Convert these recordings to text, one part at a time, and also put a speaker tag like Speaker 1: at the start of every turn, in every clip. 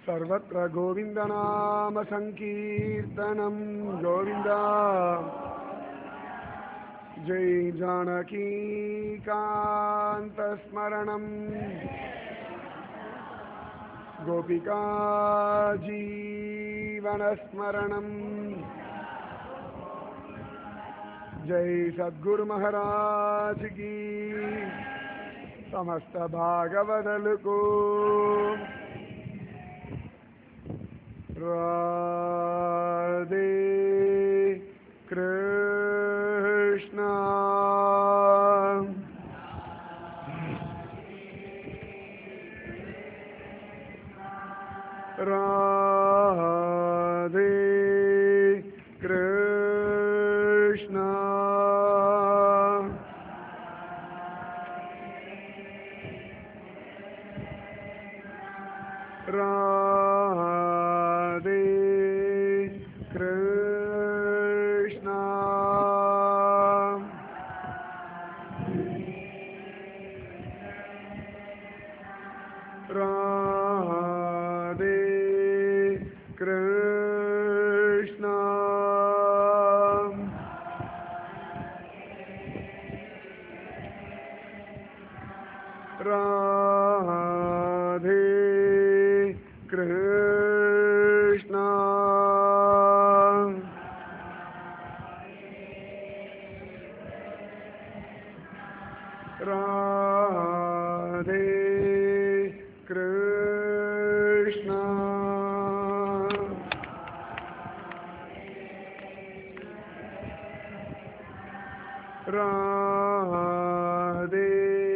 Speaker 1: सर्वत्र गोविन्दनामसङ्कीर्तनं गोविन्दा जय जानकीकान्तस्मरणम् गोपिका जीवनस्मरणम् जय सद्गुरु महाराज की समस्त भागवदलुको राधे कृष्ण राधे कृष्ण राधे कृष्ण राधे कृष्ण राधे कृष्ण राधे कृष्ण राधे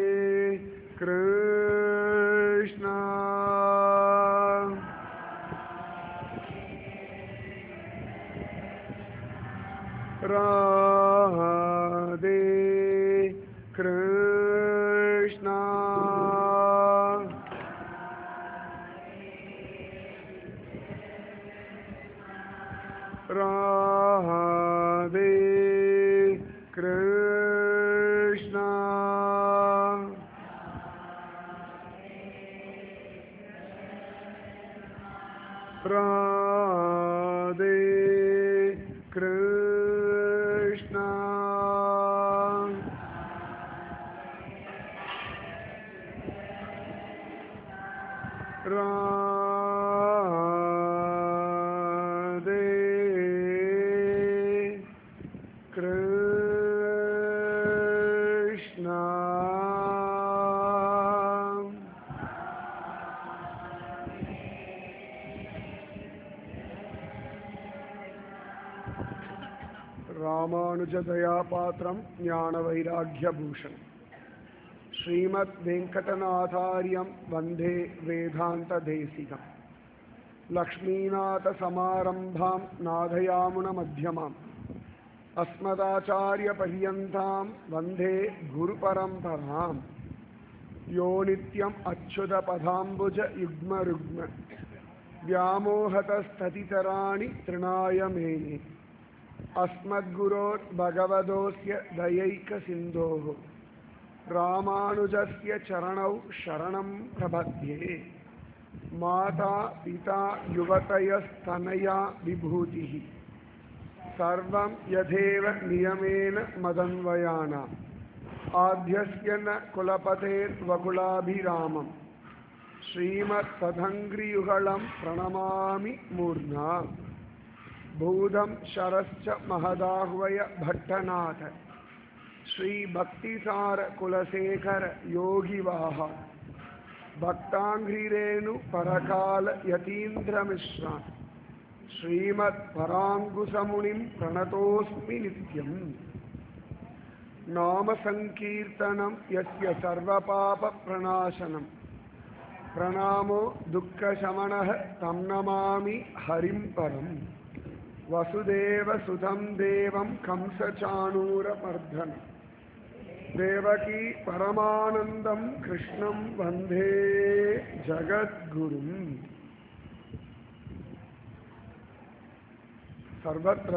Speaker 1: कृष्ण राधे कृष्ण राधे कृष्ण राधे कृष्ण राधे कृष्ण रामानुजदयापात्रं ज्ञानवैराग्यभूषणम् श्रीमद्वेङ्कटनाथार्यं वन्दे वेदान्तदेशिकम् लक्ष्मीनाथसमारम्भां नाथयामुनमध्यमाम् अस्मदाचार्यपर्यन्तां वन्दे गुरुपरम्पराम् यो नित्यम् अच्युतपदाम्बुजयुग्मरुग्म व्यामोहतस्ततितराणि तृणाय मेने अस्मद्गुरोर्भगवतोऽस्य दयैकसिन्धोः रामानुजस्य चरणौ शरणं प्रपद्ये माता पिता युवतयस्तनया विभूतिः सर्वं यथेव नियमेन मदन्वयानाम् आद्यस्य न कुलपतेर्वकुलाभिरामम् श्रीमत्तदङ्घ्रियुगलं प्रणमामि मूर्धा भूतं शरश्च महदाह्वय भट्टनाथ श्रीभक्तिसारकुलशेखर योगिवाह भक्ताङ्घ्रिरेणु परकाल यतीन्द्रमिश्रान् श्रीमत्पराङ्कुशमुनिं प्रणतोऽस्मि नित्यम् नामसङ्कीर्तनं यस्य सर्वपापप्रणाशनं प्रणामो दुःखशमनः तं नमामि हरिं परम् वसुदेवसुतं देवं कंसचाणूरमर्धनं देवकी परमानन्दं कृष्णं वन्दे जगद्गुरुम् सर्वत्र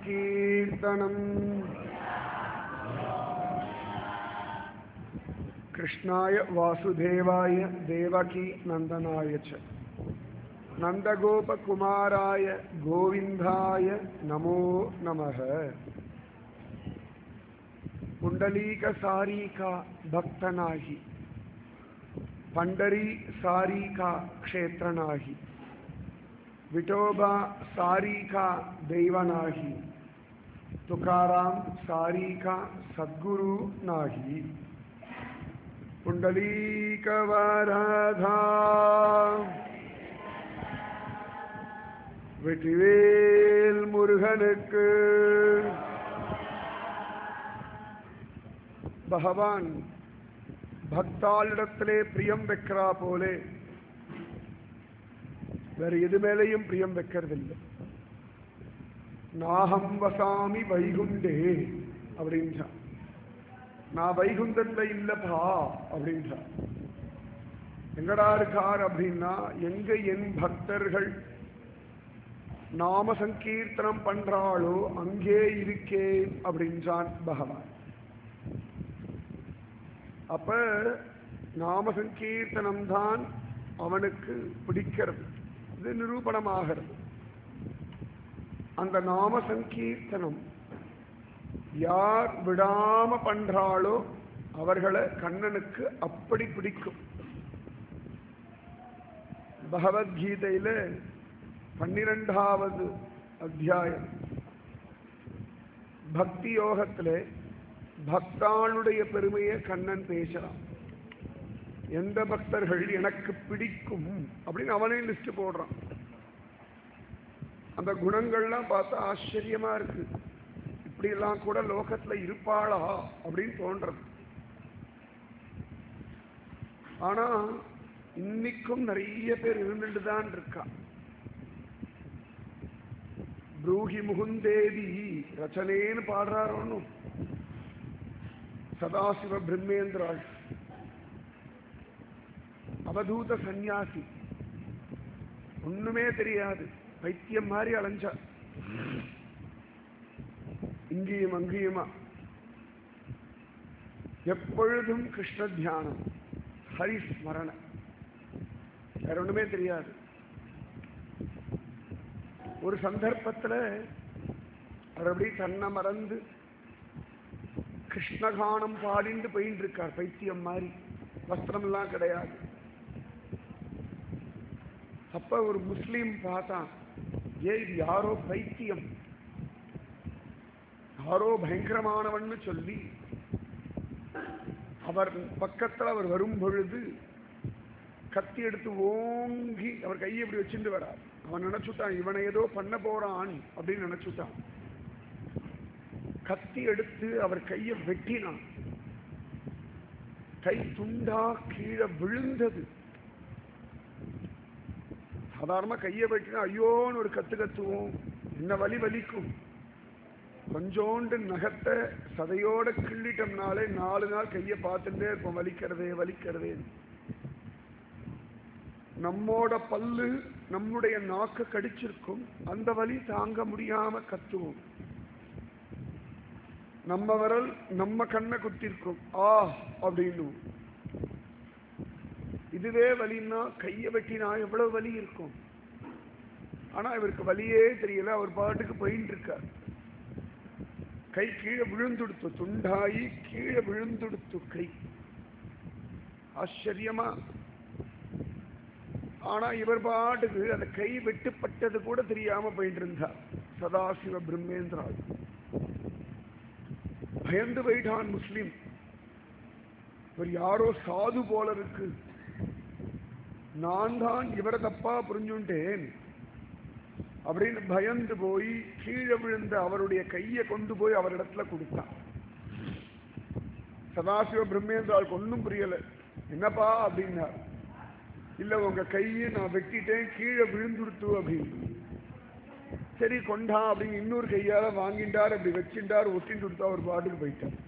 Speaker 1: गोविन्दनामसङ्कीर्तनम् कृष्णाय वासुदेवाय देवकी नन्दनाय च नन्दगोपकुमाराय गोविन्दाय नमो नमः पुण्डलीकसारीका भक्तनाहि पंडरी सारीका क्षेत्र नाही विठोबा सारीका दैव नाही तुकाराम सारीका सद्गुरु नाही पुंडलीक वराधा வெற்றிவேல் முருகனுக்கு பகவான் பக்தாளிடத்திலே பிரியம் வைக்கிறா போலே வேற எது மேலேயும் பிரியம் வைக்கிறதில்லை நாகம் வசாமி வைகுண்டே அப்படின்றான் நான் வைகுந்தத்துல இல்லப்பா அப்படின்றான் எங்கடா இருக்கார் அப்படின்னா எங்க என் பக்தர்கள் நாம சங்கீர்த்தனம் பண்றாளோ அங்கே இருக்கேன் அப்படின்றான் பகவான் அப்ப நாம சங்கீர்த்தனம் தான் அவனுக்கு பிடிக்கிறது இது நிரூபணமாகிறது அந்த நாம சங்கீர்த்தனம் யார் விடாம பண்றாளோ அவர்களை கண்ணனுக்கு அப்படி பிடிக்கும் பகவத்கீதையில பன்னிரெண்டாவது அத்தியாயம் பக்தி யோகத்திலே பக்தாளுடைய பெருமையை கண்ணன் பேசலாம் எந்த பக்தர்கள் எனக்கு பிடிக்கும் அப்படின்னு அவனே லிஸ்ட் போடுறான் அந்த குணங்கள்லாம் பார்த்தா ஆச்சரியமா இருக்கு இப்படியெல்லாம் கூட லோகத்துல இருப்பாளா அப்படின்னு தோன்றது ஆனா இன்னைக்கும் நிறைய பேர் இருந்துட்டு தான் இருக்கா ப்ரூஹி முகுந்தேதி ரச்சனேன்னு பாடுறாரு ஒன்றும் சதாசிவ பிரம்மேந்திராள் அவதூத சந்நியாசி ஒண்ணுமே தெரியாது பைத்தியம் மாதிரி அலைஞ்சா இங்கேயும் அங்கேயுமா எப்பொழுதும் கிருஷ்ண தியானம் ஹரிஸ்மரண வேற ஒண்ணுமே தெரியாது ஒரு சந்தர்ப்பத்துல அவர் அப்படி தன்னை மறந்து கிருஷ்ணகானம் பாடிண்டு போயின்னு இருக்கார் பைத்தியம் மாதிரி வஸ்திரம்லாம் கிடையாது அப்ப ஒரு முஸ்லீம் பார்த்தான் ஏ இது யாரோ பைத்தியம் யாரோ பயங்கரமானவன்னு சொல்லி அவர் பக்கத்தில் அவர் வரும் பொழுது கத்தி எடுத்து ஓங்கி அவர் கையை இப்படி வச்சுட்டு வரார் அவன் நினைச்சுட்டான் இவனை ஏதோ பண்ண போறான் அப்படின்னு நினைச்சுட்டான் கத்தி எடுத்து அவர் கையை வெட்டினான் கை துண்டா கீழே விழுந்தது சாதாரணமா கையை வெட்டினா ஐயோன்னு ஒரு கத்து கத்துவோம் என்ன வலி வலிக்கும் கொஞ்சோண்டு நகத்தை சதையோட கிள்ளிட்டோம்னாலே நாலு நாள் கையை பார்த்துட்டே இருப்போம் வலிக்கிறதே வலிக்கிறதே நம்மோட பல்லு நம்முடைய நாக்கு கடிச்சிருக்கும் அந்த வலி தாங்க முடியாம கத்துவோம் நம்ம விரல் நம்ம கண்ணை குத்திருக்கும் ஆ அப்படின்னு இதுவே வலின்னா கையை வெட்டினா எவ்வளவு வலி இருக்கும் ஆனா இவருக்கு வலியே தெரியல அவர் பாட்டுக்கு போயின்னு இருக்கார் கை கீழே விழுந்துடுத்து துண்டாயி கீழே விழுந்துடுத்து கை ஆச்சரியமா ஆனா இவர் பாட்டுக்கு அந்த கை வெட்டுப்பட்டது கூட தெரியாம போயிட்டு இருந்தார் சதாசிவ பிரம்மேந்திராள் பயந்து போயிட்டான் முஸ்லிம் இவர் யாரோ சாது போல இருக்கு நான் தான் இவரை தப்பா புரிஞ்சுட்டேன் அப்படின்னு பயந்து போய் கீழே விழுந்த அவருடைய கையை கொண்டு போய் அவரிடத்துல கொடுத்தான் சதாசிவ பிரம்மேந்திராளுக்கு ஒன்றும் புரியல என்னப்பா அப்படின்னார் இல்ல உங்க கையை நான் வெட்டிட்டேன் கீழே விழுந்துடுத்து அப்படின்னு சரி கொண்டா அப்படின்னு இன்னொரு கையால வாங்கிண்டார் அப்படி வச்சுட்டார் ஒட்டின்னு கொடுத்தா ஒரு பாட்டுக்கு போயிட்டார்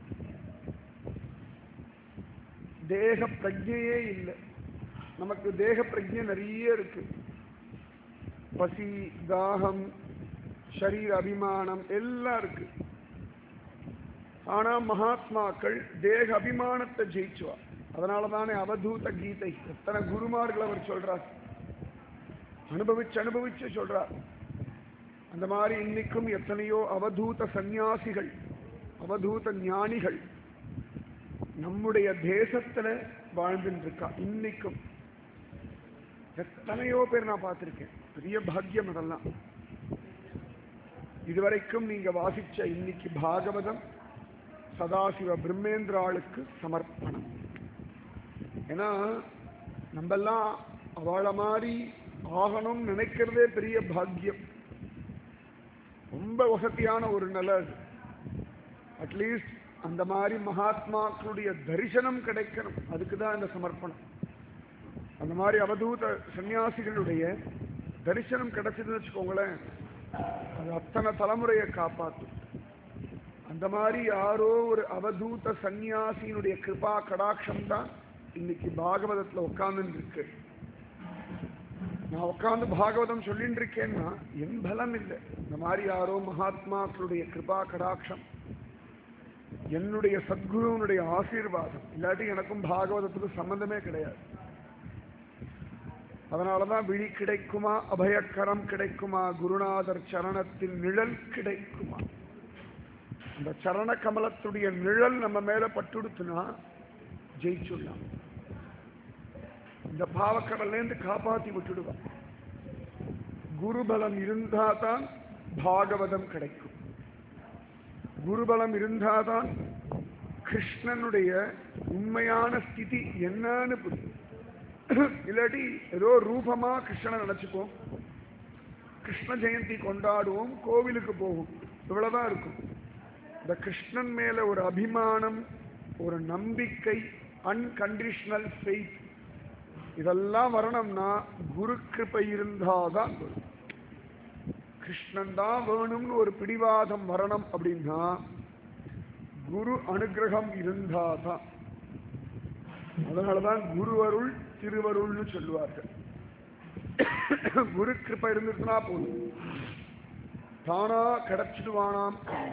Speaker 1: தேக பிரஜையே இல்லை நமக்கு தேக பிரஜை நிறைய இருக்கு பசி தாகம் ஷரீர அபிமானம் எல்லாம் இருக்கு ஆனா மகாத்மாக்கள் தேக அபிமானத்தை ஜெயிச்சுவா அதனால தானே அவதூத கீதை எத்தனை குருமார்கள் அவர் சொல்றார் அனுபவிச்சு அனுபவிச்சு சொல்றார் அந்த மாதிரி இன்னைக்கும் எத்தனையோ அவதூத சந்நியாசிகள் அவதூத ஞானிகள் நம்முடைய தேசத்துல வாழ்ந்துட்டு இருக்கா இன்னைக்கும் எத்தனையோ பேர் நான் பார்த்திருக்கேன் பெரிய பாக்கியம் அதெல்லாம் இதுவரைக்கும் நீங்க வாசிச்ச இன்னைக்கு பாகவதம் சதாசிவ பிரம்மேந்திராளுக்கு சமர்ப்பணம் ஏன்னா நம்மெல்லாம் அவளை மாதிரி ஆகணும்னு நினைக்கிறதே பெரிய பாக்கியம் ரொம்ப வசதியான ஒரு நிலை அது அட்லீஸ்ட் அந்த மாதிரி மகாத்மாக்களுடைய தரிசனம் கிடைக்கணும் அதுக்கு தான் இந்த சமர்ப்பணம் அந்த மாதிரி அவதூத சன்னியாசிகளுடைய தரிசனம் கிடைச்சதுன்னு வச்சுக்கோங்களேன் அது அத்தனை தலைமுறையை காப்பாற்றும் அந்த மாதிரி யாரோ ஒரு அவதூத சந்நியாசியினுடைய கிருபா கடாட்சம் தான் இன்னைக்கு பாகவதத்துல உட்கார்ந்து இருக்கு நான் உட்கார்ந்து பாகவதம் சொல்லிட்டு இருக்கேன்னா என் பலம் இல்லை இந்த மாதிரி யாரோ மகாத்மாக்களுடைய கிருபா கடாட்சம் என்னுடைய சத்குருவனுடைய ஆசீர்வாதம் இல்லாட்டி எனக்கும் பாகவதத்துக்கு சம்பந்தமே கிடையாது அதனாலதான் விழி கிடைக்குமா அபயக்கரம் கிடைக்குமா குருநாதர் சரணத்தின் நிழல் கிடைக்குமா அந்த சரண கமலத்துடைய நிழல் நம்ம மேல பட்டுடுத்துனா ஜெயிச்சுடலாம் இந்த பாவக்கடல்லேருந்து காப்பாத்தி விட்டுடுவான் குருபலம் இருந்தா தான் பாகவதம் கிடைக்கும் குருபலம் இருந்தாதான் கிருஷ்ணனுடைய உண்மையான ஸ்திதி என்னன்னு புரியும் இல்லாட்டி ஏதோ ரூபமா கிருஷ்ணனை நினைச்சுப்போம் கிருஷ்ண ஜெயந்தி கொண்டாடுவோம் கோவிலுக்கு போவோம் இவ்வளவுதான் இருக்கும் இந்த கிருஷ்ணன் மேல ஒரு அபிமானம் ஒரு நம்பிக்கை அன்கண்டிஷனல் ஃபெய்த் இதெல்லாம் வரணும்னா குரு கிருப்பை இருந்தாதான் வரும் கிருஷ்ணன் தான் வேணும்னு ஒரு பிடிவாதம் வரணும் அப்படின்னா குரு அனுகிரகம் இருந்தாதான் அதனாலதான் குரு அருள் திருவருள்னு சொல்லுவார்கள் குரு கிருப்பை இருந்துச்சுன்னா போதும் தானா கிடைச்சிடுவானாம்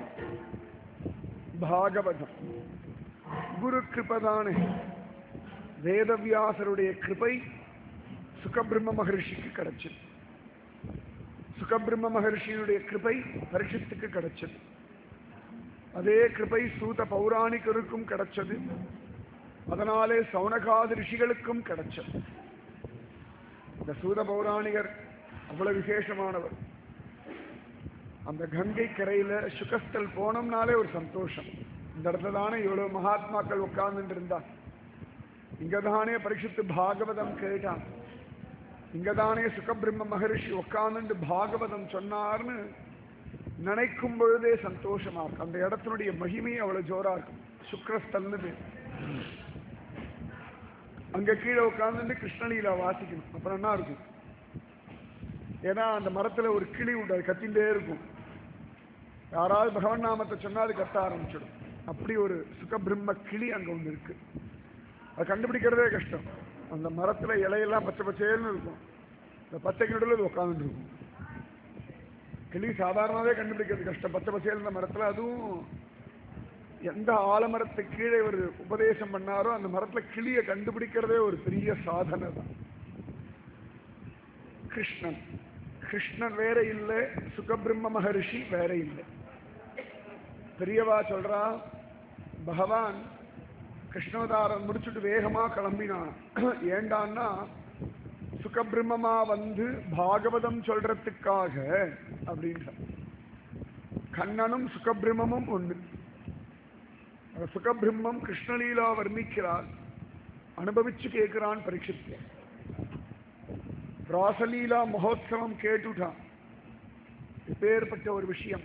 Speaker 1: பாகவதம் குரு கிருப்பதானே வேதவியாசருடைய கிருபை சுகபிரம்ம மகர்ஷிக்கு கிடைச்சது சுகபிரம்ம மகர்ஷியினுடைய கிருபை பரிஷத்துக்கு கிடைச்சது அதே கிருபை சூத பௌராணிகருக்கும் கிடைச்சது அதனாலே சௌனகாதி ரிஷிகளுக்கும் கிடைச்சது இந்த சூத பௌராணிகர் அவ்வளவு விசேஷமானவர் அந்த கங்கை கரையில சுகஸ்தல் போனோம்னாலே ஒரு சந்தோஷம் இந்த இடத்துல தானே இவ்வளவு மகாத்மாக்கள் உட்கார்ந்துட்டு இருந்தா இங்கதானே பரிசுத்து பாகவதம் கேட்டான் இங்கதானே சுகபிரம்ம மகரிஷி உட்கார்ந்து பாகவதம் சொன்னார்னு நினைக்கும் பொழுதே சந்தோஷமா இருக்கும் அந்த இடத்தினுடைய மகிமை அவ்வளவு ஜோரா இருக்கும் சுக்ரஸ்தல்னு பேர் அங்க கீழே உட்கார்ந்து கிருஷ்ணலீலா வாசிக்கணும் அப்புறம் என்ன இருக்கும் ஏன்னா அந்த மரத்துல ஒரு கிளி உண்டு அது கத்திண்டே இருக்கும் யாராவது பகவன் நாமத்தை சொன்னா அது கத்த ஆரம்பிச்சிடும் அப்படி ஒரு சுகபிரம்ம கிளி அங்க ஒன்று இருக்கு அது கண்டுபிடிக்கிறதே கஷ்டம் அந்த மரத்துல இலையெல்லாம் பச்சை பச்சைன்னு இருக்கும் இந்த பச்சை நடுவில் அது உட்காந்துட்டு இருக்கும் கிளி சாதாரணமாகவே கண்டுபிடிக்கிறது கஷ்டம் பச்சை பச்சையில் இருந்த மரத்துல அதுவும் எந்த ஆலமரத்துக்கு கீழே ஒரு உபதேசம் பண்ணாரோ அந்த மரத்துல கிளியை கண்டுபிடிக்கிறதே ஒரு பெரிய சாதனை தான் கிருஷ்ணன் கிருஷ்ணன் வேற இல்லை சுகபிரம்ம மகரிஷி வேற இல்லை பெரியவா சொல்றா பகவான் கிருஷ்ணவதாரம் முடிச்சுட்டு வேகமா கிளம்பினான் ஏண்டான்னா சுகபிரம்மமா வந்து பாகவதம் சொல்றதுக்காக அப்படின்ற கண்ணனும் சுகபிரம்மமும் ஒண்ணு அந்த சுகபிரம்மம் கிருஷ்ணலீலா வர்ணிக்கிறார் அனுபவிச்சு கேட்கிறான் பரீட்சித்து ராசலீலா மகோத்சவம் கேட்டுட்டான் இப்பேற்பட்ட ஒரு விஷயம்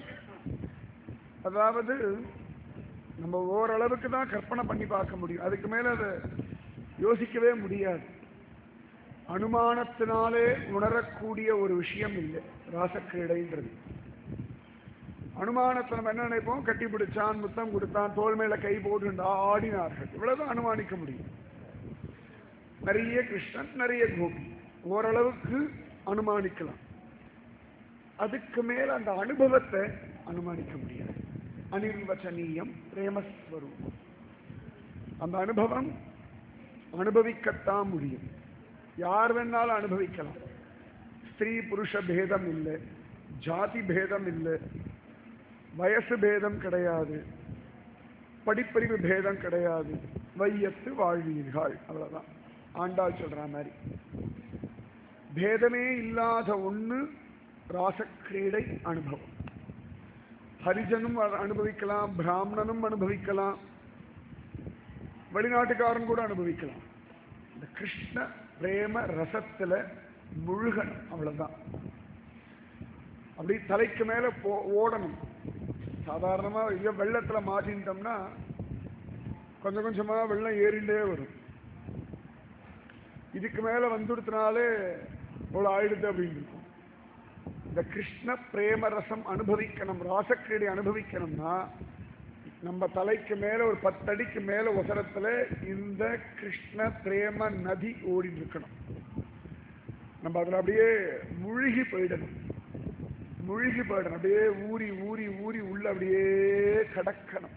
Speaker 1: அதாவது நம்ம ஓரளவுக்கு தான் கற்பனை பண்ணி பார்க்க முடியும் அதுக்கு மேல அதை யோசிக்கவே முடியாது அனுமானத்தினாலே உணரக்கூடிய ஒரு விஷயம் இல்லை ராசக்கிரீடைன்றது அனுமானத்தை நம்ம என்ன நினைப்போம் கட்டி பிடிச்சான் முத்தம் கொடுத்தான் தோல் மேல கை போட்டுண்டா ஆடினார்கள் இவ்வளவுதான் அனுமானிக்க முடியும் நிறைய கிருஷ்ணன் நிறைய கோபி ஓரளவுக்கு அனுமானிக்கலாம் அதுக்கு மேல அந்த அனுபவத்தை அனுமானிக்க முடியாது அனிர்வச்சனீயம் பிரேமஸ்வரூபம் அந்த அனுபவம் அனுபவிக்கத்தான் முடியும் யார் வேணாலும் அனுபவிக்கலாம் ஸ்திரீ புருஷ பேதம் இல்லை ஜாதி பேதம் இல்லை வயசு பேதம் கிடையாது படிப்பறிவு பேதம் கிடையாது வையத்து வாழ்வீர்கள் அவ்வளவுதான் ஆண்டாள் சொல்ற மாதிரி பேதமே இல்லாத ஒண்ணு ராசக்கிரீடை அனுபவம் ஹரிஜனும் அ- அனுபவிக்கலாம் பிராமணனும் அனுபவிக்கலாம் வெளிநாட்டுக்காரன் கூட அனுபவிக்கலாம் இந்த கிருஷ்ண பிரேம ரசத்துல முழுகணும் அவ்வளவுதான் அப்படி தலைக்கு மேல போ ஓடணும் சாதாரணமா இங்க வெள்ளத்துல மாட்டின்ட்டோம்னா கொஞ்சம் கொஞ்சமா வெள்ளம் ஏறிண்டே வரும் இதுக்கு மேல வந்துடுத்தினாலே இவ்வளவு ஆயிடுது அப்படின்னு இருக்கும் இந்த கிருஷ்ண பிரேம ரசம் அனுபவிக்கணும் ராசக்கிரீடை அனுபவிக்கணும்னா நம்ம தலைக்கு மேல ஒரு பத்தடிக்கு மேல உசரத்துல இந்த கிருஷ்ண பிரேம நதி ஓடிட்டு இருக்கணும் நம்ம அதுல அப்படியே முழுகி போயிடணும் முழுகி போயிடணும் அப்படியே ஊறி ஊறி ஊறி உள்ள அப்படியே கடக்கணும்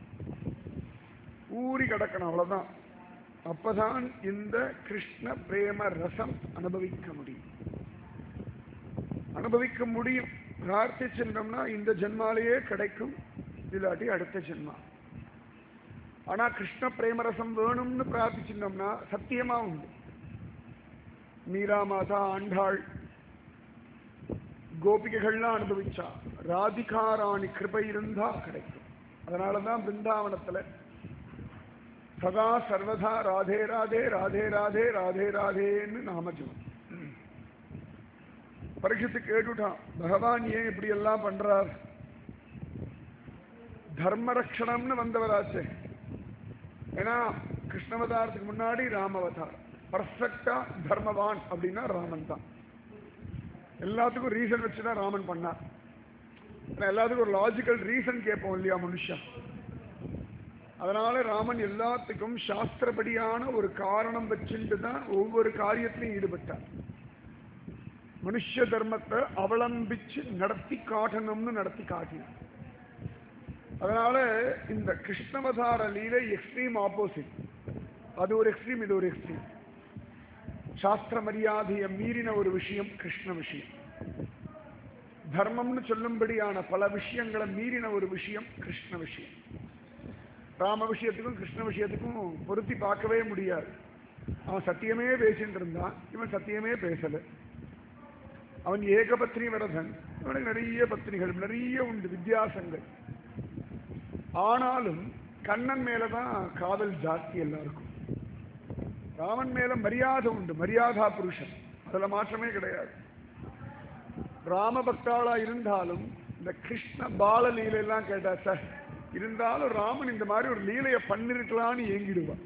Speaker 1: ஊறி கடக்கணும் அவ்வளவுதான் அப்பதான் இந்த கிருஷ்ண பிரேம ரசம் அனுபவிக்க முடியும் அனுபவிக்க முடியும் பிரார்த்திச்சிருந்தோம்னா இந்த ஜென்மாலேயே கிடைக்கும் இல்லாட்டி அடுத்த ஜென்மா ஆனா கிருஷ்ண பிரேமரசம் வேணும்னு பிரார்த்திச்சிருந்தோம்னா சத்தியமா உண்டு மீரா மாதா ஆண்டாள் கோபிகைகள்லாம் அனுபவிச்சா ராதிகாராணி கிருபை இருந்தா கிடைக்கும் அதனாலதான் பிருந்தாவனத்துல சதா சர்வதா ராதே ராதே ராதே ராதே ராதே ராதேன்னு நாமஜபம் பரீட்சத்து கேட்டுட்டான் பகவான் ஏன் இப்படி எல்லாம் பண்றார் தர்மரக்ஷணம்னு வந்தவராச்சே ஏன்னா கிருஷ்ணவதாரத்துக்கு முன்னாடி ராமவதாரம் பர்ஃபெக்டா தர்மவான் அப்படின்னா ராமன் தான் எல்லாத்துக்கும் ரீசன் வச்சுதான் ராமன் பண்ணார் ஏன்னா எல்லாத்துக்கும் ஒரு லாஜிக்கல் ரீசன் கேட்போம் இல்லையா மனுஷன் அதனால ராமன் எல்லாத்துக்கும் சாஸ்திரப்படியான ஒரு காரணம் வச்சுட்டு தான் ஒவ்வொரு காரியத்திலையும் ஈடுபட்டார் மனுஷ தர்மத்தை அவலம்பிச்சு நடத்தி காட்டணும்னு நடத்தி காட்டினார் அதனால இந்த கிருஷ்ணவதார லீலை எக்ஸ்ட்ரீம் ஆப்போசிட் அது ஒரு எக்ஸ்ட்ரீம் இது ஒரு எக்ஸ்ட்ரீம் சாஸ்திர மரியாதையை மீறின ஒரு விஷயம் கிருஷ்ண விஷயம் தர்மம்னு சொல்லும்படியான பல விஷயங்களை மீறின ஒரு விஷயம் கிருஷ்ண விஷயம் ராம விஷயத்துக்கும் கிருஷ்ண விஷயத்துக்கும் பொருத்தி பார்க்கவே முடியாது அவன் சத்தியமே பேசிட்டு இருந்தான் இவன் சத்தியமே பேசல அவன் ஏகபத்னி வரதன் இவனுக்கு நிறைய பத்னிகள் நிறைய உண்டு வித்தியாசங்கள் ஆனாலும் கண்ணன் மேலதான் காதல் ஜாஸ்தி எல்லாருக்கும் ராமன் மேல மரியாதை உண்டு மரியாதா புருஷன் அதுல மாற்றமே கிடையாது ராம பக்தாளா இருந்தாலும் இந்த கிருஷ்ண பால லீலையெல்லாம் கேட்டா சார் இருந்தாலும் ராமன் இந்த மாதிரி ஒரு லீலையை பண்ணிருக்கலான்னு ஏங்கிடுவான்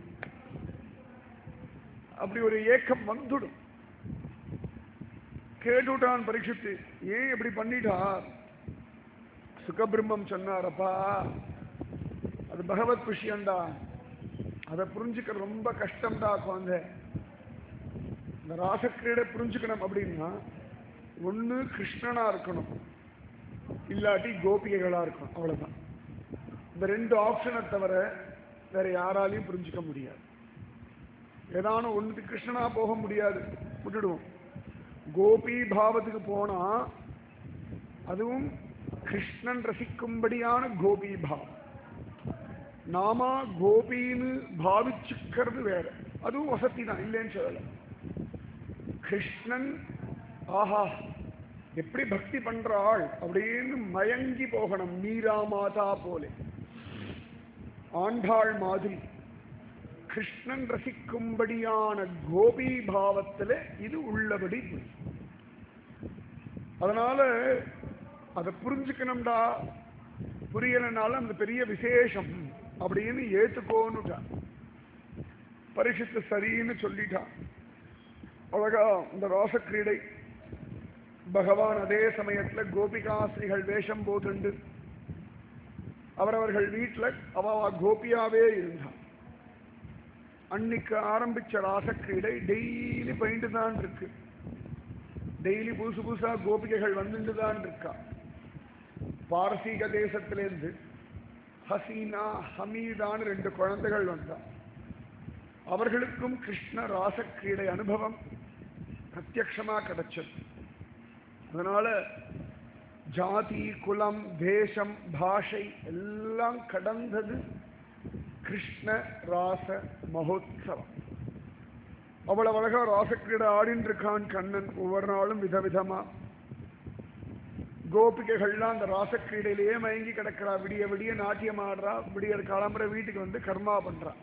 Speaker 1: அப்படி ஒரு ஏக்கம் வந்துடும் கேட்டுட்டான் பரீட்சித்து ஏன் இப்படி பண்ணிட்டா சுகபிரம்மம் சொன்னாரப்பா அது பகவத் விஷயம்டா அதை புரிஞ்சுக்க ரொம்ப கஷ்டம்டா குழந்தை இந்த ராசக்கிரீடை புரிஞ்சுக்கணும் அப்படின்னா ஒண்ணு கிருஷ்ணனா இருக்கணும் இல்லாட்டி கோபிகைகளா இருக்கணும் அவ்வளவுதான் இந்த ரெண்டு ஆப்ஷனை தவிர வேற யாராலையும் புரிஞ்சுக்க முடியாது ஏதான ஒண்ணுக்கு கிருஷ்ணனா போக முடியாது விட்டுடுவோம் கோபி பாவத்துக்கு போனா அதுவும் கிருஷ்ணன் ரசிக்கும்படியான கோபி பாவம் நாம கோபின்னு பாவிச்சுக்கிறது வேற அதுவும் வசதி தான் இல்லைன்னு சொல்லல கிருஷ்ணன் ஆஹா எப்படி பக்தி பண்றாள் அப்படின்னு மயங்கி போகணும் மீரா மாதா போலே ஆண்டாள் மாதிரி கிருஷ்ணன் ரசிக்கும்படியான கோபி பாவத்துல இது உள்ளபடி புரியும். அதனால அதை புரிஞ்சுக்கணும்டா புரியலைனாலும் அந்த பெரிய விசேஷம் அப்படின்னு ஏத்துக்கோன்னுட்டான் பரிசுத்து சரின்னு சொல்லிட்டான் அழகா இந்த ராசக்கிரீடை பகவான் அதே சமயத்துல கோபிகாஸ்திரிகள் வேஷம் போட்டுண்டு அவரவர்கள் வீட்டுல அவ கோபியாவே இருந்தான் அன்னைக்கு ஆரம்பிச்ச ராசக்கிரீடை டெய்லி பயின்று தான் இருக்கு டெய்லி புதுசு புதுசா கோபிகைகள் வந்துட்டு தான் இருக்கா பாரசீக தேசத்திலேருந்து ஹசீனா ஹமீதான்னு ரெண்டு குழந்தைகள் வந்தா அவர்களுக்கும் கிருஷ்ண ராசக்கிரீடை அனுபவம் பிரத்யக்ஷமா கிடைச்சது அதனால ஜாதி குலம் தேசம் பாஷை எல்லாம் கடந்தது கிருஷ்ண ராச மகோத்சவம் அவ்வளவு அழகா ராசக்கிரீடை ஆடின்னு இருக்கான் கண்ணன் ஒவ்வொரு நாளும் விதவிதமா கோபிகைகள்லாம் அந்த ராசக்கிரீடையிலேயே மயங்கி கிடக்கிறா விடிய விடிய நாட்டியம் ஆடுறா விடிய கிளம்புற வீட்டுக்கு வந்து கர்மா பண்றா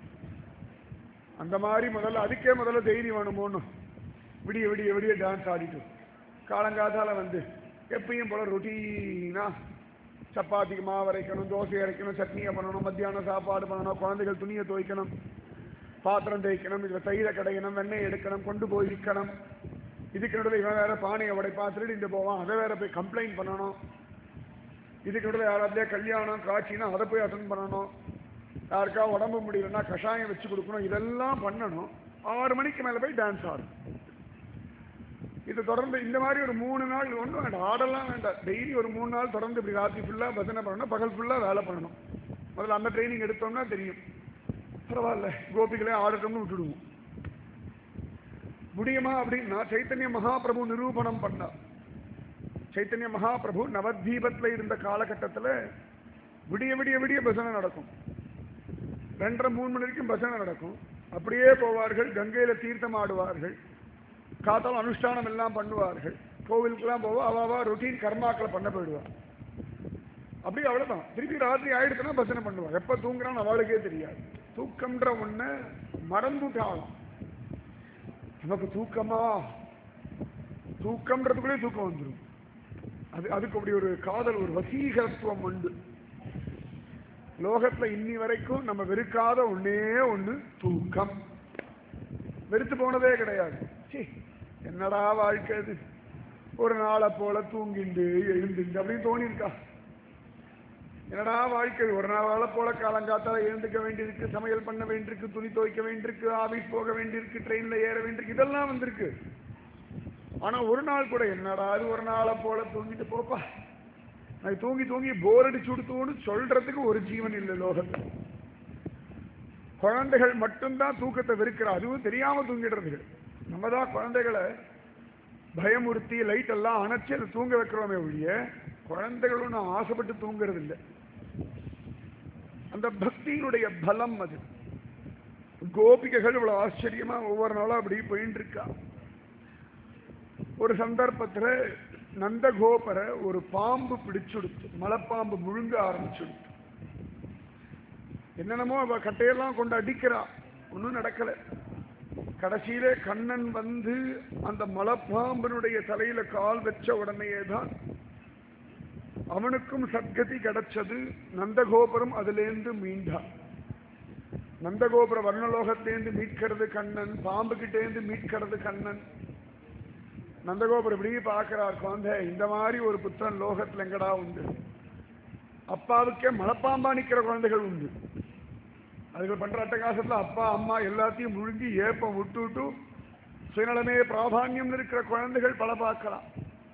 Speaker 1: அந்த மாதிரி முதல்ல அதுக்கே முதல்ல தைரியம் வேணுமோன்னு விடிய விடிய விடிய டான்ஸ் ஆடிட்டு காலங்காத்தால வந்து எப்பயும் போல ரொட்டீனா சப்பாத்திக்கு மாவு அரைக்கணும் தோசை அரைக்கணும் சட்னியை பண்ணணும் மத்தியானம் சாப்பாடு பண்ணணும் குழந்தைகள் துணியை துவைக்கணும் பாத்திரம் தேய்க்கணும் இதில் தயிரை கடையணும் வெண்ணெய் எடுக்கணும் கொண்டு போய் விற்கணும் இதுக்கு நடுவில் இவன் வேற பானையை உடைப்பா திருடிட்டு போவான் அதை வேற போய் கம்ப்ளைண்ட் பண்ணணும் இதுக்கு நடுவில் யாராவது கல்யாணம் காட்சினா அதை போய் அட்டன் பண்ணணும் யாருக்கா உடம்பு முடியலன்னா கஷாயம் வச்சு கொடுக்கணும் இதெல்லாம் பண்ணணும் ஆறு மணிக்கு மேலே போய் டான்ஸ் ஆடும் இது தொடர்ந்து இந்த மாதிரி ஒரு மூணு நாள் ஒன்றும் வேண்டாம் ஆடெல்லாம் வேண்டாம் டெய்லி ஒரு மூணு நாள் தொடர்ந்து இப்படி ராத்திரி ஃபுல்லாக பஜனை பண்ணணும் பகல் ஃபுல்லாக வேலை பண்ணணும் முதல்ல அந்த ட்ரைனிங் எடுத்தோம்னா தெரியும் பரவாயில்ல கோபிகளே ஆடட்டும்னு விட்டுடுவோம் முடியுமா அப்படின்னா சைத்தன்ய மகாபிரபு நிரூபணம் பண்ணார் சைத்தன்ய மகாபிரபு நவத்வீபத்துல இருந்த காலகட்டத்துல விடிய விடிய விடிய பஜனை நடக்கும் ரெண்டரை மூணு மணி வரைக்கும் பஜனை நடக்கும் அப்படியே போவார்கள் கங்கையில தீர்த்தம் ஆடுவார்கள் காத்தாலும் அனுஷ்டானம் எல்லாம் பண்ணுவார்கள் கோவிலுக்கெல்லாம் போவா அவாவா ரொட்டீன் கர்மாக்களை பண்ண போயிடுவா அப்படி அவ்வளவுதான் திருப்பி ராத்திரி ஆயிடுச்சுன்னா பஜனை பண்ணுவா எப்ப தூங்குறான்னு அவளுக்கே தெரியாது தூக்கம்ன்ற ஒண்ணு மறந்துட்டாலும் நமக்கு தூக்கமா தூக்கம்ன்றதுக்குள்ளே தூக்கம் வந்துடும் அது அதுக்கு அப்படி ஒரு காதல் ஒரு வசீகரத்துவம் உண்டு லோகத்துல இன்னி வரைக்கும் நம்ம வெறுக்காத ஒண்ணே ஒண்ணு தூக்கம் வெறுத்து போனதே கிடையாது சீ என்னடா வாழ்க்கை இது ஒரு நாளை போல தூங்கிண்டு எழுந்துண்டு அப்படின்னு தோணியிருக்கா என்னடா வாழ்க்கை ஒரு நாளால போல காலங்காத்தால எழுந்துக்க வேண்டியிருக்கு சமையல் பண்ண வேண்டியிருக்கு துணி துவைக்க வேண்டியிருக்கு ஆபீஸ் போக வேண்டியிருக்கு ட்ரெயின்ல ஏற வேண்டியிருக்கு இதெல்லாம் வந்திருக்கு ஆனா ஒரு நாள் கூட என்னடா அது ஒரு நாளை போல தூங்கிட்டு போப்பா நான் தூங்கி தூங்கி போர் அடிச்சு கொடுத்தோன்னு சொல்றதுக்கு ஒரு ஜீவன் இல்லை லோகத்தில் குழந்தைகள் மட்டும்தான் தூக்கத்தை வெறுக்கிற அதுவும் தெரியாம தூங்கிடுறது நம்ம தான் குழந்தைகளை பயமுறுத்தி லைட் எல்லாம் அணைச்சு அதை தூங்க வைக்கிறோமே ஒழிய குழந்தைகளும் நான் ஆசைப்பட்டு தூங்குறது இல்லை அந்த பக்தியினுடைய பலம் அது கோபிகைகள் இவ்வளவு ஆச்சரியமா ஒவ்வொரு நாளும் அப்படி போயிட்டு இருக்கா ஒரு சந்தர்ப்பத்துல நந்தகோபரை ஒரு பாம்பு பிடிச்சுடுத்து மலைப்பாம்பு முழுங்க ஆரம்பிச்சுடுத்து என்னென்னமோ அவ கட்டையெல்லாம் கொண்டு அடிக்கிறா ஒன்றும் நடக்கல கடைசியிலே கண்ணன் வந்து அந்த மலைப்பாம்பனுடைய தலையில கால் வச்ச உடனேயே தான் அவனுக்கும் சத்கதி கிடைச்சது நந்தகோபுரம் அதிலேந்து மீண்டான் நந்தகோபுர வர்ணலோகத்திலேருந்து மீட்கிறது கண்ணன் பாம்பு கிட்டேந்து மீட்கிறது கண்ணன் நந்தகோபுரம் இப்படி பார்க்கிறார் குழந்தை இந்த மாதிரி ஒரு புத்திரன் லோகத்துல எங்கடா உண்டு அப்பாவுக்கே மலைப்பாம்பா நிக்கிற குழந்தைகள் உண்டு அதுகள் பண்ற அட்டகாசத்துல அப்பா அம்மா எல்லாத்தையும் முழுங்கி ஏப்பம் விட்டு விட்டு சுயநலமே பிராதானியம் இருக்கிற குழந்தைகள் பல பார்க்கலாம்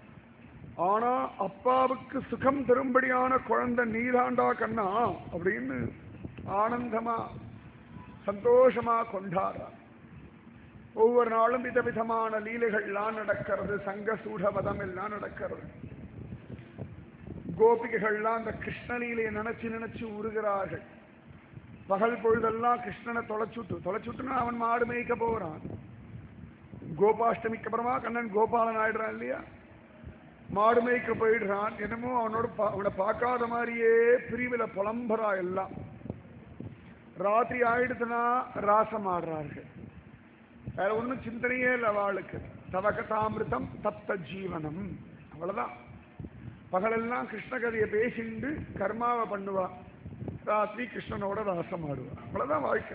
Speaker 1: ஆனா அப்பாவுக்கு சுகம் தரும்படியான குழந்தை நீதாண்டா கண்ணா அப்படின்னு ஆனந்தமா சந்தோஷமா கொண்டாடுறா ஒவ்வொரு நாளும் விதவிதமான லீலைகள்லாம் நடக்கிறது சங்க சூடவதம் எல்லாம் நடக்கிறது கோபிகைகள்லாம் அந்த கிருஷ்ணலீலையை நினைச்சு நினைச்சு உருகிறார்கள் பகல் பொழுதெல்லாம் கிருஷ்ணனை தொலைச்சுட்டு தொலைச்சுட்டுன்னா அவன் மாடு மேய்க்க போகிறான் கோபாஷ்டமிக்கு அப்புறமா கண்ணன் கோபாலன் ஆயிடுறான் இல்லையா மாடு மேய்க்க போயிடுறான் என்னமோ அவனோட பா- அவனை பார்க்காத மாதிரியே பிரிவில் புலம்புறா எல்லாம் ராத்திரி ஆயிடுச்சுன்னா ராசம் ஆடுறார்கள் வேற ஒன்றும் சிந்தனையே இல்லை அவளுக்கு தவகதாமிருதம் தப்த ஜீவனம் அவ்வளவுதான் பகலெல்லாம் கிருஷ்ண கதையை பேசிண்டு கர்மாவை பண்ணுவா ராத்திரி கிருஷ்ணனோட ராசம் ஆடுவா அவ்வளவுதான் வாழ்க்கை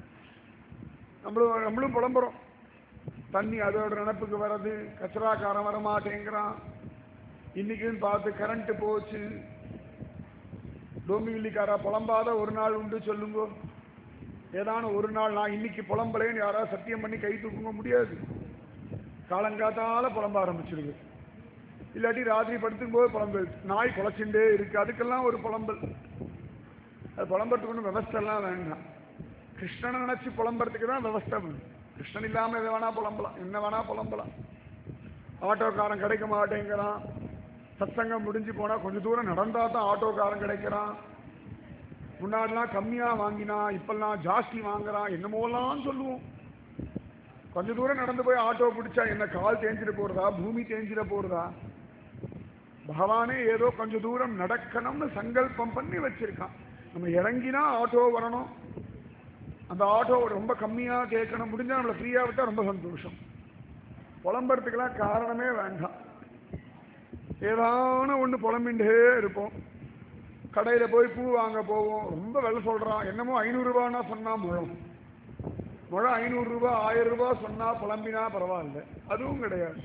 Speaker 1: நம்மளும் நம்மளும் புலம்புறோம் தண்ணி அதோட நினப்புக்கு வர்றது கச்சராக்காரன் வர மாட்டேங்கிறான் இன்னைக்குன்னு பார்த்து கரண்ட் போச்சு டோம்பிவில்லிக்காரா புலம்பாத ஒரு நாள் உண்டு சொல்லுங்க ஏதான ஒரு நாள் நான் இன்னைக்கு புலம்பலேன்னு யாராவது சத்தியம் பண்ணி கை தூக்குங்க முடியாது காலங்காத்தால புலம்ப ஆரம்பிச்சிருக்கு இல்லாட்டி ராத்திரி படுத்துக்கும் போது புலம்பல் நாய் குலைச்சுட்டே இருக்கு அதுக்கெல்லாம் ஒரு புலம்பல் அது புலம்புறதுக்கு ஒன்றும் விவஸ்தெல்லாம் வேண்டாம் கிருஷ்ணனை நினைச்சு புலம்புறதுக்கு தான் விவஸ்தை வேணும் கிருஷ்ணன் இல்லாம எதை வேணா புலம்பலாம் என்ன வேணா புலம்பலாம் ஆட்டோக்காரன் கிடைக்க மாட்டேங்கிறான் சத்சங்கம் முடிஞ்சு போனா கொஞ்ச தூரம் நடந்தா தான் ஆட்டோக்காரன் கிடைக்கிறான் முன்னாடிலாம் கம்மியா வாங்கினா இப்பெல்லாம் ஜாஸ்தி வாங்குறான் என்னமோலாம் சொல்லுவோம் கொஞ்ச தூரம் நடந்து போய் ஆட்டோ பிடிச்சா என்ன கால் தேஞ்சிட போறதா பூமி தேஞ்சிட போறதா பகவானே ஏதோ கொஞ்ச தூரம் நடக்கணும்னு சங்கல்பம் பண்ணி வச்சிருக்கான் நம்ம இறங்கினா ஆட்டோ வரணும் அந்த ஆட்டோ ரொம்ப கம்மியா கேட்கணும் முடிஞ்சா நம்மளை ஃப்ரீயா விட்டா ரொம்ப சந்தோஷம் புலம்புறதுக்கெல்லாம் காரணமே வேண்டாம் ஏதான ஒண்ணு புலம்பின்றே இருப்போம் கடையில போய் பூ வாங்க போவோம் ரொம்ப விலை சொல்றான் என்னமோ ஐநூறு ரூபான்னா சொன்னா முழம் முழம் ஐநூறு ரூபாய் ஆயிரம் ரூபாய் சொன்னா புலம்பினா பரவாயில்ல அதுவும் கிடையாது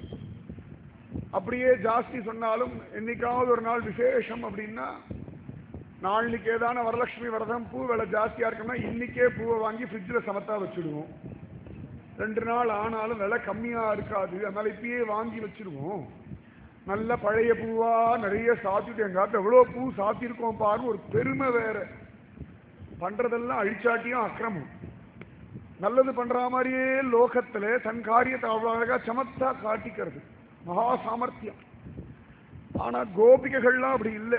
Speaker 1: அப்படியே ஜாஸ்தி சொன்னாலும் என்னைக்காவது ஒரு நாள் விசேஷம் அப்படின்னா நாளைக்கு ஏதான வரலட்சுமி விரதம் பூ விலை ஜாஸ்தியா இருக்குன்னா இன்னைக்கே பூவை வாங்கி ஃப்ரிட்ஜில் சமத்தா வச்சுடுவோம் ரெண்டு நாள் ஆனாலும் விலை கம்மியா இருக்காது அதனால இப்பயே வாங்கி வச்சிருவோம் நல்ல பழைய பூவா நிறைய சாத்திட்டு எங்காத்த எவ்வளோ பூ சாத்திருக்கோம் பாருன்னு ஒரு பெருமை வேற பண்றதெல்லாம் அழிச்சாட்டியும் அக்கிரமம் நல்லது பண்ற மாதிரியே லோகத்துல தன் காரியத்தை அவ்வளவு அழகா சமத்தா காட்டிக்கிறது மகா சாமர்த்தியம் ஆனா கோபிகைகள்லாம் அப்படி இல்லை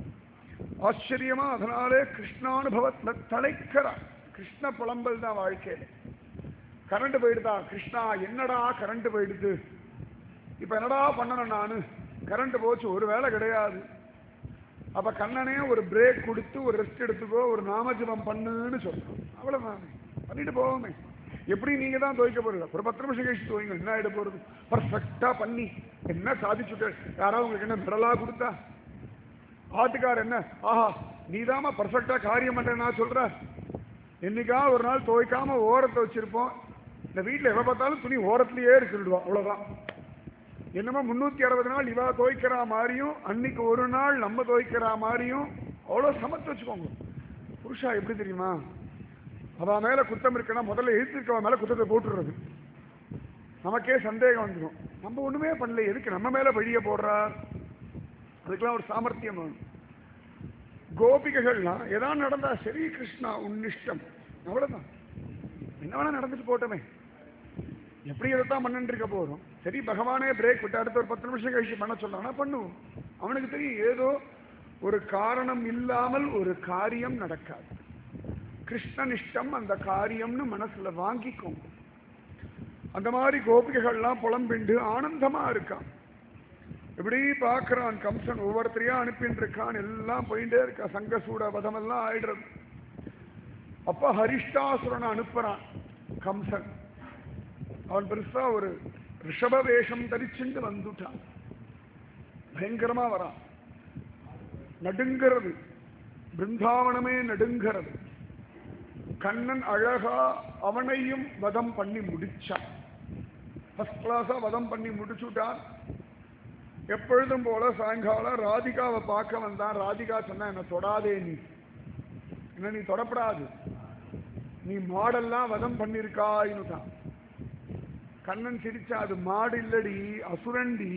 Speaker 1: ஆச்சரியமா அதனாலே கிருஷ்ணானுபவத்துல தலைக்கிறார் கிருஷ்ண புலம்பல் தான் வாழ்க்கையில கரண்ட் போயிடுதா கிருஷ்ணா என்னடா கரண்ட் போயிடுது இப்ப என்னடா பண்ணணும் நானு கரண்ட் போச்சு ஒரு வேலை கிடையாது அப்ப கண்ணனே ஒரு பிரேக் கொடுத்து ஒரு ரெஸ்ட் எடுத்துக்கோ ஒரு நாமஜபம் பண்ணுன்னு சொல்றோம் அவ்வளவுதான் பண்ணிட்டு போவோமே எப்படி நீங்க தான் துவைக்க போறீங்க ஒரு பத்து நிமிஷம் கழிச்சு துவைங்க என்ன ஆயிட போறது பர்ஃபெக்டா பண்ணி என்ன சாதிச்சுட்டு யாராவது உங்களுக்கு என்ன மெடலா கொடுத்தா ஆட்டுக்கார் என்ன ஆஹா நீதாம்மா பர்ஃபெக்டா காரியம் பண்றேன் நான் சொல்ற என்னைக்கா ஒரு நாள் துவைக்காம ஓரத்தை வச்சிருப்போம் இந்த வீட்டுல எவ்வளவு பார்த்தாலும் துணி ஓரத்திலேயே இருக்குடுவோம் அவ்வளவுதான் என்னமோ முன்னூத்தி அறுபது நாள் இவா துவைக்கிற மாதிரியும் அன்னைக்கு ஒரு நாள் நம்ம துவைக்கிற மாதிரியும் அவ்வளவு சமத்து வச்சுக்கோங்க புருஷா எப்படி தெரியுமா அவ மேல குத்தம் இருக்குன்னா முதல்ல எழுத்திருக்கவன் மேல குத்தத்தை போட்டுடுறது நமக்கே சந்தேகம் வந்துடும் நம்ம ஒண்ணுமே பண்ணல எதுக்கு நம்ம மேல பழிய போடுறா அதுக்கெல்லாம் ஒரு சாமர்த்தியம் வேணும் கோபிகைகள்லாம் ஏதாவது நடந்தா சரி கிருஷ்ணா உன்னிஷ்டம் அவ்வளவுதான் என்ன வேணா நடந்துட்டு போட்டோமே எப்படி இதைத்தான் பண்ணிட்டு இருக்க போறோம் சரி பகவானே பிரேக் விட்டு அடுத்த ஒரு பத்து நிமிஷம் கழிச்சு பண்ண சொன்னானா பண்ணுவோம் அவனுக்கு தெரியும் ஏதோ ஒரு காரணம் இல்லாமல் ஒரு காரியம் நடக்காது கிருஷ்ணனிஷ்டம் அந்த காரியம்னு மனசுல வாங்கிக்கும் அந்த மாதிரி கோபிகைகள்லாம் புலம்பிண்டு ஆனந்தமா இருக்கான் இப்படி பார்க்கறான் கம்சன் ஒவ்வொருத்தரையா அனுப்பிட்டு இருக்கான் எல்லாம் போயிட்டே இருக்கா சங்கசூட வதமெல்லாம் ஆயிடுறது அப்ப ஹரிஷ்டாசுரனை அனுப்புறான் கம்சன் அவன் பெருசா ஒரு ரிஷப வேஷம் தரிச்சுண்டு வந்துட்டான் பயங்கரமா வரான் நடுங்கிறது பிருந்தாவனமே நடுங்கிறது கண்ணன் அழகா அவனையும் வதம் பண்ணி முடிச்சான் ஃபர்ஸ்ட் கிளாஸா வதம் பண்ணி முடிச்சுட்டான் எப்பொழுதும் போல சாயங்காலம் ராதிகாவை பார்க்க வந்தான் ராதிகா சொன்னா என்ன தொடாதே நீ என்ன நீ தொடப்படாது நீ மாடெல்லாம் வதம் பண்ணிருக்காயின்னு தான் கண்ணன் சிரிச்சா அது மாடு இல்லடி அசுரண்டி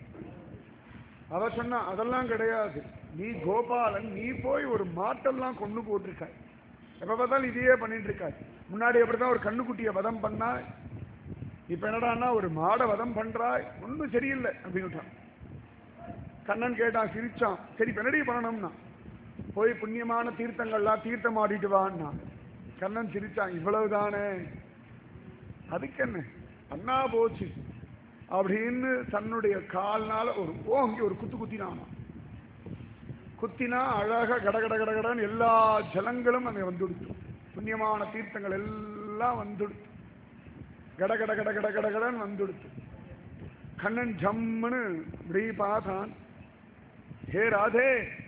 Speaker 1: அவ சொன்னா அதெல்லாம் கிடையாது நீ கோபாலன் நீ போய் ஒரு மாட்டெல்லாம் கொண்டு போட்டிருக்காய் எப்ப பார்த்தாலும் இதையே பண்ணிட்டு இருக்காய் முன்னாடி எப்படிதான் ஒரு கண்ணுக்குட்டியை வதம் பண்ணாய் இப்ப என்னடான்னா ஒரு மாடை வதம் பண்றாய் ஒன்றும் சரியில்லை அப்படின்னுட்டான் கண்ணன் கேட்டான் சிரிச்சான் சரி இப்ப என்னடி பண்ணணும்னா போய் புண்ணியமான தீர்த்தங்கள்லாம் தீர்த்தம் ஆடிட்டு வான்னா கண்ணன் சிரிச்சான் இவ்வளவுதானே அதுக்கு என்ன அண்ணா போச்சு அப்படின்னு தன்னுடைய கால்னால ஒரு ஓங்கி ஒரு குத்து குத்தினானா குத்தினா அழகா கட கட கட கடன்னு எல்லா ஜலங்களும் அங்கே வந்துடுச்சு புண்ணியமான தீர்த்தங்கள் எல்லாம் வந்துடுச்சு கட கட கட கட கட கடன்னு வந்துடுச்சு கண்ணன் ஜம்முன்னு இப்படி பார்த்தான் ஹே ராதே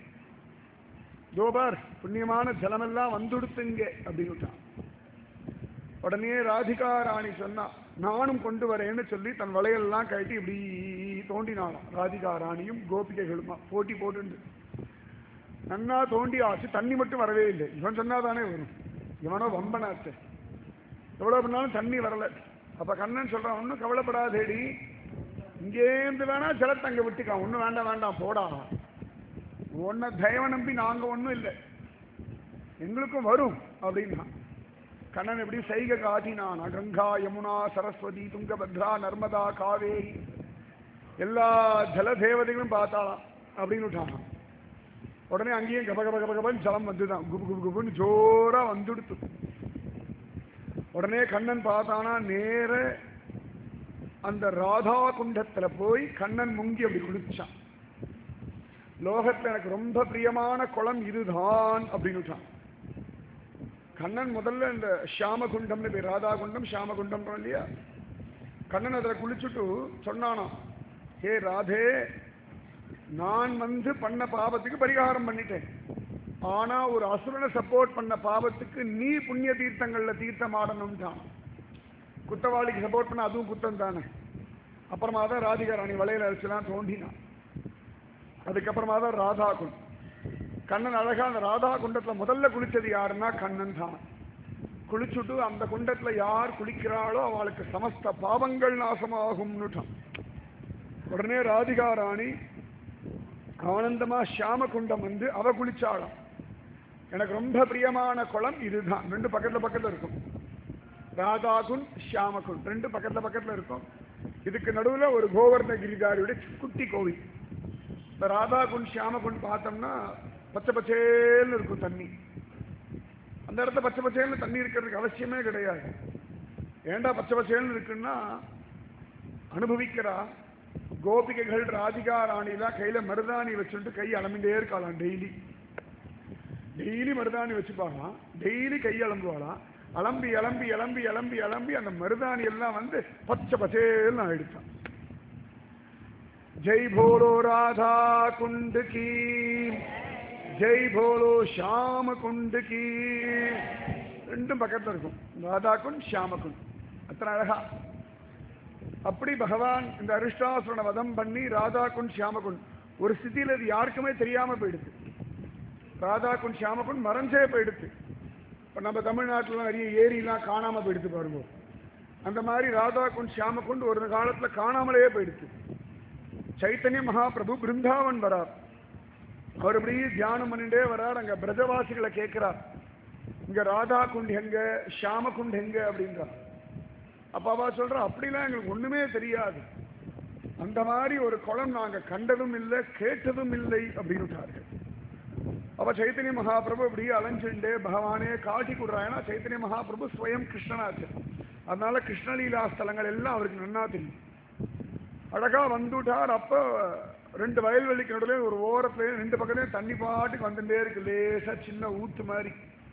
Speaker 1: தோபார் புண்ணியமான ஜலமெல்லாம் வந்துடுத்துங்க அப்படின்னுட்டான் உடனே ராதிகா ராணி சொன்னா நானும் கொண்டு வரேன்னு சொல்லி தன் வளையல்லாம் கழட்டி இப்படி தோண்டினாளாம் ராதிகா ராணியும் கோபிகைகளுமா போட்டி போட்டு நன்னா தோண்டி ஆச்சு தண்ணி மட்டும் வரவே இல்லை இவன் சொன்னாதானே வரும் இவனோ வம்பனாச்சு எவ்வளவு பண்ணாலும் தண்ணி வரல அப்ப கண்ணன் சொல்றான் ஒன்றும் கவலைப்படாதேடி இங்கேருந்து வேணா ஜலத்தை அங்க விட்டுக்கான் ஒன்றும் வேண்டாம் வேண்டாம் போடா உன்னை தயவ நம்பி நாங்க ஒன்றும் இல்லை எங்களுக்கும் வரும் அப்படின்னா கண்ணன் எப்படி சைகை காட்டினானா கங்கா யமுனா சரஸ்வதி துங்கபத்ரா நர்மதா காவேரி எல்லா ஜல தேவதைகளும் பார்த்தாலாம் அப்படின்னு விட்டானா உடனே அங்கேயும் கப கப கப கபன்னு ஜலம் வந்துதான் குபு குபு குபுன்னு ஜோரா வந்துடுத்து உடனே கண்ணன் பார்த்தானா நேர அந்த ராதா குண்டத்துல போய் கண்ணன் முங்கி அப்படி குளிச்சான் லோகத்துல எனக்கு ரொம்ப பிரியமான குளம் இதுதான் அப்படின்னு விட்டான் கண்ணன் முதல்ல இந்த ஷாமகுண்டம்னு பேர் ராதா குண்டம் ஷாமகுண்டம் இல்லையா கண்ணன் அதில் குளிச்சுட்டு சொன்னானாம் ஹே ராதே நான் வந்து பண்ண பாவத்துக்கு பரிகாரம் பண்ணிட்டேன் ஆனா ஒரு அசுரனை சப்போர்ட் பண்ண பாவத்துக்கு நீ புண்ணிய தீர்த்தங்கள்ல தீர்த்தம் ஆடணும்ட்டான் குத்தவாளிக்கு சப்போர்ட் பண்ண அதுவும் குத்தம் தானே அப்புறமா தான் ராதிகா ராணி வளையல அரிசிலாம் தோண்டினான் அதுக்கப்புறமா தான் ராதா குண்ட் கண்ணன் அழகா அந்த ராதா குண்டத்துல முதல்ல குளிச்சது யாருன்னா கண்ணன் தான் குளிச்சுட்டு அந்த குண்டத்துல யார் குளிக்கிறாளோ அவளுக்கு சமஸ்த பாவங்கள் நாசமாகும்னுட்டான் உடனே ராதிகா ராணி ஆனந்தமா ஷாம குண்டம் வந்து அவ குளிச்சாளாம் எனக்கு ரொம்ப பிரியமான குளம் இதுதான் ரெண்டு பக்கத்துல பக்கத்துல இருக்கும் ராதா குண்ட் ஷியாம குண்ட் ரெண்டு பக்கத்துல பக்கத்துல இருக்கும் இதுக்கு நடுவுல ஒரு கோவர்ண கிரிதாரியுடைய குட்டி கோவில் இந்த ராதா குண்ட் ஷியாம குண்ட் பார்த்தோம்னா பச்சை பச்சேல்னு இருக்கும் தண்ணி அந்த இடத்துல பச்சை பச்சேல்னு தண்ணி இருக்கிறதுக்கு அவசியமே கிடையாது ஏண்டா பச்சை பச்சேல்னு இருக்குன்னா அனுபவிக்கிறா கோபிகைகள் ராதிகா ராணிலாம் கையில மருதாணி வச்சுட்டு கை அலம்பிட்டே இருக்காளாம் டெய்லி டெய்லி மருதாணி வச்சுப்பாங்களாம் டெய்லி கை அலம்புவாளாம் அலம்பி அலம்பி அலம்பி அலம்பி அலம்பி அந்த மருதாணி எல்லாம் வந்து பச்சை பச்சேல்னு ஆயிடுச்சான் ஜெய் போலோ ராதா குண்டு கீ ஜெய் போலோ ஷாம குண்டு கீ ரெண்டும் பக்கத்துல இருக்கும் ராதா குண்ட் ஷியாம குண்ட் அத்தனை அழகா அப்படி பகவான் இந்த அரிஷ்டாசுரனை வதம் பண்ணி ராதா குண்ட் ஷியாம குண்ட் ஒரு ஸ்திதியில இது யாருக்குமே தெரியாம போயிடுது ராதா குண்ட் ஷியாம குண்ட் மறைஞ்சே போயிடுது இப்ப நம்ம தமிழ்நாட்டுல நிறைய ஏரிலாம் காணாம போயிடுது பாருங்க அந்த மாதிரி ராதா குண்ட் ஷியாம குண்ட் ஒரு காலத்துல காணாமலே போயிடுது சைத்தன்ய மகாபிரபு பிருந்தாவன் வரார் அவர் இப்படி தியானம் பண்ணிட்டே வரார் அங்க பிரஜவாசிகளை கேட்கிறார் இங்க ராதா குண்ட் எங்க ஷியாம குண்ட் எங்க அப்படின்றார் அப்ப அவ சொல்ற அப்படிலாம் எங்களுக்கு ஒண்ணுமே தெரியாது அந்த மாதிரி ஒரு குளம் நாங்க கண்டதும் இல்லை கேட்டதும் இல்லை அப்படின்னுட்டார்கள் அப்ப சைத்தன்ய மகாபிரபு இப்படி அலைஞ்சுண்டே பகவானே காட்டி கொடுறா ஏன்னா சைத்தன்ய மகாபிரபு ஸ்வயம் கிருஷ்ணனாச்சு அதனால கிருஷ்ணலீலா ஸ்தலங்கள் எல்லாம் அவருக்கு நன்னா தெரியும் அழகா வந்துட்டார் அப்ப ரெண்டு வயல்வெளிக்கு நடுவில் ஒரு ஓரத்துல ரெண்டு பக்கத்துலயும் தண்ணி பாட்டுக்கு வந்துட்டே இருக்கு லேசா சின்ன ஊத்து மாதிரி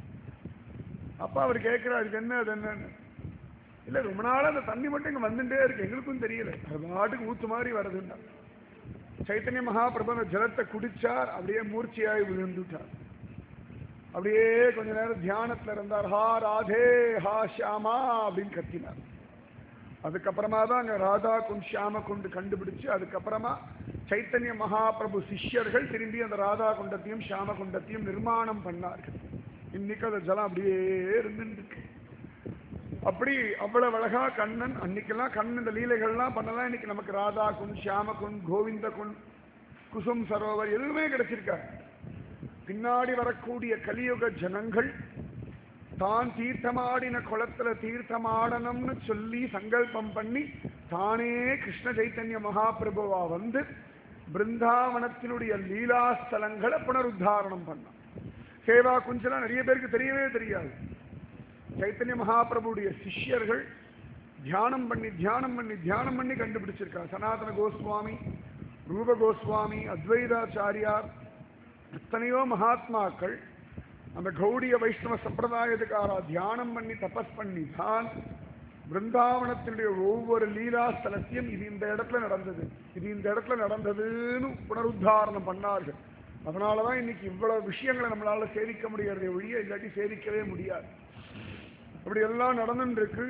Speaker 1: அப்ப அவர் கேட்கிறார் இதுக்கு என்ன அது என்னன்னு இல்ல ரொம்ப நாளா அந்த தண்ணி மட்டும் இங்க வந்துட்டே இருக்கு எங்களுக்கும் தெரியல அது பாட்டுக்கு ஊத்து மாதிரி வருதுன்னா சைத்தன்ய மகாபிரபு அந்த ஜலத்தை குடிச்சார் அப்படியே மூர்ச்சியாகி விழுந்துட்டார் அப்படியே கொஞ்ச நேரம் தியானத்துல இருந்தார் ஹா ராதே ஹா ஷியாமா அப்படின்னு கத்தினார் அதுக்கப்புறமா தான் அங்க ராதா குண்ட் ஷியாம குண்டு கண்டுபிடிச்சு அதுக்கப்புறமா சைத்தன்ய மகாபிரபு சிஷ்யர்கள் திரும்பி அந்த ராதா குண்டத்தையும் ஷியாம குண்டத்தையும் நிர்மாணம் பண்ணார்கள் இன்னைக்கு அந்த ஜலம் அப்படியே இருந்துட்டு இருக்கு அப்படி அவ்வளவு அழகா கண்ணன் அன்னைக்கெல்லாம் கண்ணன் இந்த லீலைகள்லாம் பண்ணலாம் இன்னைக்கு நமக்கு ராதா குண்ட் ஷியாம குண்ட் கோவிந்த குண்ட் குசும் சரோவர் எதுவுமே கிடைச்சிருக்காரு பின்னாடி வரக்கூடிய கலியுக ஜனங்கள் தான் தீர்த்தமாடின குளத்துல தீர்த்தமாடணும்னு சொல்லி சங்கல்பம் பண்ணி தானே கிருஷ்ண சைத்தன்ய மகாபிரபுவா வந்து பிருந்தாவனத்தினுடைய லீலாஸ்தலங்களை புனருத்தாரணம் பண்ணான் சேவா குஞ்சலாம் நிறைய பேருக்கு தெரியவே தெரியாது சைத்தன்ய மகாபிரபுடைய சிஷ்யர்கள் தியானம் பண்ணி தியானம் பண்ணி தியானம் பண்ணி கண்டுபிடிச்சிருக்கா சனாதன கோஸ்வாமி ரூப கோஸ்வாமி அத்வைதாச்சாரியார் எத்தனையோ மகாத்மாக்கள் அந்த கௌடிய வைஷ்ணவ சம்பிரதாயத்துக்காரா தியானம் பண்ணி தபஸ் பண்ணி தான் பிருந்தாவனத்தினுடைய ஒவ்வொரு லீலா ஸ்தலத்தையும் இது இந்த இடத்துல நடந்தது இது இந்த இடத்துல நடந்ததுன்னு புனருத்தாரணம் பண்ணார்கள் அதனாலதான் இன்னைக்கு இவ்வளவு விஷயங்களை நம்மளால சேவிக்க முடியறதை ஒழிய இல்லாட்டி சேவிக்கவே முடியாது இப்படி எல்லாம் நடந்துட்டு இருக்கு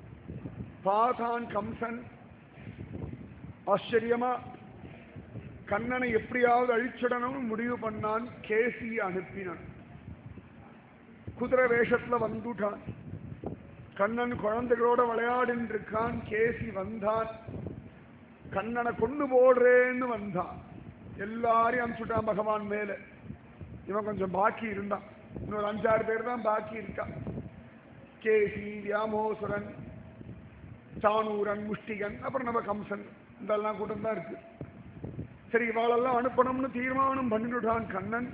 Speaker 1: பாதான் கம்சன் ஆச்சரியமா கண்ணனை எப்படியாவது அழிச்சிடணும்னு முடிவு பண்ணான் கேசி அனுப்பினான் குதிரை வேஷத்துல வந்துட்டான் கண்ணன் குழந்தைகளோட விளையாடின்னு இருக்கான் கேசி வந்தான் கண்ணனை கொண்டு போடுறேன்னு வந்தான் எல்லாரையும் அனுப்பிச்சுட்டான் பகவான் மேல இவன் கொஞ்சம் பாக்கி இருந்தான் இன்னொரு அஞ்சாறு பேர் தான் பாக்கி இருக்கான் கேசி வியாமோசுரன் சானூரன் முஷ்டிகன் அப்புறம் நம்ம கம்சன் இதெல்லாம் கூட்டம் தான் இருக்கு சரி இவாளெல்லாம் அனுப்பணும்னு தீர்மானம் பண்ணிவிட்டான் கண்ணன்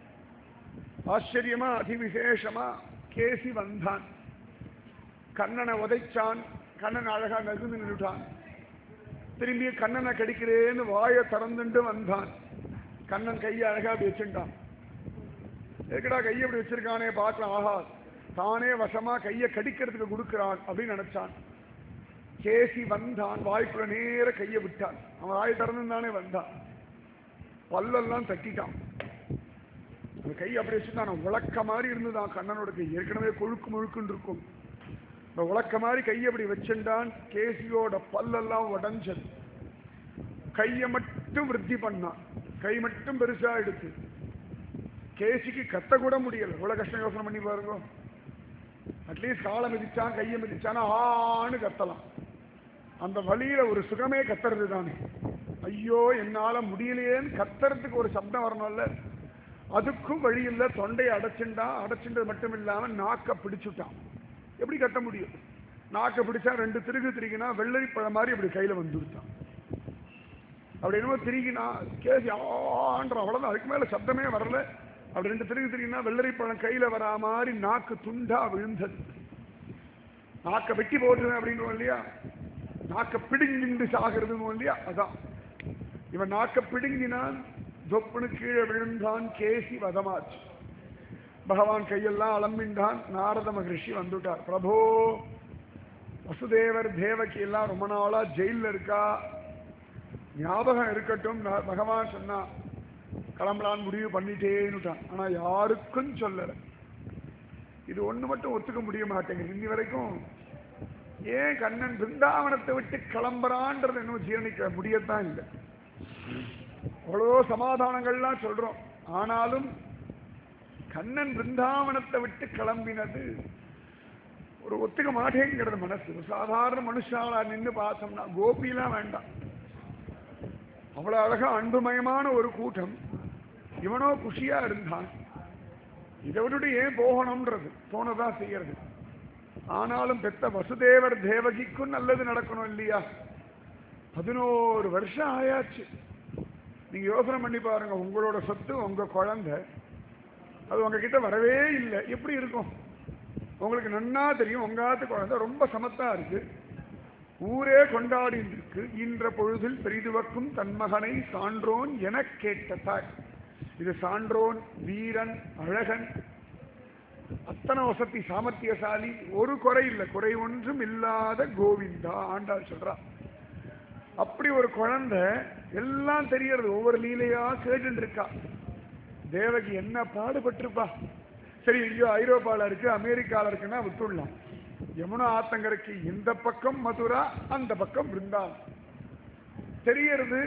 Speaker 1: ஆச்சரியமா அதிவிசேஷமா கேசி வந்தான் கண்ணனை உதைச்சான் கண்ணன் அழகா நகுந்து நின்றுட்டான் திரும்பி கண்ணனை கடிக்கிறேன்னு வாயை திறந்துட்டு வந்தான் கண்ணன் கையை அழகா அப்படி வச்சுட்டான் எதுக்கடா கையை இப்படி வச்சிருக்கானே பார்க்கலாம் ஆஹா தானே வசமா கையை கடிக்கிறதுக்கு கொடுக்கிறான் அப்படின்னு நினைச்சான் கேசி வந்தான் வாய்க்குள்ள நேர கையை விட்டான் அவன் வாய் திறந்து தானே வந்தான் பல்லெல்லாம் தட்டிட்டான் அந்த கை அப்படி வச்சுட்டான் உலக்க மாதிரி இருந்துதான் கண்ணனோட கை ஏற்கனவே கொழுக்கு முழுக்குன்னு இருக்கும் இந்த உலக்க மாதிரி கையை அப்படி வச்சுட்டான் கேசியோட பல்லெல்லாம் உடஞ்சது கையை மட்டும் விருத்தி பண்ணான் கை மட்டும் பெருசா எடுத்து கேசிக்கு கத்த கூட முடியல இவ்வளவு கஷ்டம் யோசனை பண்ணி பாருங்க அட்லீஸ்ட் காலை மிதிச்சான் கையை மிதிச்சானா ஆன்னு கத்தலாம் அந்த வழியில ஒரு சுகமே கத்துறது தானே ஐயோ என்னால முடியலையேன்னு கத்துறதுக்கு ஒரு சப்தம் வரணும்ல அதுக்கும் வழி இல்ல தொண்டையை அடைச்சுட்டான் அடைச்சுட்டது மட்டும் இல்லாம நாக்க பிடிச்சுட்டான் எப்படி கத்த முடியும் நாக்க பிடிச்சா ரெண்டு திருகு திருகினா வெள்ளரி பழம் மாதிரி இப்படி கையில வந்துருச்சான் அப்படி என்னமோ திருகினா கேசி ஆன்ற அவ்வளவுதான் அதுக்கு மேல சப்தமே வரல அப்படி ரெண்டு திருகு திருகினா வெள்ளரி பழம் கையில வரா மாதிரி நாக்கு துண்டா விழுந்தது நாக்க வெட்டி போட்டுருவேன் அப்படின்றோம் இல்லையா நாக்க பிடுங்கிண்டு சாகிறதுன்னு இல்லையா அதான் இவன் நாக்க பிடுங்கினான் தொப்புனு கீழே விழுந்தான் கேசி வதமாச்சு பகவான் கையெல்லாம் அலம்பின்றான் நாரத மகரிஷி வந்துட்டார் பிரபோ வசுதேவர் தேவகி எல்லாம் ரொம்ப நாளா ஜெயில இருக்கா ஞாபகம் இருக்கட்டும் நான் பகவான் சொன்னா கிளம்பலான்னு முடிவு பண்ணிட்டேன்னுட்டான் ஆனா யாருக்கும் சொல்லல இது ஒண்ணு மட்டும் ஒத்துக்க முடிய மாட்டேங்குது இன்னி வரைக்கும் ஏன் கண்ணன் பிருந்தாவனத்தை விட்டு கிளம்புறான்றது இன்னும் ஜீரணிக்க முடியத்தான் இல்லை அவ்வளோ சமாதானங்கள்லாம் சொல்றோம் ஆனாலும் கண்ணன் பிருந்தாவனத்தை விட்டு கிளம்பினது ஒரு ஒத்துக்க மாட்டேங்கிறது மனசு ஒரு சாதாரண மனுஷாலா நின்று பார்த்தோம்னா கோபிலாம் வேண்டாம் அவ்வளவு அழகா அன்புமயமான ஒரு கூட்டம் இவனோ குஷியா இருந்தான் இதை விட்டுட்டு ஏன் போகணும்ன்றது தோணதான் செய்யறது ஆனாலும் பெத்த வசுதேவர் தேவகிக்கும் நல்லது நடக்கணும் இல்லையா பதினோரு வருஷம் ஆயாச்சு நீங்க யோசனை பண்ணி பாருங்க உங்களோட சொத்து உங்க குழந்தை அது உங்ககிட்ட வரவே இல்லை எப்படி இருக்கும் உங்களுக்கு நன்னா தெரியும் உங்காத்து குழந்தை ரொம்ப சமத்தா இருக்கு ஊரே கொண்டாடி இருக்கு இன்ற பொழுதில் பெரிதுவக்கும் தன் மகனை சான்றோன் என கேட்ட தாய் இது சான்றோன் வீரன் அழகன் அத்தனை வசதி சாமர்த்தியசாலி ஒரு குறை இல்லை குறை ஒன்றும் இல்லாத கோவிந்தா ஆண்டாள் சொல்றா அப்படி ஒரு குழந்தை எல்லாம் தெரியறது ஒவ்வொரு லீலையா கேட்டு இருக்கா தேவகி என்ன பாடுபட்டிருப்பா சரி ஐயோ ஐரோப்பால இருக்கு அமெரிக்கால இருக்குன்னா விட்டுடலாம் யமுனா ஆத்தங்கரைக்கு இந்த பக்கம் மதுரா அந்த பக்கம் பிருந்தாவன் தெரியறது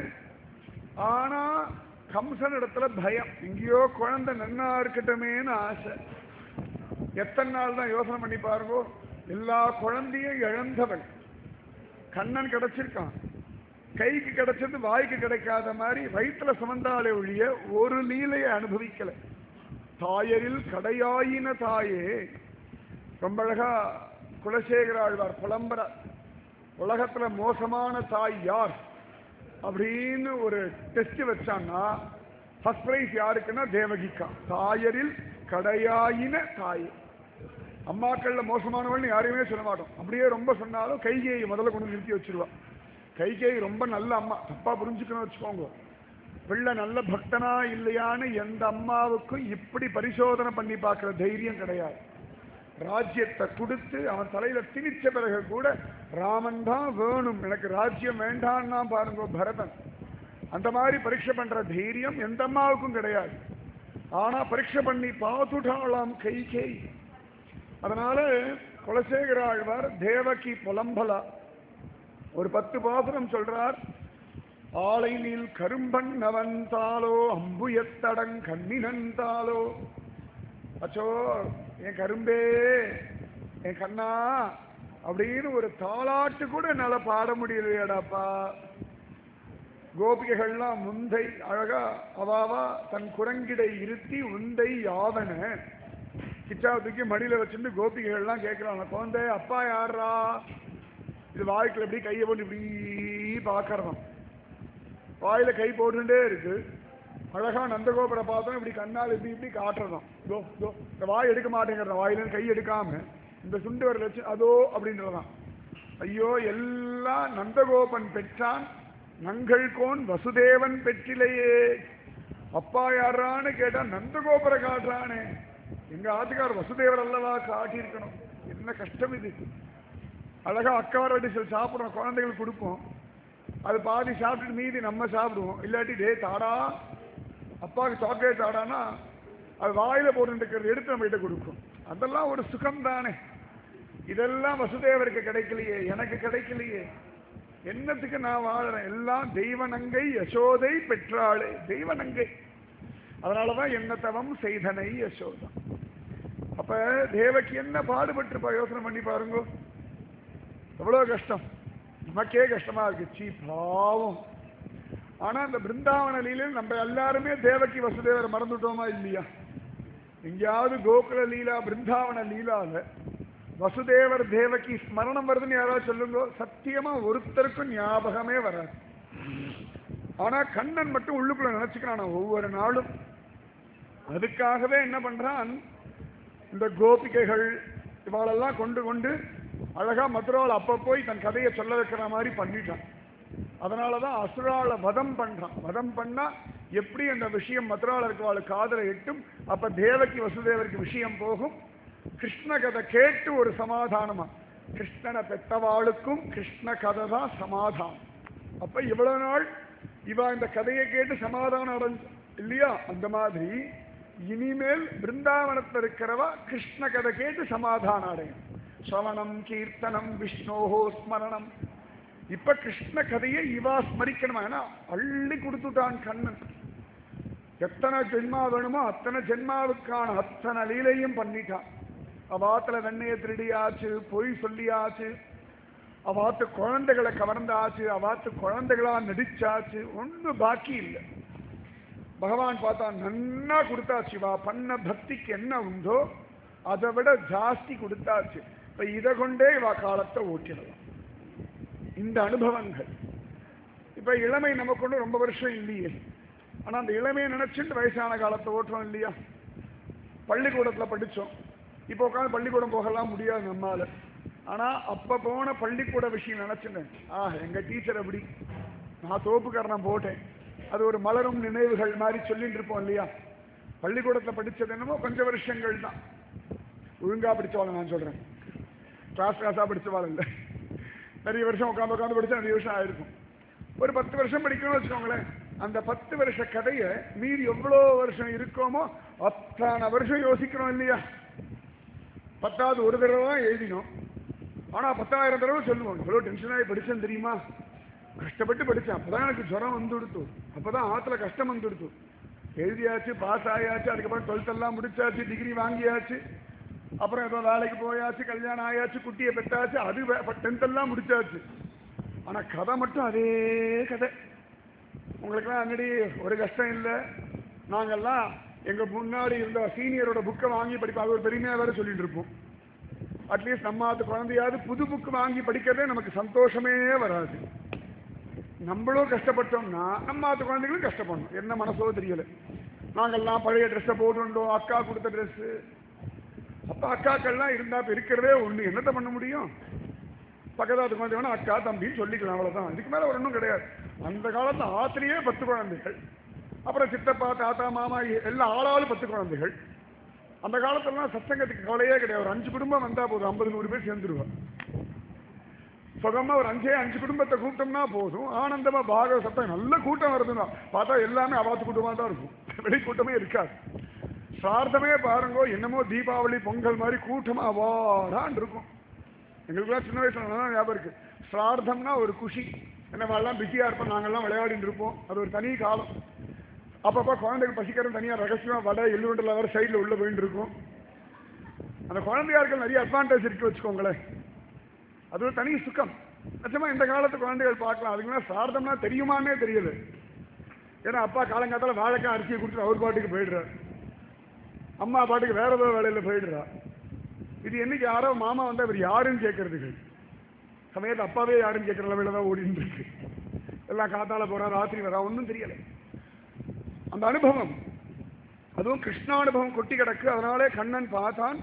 Speaker 1: ஆனா கம்சன் இடத்துல பயம் எங்கேயோ குழந்தை நன்னா இருக்கட்டுமேன்னு ஆசை எத்தனை நாள் தான் யோசனை பண்ணி பாருங்க எல்லா குழந்தையும் இழந்தவள் கண்ணன் கிடைச்சிருக்கான் கைக்கு கிடைச்சது வாய்க்கு கிடைக்காத மாதிரி வயிற்றுல சுமந்தாலே ஒழிய ஒரு லீலையை அனுபவிக்கல தாயரில் கடையாயின தாயே ரொம்ப அழகா குலசேகர ஆழ்வார் புலம்பர உலகத்துல மோசமான தாய் யார் அப்படின்னு ஒரு டெஸ்ட் வச்சான்னா ஃபர்ஸ்ட் பிரைஸ் யாருக்குன்னா தேவகிக்கா தாயரில் கடையாயின தாயே அம்மாக்கள்ல மோசமானவள்னு யாரையுமே சொல்ல மாட்டோம் அப்படியே ரொம்ப சொன்னாலும் கைகேயை முதல்ல கொண்டு நிறுத்தி வச்சிருவா கைகேயி ரொம்ப நல்ல அம்மா தப்பா புரிஞ்சுக்கணும் வச்சுக்கோங்க பிள்ளை நல்ல பக்தனா இல்லையான்னு எந்த அம்மாவுக்கும் இப்படி பரிசோதனை பண்ணி பார்க்கிற தைரியம் கிடையாது ராஜ்யத்தை கொடுத்து அவன் தலையில திணிச்ச பிறகு கூட ராமன் தான் வேணும் எனக்கு ராஜ்யம் வேண்டான்னா பாருங்க பரதன் அந்த மாதிரி பரீட்சை பண்ற தைரியம் எந்த அம்மாவுக்கும் கிடையாது ஆனா பரீட்சை பண்ணி பார்த்துட்டாளாம் கைகேயி அதனால குலசேகர ஆழ்வார் தேவகி புலம்பலா ஒரு பத்து பாசுரம் சொல்றார் ஆலை நீல் கரும்பன் நவந்தாலோ அம்புயத்தடங் கண்ணினந்தாலோ அச்சோ என் கரும்பே என் கண்ணா அப்படின்னு ஒரு தாளாட்டு கூட என்னால பாட முடியலையாடாப்பா கோபிகைகள்லாம் முந்தை அழகா அவாவா தன் குரங்கிடை இருத்தி உந்தை யாவன கிச்சாவை தூக்கி மடியில வச்சுட்டு கோபிகைகள்லாம் கேட்கிறாங்க குழந்தை அப்பா யாரா இது வாய்க்குள்ள இப்படி கையை போட்டு இப்படி பார்க்கறதாம் வாயில கை போட்டுட்டே இருக்கு அழகா நந்தகோபுர பார்த்தோம் இப்படி கண்ணால் இப்படி இப்படி காட்டுறதாம் இதோ இதோ இந்த வாய் எடுக்க மாட்டேங்கிறத வாயில கை எடுக்காம இந்த சுண்டு வரல வச்சு அதோ அப்படின்றதாம் ஐயோ எல்லாம் நந்தகோபன் பெற்றான் நங்கள் கோன் வசுதேவன் பெற்றிலையே அப்பா யாரான்னு கேட்டா நந்தகோபுர காட்டுறானே எங்க ஆத்துக்கார் வசுதேவர் அல்லவா காட்டியிருக்கணும் என்ன கஷ்டம் இது அழகா அக்கார டிஷல் சாப்பிடுறோம் குழந்தைகளுக்கு கொடுப்போம் அது பாதி சாப்பிட்டுட்டு மீதி நம்ம சாப்பிடுவோம் இல்லாட்டி டே தாடா அப்பாவுக்கு சாக்லேட் தாடானா அது வாயில போட்டு இருக்கிறது எடுத்து நம்ம கிட்ட கொடுக்கும் அதெல்லாம் ஒரு சுகம் தானே இதெல்லாம் வசுதேவருக்கு கிடைக்கலையே எனக்கு கிடைக்கலையே என்னத்துக்கு நான் வாழறேன் எல்லாம் தெய்வநங்கை யசோதை பெற்றாளே தெய்வநங்கை அதனாலதான் என்ன தவம் செய்தனை யசோதா அப்ப தேவக்கு என்ன பாடுபட்டு யோசனை பண்ணி பாருங்க எவ்வளவு கஷ்டம் நமக்கே கஷ்டமா இருக்கு சீ பாவம் ஆனா இந்த பிருந்தாவன லீலையில் நம்ம எல்லாருமே தேவகி வசுதேவரை மறந்துட்டோமா இல்லையா எங்கேயாவது கோகுல லீலா பிருந்தாவன லீலால வசுதேவர் தேவகி ஸ்மரணம் வருதுன்னு யாராவது சொல்லுங்க சத்தியமா ஒருத்தருக்கும் ஞாபகமே வராது ஆனா கண்ணன் மட்டும் உள்ளுக்குள்ள நினைச்சுக்கிறான் ஒவ்வொரு நாளும் அதுக்காகவே என்ன பண்றான் இந்த கோபிகைகள் இவாளெல்லாம் கொண்டு கொண்டு அழகா மதுராவில் அப்ப போய் தன் கதையை சொல்ல வைக்கிற மாதிரி பண்ணிட்டான் அதனாலதான் அசுரால வதம் பண்றான் வதம் பண்ணா எப்படி அந்த விஷயம் மதுரால இருக்கவாள் காதல எட்டும் அப்ப தேவகி வசுதேவருக்கு விஷயம் போகும் கிருஷ்ண கதை கேட்டு ஒரு சமாதானமா கிருஷ்ணனை பெத்தவாளுக்கும் கிருஷ்ண கதை தான் சமாதானம் அப்ப இவ்வளவு நாள் இவா இந்த கதையை கேட்டு சமாதானம் அடைஞ்ச இல்லையா அந்த மாதிரி இனிமேல் பிருந்தாவனத்தில் இருக்கிறவா கிருஷ்ண கதை கேட்டு சமாதானம் அடையும் ஸ்ரவணம் கீர்த்தனம் விஷ்ணோஹோ ஸ்மரணம் இப்ப கிருஷ்ண கதையை இவா ஸ்மரிக்கணுமா ஏன்னா அள்ளி கொடுத்துட்டான் கண்ணன் எத்தனை ஜென்மா வேணுமோ அத்தனை ஜென்மாவுக்கான அத்தனை லீலையும் பண்ணிட்டான் அவாத்துல வெண்ணைய திருடியாச்சு பொய் சொல்லியாச்சு அவாத்து குழந்தைகளை கவர்ந்தாச்சு அவாத்து குழந்தைகளா நடிச்சாச்சு ஒன்றும் பாக்கி இல்லை பகவான் பார்த்தா நன்னா கொடுத்தாச்சு வா பண்ண பக்திக்கு என்ன உண்டோ அதை விட ஜாஸ்தி கொடுத்தாச்சு இப்ப இதை கொண்டே இவா காலத்தை ஓட்டிடலாம் இந்த அனுபவங்கள் இப்ப இளமை நமக்கு ஒன்றும் ரொம்ப வருஷம் இல்லையே ஆனா அந்த இளமையை நினைச்சுட்டு வயசான காலத்தை ஓட்டுறோம் இல்லையா பள்ளிக்கூடத்துல படிச்சோம் இப்போ உட்காந்து பள்ளிக்கூடம் போகலாம் முடியாது நம்மால ஆனா அப்ப போன பள்ளிக்கூட விஷயம் நினைச்சுட்டேன் ஆ எங்க டீச்சர் அப்படி நான் தோப்புக்காரன் போட்டேன் அது ஒரு மலரும் நினைவுகள் மாதிரி சொல்லிட்டு இருப்போம் இல்லையா பள்ளிக்கூடத்துல படிச்சது என்னமோ கொஞ்சம் வருஷங்கள் தான் ஒழுங்கா படிச்சவாள் நான் சொல்றேன் கிளாஸ் கிளாஸா படிச்சவாள் இல்லை நிறைய வருஷம் உட்காந்து உட்காந்து படிச்சா நிறைய வருஷம் ஆயிருக்கும் ஒரு பத்து வருஷம் படிக்கணும்னு வச்சுக்கோங்களேன் அந்த பத்து வருஷ கதையை மீறி எவ்வளோ வருஷம் இருக்கோமோ அத்தனை வருஷம் யோசிக்கிறோம் இல்லையா பத்தாவது ஒரு தடவை தான் எழுதினோம் ஆனா பத்தாயிரம் தடவை சொல்லுவோம் எவ்வளோ டென்ஷனாகி படிச்சேன் தெரியுமா கஷ்டப்பட்டு படித்தேன் அப்பதான் எனக்கு ஜுரம் வந்துடுத்து அப்பதான் ஆத்துல கஷ்டம் வந்துடுத்து எழுதியாச்சு பாஸ் ஆயாச்சு அதுக்கப்புறம் டுவெல்த் எல்லாம் முடிச்சாச்சு டிகிரி வாங்கியாச்சு அப்புறம் ஏதோ வேலைக்கு போயாச்சு கல்யாணம் ஆயாச்சு குட்டியை பெற்றாச்சு அது டென்த் எல்லாம் முடிச்சாச்சு ஆனா கதை மட்டும் அதே கதை உங்களுக்கெல்லாம் அங்கடி ஒரு கஷ்டம் இல்லை நாங்கெல்லாம் எங்க முன்னாடி இருந்த சீனியரோட புக்கை வாங்கி படிப்போம் அது ஒரு பெருமையா வேற சொல்லிட்டு இருப்போம் அட்லீஸ்ட் நம்ம அது குழந்தையாவது புது புக்கு வாங்கி படிக்கிறதே நமக்கு சந்தோஷமே வராது நம்மளும் கஷ்டப்பட்டோம்னா நம்ம அது குழந்தைகளும் கஷ்டப்படணும் என்ன மனசோ தெரியல நாங்கெல்லாம் பழைய ட்ரெஸ்ஸை போட்டுட்டோம் அக்கா கொடுத்த ட்ரெஸ்ஸு அப்ப அக்காக்கள்லாம் இருந்தா இப்ப இருக்கிறதே ஒண்ணு என்னத்த பண்ண முடியும் பக்கத்தாத்து குழந்தை வேணா அக்கா தம்பின்னு சொல்லிக்கலாம் அவ்வளவுதான் இதுக்கு மேல ஒரு ஒன்றும் கிடையாது அந்த காலத்துல ஆத்திலேயே பத்து குழந்தைகள் அப்புறம் சித்தப்பா தாத்தா மாமா எல்லாம் ஆளாலும் பத்து குழந்தைகள் அந்த காலத்துலலாம் சத்தங்கத்துக்கு கவலையே கிடையாது ஒரு அஞ்சு குடும்பம் வந்தா போதும் ஐம்பது நூறு பேர் சேர்ந்துருவா சுகமா ஒரு அஞ்சே அஞ்சு குடும்பத்தை கூட்டம்னா போதும் ஆனந்தமா பாகவ சத்தம் நல்ல கூட்டம் வருதுன்னா பார்த்தா எல்லாமே அவாத்து கூட்டமா தான் இருக்கும் வெளி கூட்டமே இருக்காது சார்த்தமே பாருங்க என்னமோ தீபாவளி பொங்கல் மாதிரி கூட்டமா அவாடான் இருக்கும் எங்களுக்குலாம் சின்ன வயசுல நல்லா ஞாபகம் இருக்கு சிரார்த்தம்னா ஒரு குஷி என்னவாலாம் பிஸியா இருப்போம் நாங்கெல்லாம் விளையாடிட்டு இருப்போம் அது ஒரு தனி காலம் அப்பப்போ குழந்தைகள் பசிக்கிறது தனியா ரகசியமா வடை எள்ளுவண்டில் வேற சைடில் உள்ள போயிட்டு இருக்கும் அந்த குழந்தையார்கள் நிறைய அட்வான்டேஜ் இருக்கு வச்சுக்கோங்களேன் அது ஒரு தனி சுகம் நிச்சயமா இந்த காலத்து குழந்தைகள் பார்க்கலாம் அதுக்கு மேலே சார்த்தம்னா தெரியுமான்னே தெரியல ஏன்னா அப்பா காலங்காத்தால வாழைக்காய் அரிசியை கொடுத்து அவர் பாட்டுக்கு போயிடுறாரு அம்மா பாட்டுக்கு வேற ஏதோ வேலையில போயிடுறா இது என்னைக்கு யாரோ மாமா வந்தா இவர் யாருன்னு கேட்கறதுக்கு சமயத்தில் அப்பாவே யாருன்னு கேட்கற லெவலில் தான் ஓடிட்டு இருக்கு எல்லாம் காத்தால போறா ராத்திரி வரா ஒன்றும் தெரியல அந்த அனுபவம் அதுவும் கிருஷ்ணானுபவம் கொட்டி கிடக்கு அதனாலே கண்ணன் பார்த்தான்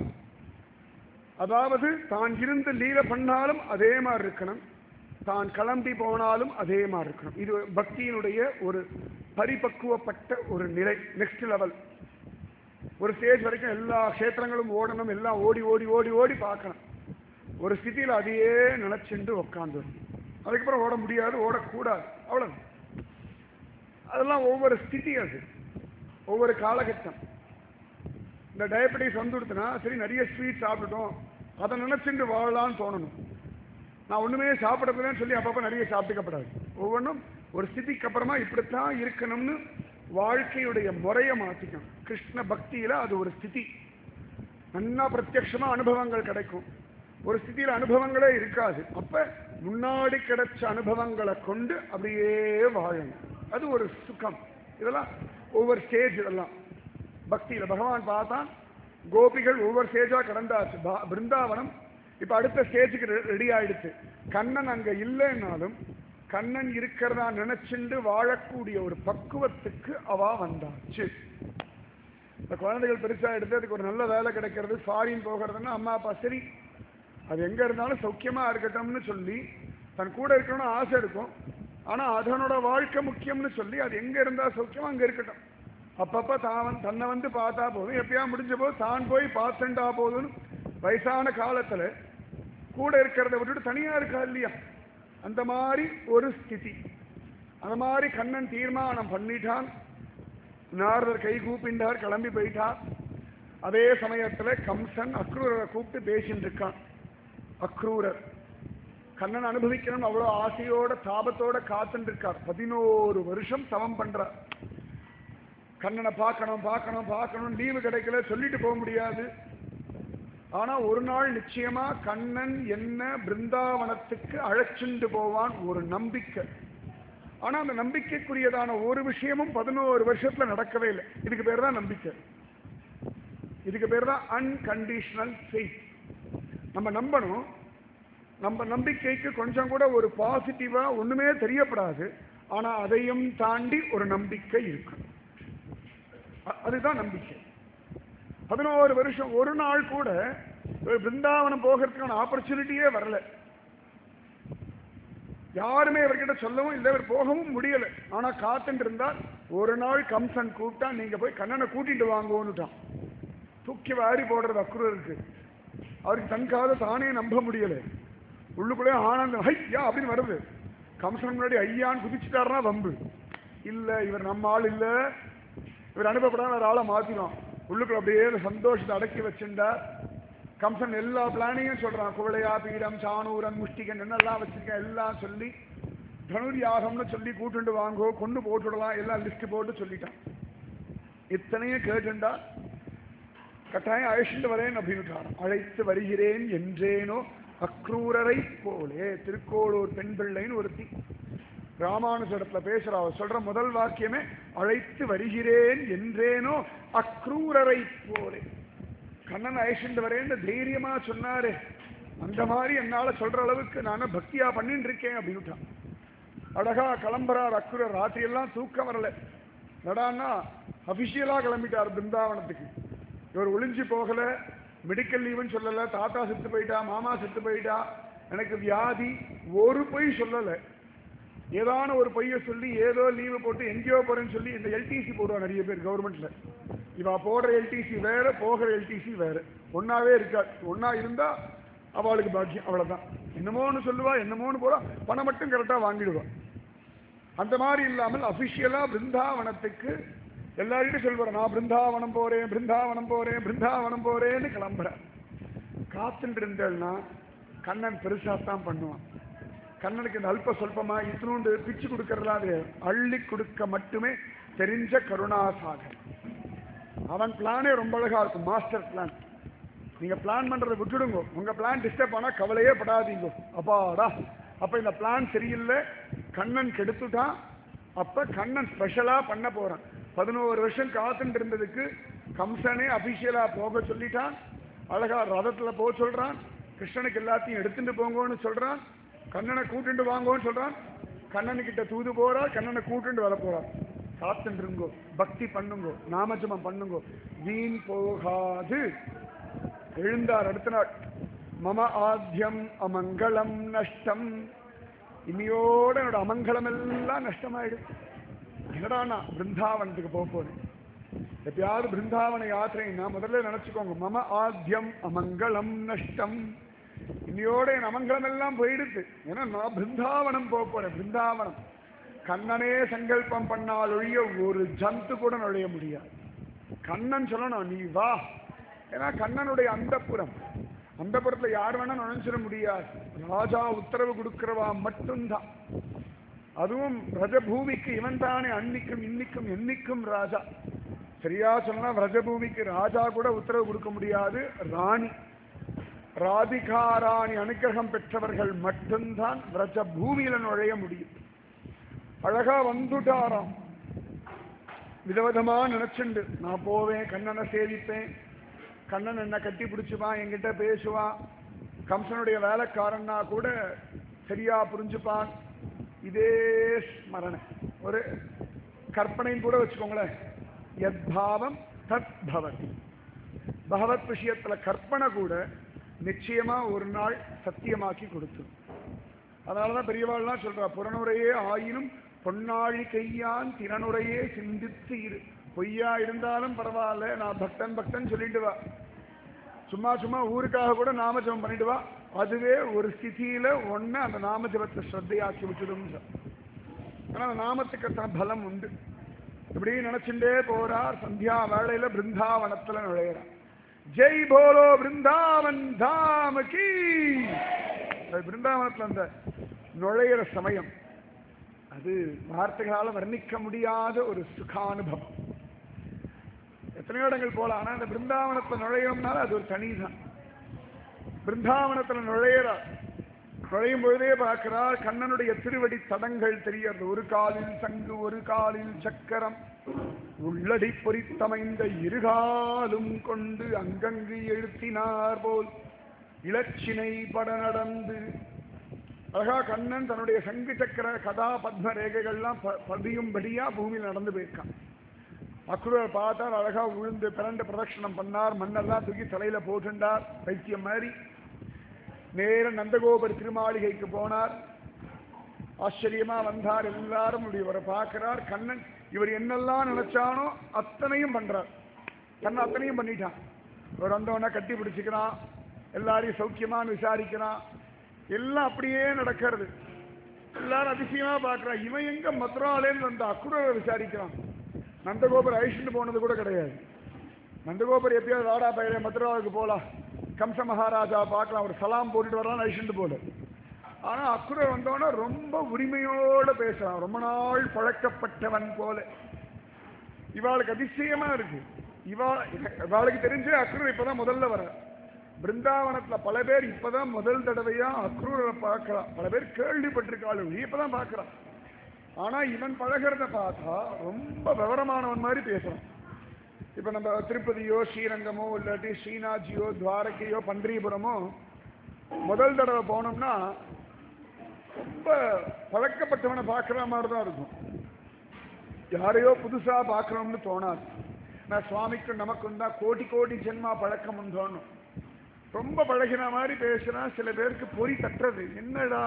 Speaker 1: அதாவது தான் இருந்து லீல பண்ணாலும் அதே மாதிரி இருக்கணும் தான் கிளம்பி போனாலும் அதே மாதிரி இருக்கணும் இது பக்தியினுடைய ஒரு பரிபக்குவப்பட்ட ஒரு நிலை நெக்ஸ்ட் லெவல் ஒரு ஸ்டேஜ் வரைக்கும் எல்லா க்ஷேத்திரங்களும் ஓடணும் எல்லாம் ஓடி ஓடி ஓடி ஓடி பார்க்கணும் ஒரு ஸ்திதியில் அதையே நினைச்சுண்டு உட்காந்து அதுக்கப்புறம் ஓட முடியாது ஓடக்கூடாது அவ்வளவு அதெல்லாம் ஒவ்வொரு ஸ்திதி அது ஒவ்வொரு காலகட்டம் இந்த டயபெட்டிஸ் வந்துடுத்துனா சரி நிறைய ஸ்வீட் சாப்பிட்டுட்டோம் அதை நினைச்சுட்டு வாழலாம்னு தோணணும் நான் ஒண்ணுமே சாப்பிடக்கூடாதுன்னு சொல்லி அப்பப்போ நிறைய சாப்பிட்டுக்கப்படாது ஒவ்வொன்றும் ஒரு ஸ்திதிக்கு அப்புறமா இப்படித்தான் இருக்கணும்னு வாழ்க்கையுடைய முறையை மாத்திக்கணும் கிருஷ்ண பக்தியில அது ஒரு ஸ்திதி நல்லா பிரத்யட்சமா அனுபவங்கள் கிடைக்கும் ஒரு ஸ்திதியில அனுபவங்களே இருக்காது அப்ப முன்னாடி கிடைச்ச அனுபவங்களை கொண்டு அப்படியே வாழணும் அது ஒரு சுகம் இதெல்லாம் ஒவ்வொரு ஸ்டேஜ் இதெல்லாம் பக்தியில பகவான் பார்த்தான் கோபிகள் ஒவ்வொரு ஸ்டேஜா கடந்தாச்சு பா- பிருந்தாவனம் இப்ப அடுத்த ஸ்டேஜுக்கு ரெடி ஆயிடுச்சு கண்ணன் அங்க இல்லைன்னாலும் கண்ணன் இருக்கிறதா நினைச்சுண்டு வாழக்கூடிய ஒரு பக்குவத்துக்கு அவா வந்தாச்சு இந்த குழந்தைகள் பெருசா எடுத்து அதுக்கு ஒரு நல்ல வேலை கிடைக்கிறது ஃபாரின் போகிறதுன்னா அம்மா அப்பா சரி அது எங்க இருந்தாலும் சௌக்கியமா இருக்கட்டும்னு சொல்லி தன் கூட இருக்கணும்னு ஆசை இருக்கும் ஆனா அதனோட வாழ்க்கை முக்கியம்னு சொல்லி அது எங்க இருந்தா சௌக்கியமா அங்க இருக்கட்டும் அப்பப்ப தான் தன்னை வந்து பார்த்தா போதும் எப்பயா முடிஞ்ச போது தான் போய் பார்த்துட்டா போதும்னு வயசான காலத்துல கூட இருக்கிறத விட்டுட்டு தனியா இருக்கா இல்லையா அந்த மாதிரி ஒரு ஸ்திதி அந்த மாதிரி கண்ணன் தீர்மானம் பண்ணிட்டான் நாரதர் கை கூப்பிண்டார் கிளம்பி போயிட்டார் அதே சமயத்துல கம்சன் அக்ரூரரை கூப்பிட்டு பேசிட்டு இருக்கான் அக்ரூரர் கண்ணன் அனுபவிக்கணும் அவ்வளவு ஆசையோட தாபத்தோட காத்துட்டு இருக்கார் பதினோரு வருஷம் தவம் பண்றார் கண்ணனை பார்க்கணும் பார்க்கணும் பார்க்கணும் லீவு கிடைக்கல சொல்லிட்டு போக முடியாது ஆனா ஒரு நாள் நிச்சயமா கண்ணன் என்ன பிருந்தாவனத்துக்கு அழைச்சிண்டு போவான் ஒரு நம்பிக்கை ஆனா அந்த நம்பிக்கைக்குரியதான ஒரு விஷயமும் பதினோரு வருஷத்துல நடக்கவே இல்லை இதுக்கு பேர் தான் நம்பிக்கை இதுக்கு பேர் தான் அன்கண்டிஷனல் ஃபெய்த் நம்ம நம்பணும் நம்ம நம்பிக்கைக்கு கொஞ்சம் கூட ஒரு பாசிட்டிவா ஒண்ணுமே தெரியப்படாது ஆனா அதையும் தாண்டி ஒரு நம்பிக்கை இருக்கு அ- அதுதான் நம்பிக்கை பதினோரு வருஷம் ஒரு நாள் கூட ஒரு பிருந்தாவனம் போகிறதுக்கான ஆப்பர்ச்சுனிட்டியே வரல யாருமே இவர்கிட்ட சொல்லவும் இல்லை இவர் போகவும் முடியல ஆனா காத்துட்டு இருந்தால் ஒரு நாள் கம்சன் கூப்பிட்டா நீங்க போய் கண்ணனை கூட்டிட்டு வாங்கோன்னுட்டான் தூக்கி வாரி போடுறது அக்குரருக்கு அவருக்கு தன் காதை தானே நம்ப முடியல உள்ளுக்குள்ளே ஆனந்தம் ஐயா அப்படின்னு வருது கம்சன் முன்னாடி ஐயான்னு குதிச்சுட்டாருன்னா வம்பு இல்ல இவர் நம்ம ஆள் இல்ல இவர் அனுப்பப்படாம வேற ஆளை மாத்தினோம் உள்ளுக்குள்ள அப்படியே அந்த சந்தோஷத்தை அடக்கி வச்சிருந்தார் கம்சன் எல்லா பிளானையும் சொல்றான் குவளையா பீடம் சாணூரன் முஷ்டிகன் என்னெல்லாம் வச்சிருக்கேன் எல்லாம் சொல்லி தனுர் யாகம்னு சொல்லி கூட்டுண்டு வாங்கோ கொண்டு போட்டுடலாம் எல்லாம் லிஸ்ட் போட்டு சொல்லிட்டான் இத்தனையும் கேட்டுண்டா கட்டாயம் அழைச்சிட்டு வரேன் அப்படின்னுட்டான் அழைத்து வருகிறேன் என்றேனோ அக்ரூரரை போலே திருக்கோளூர் பெண் பிள்ளைன்னு ஒருத்தி ராமானுஜரத்துல பேசுறா அவ சொல்ற முதல் வாக்கியமே அழைத்து வருகிறேன் என்றேனோ அக்ரூரரை போலே கண்ணன் அழைச்சிட்டு வரேன்னு தைரியமா சொன்னாரே அந்த மாதிரி என்னால சொல்ற அளவுக்கு நானும் பக்தியா பண்ணிட்டு இருக்கேன் அப்படின்னுட்டான் அழகா கிளம்புறார் அக்குரர் ராத்திரி எல்லாம் தூக்கம் வரல நடான்னா அபிஷியலா கிளம்பிட்டார் பிருந்தாவனத்துக்கு இவர் ஒளிஞ்சு போகல மெடிக்கல் லீவுன்னு சொல்லல தாத்தா செத்து போயிட்டா மாமா செத்து போயிட்டா எனக்கு வியாதி ஒரு பொய் சொல்லல ஏதான ஒரு பொய்யை சொல்லி ஏதோ லீவு போட்டு எங்கேயோ போறேன்னு சொல்லி இந்த எல்டிசி போடுவா நிறைய பேர் கவர்மெண்ட்ல இவ போடுற எல்டிசி வேற போகிற எல்டிசி வேற ஒன்னாவே இருக்காது ஒன்னா இருந்தா அவளுக்கு பாக்கியம் அவ்வளவுதான் என்னமோன்னு சொல்லுவா என்னமோன்னு போறா பணம் மட்டும் கரெக்டா வாங்கிடுவா அந்த மாதிரி இல்லாமல் அபிஷியலா பிருந்தாவனத்துக்கு எல்லார்கிட்டும் சொல்வார் நான் பிருந்தாவனம் போறேன் பிருந்தாவனம் போறேன் பிருந்தாவனம் போறேன்னு கிளம்புறேன் காத்துட்டு இருந்தேன்னா கண்ணன் பெருசாத்தான் பண்ணுவான் கண்ணனுக்கு இந்த அல்ப சொல்பமா இத்தினூண்டு பிச்சு கொடுக்கறதா அது அள்ளி கொடுக்க மட்டுமே தெரிஞ்ச கருணாசாகர் அவன் பிளானே ரொம்ப அழகா இருக்கும் மாஸ்டர் பிளான் நீங்க பிளான் பண்றதை விட்டுடுங்க உங்க பிளான் டிஸ்டர்ப் ஆனா கவலையே படாதீங்க அப்பாடா அப்ப இந்த பிளான் சரியில்லை கண்ணன் கெடுத்துட்டான் அப்ப கண்ணன் ஸ்பெஷலா பண்ண போறான் பதினோரு வருஷம் காத்துட்டு இருந்ததுக்கு கம்சனே அபிஷியலா போக சொல்லிட்டான் அழகா ரதத்துல போக சொல்றான் கிருஷ்ணனுக்கு எல்லாத்தையும் எடுத்துட்டு போங்கன்னு சொல்றான் கண்ணனை கூட்டிட்டு வாங்கன்னு சொல்றான் கண்ணனுக்கிட்ட தூது போறா கண்ணனை கூட்டிட்டு வர போறா காத்துட்டு இருங்கோ பக்தி பண்ணுங்கோ நாமஜபம் பண்ணுங்கோ வீண் போகாது எழுந்தார் அடுத்த நாள் மம ஆத்தியம் அமங்கலம் நஷ்டம் இனியோட என்னோட அமங்கலம் எல்லாம் நஷ்டமாயிடுது என்னடா நான் பிருந்தாவனத்துக்கு போக போறேன் எப்பயாவது பிருந்தாவன யாத்திரைன்னா முதல்ல நினைச்சுக்கோங்க மம ஆத்தியம் அமங்கலம் நஷ்டம் இன்னையோட என் அமங்கலம் எல்லாம் போயிடுது ஏன்னா நான் பிருந்தாவனம் போக போறேன் பிருந்தாவனம் கண்ணனே சங்கல்பம் பண்ணால் ஒழிய ஒரு ஜந்து கூட நுழைய முடியாது கண்ணன் சொல்லணும் நீ வா ஏன்னா கண்ணனுடைய அந்தப்புறம் அந்தப்புறத்துல யார் வேணா நுழைஞ்சிட முடியாது ராஜா உத்தரவு கொடுக்கிறவா மட்டும்தான் அதுவும் ரஜபூமிக்கு இவன் தானே அன்னிக்கும் இன்னிக்கும் என்னைக்கும் ராஜா சரியா சொன்னா ரஜபூமிக்கு ராஜா கூட உத்தரவு கொடுக்க முடியாது ராணி ராதிகாராணி அனுகிரகம் பெற்றவர்கள் மட்டும்தான் ரஜ பூமியில நுழைய முடியும் அழகா வந்துட்டாராம் விதவிதமா நினைச்சுண்டு நான் போவேன் கண்ணனை சேவிப்பேன் கண்ணன் என்ன கட்டி பிடிச்சுப்பான் என்கிட்ட பேசுவான் கம்சனுடைய வேலைக்காரன்னா கூட சரியா புரிஞ்சுப்பான் இதே ஸ்மரணை ஒரு கற்பனையும் கூட வச்சுக்கோங்களேன் யத்பாவம் தத் பவதி பகவத் விஷயத்துல கற்பனை கூட நிச்சயமா ஒரு நாள் சத்தியமாக்கி கொடுத்து அதனாலதான் பெரியவாள்லாம் சொல்றா புறனுரையே ஆயினும் பொன்னாழி கையான் திறனுரையே சிந்தித்து இரு பொய்யா இருந்தாலும் பரவாயில்ல நான் பக்தன் பக்தன் சொல்லிட்டு வா சும்மா சும்மா ஊருக்காக கூட நாமஜபம் பண்ணிட்டு வா அதுவே ஒரு ஸ்திதியில ஒண்ணு அந்த நாமஜபத்தை ஸ்ரத்தையாக்கி விட்டுடும் ஆனா அந்த நாமத்துக்கு அத்தனை பலம் உண்டு இப்படி நினைச்சுட்டே போறார் சந்தியா வேளையில பிருந்தாவனத்துல நுழையிறார் ஜெய் போலோ பிருந்தாவன் தாம கீ அது பிருந்தாவனத்துல அந்த நுழையிற சமயம் அது வார்த்தைகளால வர்ணிக்க முடியாத ஒரு சுகானுபவம் எத்தனையோ இடங்கள் போலாம் ஆனா அந்த பிருந்தாவனத்தை நுழையணும்னால அது ஒரு தனிதான் பிருந்தாவனத்துல நுழையிறார் நுழையும் பொழுதே பார்க்கிறார் கண்ணனுடைய திருவடி தடங்கள் தெரியறது ஒரு காலில் சங்கு ஒரு காலில் சக்கரம் உள்ளடி பொறித்தமைந்த இருகாலும் கொண்டு அங்கங்கு எழுத்தினார் போல் இலச்சினை பட நடந்து அழகா கண்ணன் தன்னுடைய சங்கு சக்கர கதா பத்ம ரேகைகள்லாம் ப- பதியும்படியா பூமியில் நடந்து போயிருக்கான் அக்ரூரர் பார்த்தார் அழகா விழுந்து பிறண்டு பிரதட்சணம் பண்ணார் மண்ணெல்லாம் தூக்கி தலையில போட்டுண்டார் பைத்தியம் மாதிரி நேர நந்தகோபர் திருமாளிகைக்கு போனார் ஆச்சரியமா வந்தார் எல்லாரும் இப்படி இவரை பார்க்கிறார் கண்ணன் இவர் என்னெல்லாம் நினைச்சானோ அத்தனையும் பண்றார் கண்ணன் அத்தனையும் பண்ணிட்டான் இவர் வந்தவொடனே கட்டி பிடிச்சிக்கிறான் எல்லாரையும் சௌக்கியமான்னு விசாரிக்கிறான் எல்லாம் அப்படியே நடக்கிறது எல்லாரும் அதிசயமா பார்க்கறான் இவன் எங்க மதுராலேன்னு வந்த அக்குரவை விசாரிக்கிறான் நந்தகோபர் அழிச்சுட்டு போனது கூட கிடையாது நந்தகோபர் எப்பயாவது வாடா பயிர மதுராவுக்கு போலாம் கம்ச மகாராஜா பார்க்கலாம் ஒரு சலாம் போட்டுட்டு வரலாம் அழிச்சுட்டு போல ஆனா அக்குரர் வந்தோன்னா ரொம்ப உரிமையோட பேசுறான் ரொம்ப நாள் பழக்கப்பட்டவன் போல இவாளுக்கு அதிசயமா இருக்கு இவா இவாளுக்கு தெரிஞ்சு அக்ரூர் இப்பதான் முதல்ல வர பிருந்தாவனத்துல பல பேர் இப்பதான் முதல் தடவையா அக்ரூரை பார்க்கறான் பல பேர் கேள்விப்பட்டிருக்காள் இப்பதான் பார்க்கறான் ஆனா இவன் பழகிறத பார்த்தா ரொம்ப விவரமானவன் மாதிரி பேசுறான் இப்ப நம்ம திருப்பதியோ ஸ்ரீரங்கமோ இல்லாட்டி ஸ்ரீநாத்ஜியோ துவாரகையோ பன்றிபுரமோ முதல் தடவை போனோம்னா ரொம்ப பழக்கப்பட்டவனை பார்க்குற மாதிரி தான் இருக்கும் யாரையோ புதுசா பார்க்கணும்னு தோணாது நான் சுவாமிக்கும் நமக்கும் தான் கோடி கோடி ஜென்மா பழக்கம் தோணும் ரொம்ப பழகின மாதிரி பேசுனா சில பேருக்கு பொறி தட்டுறது என்னடா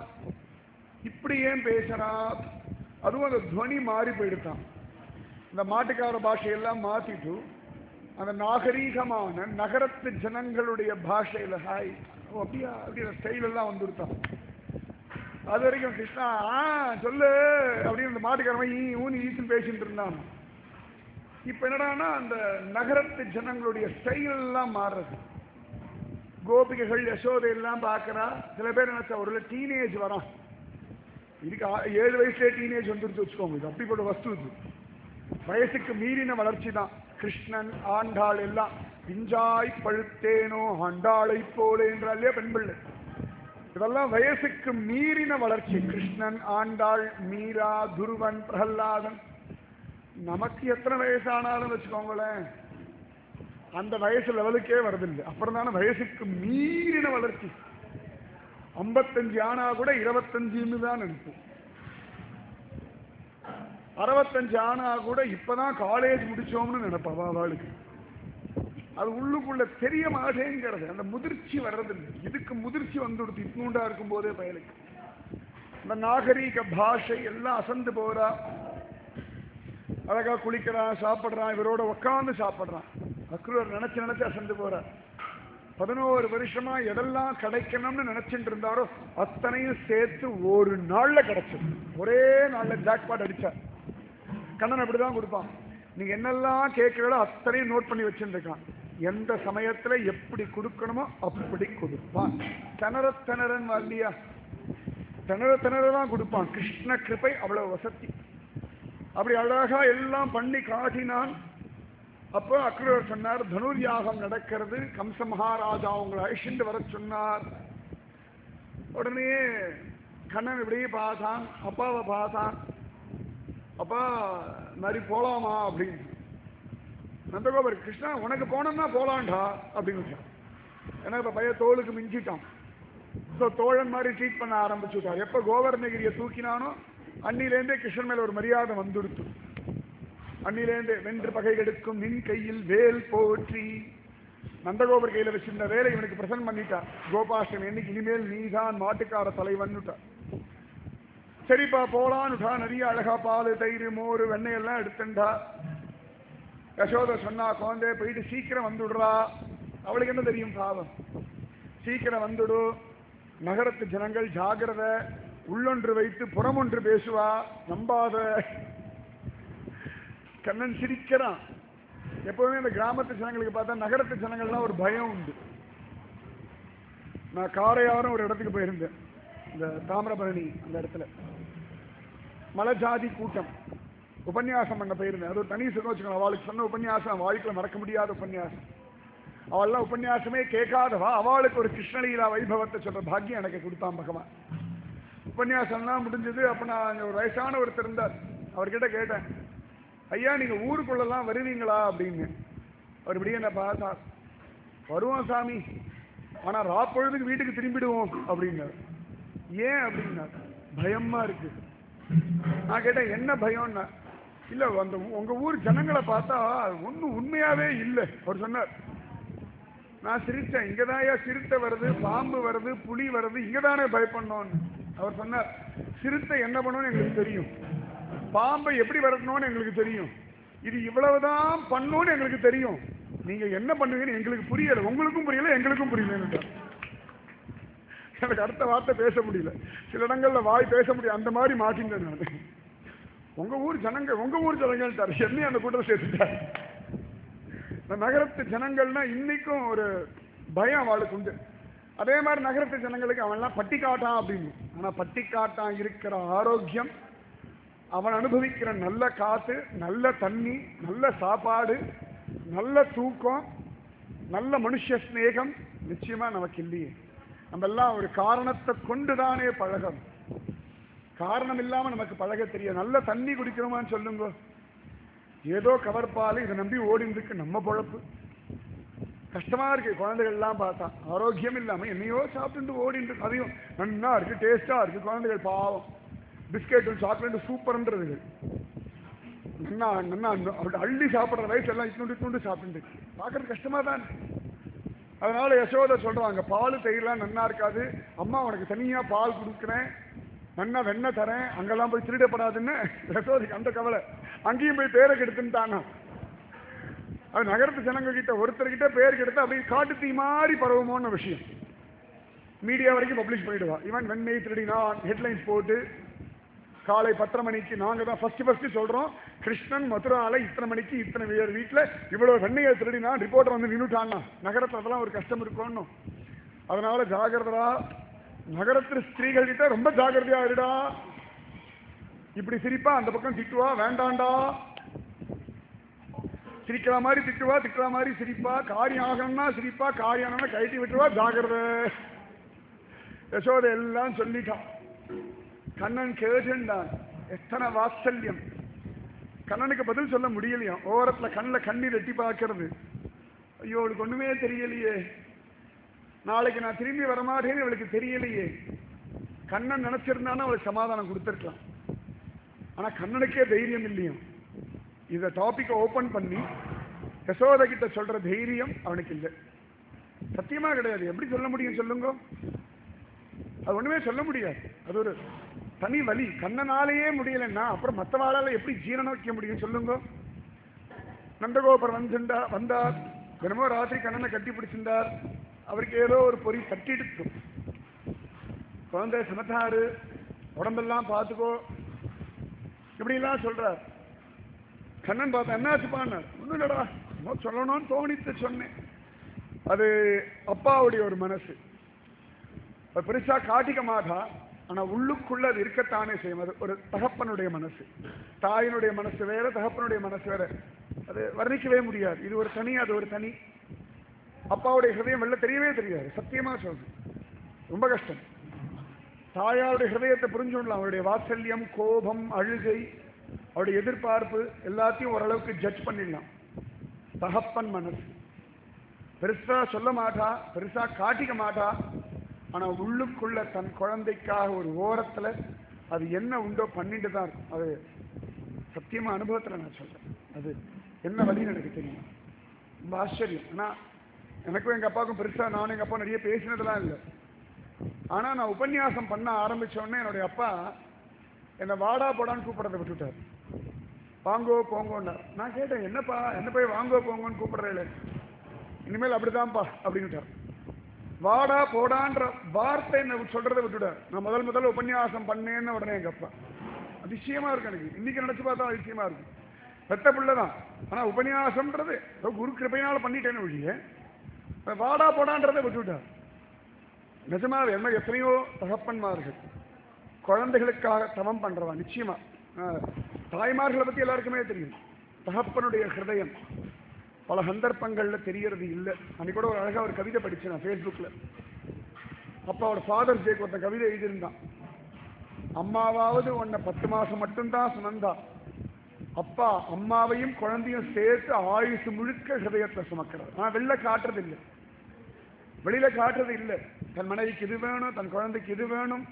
Speaker 1: இப்படி ஏன் பேசுறா அதுவும் அந்த துவனி மாறி போயிடுதான் இந்த மாட்டுக்கார பாஷையெல்லாம் மாத்திட்டு அந்த நாகரீகமான நகரத்து ஜனங்களுடைய பாஷையில ஹாய் ஓ அப்படியா அப்படியே ஸ்டைல் எல்லாம் வந்துருத்தான் அது வரைக்கும் கிருஷ்ணா ஆ சொல்லு அப்படின்னு அந்த மாட்டுக்காரன் ஈ ஊனி ஈசுன்னு பேசிட்டு இருந்தான் இப்ப என்னடான்னா அந்த நகரத்து ஜனங்களுடைய ஸ்டைல் எல்லாம் மாறுறது கோபிகைகள் யசோதை எல்லாம் பார்க்கறா சில பேர் நினைச்சா ஒரு டீனேஜ் வரான் இதுக்கு ஆ- ஏழு வயசுல டீனேஜ் வந்துருச்சு வச்சுக்கோங்க இது அப்படிப்பட்ட வஸ்து இது வயசுக்கு மீறின வளர்ச்சி தான் கிருஷ்ணன் ஆண்டாள் எல்லாம் பிஞ்சாய் பழுத்தேனோ ஆண்டாளை போலே என்றாலே பெண் பிள்ளை இதெல்லாம் வயசுக்கு மீறின வளர்ச்சி கிருஷ்ணன் ஆண்டாள் மீரா துருவன் பிரகல்லாதன் நமக்கு எத்தனை வயசானாலும் வச்சுக்கோங்களேன் அந்த வயசு லெவலுக்கே வரதில்லை அப்புறம் தானே வயசுக்கு மீறின வளர்ச்சி ஐம்பத்தஞ்சு ஆனா கூட இருபத்தஞ்சுன்னு தான் நினைப்போம் அறுபத்தஞ்சு ஆனா கூட இப்பதான் காலேஜ் முடிச்சோம்னு நினைப்பா அவளுக்கு அது உள்ளுக்குள்ள தெரிய மாட்டேங்கிறது அந்த முதிர்ச்சி வர்றதில்லை இதுக்கு முதிர்ச்சி வந்துடுது இட்னூண்டா இருக்கும் போதே பயலுக்கு இந்த நாகரீக பாஷை எல்லாம் அசந்து போறா அழகா குளிக்கிறான் சாப்பிடுறான் இவரோட உட்காந்து சாப்பிடுறான் அக்ரூர் நினைச்சு நினைச்சு அசந்து போறார் பதினோரு வருஷமா எதெல்லாம் கிடைக்கணும்னு நினைச்சிட்டு இருந்தாரோ அத்தனையும் சேர்த்து ஒரு நாள்ல கிடைச்சது ஒரே நாள்ல ஜாக்பாட் அடிச்சார் கண்ணன் அப்படிதான் கொடுப்பான் நீங்க என்னெல்லாம் கேட்கிறீங்களோ அத்தனையும் நோட் பண்ணி வச்சுருக்கான் எந்த சமயத்துல எப்படி கொடுக்கணுமோ அப்படி கொடுப்பான் திணற திணறன் இல்லையா திணற திணற தான் கொடுப்பான் கிருஷ்ண கிருபை அவ்வளவு வசதி அப்படி அழகா எல்லாம் பண்ணி காட்டினான் அப்போ அக்ரூர் சொன்னார் தனுர் யாகம் நடக்கிறது கம்ச மகாராஜா உங்களை அழிச்சுட்டு வர சொன்னார் உடனே கண்ணன் இப்படியே பார்த்தான் அப்பாவை பார்த்தான் அப்பா மாதிரி போலாமா அப்படின்னு நந்தகோபர் கிருஷ்ணா உனக்கு போனோம்னா போலாம்டா அப்படின்னு வச்சான் ஏன்னா இப்ப பையன் தோளுக்கு மிஞ்சிட்டான் ஸோ தோழன் மாதிரி ட்ரீட் பண்ண ஆரம்பிச்சு விட்டார் எப்போ கோவர்ணகிரியை தூக்கினானோ அன்னிலேருந்தே கிருஷ்ணன் மேல ஒரு மரியாதை வந்துடுத்து அன்னிலேருந்து வென்று பகை கெடுக்கும் நின் கையில் வேல் போற்றி நந்தகோபர் கையில வச்சிருந்த வேலை இவனுக்கு பிரசன்ட் பண்ணிட்டான் கோபாஷ்டமி என்னைக்கு இனிமேல் நீதான் மாட்டுக்கார தலைவன்னுட்டான் சரிப்பா போலான்னுட்டா நிறைய அழகா பால் தயிர் மோர் வெண்ணெய் எல்லாம் எடுத்துட்டா யசோத சொன்னா குழந்தை போயிட்டு சீக்கிரம் வந்துடுறா அவளுக்கு என்ன தெரியும் பாவம் சீக்கிரம் வந்துடு நகரத்து ஜனங்கள் ஜாகிரத உள்ளொன்று வைத்து புறமொன்று பேசுவா நம்பாத கண்ணன் சிரிக்கிறான் எப்பவுமே இந்த கிராமத்து ஜனங்களுக்கு பார்த்தா நகரத்து ஜனங்கள்லாம் ஒரு பயம் உண்டு நான் காரையாரும் ஒரு இடத்துக்கு போயிருந்தேன் இந்த தாமிரபரணி அந்த இடத்துல மலஜாதி கூட்டம் உபன்யாசம் பண்ண போயிருந்தேன் அது ஒரு தனி சுகம் வச்சுக்கணும் அவளுக்கு சொன்ன உபன்யாசம் வாழ்க்கையில் மறக்க முடியாத உபன்யாசம் அவள்லாம் உபன்யாசமே கேட்காதவா அவளுக்கு ஒரு கிருஷ்ணலீலா வைபவத்தை சொல்ற பாக்கியம் எனக்கு கொடுத்தான் பகவான் உபன்யாசம்லாம் முடிஞ்சது அப்ப நான் அங்க ஒரு வயசான ஒருத்தர் இருந்தார் அவர்கிட்ட கேட்டேன் ஐயா நீங்க ஊருக்குள்ளெல்லாம் வருவீங்களா அப்படின்னு அவர் இப்படியே என்ன பார்த்தா வருவோம் சாமி ஆனா ராப்பொழுதுக்கு வீட்டுக்கு திரும்பிடுவோம் அப்படின்னாரு ஏன் அப்படின்னா பயமா இருக்கு நான் கேட்டேன் என்ன பயம்னா இல்ல அந்த ஊ- உங்க ஊர் ஜனங்களை பார்த்தா ஒன்றும் உண்மையாவே இல்லை அவர் சொன்னார் நான் சிரிச்சேன் இங்கதான்யா சிறுத்தை வருது பாம்பு வருது புலி வருது இங்கதானே பயப்படணும்னு அவர் சொன்னார் சிறுத்தை என்ன பண்ணணும்னு எங்களுக்கு தெரியும் பாம்பை எப்படி விரட்டணும்னு எங்களுக்கு தெரியும் இது இவ்வளவுதான் பண்ணணும்னு எங்களுக்கு தெரியும் நீங்க என்ன பண்ணுவீங்கன்னு எங்களுக்கு புரியல உங்களுக்கும் புரியல எங்களுக்கும் புரியலன்னு எனக்கு அடுத்த வார்த்தை பேச முடியல சில இடங்கள்ல வாய் பேச முடியும் அந்த மாதிரி மாட்டிட்டேன் நான் உங்க ஊர் ஜனங்க உங்க ஊர் ஜனங்கள்ட்டாரு என்னையும் அந்த கூட்டத்தை சேர்த்துட்டாரு இந்த நகரத்து ஜனங்கள்னா இன்னைக்கும் ஒரு பயம் அவளுக்கு உண்டு அதே மாதிரி நகரத்து ஜனங்களுக்கு அவன்லாம் பட்டிக்காட்டான் அப்படின்னு ஆனா பட்டிக்காட்டான் இருக்கிற ஆரோக்கியம் அவன் அனுபவிக்கிற நல்ல காத்து நல்ல தண்ணி நல்ல சாப்பாடு நல்ல தூக்கம் நல்ல மனுஷ ஸ்நேகம் நிச்சயமா நமக்கு இல்லையே நம்ம எல்லாம் ஒரு காரணத்தை கொண்டுதானே பழகம் காரணம் இல்லாம நமக்கு பழக தெரியும் நல்ல தண்ணி குடிக்கிறோமான்னு சொல்லுங்க ஏதோ கவர் பால் இதை நம்பி ஓடிட்டு இருக்கு நம்ம பொழப்பு கஷ்டமா இருக்கு குழந்தைகள் எல்லாம் பார்த்தா ஆரோக்கியம் இல்லாம என்னையோ சாப்பிட்டு ஓடிட்டு இருக்கு அதையும் நன்னா இருக்கு டேஸ்டா இருக்கு குழந்தைகள் பாவம் பிஸ்கெட்டும் சாக்லேட்டும் சூப்பர்ன்றதுகள் நன்னா நன்னா அப்படி அள்ளி சாப்பிடுற வயசு எல்லாம் இட்னுண்டு இட்னுண்டு சாப்பிட்டு இருக்கு பார்க்கறது கஷ்டமா தான் இருக்கு. அதனால யசோதை சொல்றாங்க பால் தயிர்லாம் நன்னா இருக்காது அம்மா உனக்கு தனியா பால் கொடுக்குறேன் நன்னா வெண்ணெய் தரேன் அங்கெல்லாம் போய் திருடப்படாதுன்னு யசோதைக்கு அந்த கவலை அங்கேயும் போய் பேரை கெடுத்துட்டானா அது நகரத்து ஜனங்க கிட்ட ஒருத்தர்கிட்ட பேர் கெடுத்து அப்படியே காட்டு தீ மாதிரி பரவுமோன்னு விஷயம் மீடியா வரைக்கும் பப்ளிஷ் பண்ணிடுவா இவன் வெண்ணெய் திருடினா ஹெட்லைன்ஸ் போட்டு காலை பத்தரை மணிக்கு நாங்க தான் ஃபர்ஸ்ட் ஃபர்ஸ்ட் சொல்றோம் கிருஷ்ணன் மதுரால இத்தனை மணிக்கு இத்தனை பேர் வீட்டுல இவ்வளவு வெண்ணெயை திருடினா ரிப்போர்ட்டர் வந்து நின்னுட்டான்னா நகரத்துல அதெல்லாம் ஒரு கஷ்டம் இருக்கணும் அதனால ஜாகிரதா நகரத்து ஸ்திரீகள் கிட்ட ரொம்ப ஜாகிரதையா இருடா இப்படி சிரிப்பா அந்த பக்கம் திட்டுவா வேண்டாண்டா சிரிக்கிற மாதிரி திட்டுவா திட்டுற மாதிரி சிரிப்பா காரியம் ஆகணும்னா சிரிப்பா காரியம் ஆகணும்னா கழட்டி விட்டுருவா ஜாகிரதை யசோதை எல்லாம் சொல்லிட்டான் கண்ணன் கேட்டுண்டான் எத்தனை வாத்சல்யம் கண்ணனுக்கு பதில் சொல்ல முடியலையாம் ஓரத்துல கண்ணில் கண்ணீர் எட்டி பார்க்கறது ஐயோ அவளுக்கு ஒண்ணுமே தெரியலையே நாளைக்கு நான் திரும்பி வரமாட்டேன்னு அவளுக்கு தெரியலையே கண்ணன் நினைச்சிருந்தானா அவளுக்கு சமாதானம் கொடுத்துருக்கலாம் ஆனா கண்ணனுக்கே தைரியம் இல்லையும் இந்த டாபிக்கை ஓபன் பண்ணி யசோத கிட்ட சொல்ற தைரியம் அவனுக்கு இல்லை சத்தியமா கிடையாது எப்படி சொல்ல முடியும் சொல்லுங்க அது ஒண்ணுமே சொல்ல முடியாது அது ஒரு தனி வலி கண்ணனாலேயே முடியலைன்னா அப்புறம் மற்றவாளால எப்படி ஜீரணம் வைக்க முடியும் சொல்லுங்க நந்தகோபுரம் வந்துண்டா வந்தார் தினமும் ராத்திரி கண்ணனை கட்டி பிடிச்சிருந்தார் அவருக்கு ஏதோ ஒரு பொறி தட்டிடுச்சு குழந்தை சமத்தாரு உடம்பெல்லாம் பார்த்துக்கோ இப்படிலாம் சொல்றார் கண்ணன் பார்த்தா என்னாச்சுப்பான்னு ஒன்றும் இல்லடா சும்மா சொல்லணும்னு தோணித்து சொன்னேன் அது அப்பாவுடைய ஒரு மனசு அது பெருசா காட்டிக்க மாட்டா ஆனா உள்ளுக்குள்ள அது இருக்கத்தானே செய்யும் அது ஒரு தகப்பனுடைய மனசு தாயினுடைய மனசு வேற தகப்பனுடைய மனசு வேற அது வர்ணிக்கவே முடியாது இது ஒரு தனி அது ஒரு தனி அப்பாவுடைய ஹிருதயம் வெளில தெரியவே தெரியாது சத்தியமா சொல்றேன் ரொம்ப கஷ்டம் தாயாருடைய ஹிருதயத்தை புரிஞ்சுடலாம் அவருடைய வாத்சல்யம் கோபம் அழுகை அவருடைய எதிர்பார்ப்பு எல்லாத்தையும் ஓரளவுக்கு ஜட்ஜ் பண்ணிடலாம் தகப்பன் மனசு பெருசா சொல்ல மாட்டா பெருசா காட்டிக்க மாட்டா ஆனா உள்ளுக்குள்ள தன் குழந்தைக்காக ஒரு ஓரத்துல அது என்ன உண்டோ பண்ணிட்டு தான் இருக்கும் அது சத்தியமா அனுபவத்துல நான் சொல்றேன் அது என்ன வழின்னு எனக்கு தெரியும் ரொம்ப ஆச்சரியம் ஆனா எனக்கும் எங்க அப்பாவுக்கும் பெருசா நானும் எங்க அப்பா நிறைய பேசினதெல்லாம் இல்லை ஆனா நான் உபன்யாசம் பண்ண ஆரம்பிச்ச உடனே என்னுடைய அப்பா என்னை வாடா போடான்னு கூப்பிடுறதை விட்டுட்டார் வாங்கோ போங்கோன்னார் நான் கேட்டேன் என்னப்பா என்ன போய் வாங்கோ போங்கோன்னு கூப்பிடுறேன் இனிமேல் அப்படிதான்ப்பா அப்படின்ட்டார் வாடா போடான்ற வார்த்தை என்ன சொல்றதை விட்டுட்டார் நான் முதல் முதல்ல உபன்யாசம் பண்ணேன்னு உடனே எங்க அப்பா அதிசயமா இருக்கு எனக்கு இன்னைக்கு நினைச்சு பார்த்தா அதிசயமா இருக்கு பெத்த பிள்ளை தான் ஆனா உபன்யாசம்ன்றது ஏதோ குரு கிருபையினால பண்ணிட்டேன்னு ஒழிய வாடா போடான்றதை விட்டுவிட்டார் நிஜமாவே என்ன எத்தனையோ தகப்பன்மார்கள் குழந்தைகளுக்காக தவம் பண்றவா நிச்சயமா ஆஹ், தாய்மார்களை பத்தி எல்லாருக்குமே தெரியும் தகப்பனுடைய ஹிருதயம் பல சந்தர்ப்பங்கள்ல தெரியறது இல்லை அன்னைக்கு கூட ஒரு அழகா ஒரு கவிதை படிச்சேன் நான் ஃபேஸ்புக்ல அப்பாவோட ஃபாதர்ஸ் டேக்கு ஒருத்தன் கவிதை எழுதியிருந்தான் அம்மாவாவது உன்னை பத்து மாசம் மட்டும்தான் சுமந்தா அப்பா அம்மாவையும் குழந்தையும் சேர்த்து ஆயுசு முழுக்க ஹிருதயத்தை சுமக்கிறார் ஆனா வெளில காட்டுறது இல்லை வெளியில காட்டுறது இல்லை தன் மனைவிக்கு இது வேணும் தன் குழந்தைக்கு இது வேணும்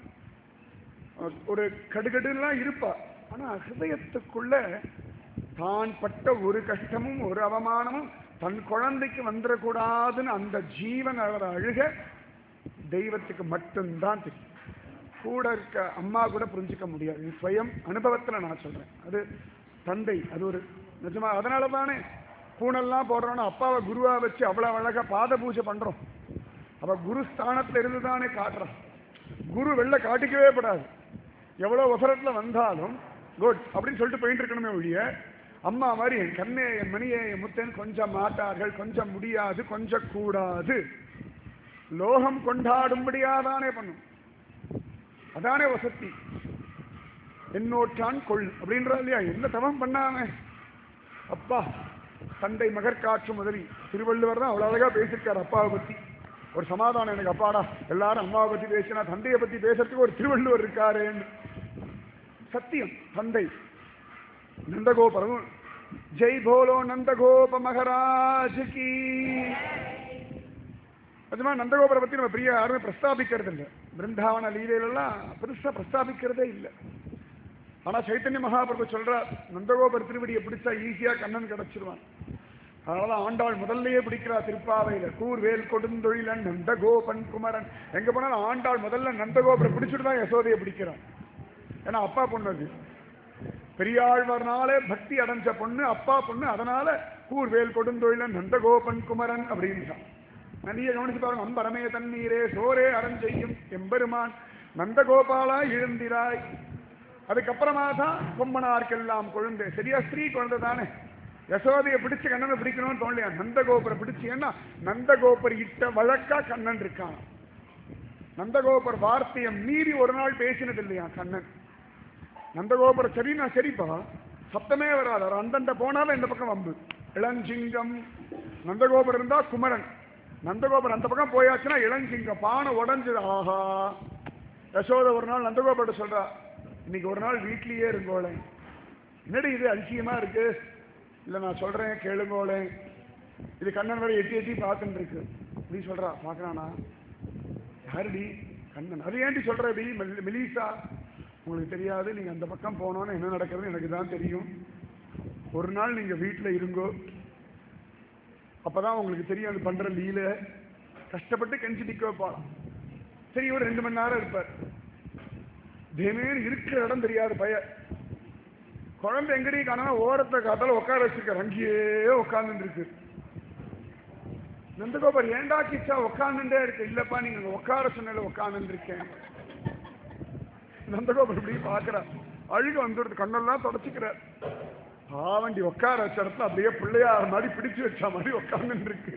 Speaker 1: ஒரு கடுகடுலாம் இருப்பா ஆனா ஹிருதயத்துக்குள்ள தான் பட்ட ஒரு கஷ்டமும் ஒரு அவமானமும் தன் குழந்தைக்கு வந்துடக்கூடாதுன்னு அந்த ஜீவன் அவர் அழுக தெய்வத்துக்கு மட்டும்தான் தெரியும் கூட இருக்க அம்மா கூட புரிஞ்சுக்க முடியாது இது ஸ்வயம் அனுபவத்துல நான் சொல்றேன் அது தந்தை அது ஒரு நிஜமா அதனால தானே பூனெல்லாம் போடுறோம்னா அப்பாவை குருவா வச்சு அவ்வளவு அழகா பாத பூஜை பண்றோம் அப்ப குரு ஸ்தானத்துல இருந்து தானே காட்டுறோம் குரு வெளில காட்டிக்கவே படாது எவ்வளவு அவசரத்துல வந்தாலும் குட் அப்படின்னு சொல்லிட்டு போயிட்டு இருக்கணுமே ஒழிய அம்மா மாதிரி என் கண்ணே என் மணியே என் முத்தேன் கொஞ்சம் மாட்டார்கள் கொஞ்சம் முடியாது கொஞ்சம் கூடாது லோகம் கொண்டாடும்படியாதானே பண்ணும் அதானே வசதி என்னோற்றான் கொள் அப்படின்றா இல்லையா என்ன தவம் பண்ணாம அப்பா தந்தை மகற்காற்று முதலி திருவள்ளுவர் தான் அவ்வளவு அழகா பேசியிருக்காரு அப்பாவை பத்தி ஒரு சமாதானம் எனக்கு அப்பாடா எல்லாரும் அம்மாவை பத்தி பேசினா தந்தையை பத்தி பேசுறதுக்கு ஒரு திருவள்ளுவர் இருக்காருன்னு சத்தியம் தந்தை நந்தகோபுரம் ஜெய் போலோ நந்தகோப மகராஜ் கி அது மாதிரி நந்தகோபுரை பத்தி நம்ம பெரிய யாருமே பிரஸ்தாபிக்கிறது இல்லை பிருந்தாவன லீலையிலெல்லாம் பெருசா பிரஸ்தாபிக்கிறதே இல்லை ஆனா சைத்தன்ய மகாபிரபு சொல்றார் நந்தகோபுர திருவடியை பிடிச்சா ஈஸியா கண்ணன் கிடைச்சிருவான் அதனால ஆண்டாள் முதல்லயே பிடிக்கிறா திருப்பாவையில கூர்வேல் கொடுந்தொழிலன் நந்தகோபன் குமரன் எங்க போனாலும் ஆண்டாள் முதல்ல நந்தகோபுரை பிடிச்சிட்டு தான் யசோதையை பிடிக்கிறான் ஏன்னா அப்பா பொண்ணு அது பெரியாழ்வார்னாலே பக்தி அடைஞ்ச பொண்ணு அப்பா பொண்ணு அதனால கூர்வேல் கொடுந்தொழிலன் நந்தகோபன் குமரன் அப்படின்றான் நிறைய கவனிச்சு பாருங்க அம்பரமே தண்ணீரே சோரே அரஞ்செய்யும் எம்பெருமான் நந்தகோபாலா எழுந்திராய் அதுக்கப்புறமா தான் கொம்பனார்க்கெல்லாம் குழந்தை சரியா ஸ்ரீ குழந்தை தானே யசோதையை பிடிச்சு கண்ணனை பிடிக்கணும்னு தோணலையா நந்தகோபுரை பிடிச்சீங்கன்னா நந்தகோபர் இட்ட வழக்கா கண்ணன் இருக்கான் நந்தகோபர் வார்த்தையை மீறி ஒரு நாள் பேசினது இல்லையா கண்ணன் நந்தகோபுர சரினா சரிப்பா சத்தமே வராது அவர் அந்தண்ட போனாலும் இந்த பக்கம் வம்பு இளஞ்சிங்கம் நந்தகோபுரம் இருந்தா குமரன் நந்தகோபுரம் அந்த பக்கம் போயாச்சுன்னா இளஞ்சிங்கம் பானை உடஞ்சது ஆஹா யசோத ஒரு நாள் நந்தகோபுரம் சொல்றா இன்னைக்கு ஒரு நாள் வீட்லயே இருங்கோளேன் என்னடி இது அதிசயமா இருக்கு இல்ல நான் சொல்றேன் கேளுங்கோளே இது கண்ணன் வரை எட்டி எட்டி பார்த்துட்டு இருக்கு நீ சொல்றா பார்க்கறானா யாருடி கண்ணன் அது ஏன்டி சொல்ற டி மெல்- மெலிசா உங்களுக்கு தெரியாது நீங்க அந்த பக்கம் போனோன்னு என்ன நடக்கிறது எனக்கு தான் தெரியும் ஒரு நாள் நீங்க வீட்டுல இருங்கோ அப்பதான் உங்களுக்கு தெரியும் அது பண்ற லீல கஷ்டப்பட்டு கெஞ்சி நிக்க வைப்பாளாம் சரி ஒரு ரெண்டு மணி நேரம் இருப்பார் தினேர் இருக்கிற இடம் தெரியாது பைய குழந்தை எங்கடி காணா ஓரத்தை காத்தால உட்கார வச்சிருக்காரு அங்கேயே உட்கார்ந்துட்டு இருக்கு நந்தகோபர் ஏண்டா கிச்சா உட்கார்ந்துட்டே இருக்கு இல்லப்பா நீங்க அங்க உட்கார சொன்னல உட்கார்ந்துட்டு இருக்கேன் நந்தகோபர் இப்படி பாக்குறா அழுக வந்துடுது கண்ணெல்லாம் தொடச்சிக்கிறார் பாவண்டி உட்கார வச்ச இடத்துல அப்படியே பிள்ளையார் மாதிரி பிடிச்சு வச்ச மாதிரி உட்கார்ந்துட்டு இருக்கு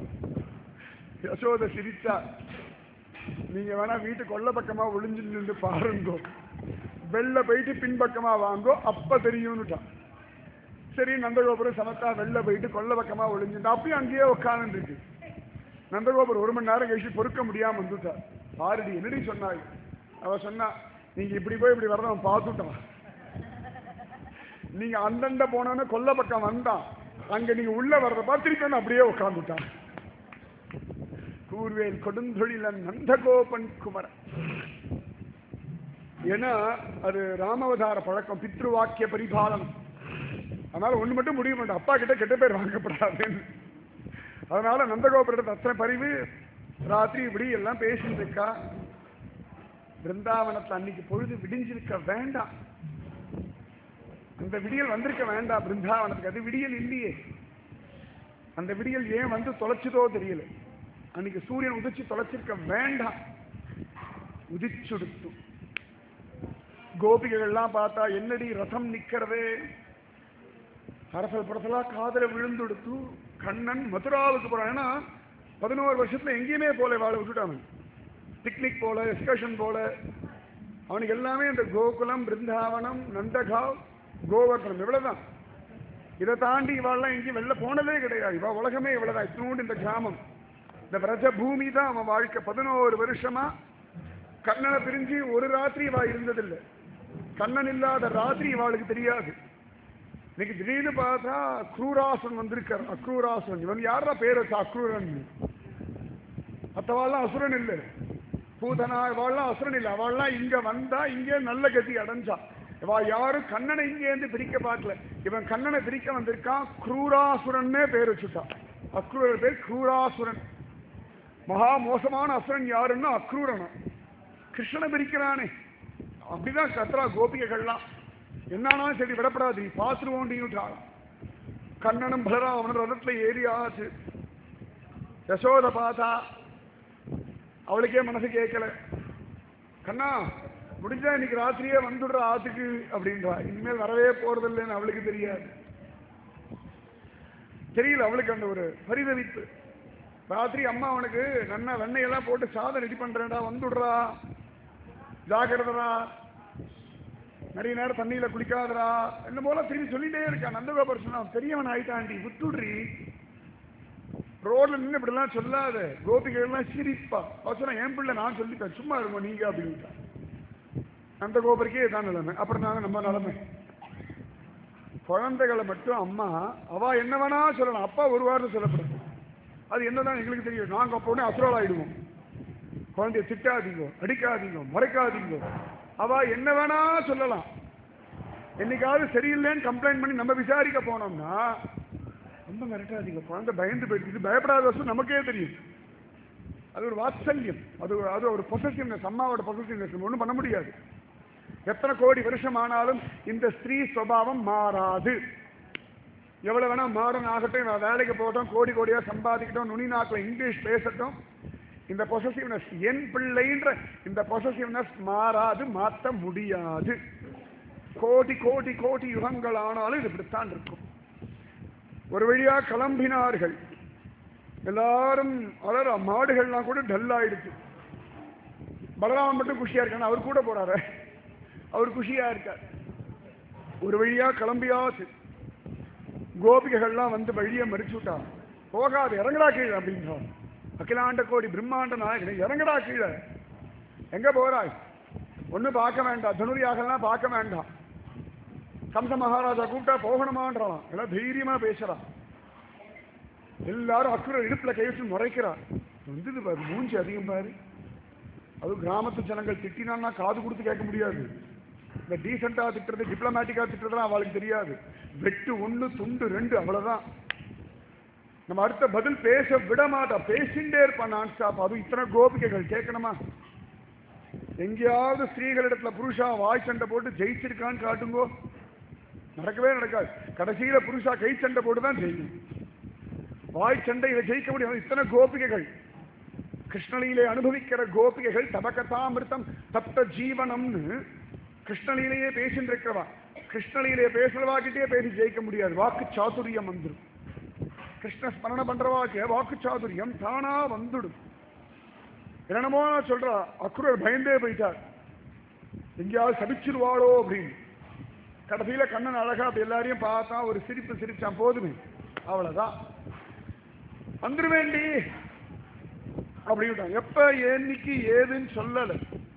Speaker 1: யசோத சிரிச்சா நீங்க வேணா வீட்டு கொல்ல பக்கமா ஒளிஞ்சு நின்று பாருங்கோ வெளில போயிட்டு பின்பக்கமா வாங்கோ அப்ப தெரியும்னுட்டான் சரி நந்தகோபுரம் சமத்தா வெளில போயிட்டு கொல்ல பக்கமா ஒளிஞ்சுட்டு அப்பயும் அங்கேயே உட்கார்ந்து இருக்கு நந்தகோபுரம் ஒரு மணி நேரம் கழிச்சு பொறுக்க முடியாம வந்துட்டார் பாருடி என்னடி சொன்னாய் அவ சொன்னா நீங்க இப்படி போய் இப்படி வரதான் பார்த்துட்டான் நீங்க அந்தண்ட போனோன்னு கொல்ல பக்கம் வந்தான் அங்க நீங்க உள்ள வர்றத பார்த்து திருப்பி வந்து அப்படியே உட்கார்ந்துட்டான் கூர்வேல் கொடுந்தொழிலன் நந்தகோபன் குமரன் ஏன்னா அது ராமவதார பழக்கம் பித்ருவாக்கிய பரிபாலனம் அதனால ஒண்ணு மட்டும் முடிய மாட்டோம் அப்பா கிட்ட கெட்ட பேர் வாங்கப்படாதுன்னு அதனால நந்தகோபுரத்தை அத்தனை பரிவு ராத்திரி இப்படி எல்லாம் பேசிட்டு இருக்கா பிருந்தாவனத்தை அன்னைக்கு பொழுது விடிஞ்சிருக்க வேண்டாம் அந்த விடியல் வந்திருக்க வேண்டாம் பிருந்தாவனத்துக்கு அது விடியல் இல்லையே அந்த விடியல் ஏன் வந்து தொலைச்சதோ தெரியல அன்னைக்கு சூரியன் உதிச்சு தொலைச்சிருக்க வேண்டாம் உதிச்சுடுத்து கோபிகைகள்லாம் பார்த்தா என்னடி ரதம் நிக்கிறதே அரசல் படத்தலா காதல விழுந்துடுத்து கண்ணன் மதுராவுக்கு போறான் ஏன்னா பதினோரு வருஷத்துல எங்கேயுமே போல வாழ விட்டுட்டான் பிக்னிக் போல எக்ஸ்கர்ஷன் போல அவனுக்கு எல்லாமே இந்த கோகுலம் பிருந்தாவனம் நந்தகாவ் கோவர்தனம் இவ்வளவுதான் இதை தாண்டி இவாள்லாம் எங்கேயும் வெளில போனதே கிடையாது இவ உலகமே இவ்வளவுதான் இத்தினோண்டு இந்த கிராமம் இந்த பிரஜ பூமி தான் அவன் வாழ்க்கை பதினோரு வருஷமா கண்ணனை பிரிஞ்சு ஒரு ராத்திரி இவா இருந்ததில்லை கண்ணன் இல்லாத ராத்திரி இவாளுக்கு தெரியாது இன்னைக்கு திடீர்னு பார்த்தா அக்ரூராசன் வந்திருக்கார் அக்ரூராசன் இவன் யாரா பேர் வச்சா அக்ரூரன் மற்றவாள்லாம் அசுரன் இல்லை பூதனா இவாள்லாம் அசுரன் இல்லை அவள்லாம் இங்க வந்தா இங்கே நல்ல கதி அடைஞ்சா இவா யாரும் கண்ணனை இங்கேருந்து பிரிக்க பார்க்கல இவன் கண்ணனை பிரிக்க வந்திருக்கான் க்ரூராசுரன்னே பேர் வச்சுட்டான் அக்ரூரர் பேர் க்ரூராசுரன் மகா மோசமான அசுரன் யாருன்னா அக்ரூரனா கிருஷ்ணனை பிரிக்கிறானே அப்படிதான் கத்ரா கோபிகைகள்லாம் என்னானாலும் சரி விடப்படாது நீ பார்த்துருவோண்டின்னு கண்ணனும் பலராமனும் ரதத்துல ஏறி ஆச்சு யசோத பார்த்தா அவளுக்கே மனசு கேட்கல கண்ணா முடிஞ்சா இன்னைக்கு ராத்திரியே வந்துடுற ஆத்துக்கு அப்படின்றா இனிமேல் வரவே போறதில்லைன்னு அவளுக்கு தெரியாது தெரியல அவளுக்கு அந்த ஒரு பரிதவிப்பு ராத்திரி அம்மா அவனுக்கு நன்னா வெண்ணெயெல்லாம் போட்டு சாதம் ரெடி பண்றேன்டா வந்துடுறா ஜாக்கிரதடா நிறைய நேரம் தண்ணியில குளிக்காதடா என்ன போல திரும்பி சொல்லிட்டே இருக்கான் நந்தகோபர் சொன்னா பெரியவன் ஆயிட்டாண்டி விட்டுடுறி ரோட்ல நின்று இப்படிலாம் சொல்லாத கோபிகள் எல்லாம் சிரிப்பா அவ சொன்னா என் பிள்ளை நான் சொல்லிட்டேன் சும்மா இருக்கும் நீங்க அப்படின்ட்டா அந்த கோபுரிக்கே இதான் நிலைமை அப்புறம் நாங்க நம்ம நிலைமை குழந்தைகளை மட்டும் அம்மா அவ என்ன வேணா சொல்லலாம் அப்பா ஒரு வாரம் சொல்லப்படும் அது என்னதான் எங்களுக்கு தெரியும் நாங்க அப்ப உடனே அசுரால் ஆயிடுவோம் குழந்தைய திட்டாதீங்க அடிக்காதீங்க மறைக்காதீங்க அவ என்ன வேணா சொல்லலாம் என்னைக்காவது சரியில்லைன்னு கம்ப்ளைண்ட் பண்ணி நம்ம விசாரிக்க போனோம்னா ரொம்ப மிரட்டாதீங்க குழந்தை பயந்து போயிடுச்சு பயப்படாத வருஷம் நமக்கே தெரியும் அது ஒரு வாத்சல்யம் அது ஒரு- அது ஒரு பொசசிவ்னஸ் அம்மாவோட பொசசிவ்னஸ் ஒன்றும் பண்ண முடியாது எத்தனை கோடி வருஷம் ஆனாலும் இந்த ஸ்திரீ சுவாவம் மாறாது எவ்வளவு வேணா மாடர்ன் ஆகட்டும் இவன் வேலைக்கு போகட்டும் கோடி கோடியா சம்பாதிக்கட்டும் நுனி நாக்கில் இங்கிலீஷ் பேசட்டும் இந்த பொசசிவ்னஸ் என் பிள்ளைன்ற இந்த பொசசிவ்னஸ் மாறாது மாற்ற முடியாது கோடி கோடி கோடி யுகங்கள் ஆனாலும் இது இப்படித்தான் இருக்கும் ஒரு வழியா கிளம்பினார்கள் எல்லாரும் அலற மாடுகள்லாம் கூட டல் ஆயிடுச்சு பலராமன் மட்டும் குஷியா இருக்கான அவர் கூட போறாரு அவர் குஷியா இருக்கார் ஒரு வழியா கிளம்பியாச்சு கோபிகைகள்லாம் வந்து வழியை மறிச்சு விட்டா போகாது இறங்கடா கீழே அப்படின்றான் அகிலாண்ட கோடி பிரம்மாண்ட நாயகனே இறங்கடா கீழே எங்க போறாய் ஒண்ணு பார்க்க வேண்டாம் தனுரியாகலாம் பார்க்க வேண்டாம் கம்ச மகாராஜா கூப்பிட்டா போகணுமான்றான் எல்லாம் தைரியமா பேசுறான் எல்லாரும் அக்குற இடுப்புல கை வச்சு முறைக்கிறான் வந்தது பாரு மூஞ்சி அதிகம் பாரு அது கிராமத்து ஜனங்கள் திட்டினான்னா காது கொடுத்து கேட்க முடியாது இந்த டீசெண்டா திட்டுறது டிப்ளமேட்டிக்கா திட்டுறதுலாம் அவளுக்கு தெரியாது வெட்டு ஒண்ணு துண்டு ரெண்டு அவ்வளவுதான் நம்ம அடுத்த பதில் பேச விட மாட்டா பேசிண்டே இருப்பான் நான் ஸ்டாப் அதுவும் இத்தனை கோபிகைகள் கேட்கணுமா எங்கேயாவது ஸ்திரீகளிடத்துல புருஷா வாய் சண்டை போட்டு ஜெயிச்சிருக்கான்னு காட்டுங்கோ நடக்கவே நடக்காது கடைசியில புருஷா கை சண்டை போட்டு தான் ஜெயிக்கும் வாய் சண்டையில ஜெயிக்க முடியும் இத்தனை கோபிகைகள் கிருஷ்ணலீலை அனுபவிக்கிற கோபிகைகள் தபகதாமிருத்தம் தப்த ஜீவனம்னு கிருஷ்ணலீலையே பேசிட்டு இருக்கிறவா கிருஷ்ணலீலையை பேசுறவாக்கிட்டே பேசி ஜெயிக்க முடியாது வாக்கு சாதுரியம் வந்துடும் கிருஷ்ண ஸ்மரண பண்றவாக்கு வாக்கு சாதுரியம் தானா வந்துடும் என்னமோ சொல்றா அக்ரூர் பயந்தே போயிட்டார் எங்கேயாவது சபிச்சிருவாளோ அப்படின்னு கடைசியில கண்ணன் அழகா அப்படி எல்லாரையும் பார்த்தா ஒரு சிரிப்பு சிரிச்சான் போதுமே அவ்வளவுதான் வந்துருவேண்டி அப்படின்னு எப்ப என்னைக்கு ஏதுன்னு சொல்லல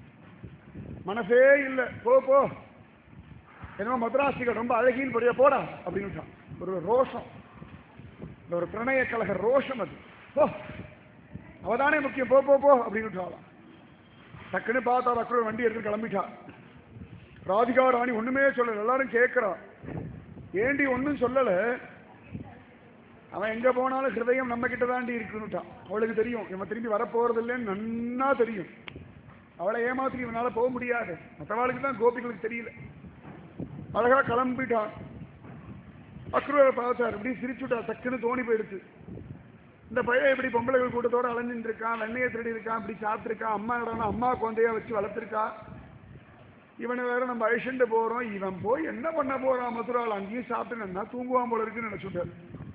Speaker 1: மனசே இல்ல போ போ என்னமோ மദ്രാസിகள் ரொம்ப அழகின் படியா போடா அப்படின்னு ஒரு ரோஷம் இந்த ஒரு பிரணய கழக ரோஷம் அது போ அவதானே முக்கியம் போ போ போ அப்படின்னு டக்குன்னு பார்த்தா அக்குற வண்டி எடுத்து கிளம்பிட்டா ராதிகா ராணி ஒண்ணுமே சொல்லல எல்லாரும் கேட்கிறா ஏண்டி ஒண்ணும் சொல்லல அவன் எங்க போனாலும் ஹிருதயம் நம்ம கிட்ட தாண்டி இருக்குன்னுட்டான் அவளுக்கு தெரியும் இவன் திரும்பி வரப்போறது இல்லைன்னு நன்னா தெரியும் அவளை ஏமாத்தி இவனால போக முடியாது மற்றவாளுக்கு தான் கோபிகளுக்கு தெரியல அழகா கிளம்பிட்டான் அக்ரூரை பார்த்தார் இப்படி சிரிச்சுட்டா டக்குன்னு தோணி போயிடுச்சு இந்த பையன் இப்படி பொம்பளைகள் கூட்டத்தோட அலைஞ்சிட்டு இருக்கான் வெண்ணையை திருடி இருக்கான் இப்படி சாப்பிட்டுருக்கான் அம்மா இடம்னா அம்மா குழந்தைய வச்சு வளர்த்துருக்கா இவனை வேற நம்ம அழிச்சுட்டு போறோம் இவன் போய் என்ன பண்ண போறான் மதுரால் அங்கேயும் சாப்பிட்டு நல்லா தூங்குவான் போல இருக்குன்னு நினைச்சுட்டார்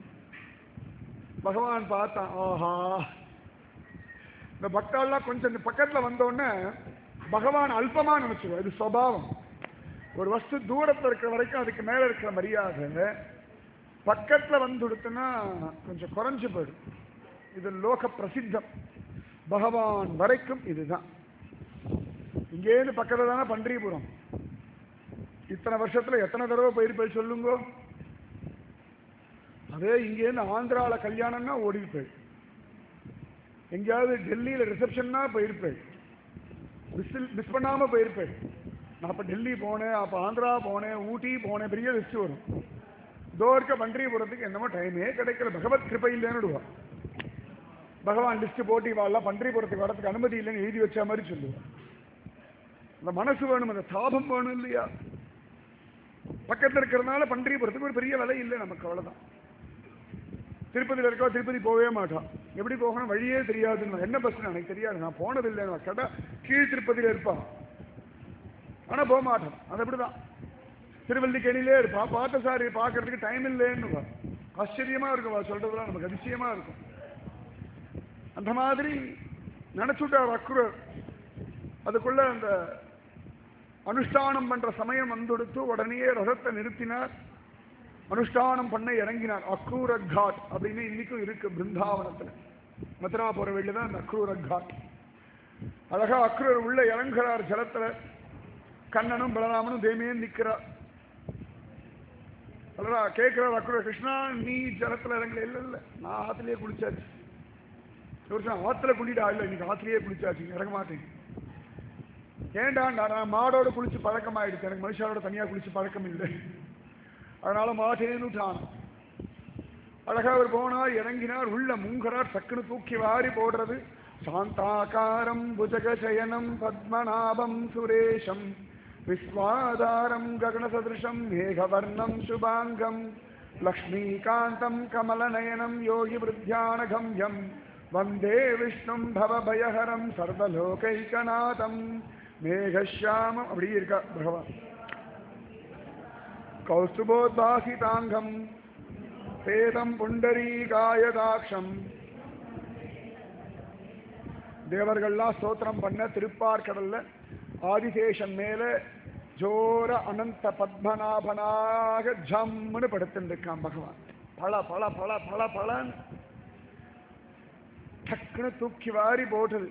Speaker 1: பகவான் பார்த்தான் ஆஹா இந்த பக்தாள்லாம் கொஞ்சம் இந்த பக்கத்துல வந்தோடனே பகவான் அல்பமா நினைச்சிருவோம் இது சுவாவம் ஒரு வஸ்து தூரத்துல இருக்கிற வரைக்கும் அதுக்கு மேல இருக்கிற மரியாதை பக்கத்துல வந்து கொடுத்தனா கொஞ்சம் குறைஞ்சு போயிடும் இது லோக பிரசித்தம் பகவான் வரைக்கும் இதுதான் இங்கேருந்து பக்கத்துல தானே பன்றிபுரம் இத்தனை வருஷத்துல எத்தனை தடவை போயிருப்பேன் சொல்லுங்க அதே இங்கேருந்து ஆந்திரால கல்யாணம்னா ஓடி போய் எங்கேயாவது டெல்லியில ரிசப்ஷன்னா போயிருப்பேன் மிஸ் மிஸ் பண்ணாம போயிருப்பேன் நான் அப்ப டெல்லி போனேன் அப்ப ஆந்திரா போனேன் ஊட்டி போனேன் பெரிய லிஸ்ட் வரும் இதோ இருக்க பன்றிபுரத்துக்கு என்னமோ டைமே கிடைக்கல பகவத் கிருப்பை இல்லைன்னு பகவான் லிஸ்ட் போட்டி வாழலாம் பன்றிபுரத்துக்கு வரதுக்கு அனுமதி இல்லைன்னு எழுதி வச்ச மாதிரி சொல்லுவான் அந்த மனசு வேணும் அந்த தாபம் வேணும் இல்லையா பக்கத்துல இருக்கிறதுனால பன்றிபுரத்துக்கு ஒரு பெரிய விலை இல்லை நமக்கு அவ்வளவுதான் திருப்பதியில் இருக்கா திருப்பதி போகவே மாட்டான் எப்படி போகணும் வழியே தெரியாதுன்னு என்ன பஸ் எனக்கு தெரியாது நான் போனதில்லை கேட்டா கீழ் திருப்பதியில இருப்பான் ஆனா போக மாட்டான் அது அப்படிதான் திருவல்லிக்கேணிலே இருப்பா பார்த்த சாரி பார்க்கறதுக்கு டைம் இல்லைன்னு ஆச்சரியமா இருக்கும் அவ சொல்றதுலாம் நமக்கு அதிசயமா இருக்கும் அந்த மாதிரி நினைச்சுட்டார் அக்குரர் அதுக்குள்ள அந்த அனுஷ்டானம் பண்ற சமயம் வந்துடுத்து உடனே ரதத்தை நிறுத்தினார் அனுஷ்டானம் பண்ண இறங்கினார் அக்ரூர காட் அப்படின்னு இன்னைக்கும் இருக்கு பிருந்தாவனத்துல மதுரா போற வழியில தான் அந்த அக்ரூர காட் அழகா அக்ரூர் உள்ள இறங்குறார் ஜலத்துல கண்ணனும் பலராமனும் தேமியும் நிக்கிறார் அழகா கேட்கிறார் அக்ரூர் கிருஷ்ணா நீ ஜலத்துல இறங்கல இல்ல இல்ல நான் ஆத்துலயே குளிச்சாச்சு ஒரு சொன்னா, ஆத்துல குளிடா இல்ல இன்னைக்கு ஆத்துலயே குளிச்சாச்சு இறங்க மாட்டேன் ஏண்டாண்டா நான் மாடோட குளிச்சு பழக்கம் ஆயிடுச்சு எனக்கு மனுஷாரோட தனியா குளிச்சு பழக்கம் இல்லை அதனால மாட்டேன்னுட்டான் அழகா அவர் போனார் இறங்கினார் உள்ள மூங்கரார் சக்குன்னு தூக்கி வாரி போடுறது சாந்தாகாரம் புஜகசயனம் பத்மநாபம் சுரேஷம் விஸ்வாதாரம் ககனசதிருஷம் மேகவர்ணம் சுபாங்கம் லக்ஷ்மீகாந்தம் கமலநயனம் யோகி விருத்தியானகம்யம் வந்தே விஷ்ணும் பவபயஹரம் சர்வலோகைகநாதம் மேகஷாமம் அப்படி இருக்கா பகவான் கௌஸ்துபோத்பாசிதாங்கம் சேதம் புண்டரீகாயதாட்சம் தேவர்கள்லாம் ஸ்தோத்திரம் பண்ண திருப்பார்கடல்ல ஆதிசேஷன் மேல ஜோர அனந்த பத்மநாபனாக ஜம்முன்னு படுத்துட்டு இருக்கான் பகவான் பல பல பல பல பலன்னு டக்குன்னு தூக்கி வாரி போட்டது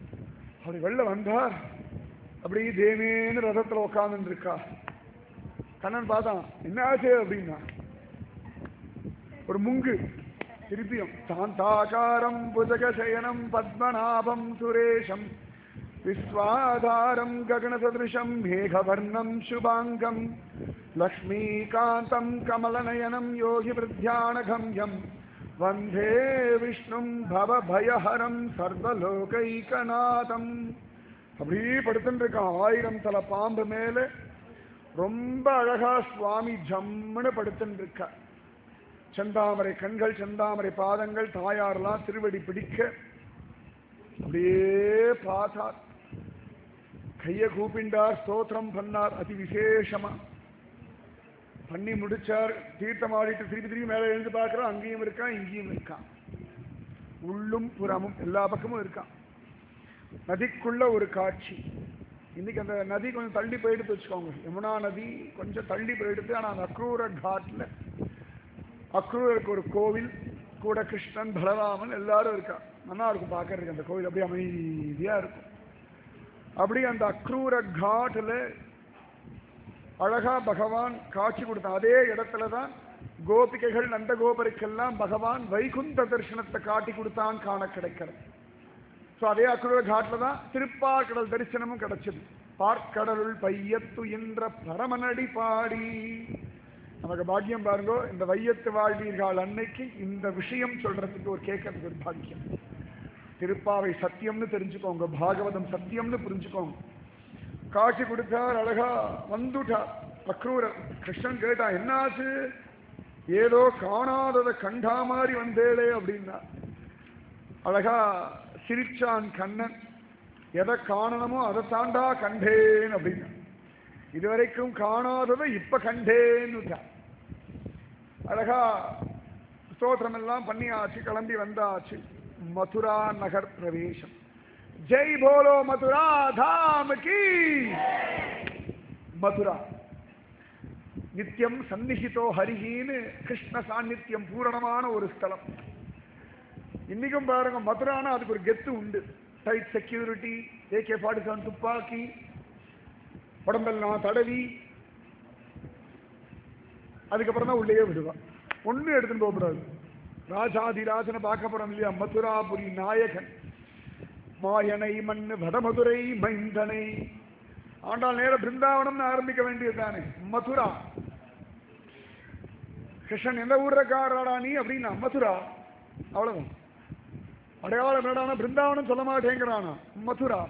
Speaker 1: அப்படி வெளில வந்தார் அப்படி தேவேன்னு ரதத்துல உட்கார்ந்து இருக்கா கண்ணன் பார்த்தான் என்ன ஆச்சு அப்படின்னா ஒரு முங்கு திருப்பியும் சாந்தாகாரம் புஜகசயனம் பத்மநாபம் சுரேஷம் விஸ்வாதாரம் ககனசதிருஷம் மேகவர்ணம் சுபாங்கம் லக்ஷ்மீகாந்தம் கமலநயனம் யோகி விருத்தியானகம்யம் வந்தே விஷ்ணும் பவபயஹரம் சர்வலோகைகநாதம் அப்படியே படுத்துட்டு இருக்கான் ஆயிரம் தலை பாம்பு மேல ரொம்ப அழகா சுவாமி ஜம்முன்னு படுத்துட்டு இருக்கா செந்தாமரை கண்கள் செந்தாமரை பாதங்கள் தாயாரெல்லாம் திருவடி பிடிக்க அப்படியே பார்த்தார் கைய கூப்பிண்டார் ஸ்தோத்திரம் பண்ணார் அதி விசேஷமா பண்ணி முடிச்சார் தீர்த்தம் ஆடிட்டு திருப்பி திருப்பி மேலே எழுந்து பார்க்குறோம் அங்கேயும் இருக்கான் இங்கேயும் இருக்கான் உள்ளும் புறமும் எல்லா பக்கமும் இருக்கான் நதிக்குள்ள ஒரு காட்சி இன்னைக்கு அந்த நதி கொஞ்சம் தள்ளி போயிடுத்து வச்சுக்கோங்க யமுனா நதி கொஞ்சம் தள்ளி போயிடுது ஆனால் அந்த அக்ரூர காட்ல அக்ரூருக்கு ஒரு கோவில் கூட கிருஷ்ணன் பலராமன் எல்லாரும் இருக்கா நல்லா இருக்கும் பார்க்கறதுக்கு அந்த கோவில் அப்படியே அமைதியா இருக்கும் அப்படி அந்த அக்ரூர காட்டுல அழகா பகவான் காட்சி கொடுத்தான் அதே இடத்துல தான் கோபிகைகள் நந்த கோபருக்கெல்லாம் பகவான் வைகுந்த தரிசனத்தை காட்டி கொடுத்தான் காண கிடைக்கிறது ஸோ அதே அக்ரூர காட்டில் தான் திருப்பார்கடல் தரிசனமும் கிடைச்சது பார்க்கடலுள் பையத்து என்ற பரமனடி பாடி நமக்கு பாக்கியம் பாருங்கோ இந்த வையத்து வாழ்வீர்கள் அன்னைக்கு இந்த விஷயம் சொல்றதுக்கு ஒரு கேட்கறதுக்கு ஒரு பாக்கியம் திருப்பாவை சத்தியம்னு தெரிஞ்சுக்கோங்க பாகவதம் சத்தியம்னு புரிஞ்சுக்கோங்க காட்சி கொடுத்தார் அழகா வந்துட்டார் அக்ரூரர் கிருஷ்ணன் கேட்டா என்னாச்சு ஏதோ காணாததை கண்டா மாதிரி வந்தேளே அப்படின்னா அழகா சிரிச்சான் கண்ணன் எதை காணணுமோ அதை தாண்டா கண்டேன் அப்படின்னா இதுவரைக்கும் காணாததை இப்ப கண்டேன்னு அழகா ஸ்தோத்திரம் எல்லாம் பண்ணியாச்சு கிளம்பி வந்தாச்சு மதுரா நகர் பிரவேசம் ஜெய் போலோ மதுரா தாம் கி மதுரா நித்தியம் சந்நிஹிதோ ஹரிஹின்னு கிருஷ்ண சாநித்தியம் பூரணமான ஒரு ஸ்தலம் இன்னைக்கும் பாருங்க மதுரானா அதுக்கு ஒரு கெத்து உண்டு tight security AK forty seven துப்பாக்கி உடம்பெல்லாம் தடவி அதுக்கப்புறம் தான் உள்ளேயே விடுவான் ஒன்றும் எடுத்துட்டு போகக்கூடாது ராஜாதிராஜனை பார்க்க போறோம் இல்லையா மதுராபுரி நாயகன் மாயனை மண்ணு வடமதுரை மைந்தனை ஆண்டாள் நேர பிருந்தாவனம்னு ஆரம்பிக்க வேண்டியது தானே மதுரா கிருஷ்ணன் எந்த ஊர்றக்காரடா நீ அப்படின்னா மதுரா அவ்வளவுதான் அடையாளம் என்னடானா பிருந்தாவனம் சொல்ல மாட்டேங்கிறானா மதுரா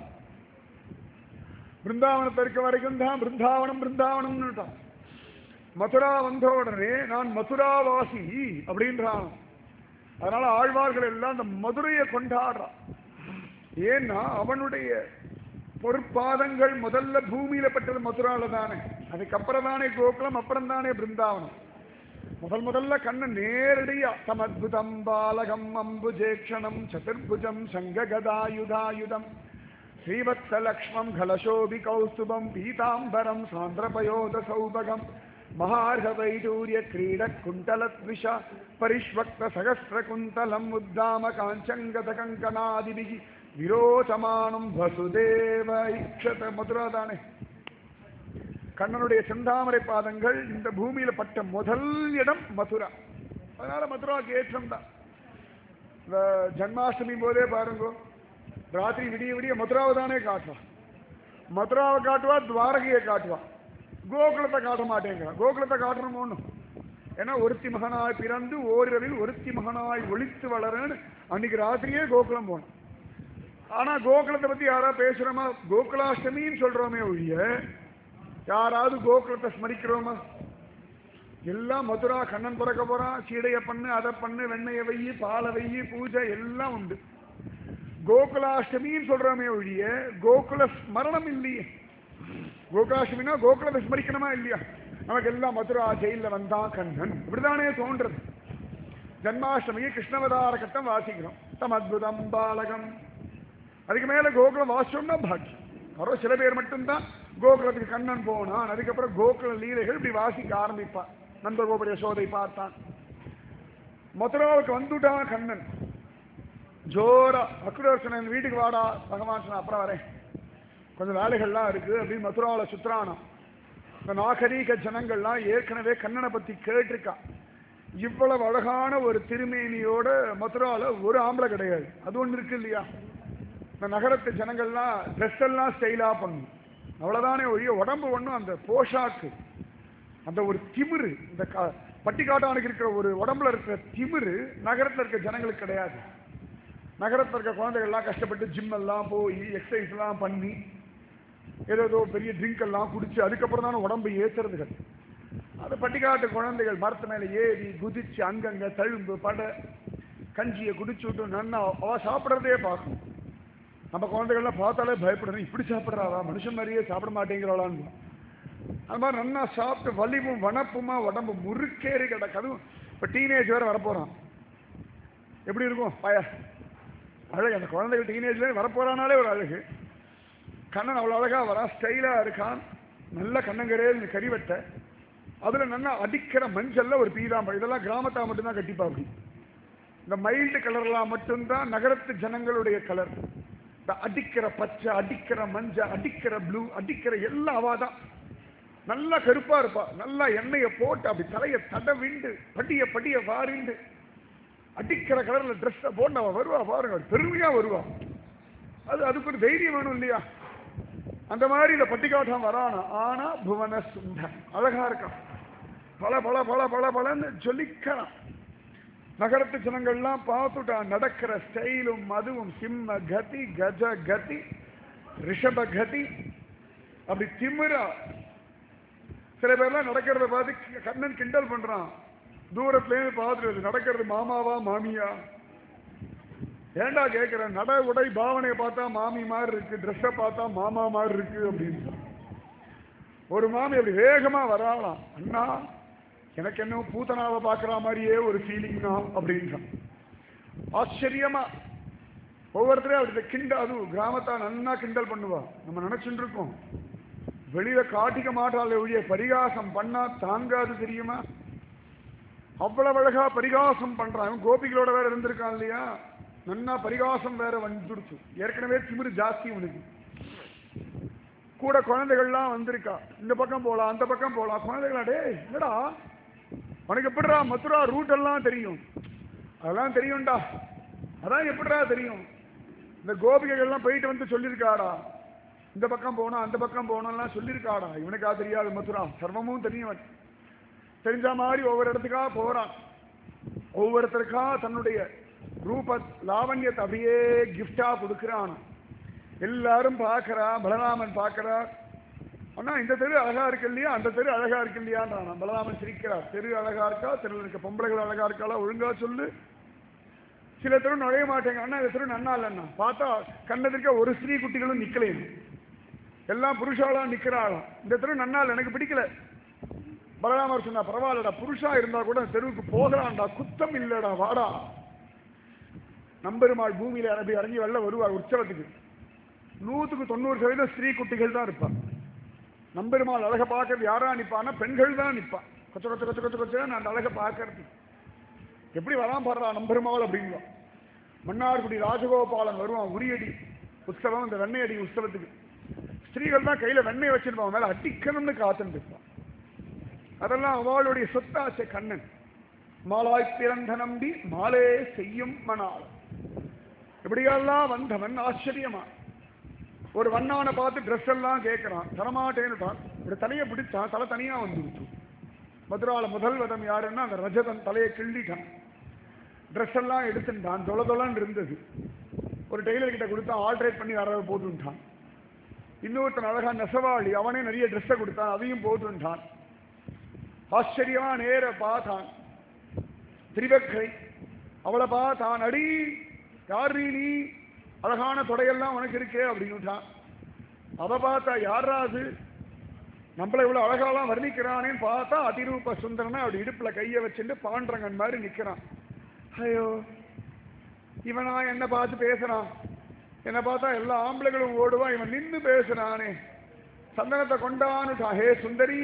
Speaker 1: பிருந்தாவனத்தை இருக்க வரைக்கும் தான் பிருந்தாவனம் பிருந்தாவனம்னுட்டான் மதுரா வந்த உடனே நான் மதுராவாசி அப்படின்றான் அதனால ஆழ்வார்கள் எல்லாம் அந்த மதுரையை கொண்டாடுறான் ஏன்னா அவனுடைய பொற்பாதங்கள் முதல்ல பூமியில பட்டது மதுரால தானே அதுக்கப்புறம் தானே கோகுலம் அப்புறம் தானே பிருந்தாவனம் முதல் முதல்ல கண்ணு நேரடியா தமத்புதம் பாலகம் அம்புஜேக்ஷணம் சதுர்புஜம் சங்க கதாயுதாயுதம் ஸ்ரீவத்ஸலக்ஷ்மம் கலசோபி கௌஸ்துபம் பீதாம்பரம் சாந்திரபயோத சௌபகம் மகார்ஹவைடூரிய கிரீட குண்டலத்விஷ பரிஷ்வக்த சகஸ்ர குந்தலம் உத்தாம காஞ்சங்கத கங்கனாதிபிகி விரோச்சமானம் வசுதேவ இக்ஷத மதுரா தானே கண்ணனுடைய செந்தாமரை பாதங்கள் இந்த பூமியில பட்ட முதல் இடம் மதுரா அதனால மதுராவுக்கு ஏற்றம் தான் இந்த ஜன்மாஷ்டமி போதே பாருங்க ராத்திரி விடிய விடிய மதுராவை தானே காட்டுவா மதுராவை காட்டுவா துவாரகையை காட்டுவா கோகுலத்தை காட்ட மாட்டேங்கிறான் கோகுலத்தை காட்டணும் ஒன்றும் ஏன்னா ஒருத்தி மகனாய் பிறந்து ஓரிரவில் ஒருத்தி மகனாய் ஒளித்து வளரன்னு அன்னைக்கு ராத்திரியே கோகுலம் போனோம் ஆனா கோகுலத்தை பத்தி யாரா பேசுறோமா கோகுலாஷ்டமின்னு சொல்றோமே ஒழிய யாராவது கோகுலத்தை ஸ்மரிக்கிறோமா எல்லாம் மதுரா கண்ணன் பிறக்க போறான் சீடைய பண்ணு அதை பண்ணு வெண்ணைய வெய்யி பாலை வெய்யி பூஜை எல்லாம் உண்டு கோகுலாஷ்டமின்னு சொல்றோமே ஒழிய கோகுல ஸ்மரணம் இல்லையே கோகுலாஷ்டமினா கோகுலத்தை ஸ்மரிக்கணுமா இல்லையா நமக்கு எல்லாம் மதுரா ஜெயில வந்தான் கண்ணன் இப்படிதானே தோன்றது ஜன்மாஷ்டமியை கிருஷ்ணவதார கட்டம் வாசிக்கிறோம் தம் அத்புதம் பாலகம் அதுக்கு மேல கோகுலம் வாசிச்சோம்னா பாக்கியம் யாரோ சில பேர் மட்டும்தான் கோகுலத்துக்கு கண்ணன் போனான் அதுக்கப்புறம் கோகுல லீலைகள் இப்படி வாசிக்க ஆரம்பிப்பான் நந்தகோபுர யசோதை பார்த்தான் மதுராவுக்கு வந்துட்டான் கண்ணன் ஜோரா அக்குடர்சனன் வீட்டுக்கு வாடா பகவான் சொன்ன அப்புறம் வரேன் கொஞ்சம் வேலைகள்லாம் இருக்கு அப்படின்னு மதுராவில் சுத்துறானாம் இந்த நாகரீக ஜனங்கள்லாம் ஏற்கனவே கண்ணனை பத்தி கேட்டிருக்கா இவ்வளவு அழகான ஒரு திருமேனியோட மதுரால ஒரு ஆம்பளை கிடையாது அது ஒண்ணு இருக்கு இல்லையா இந்த நகரத்து ஜனங்கள்லாம் ட்ரெஸ் எல்லாம் ஸ்டைலா பண்ணும் அவ்வளவுதானே ஒழிய உடம்பு ஒண்ணும் அந்த போஷாக்கு அந்த ஒரு திமிரு இந்த க- பட்டிக்காட்டானுக்கு இருக்கிற ஒரு உடம்புல இருக்கிற திமிரு நகரத்துல இருக்க ஜனங்களுக்கு கிடையாது நகரத்துல இருக்க குழந்தைகள்லாம் கஷ்டப்பட்டு ஜிம் எல்லாம் போய் எக்ஸசைஸ் எல்லாம் பண்ணி ஏதோ ஏதோ பெரிய ட்ரிங்க் எல்லாம் குடிச்சு அதுக்கப்புறம் தானே உடம்பு ஏத்துறதுகள் அது பட்டிக்காட்டு குழந்தைகள் மரத்து மேல ஏறி குதிச்சு அங்கங்க தழும்பு பட கஞ்சியை குடிச்சு விட்டு நன்னா அவ சாப்பிட்றதே பார்க்கணும் நம்ம குழந்தைகள்லாம் பார்த்தாலே பயப்படணும் இப்படி சாப்பிட்றாளா மனுஷன் மாதிரியே சாப்பிட மாட்டேங்கிறாளான்னு அது மாதிரி நன்னா சாப்பிட்டு வலிவும் வனப்புமா உடம்பு முறுக்கேறி கிடக்கு அதுவும் இப்போ டீனேஜ் வேற வரப்போறான் எப்படி இருக்கும் பய அழகு அந்த குழந்தைகள் டீனேஜ்ல வரப்போறானாலே ஒரு அழகு கண்ணன் அவ்வளோ அழகா வரான் ஸ்டைலா இருக்கான் நல்ல கண்ணங்கரேல் கறிவெட்ட அதுல நல்லா அடிக்கிற மஞ்சள்ல ஒரு பீதாம்பழம் இதெல்லாம் கிராமத்தா மட்டும்தான் கட்டிப்பா அப்படி இந்த மைல்டு கலர்லாம் மட்டும்தான் நகரத்து ஜனங்களுடைய கலர் இந்த அடிக்கிற பச்சை அடிக்கிற மஞ்சள் அடிக்கிற ப்ளூ அடிக்கிற எல்லா அவாதான் நல்லா கருப்பா இருப்பா நல்லா எண்ணெயை போட்டு அப்படி தலையை தடவிண்டு படிய படிய வாரிண்டு அடிக்கிற கலர்ல ட்ரெஸ்ஸை போட்டு அவ வருவா பாருங்க அவ பெருமையா வருவா அது அதுக்கு ஒரு தைரியம் வேணும் இல்லையா அந்த மாதிரி இந்த பட்டிக்காட்டம் வரானா ஆனா புவன சுந்தர் அழகா இருக்கான் பல பல பல பல பலன்னு ஜொலிக்கிறான் நகரத்து ஜனங்கள்லாம் பார்த்துட்டான் நடக்கிற ஸ்டைலும் அதுவும் சிம்ம கதி கஜ கதி ரிஷப கதி அப்படி திமிரா சில பேர்லாம் நடக்கிறத பார்த்து கி- கண்ணன் கிண்டல் பண்றான் தூரத்துலேருந்து பார்த்துட்டு நடக்கிறது மாமாவா மாமியா ஏன்டா கேட்கிறேன் நட உடை பாவனையை பார்த்தா மாமி மாதிரி இருக்கு ட்ரெஸ்ஸை பார்த்தா மாமா மாதிரி இருக்கு அப்படின்னு ஒரு மாமி அப்படி வேகமா வராளாம் அண்ணா எனக்கு என்ன பூத்தனாவை பார்க்குற மாதிரியே ஒரு ஃபீலிங் தான் அப்படின்றான் ஆச்சரியமா ஒவ்வொருத்தரையும் அப்படி கிண்ட அதுவும் கிராமத்தா நன்னா கிண்டல் பண்ணுவா நம்ம நினைச்சுட்டு இருக்கோம் வெளியில காட்டிக்க மாட்டாள் ஒழிய பரிகாசம் பண்ணா தாங்காது தெரியுமா அவ்வளவு அழகா பரிகாசம் பண்றான் இவன் கோபிகளோட வேற இருந்திருக்கான் இல்லையா நன்னா பரிகாசம் வேற வந்துடுச்சு ஏற்கனவே திமிரு ஜாஸ்தி உனக்கு கூட குழந்தைகள்லாம் வந்திருக்கா இந்த பக்கம் போலாம் அந்த பக்கம் போலாம் குழந்தைகளா டேய் என்னடா உனக்கு எப்படிடா மதுரா ரூட் எல்லாம் தெரியும் அதெல்லாம் தெரியும்டா அதான் எப்படிடா தெரியும் இந்த கோபிகைகள்லாம் போயிட்டு வந்து சொல்லியிருக்காடா இந்த பக்கம் போனோம் அந்த பக்கம் போனோம்லாம் சொல்லியிருக்காடா இவனுக்கா தெரியாது மதுரா சர்வமும் தெரியும் தெரிஞ்ச மாதிரி ஒவ்வொரு இடத்துக்கா போறான் ஒவ்வொருத்தருக்கா தன்னுடைய ரூப லாவண்யத்தை அப்படியே கிஃப்டா கொடுக்கிறான் எல்லாரும் பார்க்கறா பலராமன் பார்க்கறா அண்ணா இந்த தெரு அழகா இருக்கு இல்லையா அந்த தெரு அழகா இருக்கு இல்லையான்றான் பலராமன் சிரிக்கிறார் தெரு அழகா இருக்கா தெருவில் இருக்க பொம்பளைகள் அழகா இருக்காளா ஒழுங்கா சொல்லு சில தெரு நுழைய மாட்டேங்க அண்ணா இந்த தெரு நன்னா இல்லைண்ணா பார்த்தா கண்ணதிர்க்க ஒரு ஸ்திரீ குட்டிகளும் நிக்கலையும் எல்லாம் புருஷாலா நிக்கிறாளாம் இந்த தெரு நன்னா இல்லை எனக்கு பிடிக்கல பலராமர் சொன்னா பரவாயில்லடா புருஷா இருந்தா கூட அந்த தெருவுக்கு போகலாம்டா குத்தம் இல்லடா வாடா நம்பெருமாள் பூமியில இறங்கி இறங்கி வெளில வருவார் உற்சவத்துக்கு நூத்துக்கு தொண்ணூறு சதவீதம் ஸ்திரீ குட்டிகள் தான் இருப்பான் நம்பெருமாள் அழகை பார்க்கறது யாரா நிப்பான்னா பெண்கள் தான் நிப்பான் கொச்ச கொச்ச கொச்ச கொச்ச கொச்ச நான் அந்த அழகை பார்க்கறது எப்படி வராம பாடுறா நம்பெருமாள் அப்படிங்களா மன்னார்குடி ராஜகோபாலன் வருவான் உரியடி உற்சவம் இந்த வெண்ணையடி உற்சவத்துக்கு ஸ்திரீகள் தான் கையில வெண்ணெய் வச்சிருப்பான் மேல அடிக்கணும்னு காத்துட்டு இருப்பான் அதெல்லாம் அவளுடைய சொத்தாச்ச கண்ணன் மாலாய் பிறந்த நம்பி மாலே செய்யும் மணால் இப்படியெல்லாம் வந்தவன் ஆச்சரியமா ஒரு வண்ணானை பார்த்து ட்ரெஸ் எல்லாம் கேட்கிறான் தரமாட்டேன்னுட்டான் ஒரு தலையை பிடிச்சான் தலை தனியா வந்துருச்சு மதுரால முதல் வதம் யாருன்னா அந்த ரஜதன் தலையை கிள்ளிட்டான் ட்ரெஸ் எல்லாம் எடுத்துட்டான் தொல தொலன்னு இருந்தது ஒரு டெய்லர் கிட்ட கொடுத்தா ஆல்ட்ரேட் பண்ணி வர போட்டுட்டான் இன்னொருத்தன் அழகா நெசவாளி அவனே நிறைய ட்ரெஸ்ஸை கொடுத்தான் அதையும் போட்டுட்டான் ஆச்சரியமா நேர பார்த்தான் திரிவக்கை அவளை பார்த்தான் அடி யார் நீ அழகான தொடையெல்லாம் உனக்கு இருக்கே அப்படின்னுட்டான் அவ பார்த்தா யாரா அது நம்மள இவ்வளவு அழகாலாம் வர்ணிக்கிறானேன்னு பார்த்தா அதிரூப சுந்தரனா அப்படி இடுப்புல கைய வச்சுட்டு பாண்டரங்கன் மாதிரி நிக்கிறான் ஐயோ இவனா என்ன பார்த்து பேசுறான் என்ன பார்த்தா எல்லா ஆம்பளைகளும் ஓடுவான் இவன் நின்னு பேசுறானே சந்தனத்தை கொண்டான்னுட்டான் ஹே சுந்தரி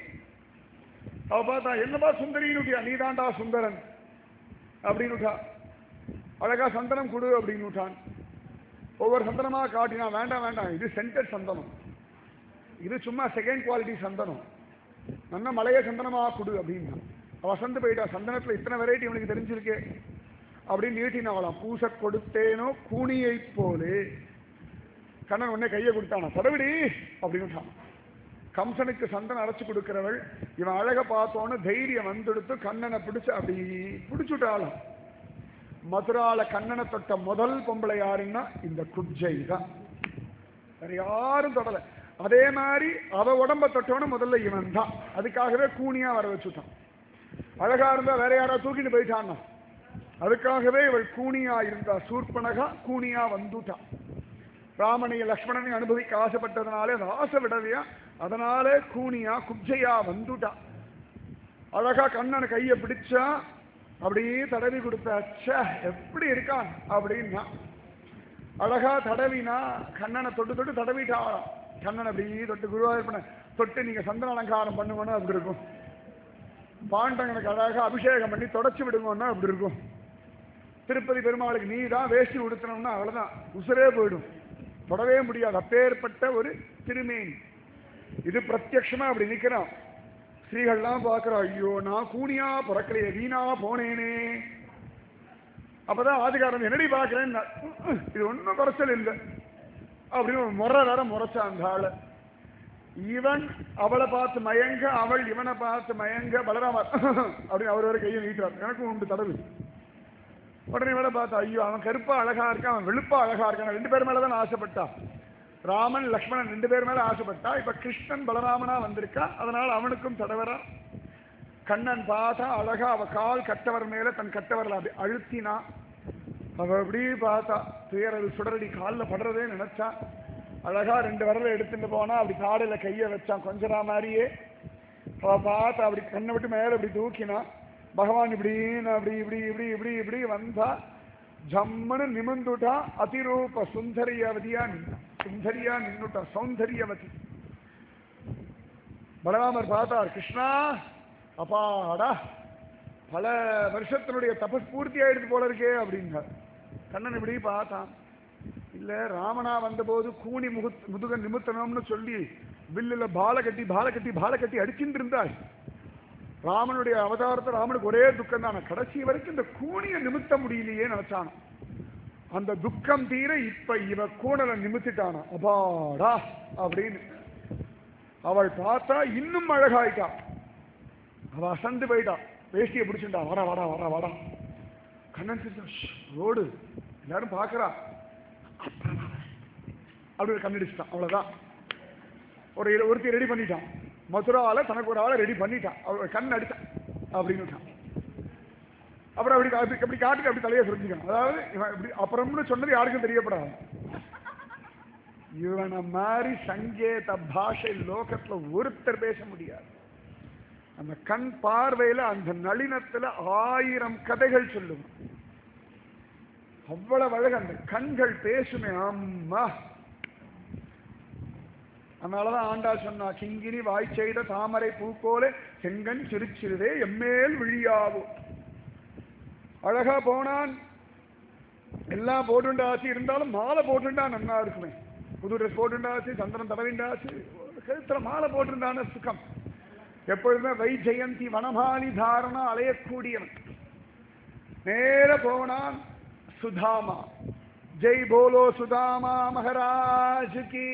Speaker 1: அவ பார்த்தா என்னப்பா சுந்தரின்னுட்டியா நீதான்டா சுந்தரன் அப்படின்னுட்டா அழகா சந்தனம் கொடு அப்படின்னுட்டான் ஒவ்வொரு சந்தனமா காட்டினா வேண்டாம் வேண்டாம் இது சென்டர் சந்தனம் இது சும்மா செகண்ட் குவாலிட்டி சந்தனம் நல்ல மலைய சந்தனமா கொடு அப்படின்னா வசந்து போயிட்டா சந்தனத்துல இத்தனை வெரைட்டி இவனுக்கு தெரிஞ்சிருக்கே அப்படின்னு நீட்டினாவலாம் பூச கொடுத்தேனோ கூனியை போலே கண்ணன் உடனே கையை கொடுத்தானா தடவிடி அப்படின்னு கம்சனுக்கு சந்தனம் அரைச்சு கொடுக்கிறவள் இவன் அழக பார்த்தோன்னு தைரியம் வந்துடுத்து கண்ணனை பிடிச்சு அப்படி பிடிச்சுட்டாலும் மதுரால கண்ணனை தொட்ட முதல் பொம்பளை யாருன்னா இந்த குஜை தான் வேற யாரும் தொடல அதே மாதிரி அவ உடம்ப தொட்டவன முதல்ல இவன் தான் அதுக்காகவே கூனியா வர வச்சுட்டான் அழகா இருந்தா வேற யாரா தூக்கிட்டு போயிட்டான்னா அதுக்காகவே இவள் கூனியா இருந்தா சூர்பனகா கூனியா வந்துட்டான் ராமனையும் லக்ஷ்மணனையும் அனுபவிக்க ஆசைப்பட்டதுனாலே அந்த ஆசை விடலையா அதனால கூனியா குப்ஜையா வந்துட்டா அழகா கண்ணனை கையை பிடிச்சா அப்படியே தடவி கொடுத்தா ச்சே எப்படி இருக்கான் அப்படின்னா அழகா தடவினா கண்ணனை தொட்டு தொட்டு தடவிட்டாளாம் கண்ணன் அப்படியே தொட்டு குருவாயூர்ப்பன தொட்டு நீங்க சந்தன அலங்காரம் பண்ணுவோன்னு அப்படி இருக்கும் பாண்டங்களுக்கு அழகா அபிஷேகம் பண்ணி தொடச்சு விடுங்கன்னா அப்படி இருக்கும் திருப்பதி பெருமாளுக்கு நீ தான் வேஷ்டி உடுத்தணும்னா அவ்வளவுதான் உசுரே போயிடும் தொடவே முடியாது அப்பேற்பட்ட ஒரு திருமேனி இது பிரத்யக்ஷமா அப்படி நிக்கிறான் ஸ்ரீகள்லாம் பார்க்கிறா ஐயோ நான் கூனியா பிறக்கலையே வீணா போனேனே அப்பதான் ஆதிகாரம் என்னடி பார்க்கிறேன் இது ஒன்றும் குறைச்சல் இல்லை அப்படின்னு ஒரு முறை வேற முறைச்சா அந்த ஆளு இவன் அவளை பார்த்து மயங்க அவள் இவனை பார்த்து மயங்க பலராமர் அப்படின்னு அவர் வரை கையை நீட்டுறார் எனக்கும் உண்டு தடவு உடனே இவளை பார்த்தா ஐயோ அவன் கருப்பா அழகா இருக்கான் அவன் வெளுப்பா அழகா இருக்கான் ரெண்டு பேர் மேல தான் ஆசைப்பட்டா ராமன் லக்ஷ்மணன் ரெண்டு பேர் மேல ஆசைப்பட்டா இப்ப கிருஷ்ணன் பலராமனா வந்திருக்கா அதனால அவனுக்கும் தடவரா கண்ணன் பார்த்தா அழகா அவ கால் கட்டவர் மேல தன் கட்டவரில் அப்படி அழுத்தினா அவ அப்படி பார்த்தா துயரது சுடரடி காலில் படுறதே நினைச்சா அழகா ரெண்டு விரல எடுத்துட்டு போனா அப்படி காடையில கைய வச்சான் கொஞ்சரா மாதிரியே அவ பார்த்தா அப்படி கண்ணை விட்டு மேல இப்படி தூக்கினா பகவான் இப்படின்னு அப்படி இப்படி இப்படி இப்படி இப்படி வந்தா ஜம்முன்னு நிமிந்துட்டா அதிரூப சுந்தரியவதியா நின்னா சுந்தரியா நின்னுட்டா சௌந்தரியவதி பலராமர் பார்த்தார் கிருஷ்ணா அப்பாடா பல வருஷத்தினுடைய தபஸ் பூர்த்தி ஆயிடுது போல இருக்கே அப்படின்னார் கண்ணன் இப்படி பார்த்தான் இல்ல ராமனா வந்தபோது கூனி முகுத் முதுக நிமித்தணும்னு சொல்லி வில்லுல பால கட்டி பால கட்டி பால கட்டி அடிச்சுட்டு இருந்தாள் ராமனுடைய அவதாரத்தை ராமனுக்கு ஒரே துக்கம் தான் கடைசி வரைக்கும் இந்த கூனியை நிமித்த முடியலையே நினைச்சான் அந்த துக்கம் தீர இப்ப இவ கூணலை நிமித்திட்டானா அபாடா அப்படின்னு அவள் பார்த்தா இன்னும் அழகாயிட்டா அவ அசந்து போயிட்டா வேஷ்டியை பிடிச்சுட்டா வாடா வாடா வாடா வாடா கண்ணன் சிரிச்சா, "ஷ், ஓடு எல்லாரும் பார்க்கறா அப்படி ஒரு கண்ணடிச்சிட்டான் அவ்வளவுதான் ஒரு இரு- ஒருத்தி ரெடி பண்ணிட்டான் மதுரால தனக்கு ஒரு ஆளை ரெடி பண்ணிட்டான் அவ கண் அடிச்சான் அப்படின்னு அப்புறம் அப்படி அப்படி அப்படி காட்டுக்கு அப்படி தலையை சுரிஞ்சுக்கணும் அதாவது இவன் இப்படி அப்புறம்னு சொன்னது யாருக்கும் தெரியப்படாது இவனை மாதிரி சங்கேத பாஷை லோகத்துல ஒருத்தர் பேச முடியாது அந்த கண் பார்வையில அந்த நளினத்துல ஆயிரம் கதைகள் சொல்லும் அவ்வளவு அழகு அந்த கண்கள் பேசுமே அம்மா அதனாலதான் ஆண்டா சொன்னா கிங்கினி வாய் செய்த தாமரை பூக்கோலே செங்கன் சிரிச்சிருதே எம்மேல் விழியாவோ அழகா போனான் எல்லாம் போட்டுண்டாச்சு இருந்தாலும் மாலை போட்டுண்டா நன்னா இருக்குமே புது ட்ரெஸ் போட்டுண்டாச்சு சந்திரன் தடவிண்டாச்சு கழுத்துல மாலை போட்டிருந்தான சுகம் எப்பொழுதுமே வை ஜெயந்தி வனமாலி தாரணா அலையக்கூடியவன் நேர போனான் சுதாமா ஜெய் போலோ சுதாமா மகராஜ் கி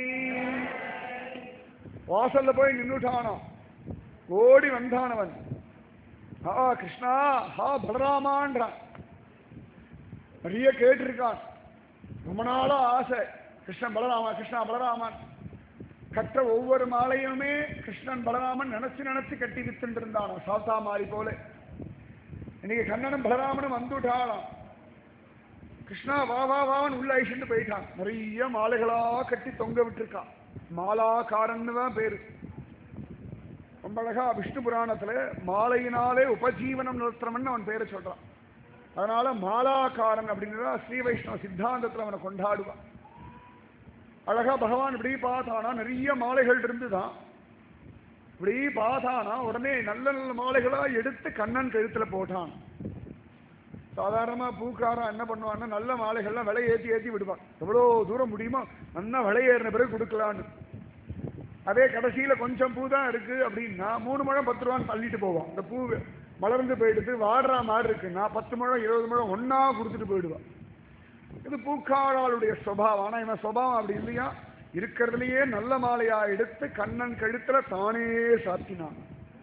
Speaker 1: வாசல்ல போய் நின்னுட்டானோ ஓடி வந்தானவன் ஆ கிருஷ்ணா ஹா பலராமான்றான் நிறைய கேட்டிருக்கான் ரொம்ப நாளா ஆசை கிருஷ்ணன் பலராமா கிருஷ்ணா பலராமன் கற்ற ஒவ்வொரு மாலையுமே கிருஷ்ணன் பலராமன் நினைச்சு நினைச்சு கட்டி வித்துட்டு இருந்தானோ சாத்தா மாறி போல இன்னைக்கு கண்ணனும் பலராமனும் வந்துட்டாளாம் கிருஷ்ணா வா வா வான்னு உள்ள அழிச்சுட்டு போயிட்டான் நிறைய மாலைகளா கட்டி தொங்க விட்டுருக்கான் மாலாக்காரன்னு தான் பேரு ரொம்ப அழகா விஷ்ணு புராணத்துல மாலையினாலே உபஜீவனம் நிறுத்துறவன் அவன் பேரை சொல்றான் அதனால மாலாக்காரன் அப்படிங்கிறத ஸ்ரீ வைஷ்ணவ சித்தாந்தத்துல அவனை கொண்டாடுவான் அழகா பகவான் இப்படி பார்த்தானா நிறைய மாலைகள் இருந்துதான் இப்படி பார்த்தானா உடனே நல்ல நல்ல மாலைகளா எடுத்து கண்ணன் கழுத்துல போட்டான் சாதாரணமா பூக்காரன் என்ன பண்ணுவான்னா நல்ல மாலைகள்லாம் விலை ஏத்தி ஏத்தி விடுவான் எவ்வளோ தூரம் முடியுமோ நல்லா விலை ஏறின பிறகு கொடுக்கலான்னு அதே கடைசியில கொஞ்சம் பூ தான் இருக்கு அப்படின்னா மூணு முழம் பத்து ரூபான்னு தள்ளிட்டு போவான் இந்த பூ மலர்ந்து போயிடுது வாடுற மாதிரி இருக்குன்னா பத்து முழம் இருபது முழம் ஒண்ணா கொடுத்துட்டு போயிடுவான் இது பூக்காராளுடைய சுபாவம் ஆனா இவன் சுபாவம் அப்படி இல்லையா இருக்கிறதுலயே நல்ல மாலையா எடுத்து கண்ணன் கழுத்துல தானே சாத்தினான்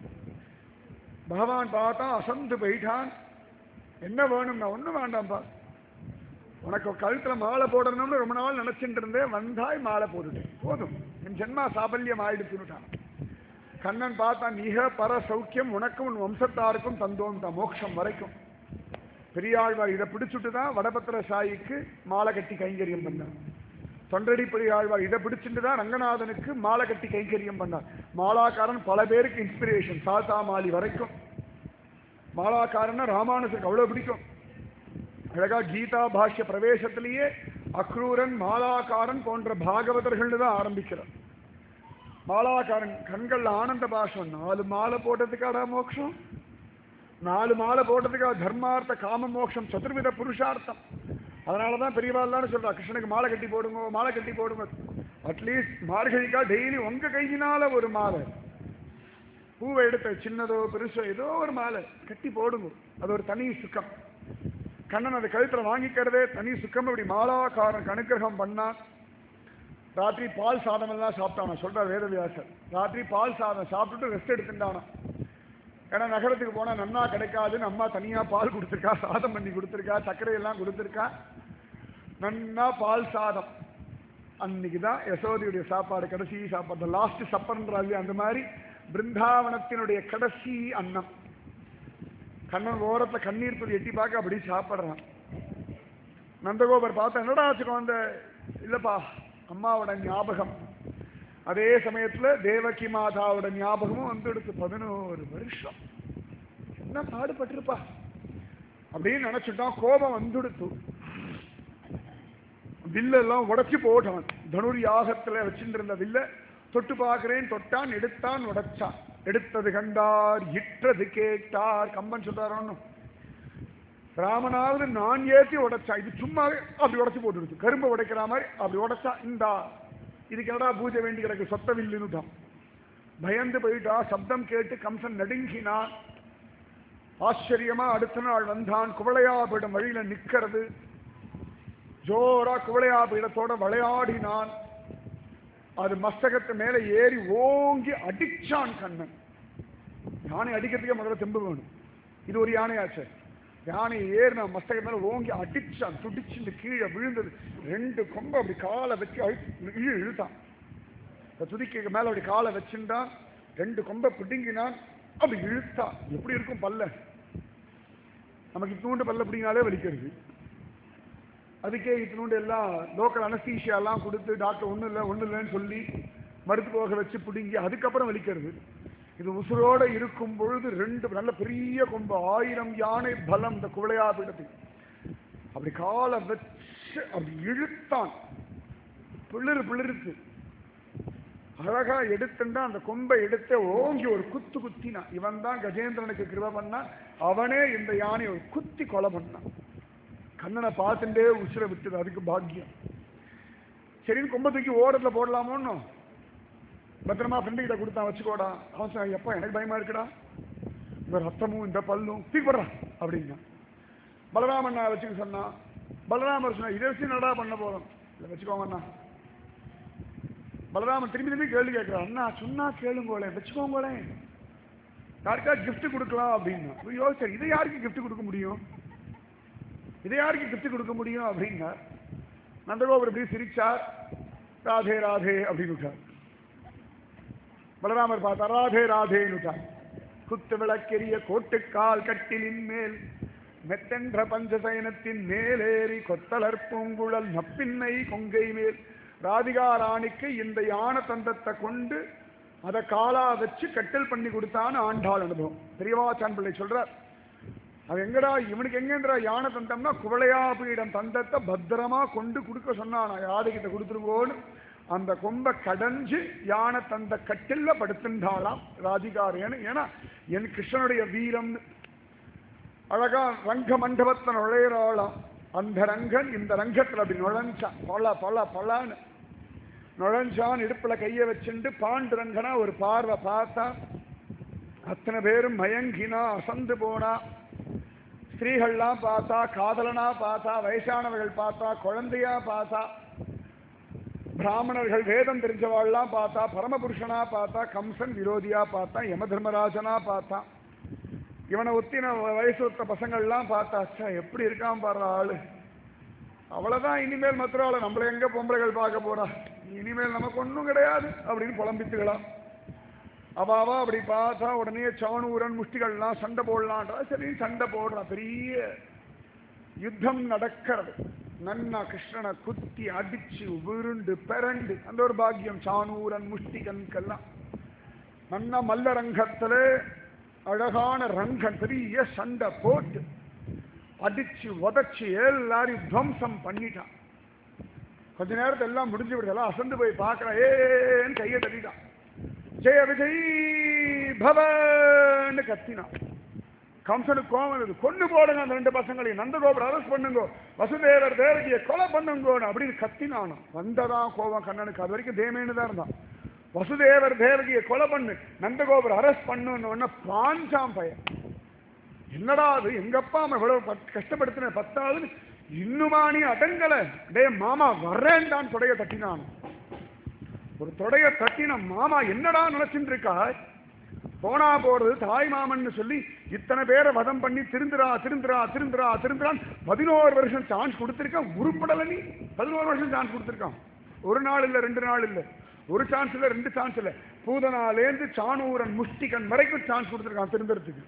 Speaker 1: பகவான் பார்த்தா அசந்து போயிட்டான் என்ன வேணும்னா ஒண்ணும் வேண்டாம்ப்பா உனக்கு கழுத்துல மாலை போடணும்னு ரொம்ப நாள் நினைச்சிட்டு இருந்தேன் வந்தாய் மாலை போட்டுட்டேன் போதும் என் ஜென்மா சாபல்யம் ஆயிடுச்சுட்டான் கண்ணன் பார்த்தா மிக பர சௌக்கியம் உனக்கும் உன் வம்சத்தாருக்கும் தந்தோம் தான் மோட்சம் வரைக்கும் பெரியாழ்வார் இதை பிடிச்சுட்டு தான் வடபத்திர சாயிக்கு மாலை கட்டி கைங்கரியம் பண்ணார் தொண்டடி பெரியாழ்வார் இதை பிடிச்சிட்டு தான் ரங்கநாதனுக்கு மாலை கட்டி கைங்கரியம் பண்ணார் மாலாக்காரன் பல பேருக்கு இன்ஸ்பிரேஷன் சாத்தா மாலி வரைக்கும் மாலாக்காரன்னா ராமானுஜருக்கு அவ்வளவு பிடிக்கும் அழகா கீதா பாஷ்ய பிரவேசத்திலேயே அக்ரூரன் மாலாக்காரன் போன்ற பாகவதர்கள்னு தான் ஆரம்பிக்கிறார் மாலாக்காரன் கண்கள்ல ஆனந்த பாஷம் நாலு மாலை போட்டதுக்காடா மோட்சம் நாலு மாலை போட்டதுக்காக தர்மார்த்த காம மோட்சம் சதுர்வித புருஷார்த்தம் அதனாலதான் பெரியவா எல்லாரும் சொல்றா கிருஷ்ணனுக்கு மாலை கட்டி போடுங்க மாலை கட்டி போடுங்க அட்லீஸ்ட் மார்கழிக்கா டெய்லி உங்க கையினால ஒரு மாலை பூவை எடுத்த சின்னதோ பெருசோ ஏதோ ஒரு மாலை கட்டி போடுங்க அது ஒரு தனி சுக்கம் கண்ணன் அதை கழுத்துல வாங்கிக்கிறதே தனி சுக்கம் இப்படி மாலாக்காரன் அனுக்கிரகம் பண்ணா ராத்திரி பால் சாதம் எல்லாம் சாப்பிட்டானா சொல்றார் வேதவியாசர் ராத்திரி பால் சாதம் சாப்பிட்டுட்டு ரெஸ்ட் எடுத்துட்டானா ஏன்னா நகரத்துக்கு போனா நன்னா கிடைக்காதுன்னு அம்மா தனியா பால் கொடுத்துருக்கா சாதம் பண்ணி கொடுத்துருக்கா சர்க்கரை எல்லாம் கொடுத்துருக்கா நன்னா பால் சாதம் அன்னைக்கு தான் யசோதியுடைய சாப்பாடு கடைசி சாப்பாடு லாஸ்ட் சப்பர்ன்றாங்க அந்த மாதிரி பிருந்தாவனத்தினுடைய கடைசி அன்னம் கண்ணன் ஓரத்துல கண்ணீர் துளி எட்டி பார்க்க அப்படி சாப்பிடுறான் நந்தகோபர் பார்த்தா என்னடா ஆச்சுக்கோ அந்த இல்லப்பா அம்மாவோட ஞாபகம் அதே சமயத்துல தேவகி மாதாவோட ஞாபகமும் வந்துடுச்சு பதினோரு வருஷம் என்ன பாடுபட்டிருப்பா அப்படின்னு நினைச்சுட்டான் கோபம் வந்துடுத்து வில்லெல்லாம் உடைச்சு போட்டான் தனுர் யாகத்துல வச்சுட்டு இருந்த வில்ல தொட்டு பார்க்கிறேன் தொட்டான் எடுத்தான் உடைச்சான் எடுத்தது கண்டார் இட்டது கேட்டார் கம்பன் சொல்றாரு ராமனாவது நான் ஏத்தி உடைச்சா இது சும்மாவே அப்படி உடைச்சு போட்டுடுச்சு கரும்பை உடைக்கிற மாதிரி அப்படி உடைச்சா இந்தா இதுக்கு என்னடா பூஜை வேண்டி கிடக்கு சொத்த வில்லுன்னுட்டான் பயந்து போயிட்டா சப்தம் கேட்டு கம்சன் நடுங்கினான் ஆச்சரியமா அடுத்த நாள் வந்தான் குவளையாபீடம் வழியில நிக்கிறது ஜோரா குவளையாபீடத்தோட விளையாடினான் அது மஸ்தகத்து மேல ஏறி ஓங்கி அடிச்சான் கண்ணன் யானை அடிக்கிறதுக்கே முதல்ல தெம்பு வேணும் இது ஒரு யானையாச்சே யானை ஏறின மஸ்தகம் மேல ஓங்கி அடிச்சான் துடிச்சு கீழே விழுந்தது ரெண்டு கொம்பை அப்படி காலை வச்சு அழு இழு இழுத்தான் இந்த துதிக்கு மேல அப்படி காலை வச்சுட்டான் ரெண்டு கொம்பை பிடுங்கினான் அப்படி இழுத்தான் எப்படி இருக்கும் பல்ல நமக்கு இத்தினூண்டு பல்ல பிடிங்கினாலே வலிக்கிறது அதுக்கே இத்தினூண்டு எல்லாம் லோக்கல் அனஸ்தீஷியா எல்லாம் கொடுத்து டாக்டர் ஒன்றும் இல்லை ஒன்றும் இல்லைன்னு சொல்லி மருத்துவ வச்சு பிடுங்கி அதுக்கப்புறம் வலிக்கிறது இது உசுரோட இருக்கும் பொழுது ரெண்டு நல்ல பெரிய கொம்பு ஆயிரம் யானை பலம் இந்த குவளையா பீடத்துக்கு அப்படி காலை வச்சு அப்படி இழுத்தான் பிளிரு பிளிருத்து அழகா எடுத்துண்டா அந்த கொம்பை எடுத்து ஓங்கி ஒரு குத்து குத்தினான் இவன் தான் கஜேந்திரனுக்கு கிருப பண்ணான் அவனே இந்த யானை ஒரு குத்தி கொலை பண்ணான் கண்ணனை பார்த்துட்டே உசுர விட்டது அதுக்கு பாக்கியம் சரின்னு கொம்பை தூக்கி ஓரத்துல போடலாமோன்னு பத்திரமா ஃப்ரெண்டு கிட்ட கொடுத்தான் வச்சுக்கோடா அவன் சொன்னான், எப்பா எனக்கு பயமா இருக்குடா இந்த ரத்தமும் இந்த பல்லும் தூக்கி போடுறான் அப்படின்னா பலராமன் நான் வச்சுக்க சொன்னான் பலராமர் சொன்னா இதை வச்சு நடா பண்ண போறோம் இல்லை வச்சுக்கோங்க அண்ணா பலராமன் திரும்பி திரும்பி கேள்வி கேட்கிறான் அண்ணா சொன்னா கேளுங்கோளே வச்சுக்கோங்களே யாருக்கா gift கொடுக்கலாம் அப்படின்னா ஐயோ சரி இதை யாருக்கு gift கொடுக்க முடியும் இதை யாருக்கு gift கொடுக்க முடியும் அப்படின்னா நந்தகோபுரம் இப்படி சிரிச்சார் ராதே ராதே அப்படின்னு விட்டார் பலராமர் பார்த்தா ராதே ராதேன்னுட்டார் குத்து விளக்கெரிய கோட்டுக்கால் கட்டிலின் மேல் மெத்தென்ற பஞ்சசயனத்தின் மேலேறி கொத்தலர் பூங்குழல் நப்பின்னை கொங்கை மேல் ராதிகா ராணிக்கு இந்த யான தந்தத்தை கொண்டு அதை காலா வச்சு கட்டில் பண்ணி கொடுத்தான்னு ஆண்டாள் அனுபவம் பெரியவாச்சான் பிள்ளை சொல்றார் அது எங்கடா இவனுக்கு எங்கேன்றா யானை தந்தம்னா குவளையா பீடம் தந்தத்தை பத்திரமா கொண்டு கொடுக்க சொன்னான் யாருக்கிட்ட கொடுத்துருங்கோன்னு அந்த கொம்பை கடைஞ்சு யானை தந்த கட்டில்ல படுத்துட்டாளாம் ராதிகாரேன்னு ஏன்னா என் கிருஷ்ணனுடைய வீரம் அழகா ரங்க மண்டபத்தை நுழையிறாளாம் அந்த ரங்கன் இந்த ரங்கத்துல அப்படி நுழைஞ்சான் பல பல பலான்னு நுழைஞ்சான் இடுப்புல கைய வச்சுண்டு பாண்டுரங்கனா ஒரு பார்வை பார்த்தா அத்தனை பேரும் மயங்கினா அசந்து போனா ஸ்திரீகள்லாம் பார்த்தா காதலனா பார்த்தா வயசானவர்கள் பார்த்தா குழந்தையா பார்த்தா பிராமணர்கள் வேதம் தெரிஞ்சவாள்லாம் பார்த்தா பரமபுருஷனா பார்த்தா கம்சன் விரோதியா பார்த்தா யம தர்மராஜனா பார்த்தா இவனை ஒத்தின வயசு ஒத்த பசங்கள்லாம் பார்த்தா ச்சே, எப்படி இருக்கான் பாரு ஆளு அவ்வளவுதான் இனிமேல் மத்திரால நம்மள எங்க பொம்பளைகள் பார்க்க போறா இனிமேல் நமக்கு ஒண்ணும் கிடையாது அப்படின்னு புலம்பித்துக்கலாம் அவாவா அப்படி பார்த்தா உடனே சாணூரன் முஷ்டிகள்லாம் சண்டை போடலான்றா சரி சண்டை போடுறா பெரிய யுத்தம் நடக்கிறது நன்னா கிருஷ்ணனை குத்தி அடிச்சு விருண்டு பெரண்டு அந்த ஒரு பாக்கியம் சாணூரன் முஷ்டிகனுக்கெல்லாம் நன்னா மல்ல ரங்கத்துல அழகான ரங்கன் பெரிய சண்டை போட்டு அடிச்சு உதச்சு எல்லாரையும் துவம்சம் பண்ணிட்டான் கொஞ்ச நேரத்துல எல்லாம் முடிஞ்சு விடுதெல்லாம் அசந்து போய் பார்க்கறான் ஏன்னு கையை தட்டிட்டான் ஜெய விஜய் பவன்னு கத்தினான் கம்சனுக்கு கோவம் வருது கொண்டு போடுங்க அந்த ரெண்டு பசங்களையும் நந்தகோபுரம் அரெஸ்ட் பண்ணுங்க வசுதேவர் தேவகியை கொலை பண்ணுங்க அப்படின்னு கத்தினானோ வந்ததான் கோவம் கண்ணனுக்கு அது வரைக்கும் தேமேன்னு தான் இருந்தான் வசுதேவர் தேவகியை கொலை பண்ணு நந்தகோபுரம் அரெஸ்ட் பண்ணுன்னு உடனே பாஞ்சாம் பையன் என்னடா அது எங்க அப்பா அம்மா இவ்வளவு பட்- கஷ்டப்படுத்தின பத்தாவது இன்னுமா நீ அடங்கல டே மாமா வர்றேன்டான் தொடைய தட்டினான் ஒரு தொடைய தட்டின மாமா என்னடா நினைச்சுட்டு இருக்கா போனா போறது தாய் மாமன்னு சொல்லி இத்தனை பேரை வதம் பண்ணி திருந்துரா திருந்துரா திருந்துரா திருந்துரான் பதினோரு வருஷம் சான்ஸ் கொடுத்திருக்கான் உருப்படல நீ பதினோரு வருஷம் சான்ஸ் கொடுத்திருக்கான் ஒரு நாள் இல்ல ரெண்டு நாள் இல்ல ஒரு சான்ஸ் இல்ல ரெண்டு சான்ஸ் இல்ல பூதனாலேந்து சாணூரன் முஷ்டிகன் வரைக்கும் சான்ஸ் கொடுத்திருக்கான் திருந்துறதுக்கு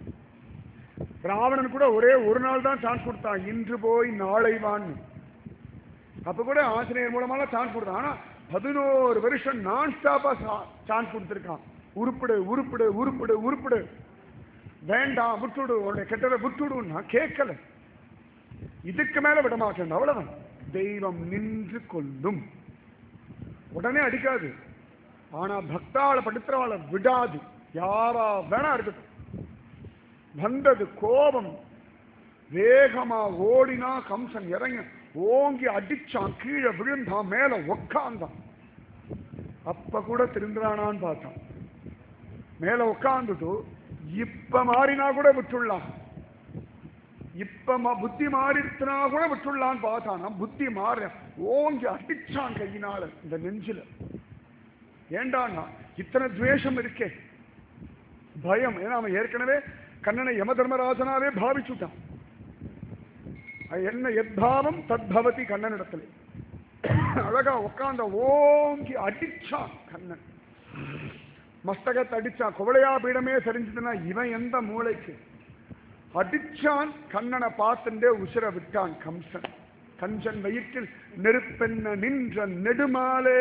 Speaker 1: ராவணன் கூட ஒரே ஒரு நாள் தான் சான்ஸ் கொடுத்தான் இன்று போய் நாளை வான்னு அப்ப கூட ஆசிரியர் மூலமாலாம் சான்ஸ் கொடுத்தான் ஆனா பதினோரு வருஷம் நான் ஸ்டாப்பா சான்ஸ் கொடுத்திருக்கான் உருப்பிடு உருப்பிடு உருப்பிடு உருப்பிடு வேண்டாம் விட்டுடு உன்னுடைய கெட்டதை விட்டுடு நான் கேட்கல இதுக்கு மேல விட மாட்டேன் அவ்வளவுதான் தெய்வம் நின்று கொள்ளும் உடனே அடிக்காது ஆனா பக்தாள படுத்துறவாளை விடாது யாரா வேணா இருக்கட்டும் வந்தது கோபம் வேகமா ஓடினா கம்சன் இறங்க ஓங்கி அடிச்சான் கீழே விழுந்தான் மேல உக்காந்தான் அப்ப கூட திருந்துறானான்னு பார்த்தான் மேல உட்காந்துட்டு இப்ப மாறினா கூட விட்டுள்ளான் இப்ப ம- புத்தி மாறிடுச்சுனா கூட விட்டுள்ளான்னு பார்த்தானா புத்தி மாற ஓங்கி அடிச்சான் கையினால இந்த நெஞ்சில ஏண்டான்னா இத்தனை துவேஷம் இருக்கே பயம் ஏன்னா அவன் ஏற்கனவே கண்ணனை யம தர்மராஜனாவே பாவிச்சுட்டான் அது என்ன எத்பாவம் தத்பவதி கண்ணனிடத்துல அழகா உட்கார்ந்த ஓங்கி அடிச்சான் கண்ணன் மஸ்தகத்தை அடிச்சான் குவளையா பீடமே சரிஞ்சதுன்னா இவன் எந்த மூளைக்கு அடிச்சான் கண்ணனை பார்த்துட்டே உசிர விட்டான் கம்சன் கஞ்சன் வயிற்றில் நெருப்பென்ன நின்ற நெடுமாலே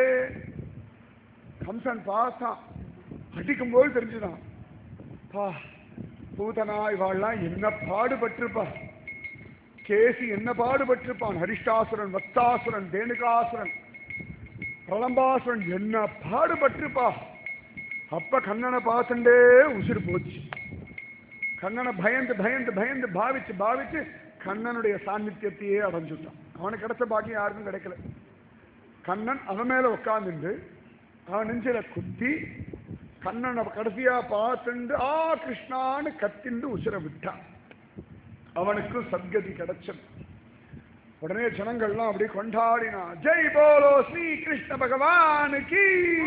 Speaker 1: கம்சன் பார்த்தான் அடிக்கும்போது தெரிஞ்சுதான் பா பூதனா இவாள்லாம் என்ன பாடுபட்டிருப்பா கேசி என்ன பாடுபட்டிருப்பான் ஹரிஷ்டாசுரன் வத்தாசுரன் தேனுகாசுரன் பிரலம்பாசுரன் என்ன பாடுபட்டிருப்பா அப்ப கண்ணனை பார்த்துட்டே உசிறு போச்சு கண்ணனை பயந்து பயந்து பயந்து பாவிச்சு பாவிச்சு கண்ணனுடைய சாநித்தியத்தையே அடைஞ்சுட்டான் அவனுக்கு கிடைச்ச பாக்கியம் யாருக்கும் கிடைக்கல கண்ணன் அவன் மேல உட்கார்ந்துண்டு அவன் நெஞ்சில குத்தி கண்ணனை கடைசியா பார்த்துண்டு ஆ கிருஷ்ணான்னு கத்திண்டு உசிர விட்டான் அவனுக்கும் சத்கதி கிடைச்சது உடனே ஜனங்கள்லாம் அப்படியே கொண்டாடினா ஜெய் போலோ ஸ்ரீ கிருஷ்ண பகவானுக்கு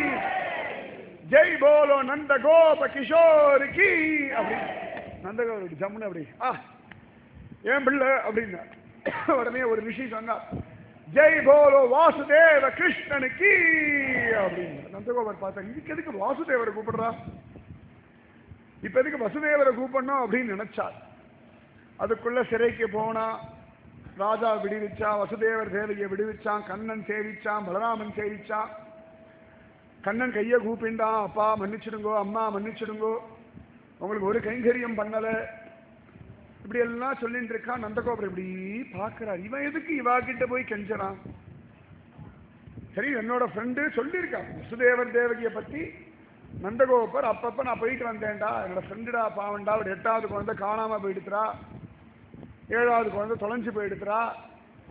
Speaker 1: ஜெய் போலோ நந்த கோப கிஷோருக்கு அப்படி நந்தகோபுரம் ஜம்முன்னு அப்படி ஆ ஏன் பிள்ளை அப்படின்னா உடனே ஒரு ரிஷி சொன்னார் ஜெய் போலோ வாசுதேவ கிருஷ்ணனுக்கு அப்படின்னு நந்தகோபர் பார்த்தா இதுக்கு எதுக்கு வாசுதேவரை கூப்பிடுறா இப்ப எதுக்கு வசுதேவரை கூப்பிடணும் அப்படின்னு நினைச்சார் அதுக்குள்ள சிறைக்கு போனா ராஜா விடுவிச்சான் வசுதேவர் தேவகியை விடுவிச்சான் கண்ணன் சேவிச்சான் பலராமன் சேவிச்சான் கண்ணன் கையை கூப்பிண்டான் அப்பா மன்னிச்சிடுங்கோ அம்மா மன்னிச்சிடுங்கோ உங்களுக்கு ஒரு கைங்கரியம் பண்ணல இப்படி எல்லாம் சொல்லிட்டு இருக்கான் நந்தகோபுரம் இப்படி பார்க்கிறார் இவன் எதுக்கு இவா கிட்ட போய் கெஞ்சறான் சரி என்னோட ஃப்ரெண்டு சொல்லியிருக்கான் வசுதேவர் தேவகியை பத்தி நந்தகோபர் அப்பப்ப நான் போயிட்டு வந்தேன்டா என்னோட ஃப்ரெண்டுடா பாவண்டா ஒரு எட்டாவது குழந்தை காணாம போயிடுத்துறா ஏழாவது குழந்தை தொலைஞ்சு போயிடுத்துறா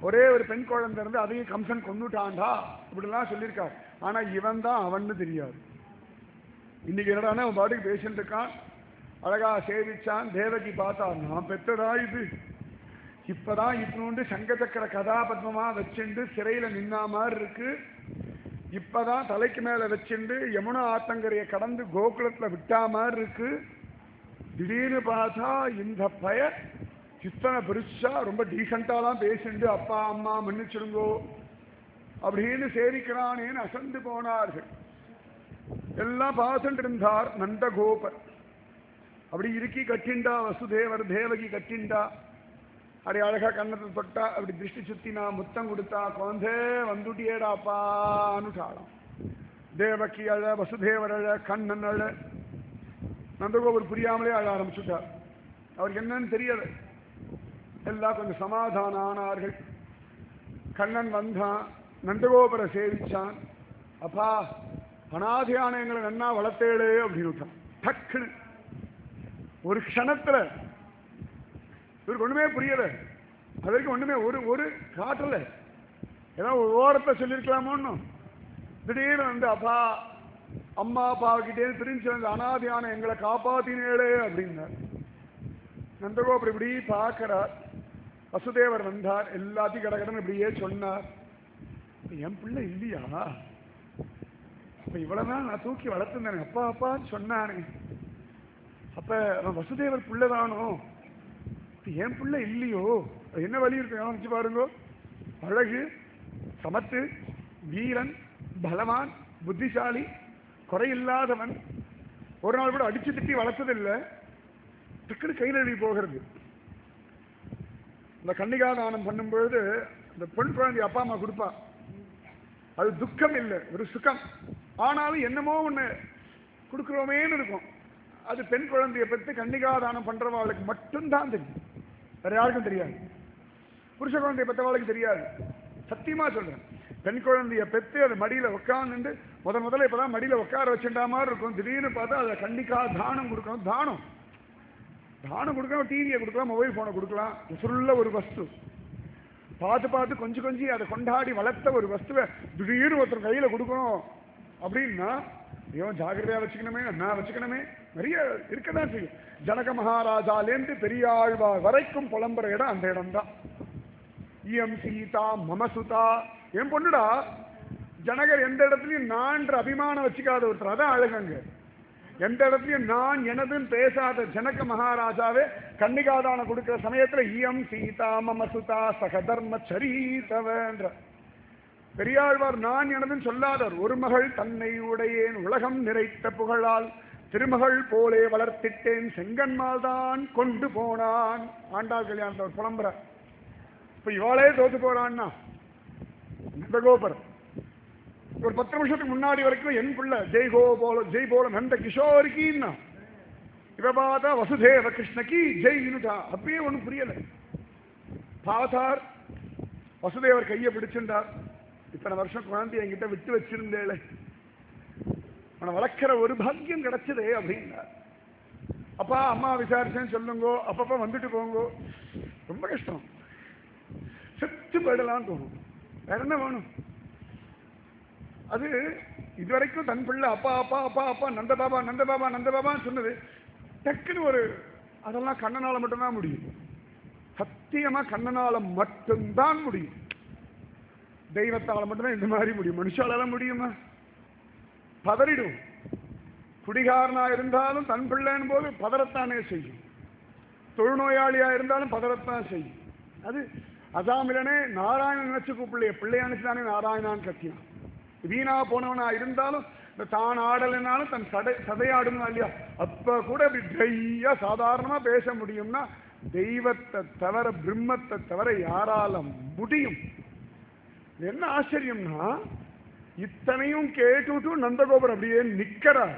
Speaker 1: ஒரே ஒரு பெண் குழந்தை இருந்து அதையும் கம்சன் கொண்டுட்டான்டா இப்படிலாம் சொல்லியிருக்கார் ஆனா இவன் தான் அவன்னு தெரியாது இன்னைக்கு என்னடானா அவன் பாட்டுக்கு பேசிட்டு இருக்கான் அழகா சேவிச்சான் தேவகி பார்த்தா நான் பெற்றதா இது இப்பதான் இப்னூண்டு சங்கச்சக்கர கதாபத்மமா வச்சுண்டு சிறையில நின்னா மாதிரி இருக்கு இப்பதான் தலைக்கு மேல வச்சுண்டு யமுனா ஆத்தங்கரையை கடந்து கோகுலத்துல விட்டா மாதிரி இருக்கு திடீர்னு பார்த்தா இந்த பய இத்தனை பெருசா ரொம்ப டீசெண்டாலாம் பேசிண்டு அப்பா அம்மா மன்னிச்சிடுங்கோ அப்படின்னு சேவிக்கிறானேன்னு அசந்து போனார்கள் எல்லாம் பார்த்துட்டு இருந்தார் நந்தகோபர் அப்படி இறுக்கி கட்டிண்டா வசுதேவர் தேவகி கட்டிண்டா அப்படி அழகா கண்ணத்தை தொட்டா அப்படி திருஷ்டி சுத்தினா முத்தம் கொடுத்தா குழந்தே வந்துட்டியேடாப்பான்னு சாடம் தேவகி அழ வசுதேவர் அழ கண்ணன் அழ நந்தகோபர் புரியாமலே அழ ஆரம்பிச்சுட்டார் அவருக்கு என்னன்னு தெரியல எல்லாம் கொஞ்சம் சமாதானம் ஆனார்கள் கண்ணன் வந்தான் நந்தகோபுரை சேவிச்சான் அப்பா அனாதையான எங்களை நன்னா வளர்த்தேடு அப்படின்னு விட்டான் டக்குன்னு ஒரு க்ஷணத்துல இவருக்கு ஒண்ணுமே புரியல அது வரைக்கும் ஒண்ணுமே ஒரு ஒரு காட்டல ஏதோ ஒரு ஓரத்தை சொல்லியிருக்கலாமோன்னு திடீர்னு வந்து அப்பா அம்மா அப்பா கிட்டே பிரிஞ்சு வந்து அனாதையான எங்களை காப்பாத்தினேளே அப்படின்னார் நந்தகோபுரம் இப்படி பார்க்கிறார் வசுதேவர் வந்தார் எல்லாத்தையும் கடகடன் இப்படியே சொன்னார் இப்ப என் பிள்ளை இல்லையா அப்ப இவ்வளவு நாள் நான் தூக்கி வளர்த்துருந்தேன் அப்பா அப்பான்னு சொன்னானே அப்ப அவன் வசுதேவர் பிள்ளைதானோ இப்ப என் பிள்ளை இல்லையோ அது என்ன வழி இருக்கு யோசிச்சு பாருங்க அழகு சமத்து வீரன் பலவான் புத்திசாலி குறையில்லாதவன் ஒரு நாள் கூட அடிச்சு திட்டி வளர்த்ததில்லை டக்குனு கை நழுவி போகிறது இந்த கன்னிகாதானம் பண்ணும்பொழுது இந்த பெண் குழந்தை அப்பா அம்மா கொடுப்பா அது துக்கம் இல்லை ஒரு சுகம் ஆனாலும் என்னமோ ஒண்ணு கொடுக்குறோமேன்னு இருக்கும் அது பெண் குழந்தையை பற்றி கன்னிகாதானம் பண்றவாளுக்கு மட்டும்தான் தெரியும் வேற யாருக்கும் தெரியாது புருஷ குழந்தைய பெற்றவாளுக்கு தெரியாது சத்தியமா சொல்றேன் பெண் குழந்தைய பெற்று அது மடியில உட்காந்துட்டு முதல் முதல்ல இப்பதான் மடியில உட்கார வச்சுட்டா மாதிரி இருக்கும் திடீர்னு பார்த்தா அதை கண்டிக்கா தானம் கொடுக்கணும் தானம் தானம் கொடுக்கலாம் டிவியை கொடுக்கலாம் மொபைல் போனை கொடுக்கலாம் உசுருள்ள ஒரு வஸ்து பார்த்து பார்த்து கொஞ்சம் கொஞ்சம் அதை கொண்டாடி வளர்த்த ஒரு வஸ்துவை திடீர்னு ஒருத்தர் கையில கொடுக்கணும் அப்படின்னா ஐயோ ஜாகிரதையா வச்சுக்கணுமே நான் வச்சுக்கணுமே நிறைய இருக்கதான் செய்யும் ஜனக மகாராஜாலேருந்து பெரியாழ்வார் வரைக்கும் புலம்புற இடம் அந்த இடம் தான் இயம் சீதா மமசுதா என் பொண்ணுடா ஜனகர் எந்த இடத்துலயும் நான்ற அபிமானம் வச்சுக்காத ஒருத்தர் அதான் அழகங்க எந்த இடத்துலயும் நான் எனதுன்னு பேசாத ஜனக மகாராஜாவே கன்னிகாதானம் கொடுக்கிற சமயத்துல இயம் சீதா மமசுதா சகதர்ம சரீதவன்ற பெரியாழ்வார் நான் எனதுன்னு சொல்லாதவர் ஒரு மகள் தன்னை உடையேன் உலகம் நிறைத்த புகழால் திருமகள் போலே வளர்த்திட்டேன் செங்கன்மால் தான் கொண்டு போனான் ஆண்டாள் கல்யாணத்தை ஒரு புலம்புற இப்ப இவாளே தோத்து போறான்னா இந்த கோபுரம் ஒரு பத்து நிமிஷத்துக்கு முன்னாடி வரைக்கும் என் பிள்ளை ஜெய் கோ போல ஜெய் போல நந்த கிஷோரிக்கின்னா இவ பார்த்தா வசுதேவ கிருஷ்ணகி ஜெய்னுட்டா அப்பயே ஒண்ணும் புரியல பார்த்தார் வசுதேவர் கையை பிடிச்சிருந்தார் இத்தனை வருஷம் குழந்தை என்கிட்ட விட்டு வச்சிருந்தேளே அவனை வளர்க்கிற ஒரு பாக்கியம் கிடைச்சதே அப்படின்னார் அப்பா அம்மா விசாரிச்சேன்னு சொல்லுங்கோ அப்பப்ப வந்துட்டு போங்கோ ரொம்ப கஷ்டம் செத்து போயிடலாம்னு தோணும் வேற என்ன வேணும் அது இதுவரைக்கும் தன் பிள்ளை அப்பா அப்பா அப்பா அப்பா நந்த பாபா நந்த பாபா நந்த பாபான்னு சொன்னது டக்குன்னு ஒரு அதெல்லாம் கண்ணனால மட்டும்தான் முடியும் சத்தியமா கண்ணனால மட்டும்தான் முடியும் தெய்வத்தால மட்டும்தான் இந்த மாதிரி முடியும் மனுஷால முடியுமா பதறிடும் குடிகாரனா இருந்தாலும் தன் பிள்ளைன்னு போது பதறத்தானே செய்யும் தொழுநோயாளியா இருந்தாலும் பதறத்தான் செய்யும் அது அசாமிலனே நாராயணன் நினைச்சு கூப்பிடலையே பிள்ளையா நினைச்சுதானே நாராயணான்னு கத்தினான் வீணா போனவனா இருந்தாலும் இந்த தான் ஆடலைனாலும் தன் சடை சதையாடணும் இல்லையா அப்ப கூட இப்படி ட்ரையா சாதாரணமா பேச முடியும்னா தெய்வத்தை தவிர பிரம்மத்தை தவிர யாரால முடியும் இது என்ன ஆச்சரியம்னா இத்தனையும் கேட்டுட்டு நந்தகோபுரம் அப்படியே நிக்கிறார்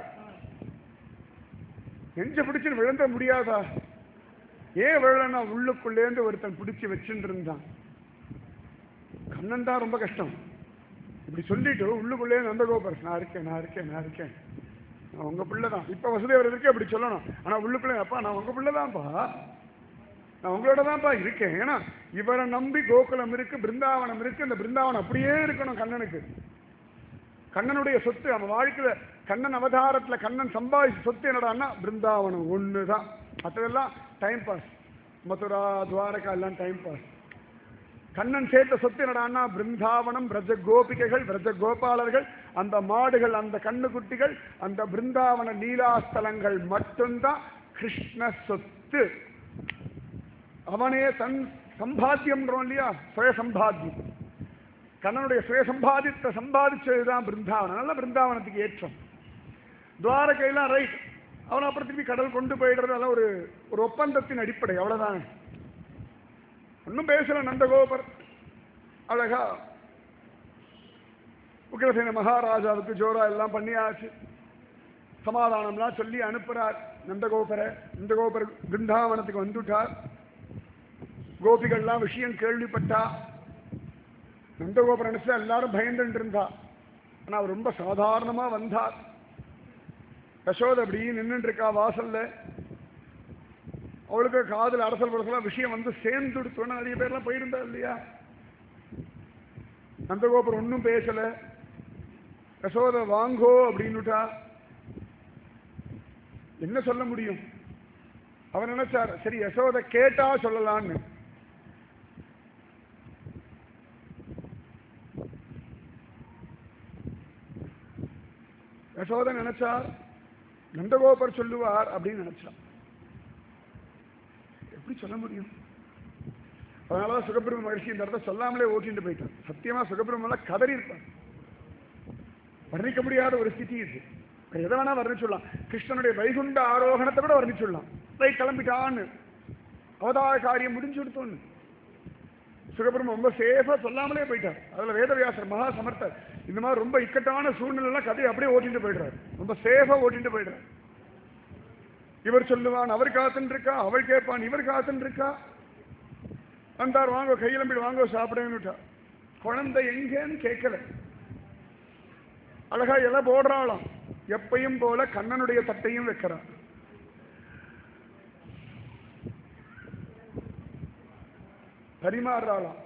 Speaker 1: நெஞ்ச பிடிச்சு விழுந்த முடியாதா ஏன் விழலன்னா உள்ளுக்குள்ளேந்து ஒருத்தன் பிடிச்சு வச்சுட்டு இருந்தான் கண்ணன் தான் ரொம்ப கஷ்டம் இப்படி சொல்லிட்டு உள்ளுக்குள்ளே நந்தகோபுரம் நான் இருக்கேன் நான் இருக்கேன் நான் இருக்கேன் நான் உங்க பிள்ளை தான் இப்ப வசுதேவர் இருக்கு அப்படி சொல்லணும் ஆனா உள்ளுக்குள்ளே அப்பா நான் உங்க பிள்ளை தான்ப்பா நான் உங்களோட தான்ப்பா இருக்கேன் ஏன்னா இவரை நம்பி கோகுலம் இருக்கு பிருந்தாவனம் இருக்கு இந்த பிருந்தாவனம் அப்படியே இருக்கணும் கண்ணனுக்கு கண்ணனுடைய சொத்து அவன் வாழ்க்கையில கண்ணன் அவதாரத்துல கண்ணன் சம்பாதிச்ச சொத்து என்னடான்னா பிருந்தாவனம் ஒண்ணுதான் மற்றதெல்லாம் டைம் பாஸ் மதுரா துவாரகா எல்லாம் டைம் பாஸ் கண்ணன் சேர்த்த சொத்து என்னடான்னா பிருந்தாவனம் பிரஜ கோபிகைகள் பிரஜ கோபாலர்கள் அந்த மாடுகள் அந்த கண்ணுக்குட்டிகள் அந்த பிருந்தாவன லீலாஸ்தலங்கள் மட்டும்தான் கிருஷ்ண சொத்து அவனே தன் சம்பாத்தியம்ன்றோம் இல்லையா சுய சம்பாத்தியம் கண்ணனுடைய சுய சம்பாதித்த சம்பாதிச்சதுதான் பிருந்தாவனம் நல்ல பிருந்தாவனத்துக்கு ஏற்றம் துவாரகையெல்லாம் ரைட் அவனை அப்புறம் திருப்பி கடல் கொண்டு போயிடுறது அதெல்லாம் ஒரு ஒரு ஒப்பந்தத்தின் அடிப்படை அவ்வளவுதான் ஒன்றும் பேசல நந்தகோபர் அழகா உக்கிரசேன மகாராஜாவுக்கு ஜோரா எல்லாம் பண்ணியாச்சு சமாதானம்லாம் சொல்லி அனுப்புறார் நந்தகோபரை நந்தகோபர் பிருந்தாவனத்துக்கு வந்துட்டார் கோபிகள்லாம் விஷயம் கேள்விப்பட்டா நந்தகோபுரம் நினைச்சா எல்லாரும் பயந்துட்டு இருந்தா ஆனா அவர் ரொம்ப சாதாரணமா வந்தார் யசோதை அப்படி நின்றுட்டு இருக்கா வாசல்ல அவளுக்கு காதுல அரசல் பரசலாம் விஷயம் வந்து சேர்ந்துடுத்தோன்னு நிறைய பேர்லாம் போயிருந்தா இல்லையா நந்தகோபுரம் ஒன்றும் பேசல யசோதை வாங்கோ அப்படின்னுட்டா என்ன சொல்ல முடியும் அவர் நினைச்சார் சரி யசோதை கேட்டா சொல்லலான்னு யசோதை நினைச்சார் நந்தகோபர் சொல்லுவார் அப்படின்னு நினைச்சார் எப்படி சொல்ல முடியும் அதனாலதான் சுகபிரம மகிழ்ச்சி இந்த இடத்த சொல்லாமலே ஓட்டிட்டு போயிட்டார் சத்தியமா சுகபிரமெல்லாம் கதறி இருப்பார் வர்ணிக்க முடியாத ஒரு ஸ்திதி இது எதை வேணா வர்ணிச்சுடலாம் கிருஷ்ணனுடைய வைகுண்ட ஆரோகணத்தை கூட வர்ணிச்சுடலாம் ரைட் கிளம்பிட்டான்னு அவதார காரியம் முடிஞ்சு கொடுத்தோன்னு சுகபிரமம் ரொம்ப சேஃபா சொல்லாமலே போயிட்டார் அதுல வேதவியாசர் மகா சமர்த்தர் இந்த மாதிரி ரொம்ப இக்கட்டான சூழ்நிலைலாம் கதையை அப்படியே ஓட்டிட்டு போயிடுறாரு ரொம்ப சேஃபா ஓட்டிட்டு போயிடுறாரு இவர் சொல்லுவான் அவர் காத்துன்னு இருக்கா அவள் கேட்பான் இவர் காத்துன்னு இருக்கா வந்தார் வாங்க கையிலம்பி வாங்க சாப்பிடுங்கன்னுட்டா குழந்தை எங்கேன்னு கேட்கல அழகா இலை போடுறாளாம் எப்பையும் போல கண்ணனுடைய தட்டையும் வைக்கிறான் பரிமாறுறாளாம்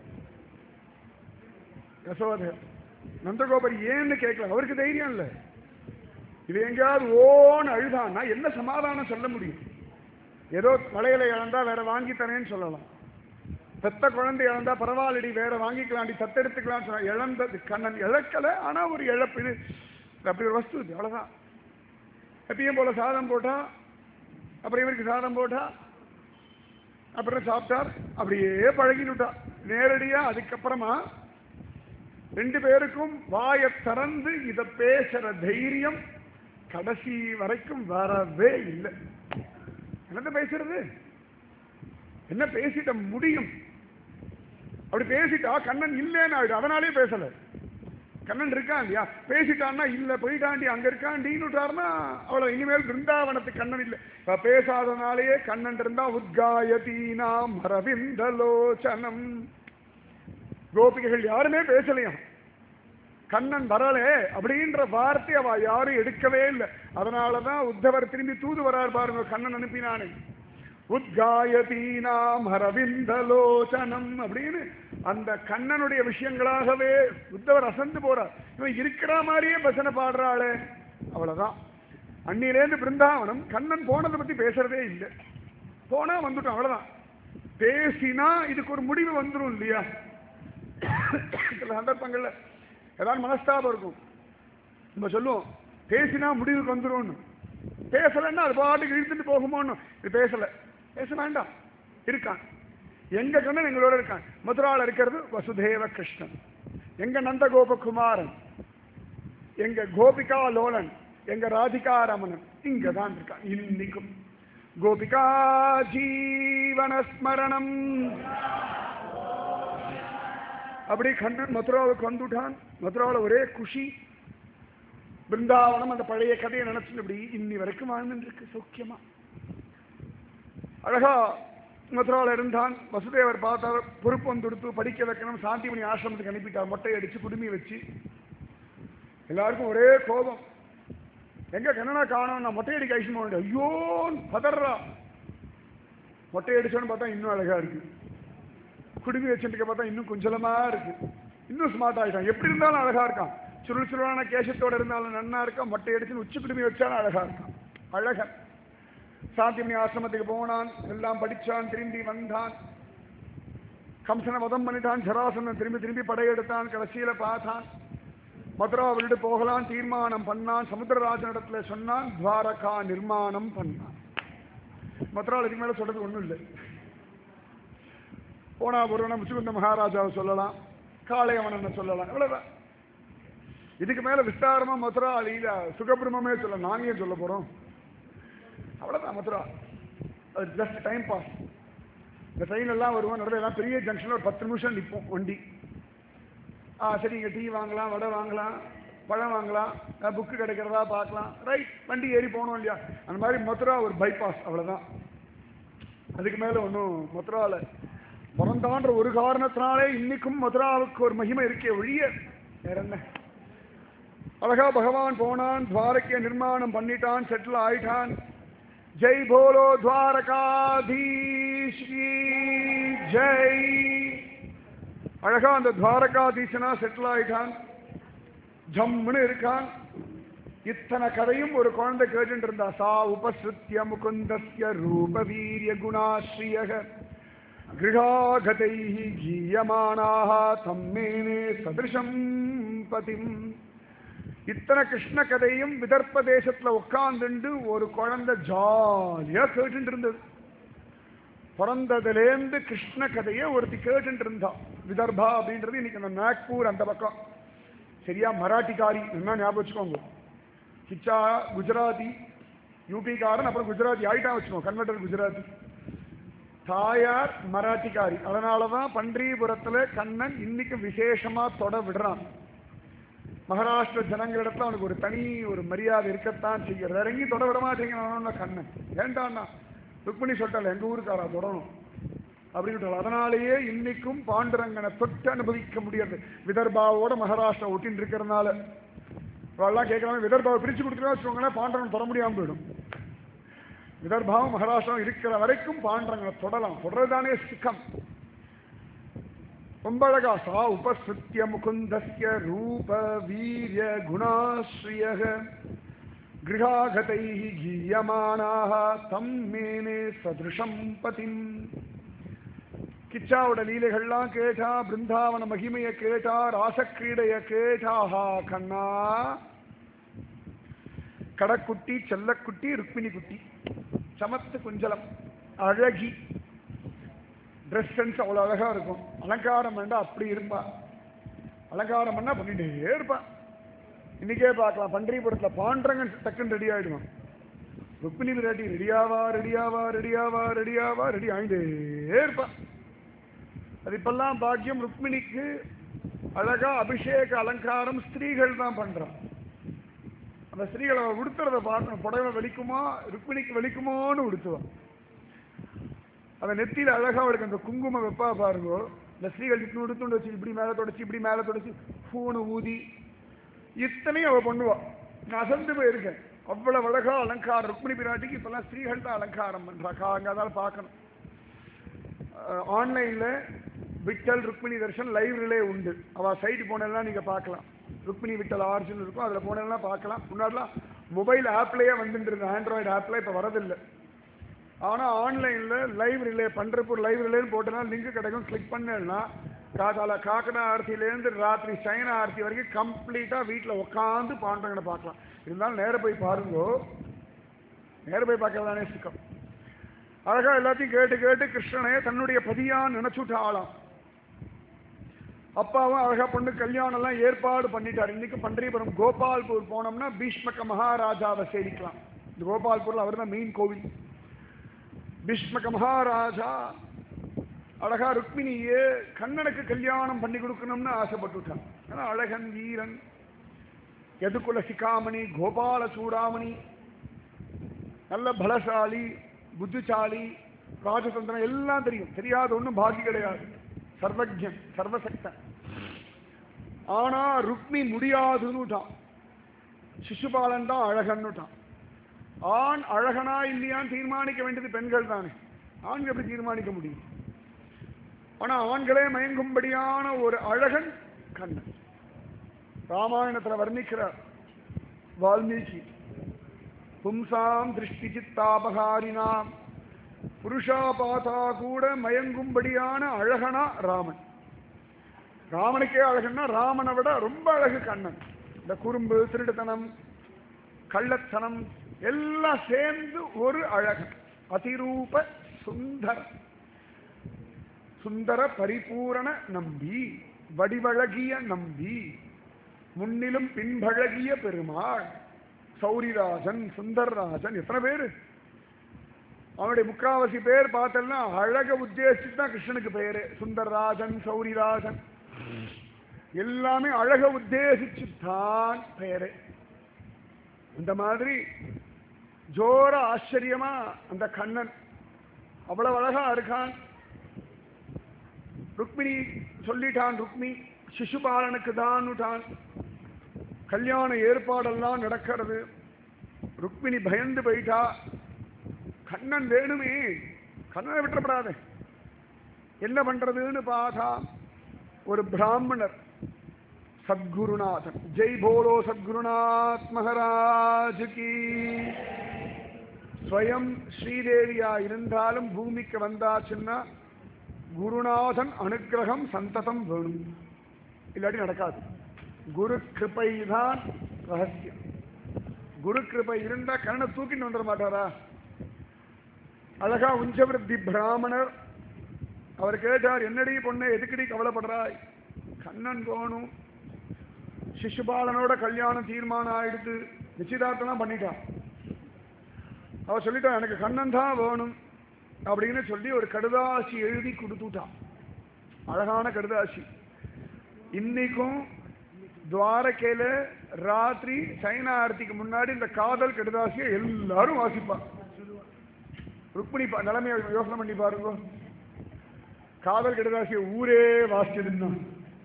Speaker 1: யசோதை நந்தகோபர் ஏன்னு கேட்கல அவருக்கு தைரியம் இல்லை இது எங்கேயாவது ஓன்னு அழுதான்னா என்ன சமாதானம் சொல்ல முடியும் ஏதோ வளையல இழந்தா வேற வாங்கி தரேன்னு சொல்லலாம் பெத்த குழந்தை இழந்தா பரவாயில்லடி வேற வாங்கிக்கலாம்டி தத்தெடுத்துக்கலாம் சொன்னா இழந்தது கண்ணன் இழக்கல ஆனா ஒரு இழப்பு இது அப்படி ஒரு வஸ்து இது அவ்வளவுதான் எப்பயும் போல சாதம் போட்டா அப்புறம் இவருக்கு சாதம் போட்டா அப்புறம் சாப்பிட்டார் அப்படியே பழகினுட்டா நேரடியா அதுக்கப்புறமா ரெண்டு பேருக்கும் வாயை திறந்து இத பேசுற தைரியம் கடைசி வரைக்கும் வரவே இல்லை என்னத்த பேசுறது என்ன பேசிட்ட முடியும் அப்படி பேசிட்டா கண்ணன் இல்லைன்னு ஆயிடும் அதனாலே பேசல கண்ணன் இருக்கான் இல்லையா பேசிட்டான்னா இல்ல போயிட்டாண்டி அங்க இருக்காண்டின்னுட்டாருன்னா அவ்வளவு இனிமேல் பிருந்தாவனத்துக்கு கண்ணன் இல்லை இப்ப பேசாதனாலேயே கண்ணன் இருந்தா உத்காயதீனாம் அரவிந்தலோச்சனம் கோபிகைகள் யாருமே பேசலையாம் கண்ணன் வரலே அப்படின்ற வார்த்தை அவ யாரும் எடுக்கவே இல்லை அதனாலதான் உத்தவர் திரும்பி தூது வரார் பாருங்க கண்ணன் அனுப்பினானே உத்காயதீனாம் அரவிந்தலோச்சனம் அப்படின்னு அந்த கண்ணனுடைய விஷயங்களாகவே உத்தவர் அசந்து போறார் இவன் இருக்கிற மாதிரியே பசனை பாடுறாளே அவ்வளவுதான் அன்னிலேருந்து பிருந்தாவனம் கண்ணன் போனதை பத்தி பேசுறதே இல்லை போனா வந்துட்டோம் அவ்வளவுதான் பேசினா இதுக்கு ஒரு முடிவு வந்துடும் இல்லையா சில சந்தர்ப்பங்கள்ல ஏதாவது மனஸ்தாபம் இருக்கும் நம்ம சொல்லுவோம் பேசினா முடிவுக்கு வந்துரும்னு பேசலைன்னா அது பாட்டுக்கு இழுத்துட்டு போகுமோன்னு இது பேசல பேச வேண்டாம் இருக்கான் எங்க கண்ணன் எங்களோட இருக்கான் மதுரால இருக்கிறது வசுதேவ கிருஷ்ணன் எங்க நந்தகோபகுமாரன் எங்க கோபிகா லோலன் எங்க ராதிகா ரமணன் இங்க தான் இருக்கான் இன்னைக்கும் கோபிகா ஜீவனஸ்மரணம் அப்படி கண்ணன் மதுராவுக்கு வந்துட்டான் மதுராவில் ஒரே குஷி பிருந்தாவனம் அந்த பழைய கதையை நினைச்சு இப்படி இன்னி வரைக்கும் வாழ்ந்துட்டு இருக்கு சௌக்கியமா அழகா மதுராவில் இருந்தான் வசுதேவர் பார்த்தார் பொறுப்பு வந்து கொடுத்து படிக்க வைக்கணும் சாந்திமணி ஆசிரமத்துக்கு அனுப்பிட்டார் மொட்டை அடிச்சு குடுமி வச்சு எல்லாருக்கும் ஒரே கோபம் எங்க கண்ணனா காணோம் நான் மொட்டை அடிக்க ஐஷன் போக ஐயோ பதறா மொட்டை அடிச்சோன்னு பார்த்தா இன்னும் அழகா இருக்கு குடுமி வச்சுட்டு பார்த்தா இன்னும் குஞ்சலமா இருக்கு இன்னும் ஸ்மார்ட் ஆயிட்டான் எப்படி இருந்தாலும் அழகா இருக்கான் சுருள் சுருளான கேசத்தோட இருந்தாலும் நன்னா இருக்கான் மொட்டை அடிச்சு உச்சி குடுமி வச்சாலும் அழகா இருக்கான் அழகன் சாந்திமணி ஆசிரமத்துக்கு போனான் எல்லாம் படிச்சான் திரும்பி வந்தான் கம்சனை வதம் பண்ணிட்டான் ஜராசனன் திரும்பி திரும்பி படையெடுத்தான் கடைசியில பார்த்தான் மதுரா விட்டு போகலாம் தீர்மானம் பண்ணான் சமுத்திரராஜனிடத்துல சொன்னான் துவாரகா நிர்மாணம் பண்ணான் மதுராவில் இதுக்கு மேல சொல்றது ஒண்ணும் இல்லை போனா ஒருவனை முச்சுகுந்த மகாராஜாவை சொல்லலாம் காளையவனனை சொல்லலாம் இவ்வளவுதான் இதுக்கு மேல விஸ்தாரமா மதுரா லீலா சுகபிரமே சொல்ல நாங்க ஏன் சொல்ல போறோம் அவ்வளவுதான் மதுரா அது ஜஸ்ட் டைம் பாஸ் இந்த ட்ரெயின் எல்லாம் வருவோம் நடுவில் எல்லாம் பெரிய ஜங்ஷன்ல ஒரு பத்து நிமிஷம் நிற்போம் வண்டி ஆ சரி இங்கே டீ வாங்கலாம் வடை வாங்கலாம் பழம் வாங்கலாம் புக்கு கிடைக்கிறதா பார்க்கலாம் ரைட் வண்டி ஏறி போகணும் இல்லையா அந்த மாதிரி மதுரா ஒரு பைபாஸ் அவ்வளவுதான் அதுக்கு மேல ஒன்றும் மதுராவில் பிறந்தான்ற ஒரு காரணத்தினாலே இன்னைக்கும் மதுராவுக்கு ஒரு மகிமை இருக்கே ஒழிய வேற என்ன அழகா பகவான் போனான் துவாரகைய நிர்மாணம் பண்ணிட்டான் செட்டில் ஆயிட்டான் ஜெய் போலோ துவாரகாதீஷ் கி ஜெய் அழகா அந்த துவாரகாதீசனா செட்டில் ஆயிட்டான் ஜம்முன்னு இருக்கான் இத்தனை கதையும் ஒரு குழந்தை கேட்டுட்டு இருந்தா சா உபசிருத்திய முகுந்தஸ்ய ரூப வீரிய குணாஸ்ரீயக கிருகாகதை கீயமானாக தம்மேனே சதிருஷம் பதிம் இத்தனை கிருஷ்ண கதையும் விதர்ப்ப தேசத்துல உட்கார்ந்துண்டு ஒரு குழந்தை ஜாலியா கேட்டுட்டு இருந்தது பிறந்ததுலேருந்து கிருஷ்ண கதையை ஒருத்தி கேட்டுட்டு இருந்தா விதர்பா அப்படின்றது இன்னைக்கு அந்த நாக்பூர் அந்த பக்கம் சரியா மராட்டிக்காரி என்ன ஞாபகம் வச்சுக்கோங்க கிச்சா குஜராத்தி யூபிக்காரன் அப்புறம் குஜராத்தி ஆயிட்டான் வச்சுக்கோங்க கன்வெர்டர் குஜராத்தி தாயார் மராட்டிக்காரி அதனாலதான் பன்றிபுரத்துல கண்ணன் இன்னைக்கு விசேஷமா தொட விடுறான் மகாராஷ்டிர ஜனங்களிடத்துல அவனுக்கு ஒரு தனி ஒரு மரியாதை இருக்கத்தான் செய்கிறது இறங்கி தொட விட மாட்டேங்கிறான் கண்ணன் ஏண்டாண்ணா ருக்மிணி சொல்லிட்டாள் எங்க ஊருக்காரா தொடணும் அப்படின்னு அதனாலேயே இன்னைக்கும் பாண்டுரங்கனை தொட்டு அனுபவிக்க முடியாது விதர்பாவோட மகாராஷ்டிரா ஒட்டின்னு இருக்கிறதுனால எல்லாம் கேட்கறாங்க விதர்பாவை பிரிச்சு கொடுத்துருவா வச்சுக்கோங்களேன் பாண்டரன் தொட முடியாம போயிடும் விதர்பாவும் மகாராஷ்டிரம் இருக்கிற வரைக்கும் பாண்டரங்களை தொடலாம் தொடர்றதுதானே சுகம் ரொம்ப அழகா சா உபசிருத்திய முகுந்தஸ்ய ரூப வீரிய குணாஸ்ரீயக கிருஹாகதை கீயமானாக தம் மேனே சதிருஷம் பதிம் கிச்சாவோட லீலைகள்லாம் கேட்டா பிருந்தாவன மகிமைய கேட்டா ராசக்கிரீடைய கேட்டாஹா கண்ணா கடக்குட்டி செல்லக்குட்டி ருக்மிணி குட்டி சமத்து குஞ்சலம் அழகி ட்ரெஸ் சென்ஸ் அவ்வளோ அழகா இருக்கும் அலங்காரம் வேண்டா அப்படி இருப்பா அலங்காரம் பண்ணா பண்ணிட்டே இருப்பா இன்னைக்கே பார்க்கலாம் பன்றிபுரத்தில் பாண்டரங்கன் டக்குன்னு ரெடி ஆயிடுவான் ருக்மிணி விராட்டி ரெடியாவா ரெடியாவா ரெடியாவா ரெடியாவா ரெடி ஆகிட்டே இருப்பா அது இப்பெல்லாம் பாக்கியம் ருக்மிணிக்கு அழகா அபிஷேக அலங்காரம் ஸ்திரீகள் தான் பண்றான் அந்த ஸ்திரீகளை உடுத்துறத பார்க்கணும் புடவை வெளிக்குமா ருக்மிணிக்கு வெளிக்குமோன்னு உடுத்துவான் அந்த நெத்தியில அழகா அவளுக்கு அந்த குங்குமம் வைப்பா பாருங்க இந்த ஸ்ரீகள் இப்படி உடுத்துண்டு வச்சு இப்படி மேல தொடச்சு இப்படி மேல தொடச்சு பூணு ஊதி இத்தனையும் அவ பண்ணுவா நான் அசந்து போயிருக்கேன் அவ்வளவு அழகா அலங்காரம் ருக்மிணி பிராட்டிக்கு இப்பெல்லாம் ஸ்ரீகள் தான் அலங்காரம் பண்றா அங்க அதால் பார்க்கணும் ஆன்லைன்ல விட்டல் ருக்மிணி தர்ஷன் லைவ் ரிலே உண்டு அவ சைடு போனெல்லாம் நீங்க பார்க்கலாம் ருக்மிணி விட்டல் ஆர்ஜின் இருக்கும் அதுல போனெல்லாம் பார்க்கலாம் முன்னாடிலாம் மொபைல் ஆப்லயே வந்துட்டு இருந்தது ஆண்ட்ராய்டு ஆப்ல இப்ப வரதில்லை ஆனா ஆன்லைன்ல லைவ் ரிலே பண்றப்போ லைவ் ரிலேன்னு போட்டனா லிங்க் கிடைக்கும் கிளிக் பண்ணேன்னா காதால காக்கடா ஆர்த்தியிலேருந்து ராத்திரி சைன ஆர்த்தி வரைக்கும் கம்ப்ளீட்டா வீட்டில் உட்காந்து பாண்டவங்களை பார்க்கலாம் இருந்தாலும் நேர போய் பாருங்கோ நேர போய் பார்க்கறதானே சுக்கம் அழகா எல்லாத்தையும் கேட்டு கேட்டு கிருஷ்ணனை தன்னுடைய பதியா நினைச்சுட்டு ஆளாம் அப்பாவும் அழகா பொண்ணு கல்யாணம் எல்லாம் ஏற்பாடு பண்ணிட்டார் இன்னைக்கு பன்றிபுரம் கோபால்பூர் போனோம்னா பீஷ்மக மகாராஜாவை சேவிக்கலாம் இந்த கோபால்பூர்ல அவர் தான் மெயின் கோவில் பீஷ்மக மகாராஜா அழகா ருக்மிணியே கண்ணனுக்கு கல்யாணம் பண்ணி கொடுக்கணும்னு ஆசைப்பட்டுட்டான் ஆனா அழகன் வீரன் எதுக்குல சிகாமணி கோபால சூடாமணி நல்ல பலசாலி புத்திசாலி ராஜதந்திரம் எல்லாம் தெரியும் தெரியாத ஒண்ணும் பாக்கி கிடையாது சர்வஜன் சர்வசக்தன் ஆனா ருக்மி முடியாதுன்னுட்டான் சிசுபாலன் தான் அழகன்னுட்டான் ஆண் அழகனா இல்லையான்னு தீர்மானிக்க வேண்டியது பெண்கள் தானே ஆண்கள் எப்படி தீர்மானிக்க முடியும் ஆனா ஆண்களே மயங்கும்படியான ஒரு அழகன் கண்ணன் ராமாயணத்துல வர்ணிக்கிறார் வால்மீகி பும்சாம் திருஷ்டி சித்தாபகாரினாம் புருஷா பார்த்தா கூட மயங்கும்படியான அழகனா ராமன் ராமனுக்கே அழகுன்னா ராமனை விட ரொம்ப அழகு கண்ணன் இந்த குறும்பு திருடுத்தனம் கள்ளத்தனம் எல்லாம் சேர்ந்து ஒரு அழகன் அதிரூப சுந்தர சுந்தர பரிபூரண நம்பி வடிவழகிய நம்பி முன்னிலும் பின்பழகிய பெருமாள் சௌரிராஜன் சுந்தர்ராஜன் எத்தனை பேரு அவனுடைய முக்காவாசி பேர் பார்த்தோம்னா அழக உத்தேசிச்சு தான் கிருஷ்ணனுக்கு பேரு சுந்தர்ராஜன் சௌரிராஜன் எல்லாமே அழக உத்தேசிச்சு தான் பெயரு இந்த மாதிரி ஜோர ஆச்சரியமா அந்த கண்ணன் அவ்வளவு அழகா இருக்கான் ருக்மிணி சொல்லிட்டான் ருக்மி சிசுபாலனுக்கு தான்னுட்டான் கல்யாண ஏற்பாடெல்லாம் நடக்கிறது ருக்மிணி பயந்து போயிட்டா கண்ணன் வேணுமே கண்ணனை விட்டுறப்படாத என்ன பண்றதுன்னு பார்த்தா ஒரு பிராமணர் சத்குருநாதன் ஜெய் போலோ சத்குருநாத் மகாராஜ் கி ஸ்வயம் ஸ்ரீதேவியா இருந்தாலும் பூமிக்கு வந்தாச்சுன்னா குருநாதன் அனுக்கிரகம் சந்ததம் வேணும் இல்லாட்டி நடக்காது குரு கிருபை தான் ரகசியம் குரு கிருபை இருந்தா கண்ணை தூக்கிட்டு வந்துட மாட்டாரா அழகா உஞ்சவிருத்தி பிராமணர் அவர் கேட்டார் என்னடி பொண்ணு எதுக்கடி கவலைப்படுறாய் கண்ணன் போகணும் சிசுபாலனோட கல்யாணம் தீர்மானம் ஆயிடுத்து நிச்சயதார்த்தம்லாம் பண்ணிட்டான் அவ சொல்லிட்டான் எனக்கு கண்ணன் தான் வேணும் அப்படின்னு சொல்லி ஒரு கடுதாசி எழுதி கொடுத்துட்டான் அழகான கடுதாசி இன்னைக்கும் துவாரகையில ராத்திரி சைனா ஆரத்திக்கு முன்னாடி இந்த காதல் கடுதாசியை எல்லாரும் வாசிப்பா ருக்மிணி பா- நிலைமையை யோசனை பண்ணி பாருங்க காதல் கடுதாசியை ஊரே வாசிச்சதுன்னா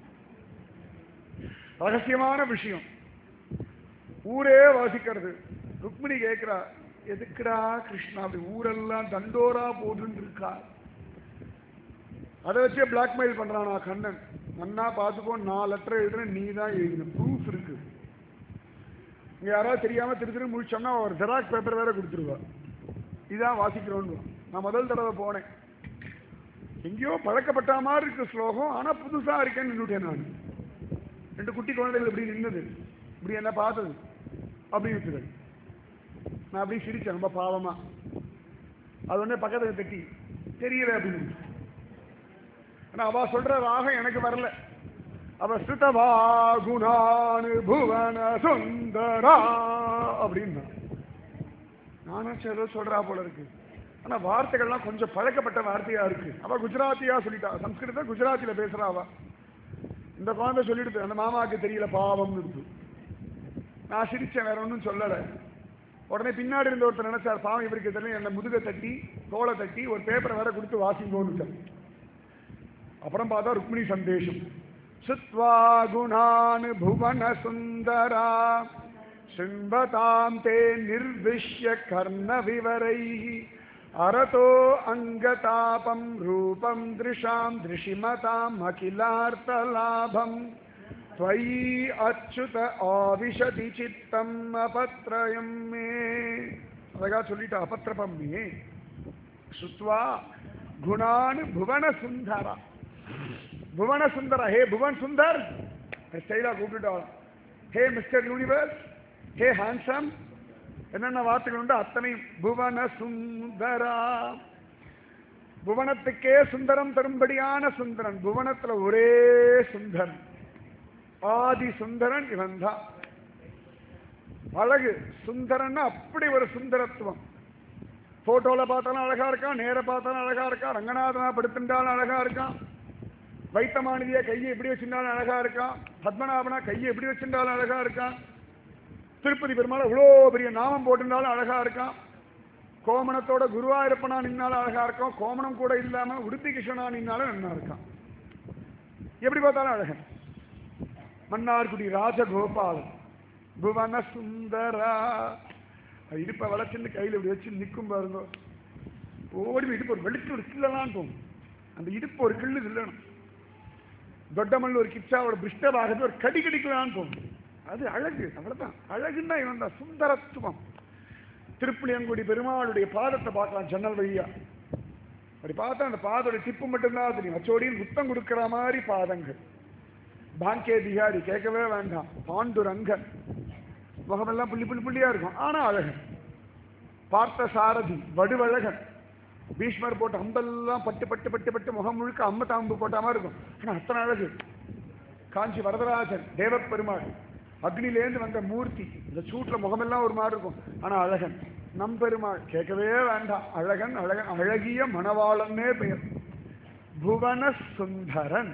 Speaker 1: ரகசியமான விஷயம் ஊரே வாசிக்கிறது ருக்மிணி கேட்கிறா எதுக்குடா கிருஷ்ணா அப்படி ஊரெல்லாம் தண்டோரா போட்டுன்னு இருக்கா அதை வச்சே பிளாக்மெயில் பண்றானா கண்ணன் நன்னா பார்த்துக்கோ நான் லெட்டர் எழுதுறேன் நீ தான் எழுதணும் ப்ரூஃப் இருக்கு இங்க யாராவது தெரியாம திரு திரு முடிச்சோம்னா ஒரு ஜெராக்ஸ் பேப்பர் வேற கொடுத்துருவா இதான் வாசிக்கிறோன்னு நான் முதல் தடவை போனேன் எங்கேயோ பழக்கப்பட்ட மாதிரி இருக்கு ஸ்லோகம் ஆனா புதுசா இருக்கேன்னு நின்றுட்டேன் நான் ரெண்டு குட்டி குழந்தைகள் இப்படி நின்னது இப்படி என்ன பார்த்தது அப்படி இருக்குது நான் அப்படியே சிரிச்சேன் ரொம்ப பாவமா அது உடனே பக்கத்துல தட்டி தெரியல அப்படின்னு ஆனா அவ சொல்ற ராகம் எனக்கு வரல அவ சுதவா குணானு புவன சுந்தரா அப்படின்னா நானும் ஏதோ சொல்றா போல இருக்கு ஆனா வார்த்தைகள்லாம் கொஞ்சம் பழக்கப்பட்ட வார்த்தையா இருக்கு அவ குஜராத்தியா சொல்லிட்டா சம்ஸ்கிருதம் குஜராத்தில பேசுறா அவ இந்த குழந்தை சொல்லிடுது அந்த மாமாவுக்கு தெரியல பாவம்னு இருக்கு நான் சிரிச்சேன் வேற ஒன்றும் சொல்லலை உடனே பின்னாடி இருந்த ஒருத்தர் நினைச்சார் பாவம் இவருக்கு தெரியல என்ன முதுகை தட்டி தோலை தட்டி ஒரு பேப்பரை வேற கொடுத்து வாசிங்கோன்னு அப்புறம் பார்த்தா ருக்மிணி சந்தேஷம் சுத்வா குணான் புவன சுந்தரா சிம்பதாம் தே நிர்விஷ்ய கர்ண விவரை அரதோ அங்கதாபம் ரூபம் திருஷாம் திருஷிமதாம் அகிலார்த்தலாபம் त्वयि அச்சுத ஆவிஷதி சித்தம் அபத்ரயம் மே அழகா சொல்லிட்டு அபத்திரபம் மே சுத்வா குணான் புவன சுந்தரா புவன சுந்தரா ஹே புவன் சுந்தர் ஸ்டைலா கூப்பிட்டுட்டாள் hey mister universe hey handsome என்னென்ன வார்த்தைகள் உண்டு அத்தனை புவன சுந்தரா புவனத்துக்கே சுந்தரம் தரும்படியான சுந்தரன் புவனத்துல ஒரே சுந்தரன் ஆதி சுந்தரன் இவன் தான் அழகு சுந்தரன்னா அப்படி ஒரு சுந்தரத்துவம் போட்டோல பார்த்தாலும் அழகா இருக்கான் நேர பார்த்தாலும் அழகா இருக்கான் ரங்கநாதனா படுத்துட்டாலும் அழகா இருக்கான் வைத்தமானதிய கையை எப்படி வச்சிருந்தாலும் அழகா இருக்கான் பத்மநாபனா கையை எப்படி வச்சிருந்தாலும் அழகா இருக்கான் திருப்பதி பெருமாள் இவ்வளோ பெரிய நாமம் போட்டிருந்தாலும் அழகா இருக்கான் கோமணத்தோட குருவாயிருப்பனா நின்னாலும் அழகா இருக்கும் கோமணம் கூட இல்லாம உடுப்பி கிருஷ்ணனா நின்னாலும் நல்லா இருக்கான் எப்படி பார்த்தாலும் அழகன் மன்னார்குடி ராஜகோபாலன் புவன சுந்தரா இடுப்பை வளைச்சுன்னு கையில் இப்படி வச்சு நிற்கும் பாருங்க ஓடி போய் இடுப்பு ஒரு வெளுத்து ஒரு கிள்ளலாம் தோணும் அந்த இடுப்பு ஒரு கிள்ளு இல்லணும் தொட்டமல்ல ஒரு கிச்சாவோட பிருஷ்டபாகத்தை ஒரு கடி கடிக்கலான்னு தோணும் அது அழகு அவ்வளவுதான் அழகுன்னா இவன் தான் சுந்தரத்துவம் திருப்புளியங்குடி பெருமாளுடைய பாதத்தை பார்க்கலாம் ஜன்னல் வழியா அப்படி பார்த்தா அந்த பாதோட டிப்பு மட்டும்தான் தெரியும் அச்சோடியில் முத்தம் கொடுக்கிற மாதிரி பாதங்கள் பாங்கே பிகாரி கேட்கவே வேண்டாம் பாண்டுரங்கன் முகமெல்லாம் புள்ளி புள்ளி புள்ளியா இருக்கும் ஆனா அழகன் பார்த்த சாரதி வடுவழகன் பீஷ்மர் போட்ட அம்பெல்லாம் பட்டு பட்டு பட்டு பட்டு முகம் முழுக்க அம்ம தாம்பு போட்ட மாதிரி இருக்கும் ஆனா அத்தனை அழகு காஞ்சி வரதராஜன் தேவப்பெருமாள் அக்னிலேந்து வந்த மூர்த்தி இந்த சூட்ல முகமெல்லாம் ஒரு மாதிரி இருக்கும் ஆனா அழகன் நம் பெருமாள் கேட்கவே வேண்டாம் அழகன் அழகன் அழகிய மணவாளன்னே பெயர் புவன சுந்தரன்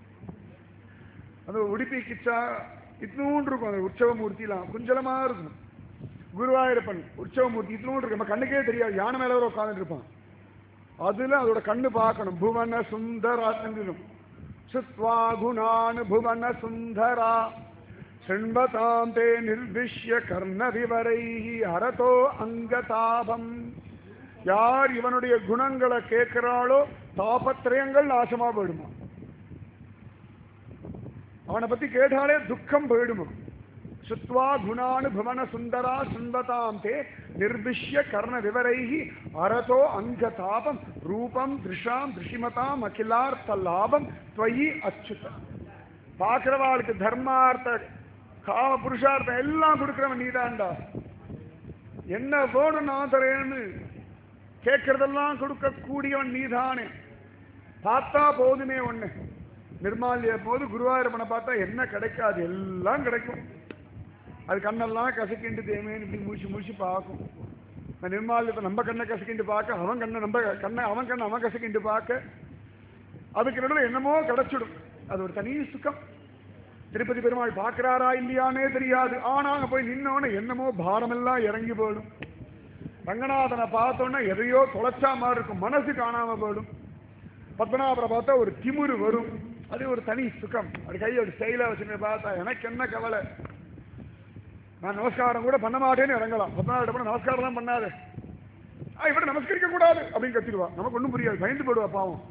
Speaker 1: அந்த உடுப்பி கிச்சா இத்தினூண்டு இருக்கும் அந்த உற்சவ மூர்த்திலாம் குஞ்சலமா இருக்கும் குருவாயூரப்பன் உற்சவ மூர்த்தி இத்தினூண்டு இருக்கும் நம்ம கண்ணுக்கே தெரியாது யானை மேல ஒரு உட்காந்துட்டு இருப்பான் அதுல அதோட கண்ணு பார்க்கணும் புவன சுந்தராத்மிரும் சுத்வா குணான் புவன சுந்தரா சிண்பதாம் தே நிர்விஷ்ய கர்ண விவரை ஹரதோ அங்கதாபம் யார் இவனுடைய குணங்களை கேட்கிறாளோ தாபத்திரயங்கள் நாசமா போயிடுமா அவனை பத்தி கேட்டாலே துக்கம் போயிடுமா சுத்வா குணானு புவன சுந்தரா சுந்ததாம் தே நிர்விஷ்ய கர்ண விவரைஹி அரதோ அங்க தாபம் ரூபம் திருஷாம் திருஷிமதாம் அகிலார்த்த லாபம் துவயி அச்சுத பார்க்கிறவாளுக்கு தர்மார்த்த காம புருஷார்த்தம் எல்லாம் கொடுக்கிறவன் நீதான்டா என்ன வேணும் நான் தரேன்னு கேட்கறதெல்லாம் கொடுக்க கூடியவன் நீதானே பார்த்தா போதுமே ஒண்ணு நிர்மாலிய போது குருவாயூரப்பனை பார்த்தா என்ன கிடைக்காது எல்லாம் கிடைக்கும் அது கண்ணெல்லாம் கசக்கிண்டு தேமேன்னு இப்படி மூச்சு மூச்சு பார்க்கும் இந்த நிர்மாலியத்தை நம்ம கண்ணை கசக்கிண்டு பார்க்க அவன் கண்ணை நம்ம கண்ணை அவன் கண்ணை அவன் கசக்கிண்டு பார்க்க அதுக்கு நடுவில் என்னமோ கிடைச்சிடும் அது ஒரு தனி சுகம் திருப்பதி பெருமாள் பார்க்கிறாரா இல்லையானே தெரியாது ஆனா அங்க போய் நின்னோன்னு என்னமோ பாரமெல்லாம் இறங்கி போயிடும் ரங்கநாதனை பார்த்தோன்னா எதையோ தொலைச்சா மாதிரி இருக்கும் மனசு காணாம போயிடும் பத்மநாபரை பார்த்தா ஒரு திமிரு வரும் அது ஒரு தனி சுகம் அது கையோட ஸ்டைலா வச்சுன்னு பார்த்தா எனக்கு என்ன கவலை நான் நமஸ்காரம் கூட பண்ண மாட்டேன்னு இறங்கலாம் பத்மநாபர் பண்ண நமஸ்காரம் பண்ணாது ஆ இவரை நமஸ்கரிக்க கூடாது அப்படின்னு கத்திடுவா நமக்கு ஒன்றும் புரியாது பயந்து போடுவா பாவம்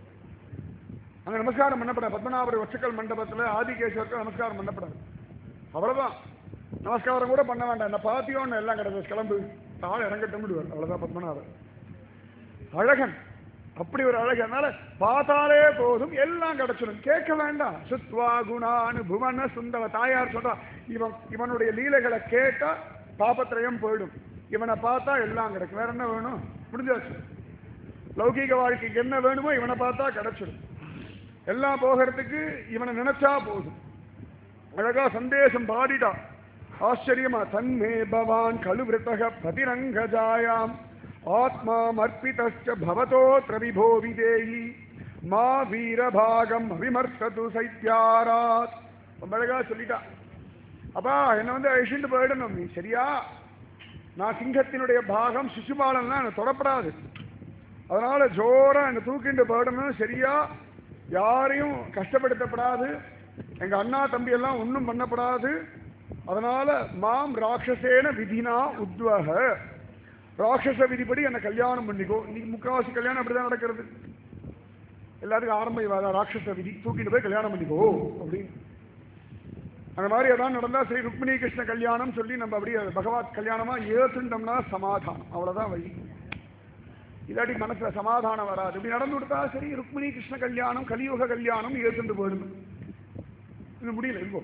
Speaker 1: அங்க நமஸ்காரம் பண்ணப்படாது பத்மநாபர் ஒச்சக்கல் மண்டபத்துல ஆதிகேஸ்வருக்கு நமஸ்காரம் பண்ணப்படாது அவ்வளவுதான் நமஸ்காரம் கூட பண்ண வேண்டாம் இந்த பாத்தியோன்னு எல்லாம் கிடக்கு கிளம்பு தாழ இறங்கட்டும் விடுவார் அவ்வளவுதான் பத்மநாபர் அழகன் அப்படி ஒரு அழகு அதனால பார்த்தாலே போதும் எல்லாம் கிடைச்சிடும் கேட்க வேண்டாம் சுத்வா குணானு புவன சுந்தவ தாயார் சொல்றா இவன் இவனுடைய லீலைகளை கேட்டா பாபத்திரயம் போயிடும் இவனை பார்த்தா எல்லாம் கிடைக்கும் வேற என்ன வேணும் முடிஞ்சாச்சு லௌகீக வாழ்க்கைக்கு என்ன வேணுமோ இவனை பார்த்தா கிடைச்சிடும் எல்லாம் போகிறதுக்கு இவனை நினைச்சா போதும் அழகா சந்தேசம் பாடிட்டா ஆச்சரியமா தன்மே பவான் கழுவிருத்தக பதிரங்கஜாயாம் ஆத்மா மர்ப்பிதச்ச பவதோத்ர விபோ விதேயி மா வீரபாகம் அவிமர்த்தது சைத்யாராத் ரொம்ப அழகா சொல்லிட்டா அப்பா என்ன வந்து அழிச்சுட்டு போயிடணும் நீ சரியா நான் சிங்கத்தினுடைய பாகம் சிசுபாலன்லாம் எனக்கு தொடப்படாது அதனால ஜோரா என்னை தூக்கிண்டு போயிடணும் சரியா யாரையும் கஷ்டப்படுத்தப்படாது எங்க அண்ணா தம்பி எல்லாம் ஒன்றும் பண்ணப்படாது அதனால மாம் ராட்சசேன விதினா உத்வக ராட்சச விதிப்படி என்னை கல்யாணம் பண்ணிக்கோ இன்னைக்கு முக்காவாசி கல்யாணம் அப்படிதான் நடக்கிறது எல்லாத்துக்கும் ஆரம்ப இவாதான் ராட்சச விதி தூக்கிட்டு போய் கல்யாணம் பண்ணிக்கோ அப்படின்னு அந்த மாதிரி அதான் நடந்தா சரி ருக்மிணி கிருஷ்ண கல்யாணம் சொல்லி நம்ம அப்படியே பகவத் கல்யாணமா ஏத்துட்டோம்னா சமாதானம் அவ்வளவுதான் வழி இல்லாட்டி மனசுல சமாதானம் வராது இப்படி நடந்து கொடுத்தா சரி ருக்மிணி கிருஷ்ண கல்யாணம் கலியுக கல்யாணம் ஏத்துட்டு போயிடும் இது முடியல இப்போ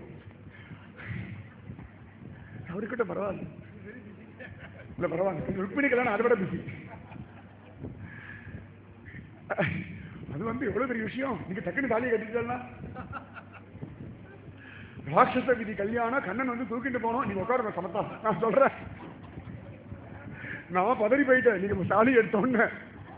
Speaker 1: அவர்கிட்ட பரவாயில்ல இல்ல பரவாயில்ல ருக்மிணி கல்யாணம் அதை விட பிஸி அது வந்து எவ்வளவு பெரிய விஷயம் நீங்க டக்குனு தாலியை கட்டிட்டா ராட்சச விதி கல்யாணம் கண்ணன் வந்து தூக்கிட்டு போனோம் நீங்க உட்காருங்க சமத்தா நான் சொல்றேன் நான் பதறி போயிட்டேன் நீங்க தாலி எடுத்தோன்னு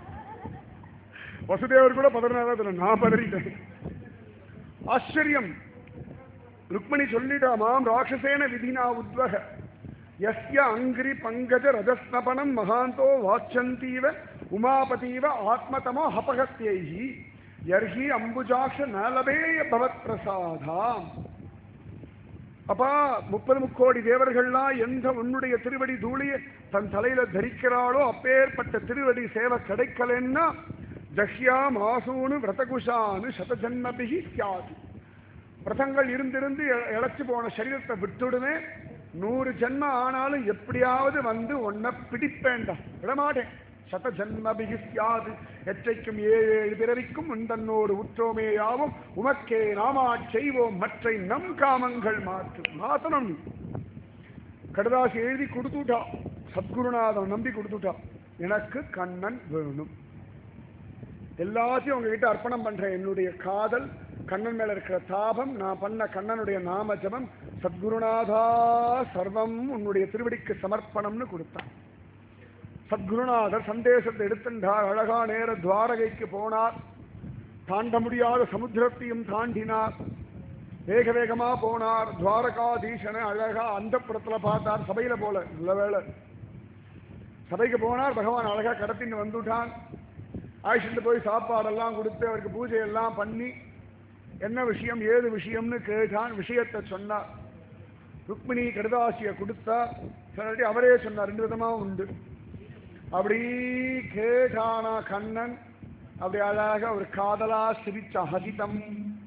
Speaker 1: வசுதேவர் கூட பதறினாரா நான் பதறிட்டேன் ஆச்சரியம் ருக்மணி சொல்லிடாமாம் ராட்சசேன விதினா உத்வக யஸ்ய அங்கிரி பங்கஜ ரஜஸ்னபனம் மகாந்தோ வாச்சந்தீவ உமாபதீவ ஆத்மதமோ ஹபகத்யைஹி யர்ஹி அம்புஜாக்ஷ நலபேய பவத் பிரசாதாம் அப்பா முப்பது முக்கோடி தேவர்கள்லாம் எந்த உன்னுடைய திருவடி தூளியை தன் தலையில தரிக்கிறாளோ அப்பேற்பட்ட திருவடி சேவை கிடைக்கலன்னா ஜஹ்யா மாசூனு விரதகுஷானு சதஜன்மபிகி சியாது விரதங்கள் இருந்திருந்து இ- இழைச்சு போன சரீரத்தை விட்டுடுமே நூறு ஜென்மம் ஆனாலும் எப்படியாவது வந்து உன்னை பிடிப்பேன்டா விடமாட்டேன் சத ஜன்மபிகி சியாது எச்சைக்கும் ஏழு ஏழு பிறவிக்கும் உந்தன்னோடு உற்றோமே யாவும் உமக்கே நாமா செய்வோம் மற்றை நம் காமங்கள் மாற்று மாத்தணும் நீ கடுதாசி எழுதி கொடுத்துட்டா சத்குருநாதன் நம்பி கொடுத்துட்டா எனக்கு கண்ணன் வேணும் எல்லாத்தையும் உங்ககிட்ட அர்ப்பணம் பண்றேன் என்னுடைய காதல் கண்ணன் மேல இருக்கிற தாபம் நான் பண்ண கண்ணனுடைய நாம ஜபம் சத்குருநாதா சர்வம் உன்னுடைய திருவடிக்கு சமர்ப்பணம்னு கொடுத்தான் சத்குருநாதர் சந்தேசத்தை எடுத்துட்டார் அழகா நேர துவாரகைக்கு போனார் தாண்ட முடியாத சமுத்திரத்தையும் தாண்டினார் வேக வேகமா போனார் துவாரகாதீசனை அழகா அந்த புறத்துல பார்த்தார் சபையில போல நல்ல வேளை சபைக்கு போனார் பகவான் அழகா கடத்தின்னு வந்துட்டான் ஆயிஷிட்டு போய் சாப்பாடெல்லாம் கொடுத்து அவருக்கு பூஜை எல்லாம் பண்ணி என்ன விஷயம் ஏது விஷயம்னு கேட்டான் விஷயத்தை சொன்னார் ருக்மிணி கடுதாசியை கொடுத்தா சிலட்டி அவரே சொன்னார் ரெண்டு விதமா உண்டு அப்படி கேட்டானா கண்ணன் அப்படி அழகா ஒரு காதலா சிரிச்ச ஹசிதம்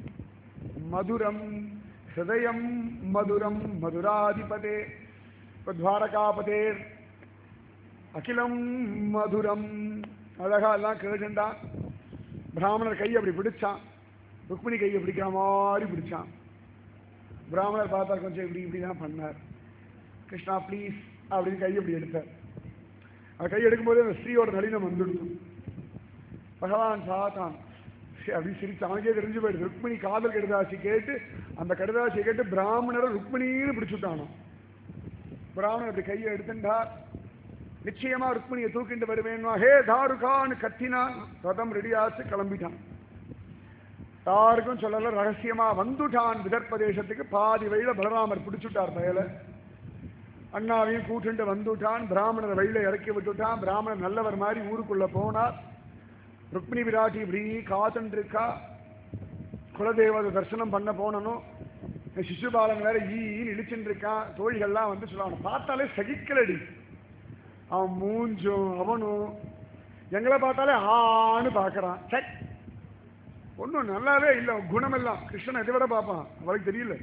Speaker 1: மதுரம் ஹிருதயம் மதுரம் மதுராதிபதே இப்ப துவாரகாபதே அகிலம் மதுரம் அழகா எல்லாம் கேட்டுண்டான் பிராமணர் கையை அப்படி பிடிச்சான் ருக்மிணி கையை பிடிக்கிற மாதிரி பிடிச்சான் பிராமணர் பார்த்தா கொஞ்சம் இப்படி இப்படி தான் பண்ணார் கிருஷ்ணா ப்ளீஸ் அப்படின்னு கையை இப்படி எடுத்தார் அவர் கை எடுக்கும்போது அந்த ஸ்ரீயோட நளினம் வந்துடுச்சு பகவான் பார்த்தான் சரி, அப்படி சிரிச்சு அவனுக்கே தெரிஞ்சு போயிடுது ருக்மிணி காதல் கடுதாசி கேட்டு அந்த கடுதாசியை கேட்டு பிராமணரை ருக்மிணின்னு பிடிச்சுட்டானோ பிராமணர் அப்படி கையை எடுத்துட்டார் நிச்சயமா ருக்மிணியை தூக்கிட்டு வருவேன்வா ஹே தாருகான்னு கத்தினான் ரதம் ரெடியாச்சு கிளம்பிட்டான் யாருக்கும் சொல்லல ரகசியமா வந்துட்டான் விதர்ப்பதேசத்துக்கு பாதி வழியில பலராமர் பிடிச்சுட்டார் பயல அண்ணாவையும் கூட்டுண்டு வந்துட்டான் பிராமணர் வழியில இறக்கி விட்டுட்டான் பிராமணர் நல்லவர் மாதிரி ஊருக்குள்ள போனார் ருக்மிணி விராட்டி இப்படி காத்துட்டு இருக்கா குலதெய்வத தரிசனம் பண்ண போனனும் இந்த சிசுபாலன் வேற ஈன்னு இழிச்சுட்டு இருக்கான் தோழிகள்லாம் வந்து சொல்லுவாங்க பார்த்தாலே சகிக்கலடி அவன் மூஞ்சும் அவனும் எங்களை பார்த்தாலே ஆன்னு பார்க்கறான் சை ஒன்றும் நல்லாவே இல்லை குணமெல்லாம் கிருஷ்ணன் எதை விட பார்ப்பான் அவளுக்கு தெரியல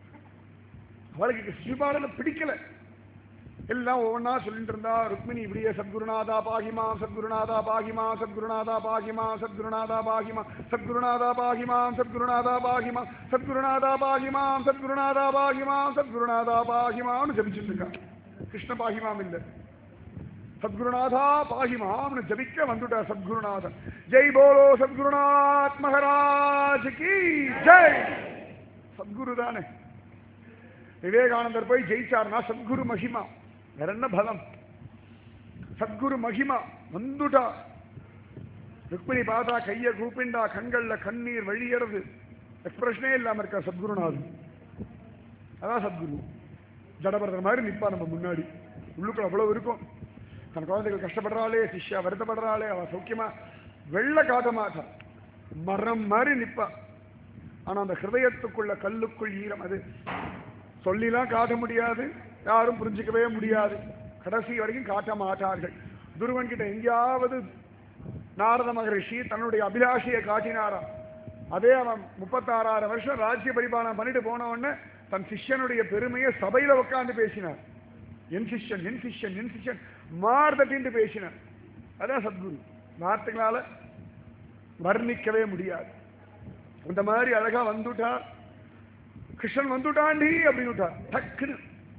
Speaker 1: அவளுக்கு சிசுபாலனை பிடிக்கல எல்லாம் ஒவ்வொன்றா சொல்லிட்டு இருந்தா ருக்மிணி இப்படியே சத்குருநாதா பாகிமா சத்குருநாதா பாகிமா சத்குருநாதா பாகிமா சத்குருநாதா பாகிமா சத்குருநாதா பாகிமா சத்குருநாதா பாகிமா சத்குருநாதா பாகிமா சத்குருநாதா பாகிமா சத்குருநாதா பாகிமான்னு ஜபிச்சுட்டு இருக்கா கிருஷ்ண பாகிமாம் இல்லை சத்குருநாதா பாகிமாம்னு ஜபிக்க வந்துட்டா சத்குருநாதன் ஜெய் போலோ சத்குருநாத் மகராஜ் கி ஜெய் சத்குரு தானே விவேகானந்தர் போய் ஜெயிச்சார்னா சத்குரு மகிமா வேற என்ன பலம் சத்குரு மகிமா வந்துட்டா ருக்மிணி பார்த்தா கைய கூப்பிண்டா கண்கள்ல கண்ணீர் வழியறது எக்ஸ்பிரஷனே இல்லாம இருக்கா சத்குருநாதன் அதான் சத்குரு ஜடபரதர் மாதிரி நிப்பா நம்ம முன்னாடி உள்ளுக்குள்ள அவ்வளவு இருக்கும் தன் குழந்தைகள் கஷ்டப்படுறாளே சிஷ்யா வருத்தப்படுறாளே அவ சௌக்கியமா வெள்ள காட்ட மாட்டா மரம் மாதிரி நிப்பா ஆனா அந்த ஹிருதயத்துக்குள்ள கல்லுக்குள் ஈரம் அது சொல்லிலாம் காட்ட முடியாது யாரும் புரிஞ்சுக்கவே முடியாது கடைசி வரைக்கும் காட்ட மாட்டார்கள் துருவன் கிட்ட எங்கேயாவது நாரத மகரிஷி தன்னுடைய அபிலாஷையை காட்டினாராம் அதே அவன் முப்பத்தாறாயிரம் வருஷம் ராஜ்ய பரிபாலனம் பண்ணிட்டு போன உடனே தன் சிஷ்யனுடைய பெருமையை சபையில உட்கார்ந்து பேசினார் என் சிஷ்யன் என் சிஷ்யன் என் சிஷ்யன் மார்தட்டின்னு பேசினார் அதான் சத்குரு வார்த்தைகளால வர்ணிக்கவே முடியாது அந்த மாதிரி அழகா வந்துட்டா கிருஷ்ணன் வந்துட்டாண்டி அப்படின்னு விட்டார் டக்குன்னு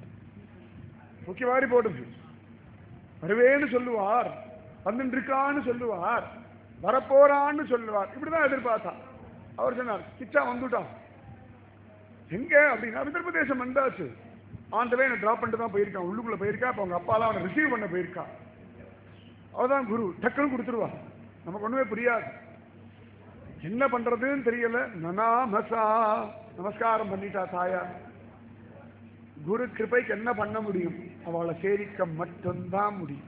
Speaker 1: தூக்கி வாரி போடுது வருவேன்னு சொல்லுவார் வந்துட்டு இருக்கான்னு சொல்லுவார் வரப்போறான்னு சொல்லுவார் இப்படிதான் எதிர்பார்த்தா அவர் சொன்னார் கிச்சா வந்துட்டான் எங்க அப்படின்னா உத்தரப்பிரதேசம் வந்தாச்சு ஆண்டவே என்னை டிராப் பண்ணிட்டு தான் போயிருக்கான் உள்ளுக்குள்ள போயிருக்கா அப்ப அவங்க அப்பாலாம் அவனை ரிசீவ் பண்ண போயிருக்கா அவதான் குரு டக்குன்னு கொடுத்துருவா நமக்கு ஒண்ணுமே புரியாது என்ன பண்றதுன்னு தெரியல நனாமசா நமஸ்காரம் பண்ணிட்டா தாயா குரு கிருபைக்கு என்ன பண்ண முடியும் அவளை சேவிக்க மட்டும்தான் முடியும்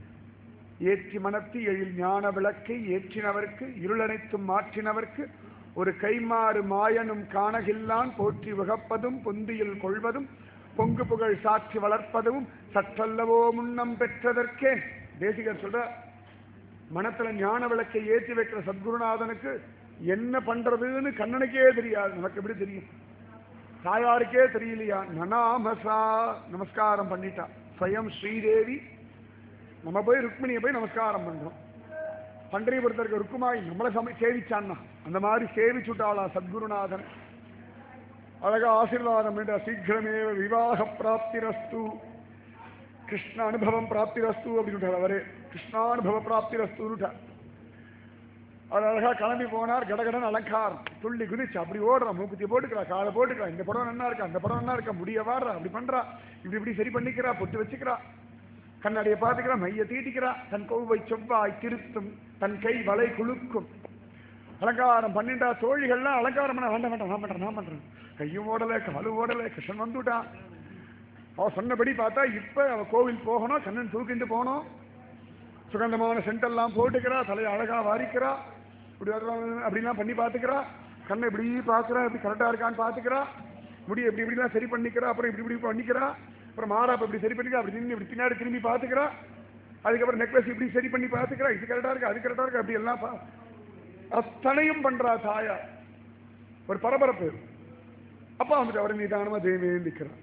Speaker 1: ஏற்றி மனத்தி எழில் ஞான விளக்கை ஏற்றினவர்க்கு இருளனைத்தும் மாற்றினவர்க்கு ஒரு கைமாறு மாயனும் காணகில்லான் போற்றி உகப்பதும் பொந்தியில் கொள்வதும் பொங்கு புகழ் சாட்சி வளர்ப்பதும் சற்றல்லவோ முன்னம் பெற்றதற்கே தேசிகர் சொல்ற மனத்துல ஞான விளக்கை ஏற்றி வைக்கிற சத்குருநாதனுக்கு என்ன பண்றதுன்னு கண்ணனுக்கே தெரியாது நமக்கு எப்படி தெரியும் தாயாருக்கே தெரியலையா நனாமசா நமஸ்காரம் பண்ணிட்டா ஸ்வயம் ஸ்ரீதேவி நம்ம போய் ருக்மிணியை போய் நமஸ்காரம் பண்றோம் பண்டரிபுரத்தில் இருக்க ருக்குமாய் நம்மளை சமை சேவிச்சான்னா அந்த மாதிரி சேவிச்சுட்டாளா சத்குருநாதன் அழகா ஆசீர்வாதம் பண்ணிட்டா சீக்கிரமேவ விவாக பிராப்திரஸ்து கிருஷ்ண அனுபவம் பிராப்திரஸ்து அப்படின்னு அவரே கிருஷ்ணானுபவ பிராப்திரஸ்துட்டார் அவர் அழகா கிளம்பி போனார் கடகடன் அலங்காரம் துள்ளி குதிச்சு அப்படி ஓடுறான் மூக்குத்தி போட்டுக்கிறா காலை போட்டுக்கிறா இந்த படம் நல்லா இருக்கா அந்த படம் நல்லா இருக்கா முடிய வாடுறா அப்படி பண்றா இப்படி இப்படி சரி பண்ணிக்கிறா பொட்டு வச்சுக்கிறா கண்ணாடியை பார்த்துக்கிறா மைய தீட்டிக்கிறா தன் கொவ்வை செவ்வாய் திருத்தும் தன் கை வலை குலுக்கும் அலங்காரம் பண்ணிட்டா தோழிகள்லாம் அலங்காரம் பண்ண வேண்டாம் வேண்டாம் நான் பண்றேன் நான் பண்றேன் கையும் ஓடலை காலும் ஓடலை கிருஷ்ணன் வந்துட்டான் அவ சொன்னபடி பார்த்தா இப்ப அவ கோவில் போகணும் கண்ணன் தூக்கிட்டு போகணும் சுகந்தமான சென்டெல்லாம் போட்டுக்கிறா தலையை அழகா வாரிக்கிறா இப்படி வர்றவங்க அப்படிலாம் பண்ணி பார்த்துக்கிறா கண்ணை இப்படி பார்க்குறா இப்படி கரெக்டாக இருக்கான்னு பார்த்துக்கிறா முடி எப்படி இப்படிலாம் சரி பண்ணிக்கிறா அப்புறம் இப்படி இப்படி பண்ணிக்கிறா அப்புறம் மாறாப்ப இப்படி சரி பண்ணிக்கிறா அப்படி நின்று இப்படி பின்னாடி திரும்பி பார்த்துக்கிறா அதுக்கப்புறம் நெக்லஸ் இப்படி சரி பண்ணி பார்த்துக்கிறா இது கரெக்டாக இருக்கு அது கரெக்டாக இருக்கு அப்படி எல்லாம் பா அத்தனையும் பண்றா தாயார் ஒரு பரபரப்பு அப்பா வந்துட்டு அவர் நிதானமா தேவே நிற்கிறார்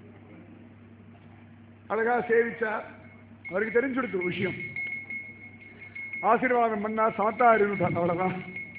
Speaker 1: அழகா சேவிச்சா அவருக்கு தெரிஞ்சுடுத்து விஷயம் ஆசீர்வாதம் பண்ணா சாத்தா இருந்துட்டான் அவ்வளவுதான்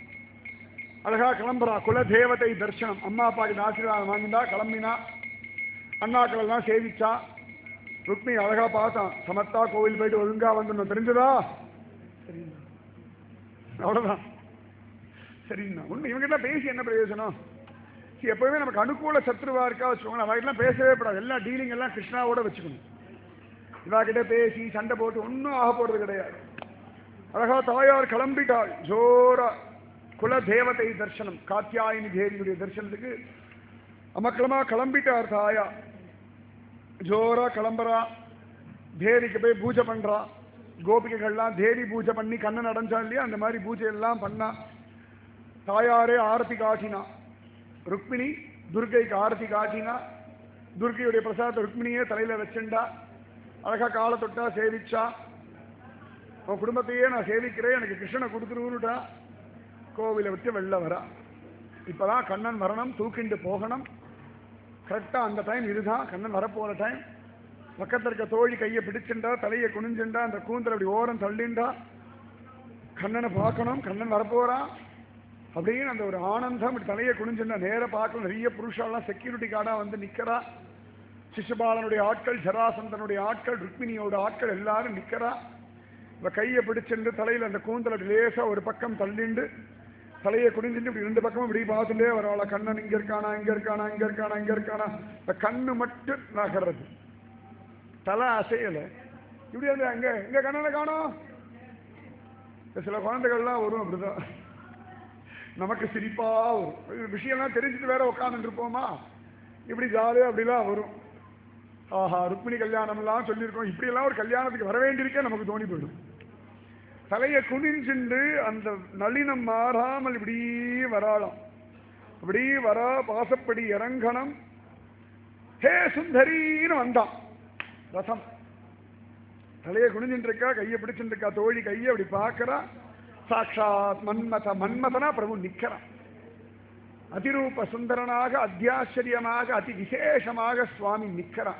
Speaker 1: அழகா கிளம்புறா குல தேவதை தரிசனம் அம்மா அப்பா கிட்ட ஆசீர்வாதம் வாங்கினா கிளம்பினா அண்ணாக்கள் எல்லாம் சேவிச்சா ருக்மி அழகா பார்த்தான் சமத்தா கோவில் போயிட்டு ஒழுங்கா வந்துடணும் தெரிஞ்சதா சரிண்ணா அவ்வளவுதான் சரிண்ணா ஒண்ணு இவங்க பேசி என்ன பிரயோஜனம் See, எப்பவுமே நமக்கு அனுகூல சத்ருவா இருக்கா வச்சுக்கோங்க அவங்கெல்லாம் பேசவே கூடாது எல்லா டீலிங் எல்லாம் கிருஷ்ணாவோட வச்சுக்கணும் இவாகிட்ட பேசி சண்டை போட்டு ஒன்றும் ஆக போறது கிடையாது அழகா தாயார் கிளம்பிட்டாள் ஜோரா குல தேவதை தர்சனம் காத்தியாயினி தேவியுடைய தரிசனத்துக்கு அமக்களமா கிளம்பிட்டார் தாயா ஜோரா கிளம்புறா தேவிக்கு போய் பூஜை பண்றா கோபிகைகள்லாம் தேவி பூஜை பண்ணி கண்ணன் அடைஞ்சா இல்லையா அந்த மாதிரி பூஜை எல்லாம் பண்ணா தாயாரே ஆரத்தி காட்டினா ருக்மிணி துர்கைக்கு ஆரத்தி காட்டினா துர்கையுடைய பிரசாதத்தை ருக்மிணியே தலையில வச்சுண்டா அழகா காலை தொட்டா சேவிச்சா உன் குடும்பத்தையே நான் சேவிக்கிறேன் எனக்கு கிருஷ்ணனை கொடுத்துருவுன்னுட்டா கோவிலை விட்டு வெளில வரா இப்பதான் கண்ணன் வரணும் தூக்கிண்டு போகணும் கரெக்டா அந்த டைம் இதுதான் கண்ணன் வரப்போற டைம் பக்கத்துல இருக்க தோழி கையை பிடிச்சுண்டா தலையை குனிஞ்சுண்டா அந்த கூந்தல் அப்படி ஓரம் தள்ளிண்டா கண்ணனை பார்க்கணும் கண்ணன் வரப்போறான் அப்படின்னு அந்த ஒரு ஆனந்தம் இப்படி தலையை குனிஞ்சுண்டா நேர பார்க்கணும் நிறைய புருஷாலாம் செக்யூரிட்டி கார்டா வந்து நிக்கிறா சிசுபாலனுடைய ஆட்கள் ஜராசந்தனுடைய ஆட்கள் ருக்மிணியோட ஆட்கள் எல்லாரும் நிக்கிறா இவ கையை பிடிச்சிண்டு தலையில அந்த கூந்தல் அப்படி லேசா ஒரு பக்கம் தள்ளிண்டு தலையை குனிஞ்சிட்டு இப்படி ரெண்டு பக்கமும் இப்படி பார்த்துட்டே வரவாள கண்ணன் இங்க இருக்கானா இங்க இருக்கானா இங்க இருக்கானா இங்க இருக்கானா இந்த கண்ணு மட்டும் நகர்றது தலை அசையல இப்படி வந்து அங்க இங்க கண்ணனை காணோம் இந்த சில குழந்தைகள்லாம் வரும் அப்படிதான் நமக்கு சிரிப்பா வரும் இது விஷயம்லாம் தெரிஞ்சுட்டு வேற உட்காந்துட்டு இருப்போமா இப்படி ஜாலியா அப்படிலாம் வரும் ஆஹா ருக்மிணி கல்யாணம்லாம் சொல்லியிருக்கோம் இப்படியெல்லாம் ஒரு கல்யாணத்துக்கு வர வேண்டியிருக்கே நமக்கு தோணி போயிடும் தலையை குனிஞ்சுண்டு அந்த நளினம் மாறாமல் இப்படி வராளாம் இப்படி வரா பாசப்படி இறங்கணும் ஹே சுந்தரின்னு வந்தான் ரசம் தலையை குனிஞ்சுட்டு இருக்கா கையை பிடிச்சுட்டு இருக்கா தோழி கையை அப்படி பார்க்கறா சாட்சாத் மன்மத மன்மதனா பிரபு நிக்கிறான் அதிரூப சுந்தரனாக அத்தியாச்சரியமாக அதி விசேஷமாக சுவாமி நிக்கிறான்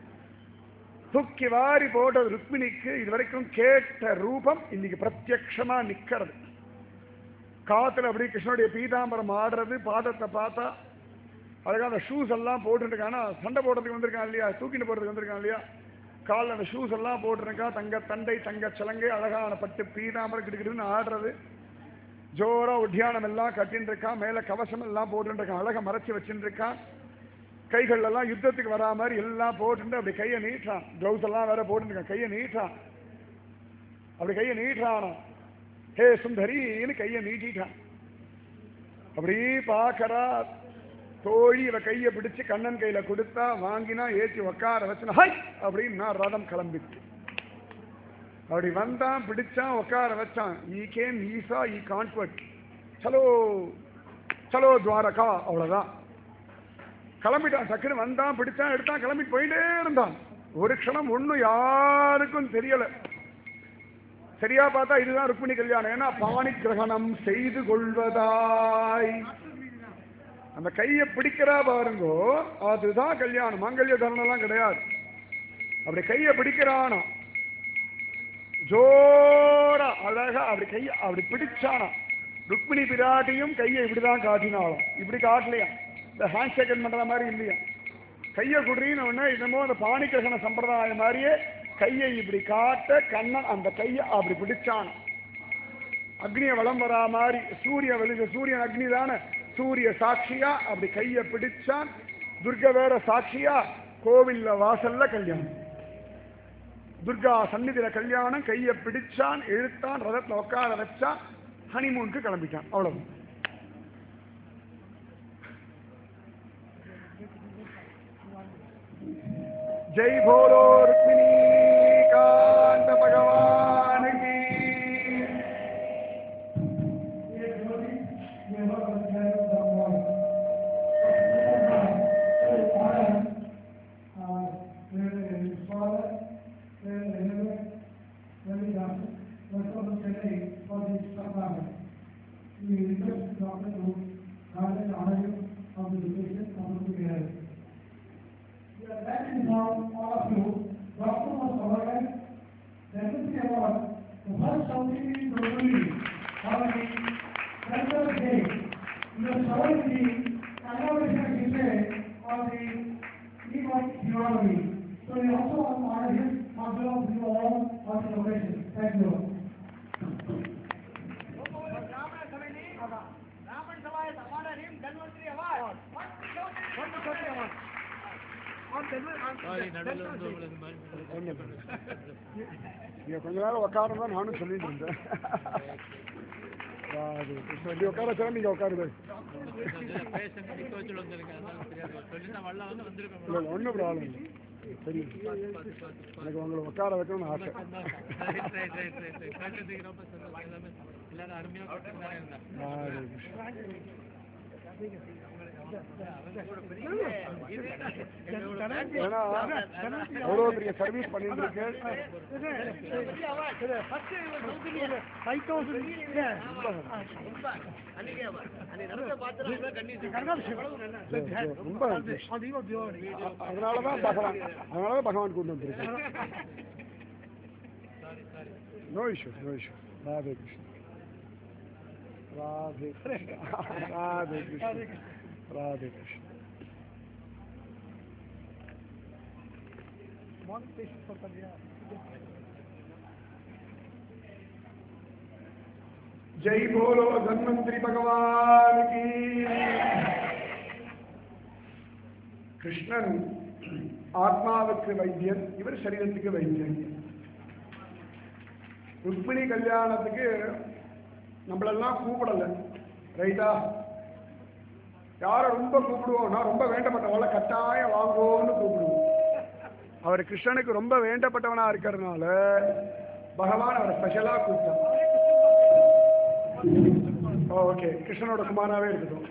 Speaker 1: தூக்கி வாரி போட்ட ருக்மிணிக்கு இதுவரைக்கும் கேட்ட ரூபம் இன்னைக்கு பிரத்யக்ஷமா நிக்கிறது காத்துல அப்படி கிருஷ்ணனுடைய பீதாம்பரம் ஆடுறது பாதத்தை பார்த்தா அழகா அந்த ஷூஸ் எல்லாம் போட்டுருக்கானா சண்டை போடுறதுக்கு வந்திருக்கான் இல்லையா தூக்கிட்டு போறதுக்கு வந்திருக்கான் இல்லையா காலில் அந்த ஷூஸ் எல்லாம் போட்டிருக்கான் தங்க தண்டை தங்க சிலங்கை அழகான பட்டு பீதாம்பரம் கிட்டுக்கிட்டுன்னு ஆடுறது ஜோரா உத்தியானம் எல்லாம் கட்டின்னு இருக்கான் மேல கவசம் எல்லாம் போட்டுட்டு இருக்கான் அழகா மறைச்சு வச்சுட்டு இருக்கான் கைகள் எல்லாம் யுத்தத்துக்கு வரா மாதிரி எல்லாம் போட்டுட்டு அப்படி கையை நீட்டான் கிளவுஸ் எல்லாம் வேற போட்டுருக்கான் கையை நீட்டான் அப்படி கையை நீட்டானா ஹே சுந்தரின்னு கையை நீட்டிட்டான் அப்படி பார்க்கறா தோழி இவ கையை பிடிச்சு கண்ணன் கையில கொடுத்தா வாங்கினா ஏற்றி உக்கார வச்சுனா ஹை அப்படின்னு ரதம் கிளம்பிட்டு அப்படி வந்தான் பிடிச்சான் உட்கார வச்சான் he came he saw he conquered hello சலோ துவாரகா அவ்வளவுதான் கிளம்பிட்டான் டக்குன்னு வந்தான் பிடிச்சான் எடுத்தான் கிளம்பி போயிட்டே இருந்தான் ஒரு க்ஷணம் ஒண்ணும் யாருக்கும் தெரியல சரியா பார்த்தா இதுதான் ருக்மிணி கல்யாணம் ஏன்னா பாணி கிரகணம் செய்து கொள்வதாய் அந்த கையை பிடிக்கிறா பாருங்கோ அதுதான் கல்யாணம் மாங்கல்ய தரணம்லாம் கிடையாது அப்படி கையை பிடிக்கிறானா ஜோரா அழகா அப்படி கையை அப்படி பிடிச்சானா ருக்மிணி பிராட்டியும் கையை இப்படிதான் காட்டினாலும் இப்படி காட்டலையா இந்த ஹேண்ட் ஷேக்கன் பண்ற மாதிரி இல்லையா கையை குடுறீன்னு ஒண்ணு என்னமோ அந்த பாணிக்கிரகண சம்பிரதாயம் மாதிரியே கையை இப்படி காட்ட கண்ணன் அந்த கையை அப்படி பிடிச்சான் அக்னிய வலம் வரா மாதிரி சூரிய வெளிச்ச சூரியன் அக்னி தானே சூரிய சாட்சியா அப்படி கையை பிடிச்சான் துர்க வேற சாட்சியா கோவில்ல வாசல்ல கல்யாணம் துர்கா சந்நிதியில கல்யாணம் கையை பிடிச்சான் இழுத்தான் ரதத்துல உட்கார வச்சான் ஹனிமூனுக்கு கிளம்பிட்டான் அவ்வளவு ஜெய் போலோ ருக்மிணி காந்த பகவானுக்கு
Speaker 2: Thank you.
Speaker 1: நீங்க கொஞ்ச நேரம் உட்காரம் தான் நானும் சொல்லிட்டு இருந்தேன் அது சொல்லி உட்கார வச்சா நீங்க உட்காருது இல்ல இல்ல ஒன்றும் ப்ராப்ளம் இல்லை சரி எனக்கு உங்களை உட்கார வைக்கணும்னு ஆசை
Speaker 3: எல்லாரும் அருமையா கொடுத்துருந்தாங்க இருந்தா
Speaker 1: ராதே ஏன்னா அவ்வளோ பெரிய சர்வீஸ் பண்ணிட்டு இருக்கேன் ரொம்ப அதனால தான் பகவான் அதனால தான் பகவான் கொண்டு வந்திருக்கேன் no issue no issue Radhe Krishna Radhe Krishna Radhe Krishna Radhe Krishna ஜெய் போலோ தன்வந்திரி பகவான் கி கிருஷ்ணன் ஆத்மாவுக்கு வைத்தியன் இவர் சரீரத்துக்கு வைத்தியன் ருக்மிணி கல்யாணத்துக்கு நம்மளெல்லாம் கூப்பிடல ரைட்டா யாரை ரொம்ப கூப்பிடுவோம்னா ரொம்ப வேண்டப்பட்டவளை கட்டாயம் வாங்குவோம்னு கூப்பிடுவோம் அவர் கிருஷ்ணனுக்கு ரொம்ப வேண்டப்பட்டவனா இருக்கிறதுனால பகவான் அவரை ஸ்பெஷலா கூப்பிட்டான் ஓகே கிருஷ்ணனோட குமாராவே இருக்கட்டும்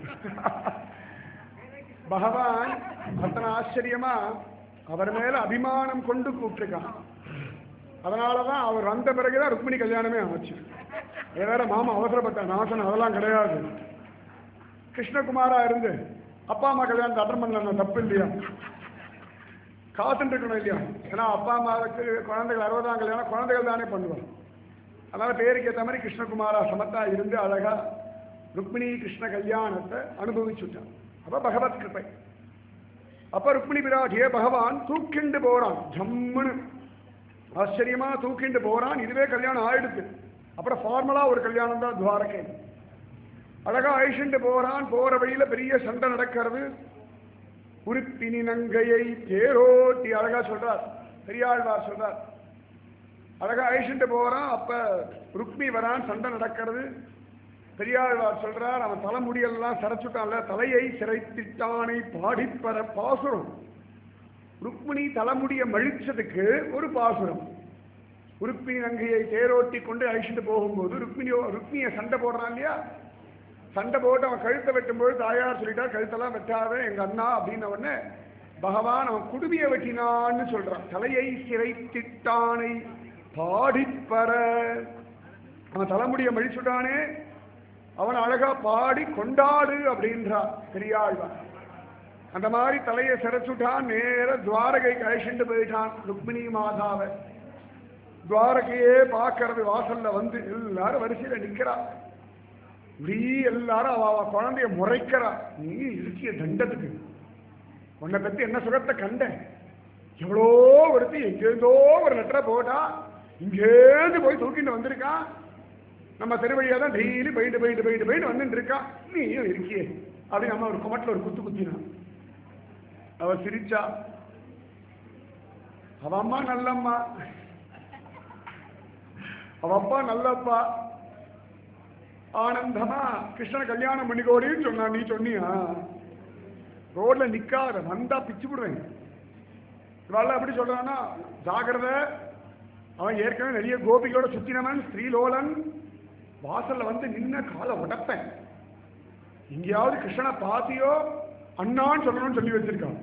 Speaker 1: பகவான் அத்தனை ஆச்சரியமா அவர் மேல அபிமானம் கொண்டு கூப்பிட்டுருக்கான் அதனாலதான் அவர் வந்த பிறகுதான் ருக்மிணி கல்யாணமே ஆச்சு அது வேற மாமா அவசரப்பட்ட நாசன் அதெல்லாம் கிடையாது கிருஷ்ணகுமாரா இருந்து அப்பா அம்மா கல்யாணத்தை அட்டன் பண்ணல தப்பு இல்லையா காத்துட்டு இருக்கணும் இல்லையா ஏன்னா அப்பா அம்மாவுக்கு குழந்தைகள் அறுபதாம் கல்யாணம் குழந்தைகள் தானே பண்ணுவாங்க அதனால பேருக்கு ஏற்ற மாதிரி கிருஷ்ணகுமாரா சமத்தா இருந்து அழகா ருக்மிணி கிருஷ்ண கல்யாணத்தை அனுபவிச்சுட்டான் அப்ப பகவத் கிருபை அப்ப ருக்மிணி பிராட்டிய பகவான் தூக்கிண்டு போறான் ஜம்முன்னு ஆச்சரியமா தூக்கிண்டு போறான் இதுவே கல்யாணம் ஆயிடுது அப்புறம் ஃபார்மலா ஒரு கல்யாணம் தான் துவாரகை அழகா அழிச்சுட்டு போறான் போற வழியில பெரிய சண்டை நடக்கிறது உருப்பினி நங்கையை தேரோட்டி அழகா சொல்றார் பெரியாழ்வார் சொல்றார் அழகா அழிச்சுட்டு போறான் அப்ப ருக்மி வரான் சண்டை நடக்கிறது பெரியாழ்வார் சொல்றார் அவன் தலைமுடியெல்லாம் சரைச்சுட்டான்ல தலையை சிரைத்திட்டானை பாடிப்பற பாசுரம் ருக்மிணி தலைமுடிய மழிச்சதுக்கு ஒரு பாசுரம் உருப்பினி நங்கையை தேரோட்டி கொண்டு அழிச்சுட்டு போகும்போது ருக்மிணியோ ருக்மியை சண்டை போடுறான் இல்லையா சண்டை போட்டு அவன் கழுத்தை வெட்டும்போது தாயார் சொல்லிட்டா கழுத்தெல்லாம் வெட்டாத எங்க அண்ணா அப்படின்ன உடனே பகவான் அவன் குடுமியை வெட்டினான்னு சொல்றான் தலையை சிரைத்திட்டானை பாடிப்பற அவன் தலைமுடியை மழிச்சுட்டானே அவன் அழகா பாடி கொண்டாடு அப்படின்றான் பெரியாழ்வான் அந்த மாதிரி தலையை சிரைச்சுட்டான் நேர துவாரகை கழிச்சுட்டு போயிட்டான் ருக்மிணி மாதாவை துவாரகையே பார்க்கறது வாசல்ல வந்து எல்லாரும் வரிசையில நிக்கிறா இப்படி எல்லாரும் அவ அவ குழந்தைய முறைக்கிறா நீ இருக்கிய தண்டத்துக்கு உன்னை பத்தி என்ன சுகத்தை கண்டேன் எவ்வளோ ஒருத்தி எங்கேருந்தோ ஒரு லெட்டரை போட்டா இங்கேருந்து போய் தூக்கிட்டு வந்திருக்கான் நம்ம தெருவழியா தான் டெய்லி போயிட்டு போயிட்டு போயிட்டு போயிட்டு வந்துட்டு இருக்கான் நீயும் இருக்கியே அப்படின்னு நம்ம ஒரு குமட்டில் ஒரு குத்து குத்தினான் அவ சிரிச்சா அவ அம்மா நல்லம்மா அவ அப்பா நல்லப்பா ஆனந்தமா கிருஷ்ணனை கல்யாணம் பண்ணிக்கோடின்னு சொன்னா நீ சொன்னியா ரோட்ல நிக்காத வந்தா பிச்சு விடுவேன் இவாள் எப்படி சொல்றான்னா ஜாகிரத அவன் ஏற்கனவே நிறைய கோபிகளோட சுத்தினவன் ஸ்ரீலோலன் வாசல்ல வந்து நின்ன காலை உடப்பேன் எங்கேயாவது கிருஷ்ணனை பாத்தியோ அண்ணான்னு சொல்லணும்னு சொல்லி வச்சிருக்கான்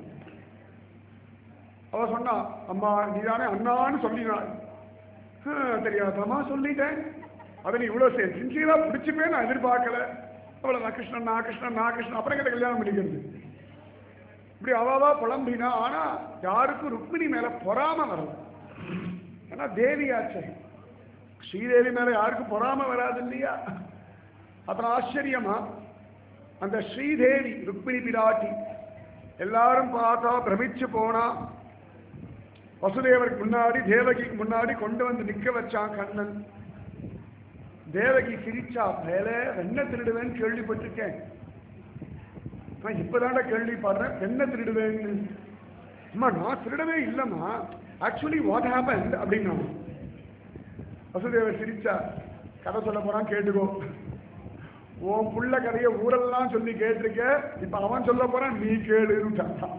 Speaker 1: அவ சொன்னா அம்மா நீதானே அண்ணான்னு சொல்லினாள் "ஹம், தெரியாதம்மா சொல்லிட்டேன் அதை நீ இவ்வளோ சின்சியரா பிடிச்சுப்பே நான் எதிர்பார்க்கல அவ்வளோதான் கிருஷ்ணன் நான் கிருஷ்ணன் நான் கிருஷ்ணன் அப்புறம் கிட்ட கல்யாணம் பண்ணிக்கிறது இப்படி அவாவா புலம்பினா ஆனா யாருக்கும் ருக்மிணி மேல பொறாம வரல ஏன்னா தேவியாச்சே ஸ்ரீதேவி மேல யாருக்கும் பொறாம வராது இல்லையா அப்புறம் ஆச்சரியமா அந்த ஸ்ரீதேவி ருக்மிணி பிராட்டி எல்லாரும் பார்த்தா பிரமிச்சு போனா வசுதேவருக்கு முன்னாடி தேவகிக்கு முன்னாடி கொண்டு வந்து நிக்க வச்சான் கண்ணன் தேவகி சிரிச்சா மேல வெண்ண திருடுவேன்னு கேள்விப்பட்டிருக்கேன் நான் இப்பதான்டா கேள்விப்படுறேன் வெண்ண திருடுவேன்னு அம்மா நான் திருடவே இல்லைம்மா ஆக்சுவலி வாட் ஹேப்பன் அப்படின்னா வசுதேவர் சிரிச்சா கதை சொல்ல போறான் கேட்டுக்கோ உன் புள்ள கதையை ஊரெல்லாம் சொல்லி கேட்டிருக்க இப்ப அவன் சொல்ல போறான் நீ கேளுட்டான்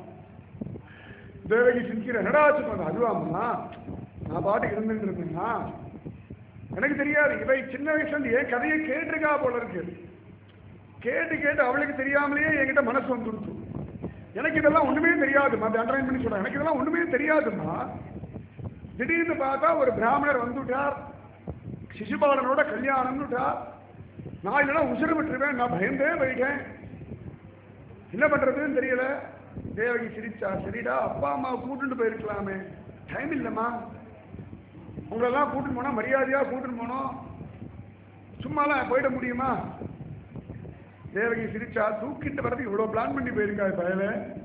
Speaker 1: தேவகி சிரிக்கிற என்னடா சொன்ன அதுவாம்மா நான் பாட்டுக்கு இருந்துட்டு இருந்தேன்னா எனக்கு தெரியாது இவை சின்ன வயசுல இருந்து ஏன் கதையை கேட்டிருக்கா போல இருக்கு கேட்டு கேட்டு அவளுக்கு தெரியாமலேயே என்கிட்ட மனசு வந்துடுச்சு எனக்கு இதெல்லாம் ஒண்ணுமே தெரியாதுமா அந்த அண்டர்லைன் பண்ணி சொல்றேன் எனக்கு இதெல்லாம் ஒண்ணுமே தெரியாதுமா திடீர்னு பார்த்தா ஒரு பிராமணர் வந்துட்டார் சிசுபாலனோட கல்யாணம்னுட்டார் நான் இல்லைன்னா உசுறு விட்டுருவேன் நான் பயந்தே போயிட்டேன் என்ன பண்றதுன்னு தெரியல தேவகி சிரிச்சா சரிடா அப்பா அம்மா கூட்டிட்டு போயிருக்கலாமே டைம் இல்லைம்மா உங்களெல்லாம் கூட்டிட்டு போனா மரியாதையா கூட்டிட்டு போனோம் சும்மாலாம் போயிட முடியுமா தேவகி சிரிச்சா தூக்கிட்டு வரது இவ்வளவு பிளான் பண்ணி போயிருக்கா பயல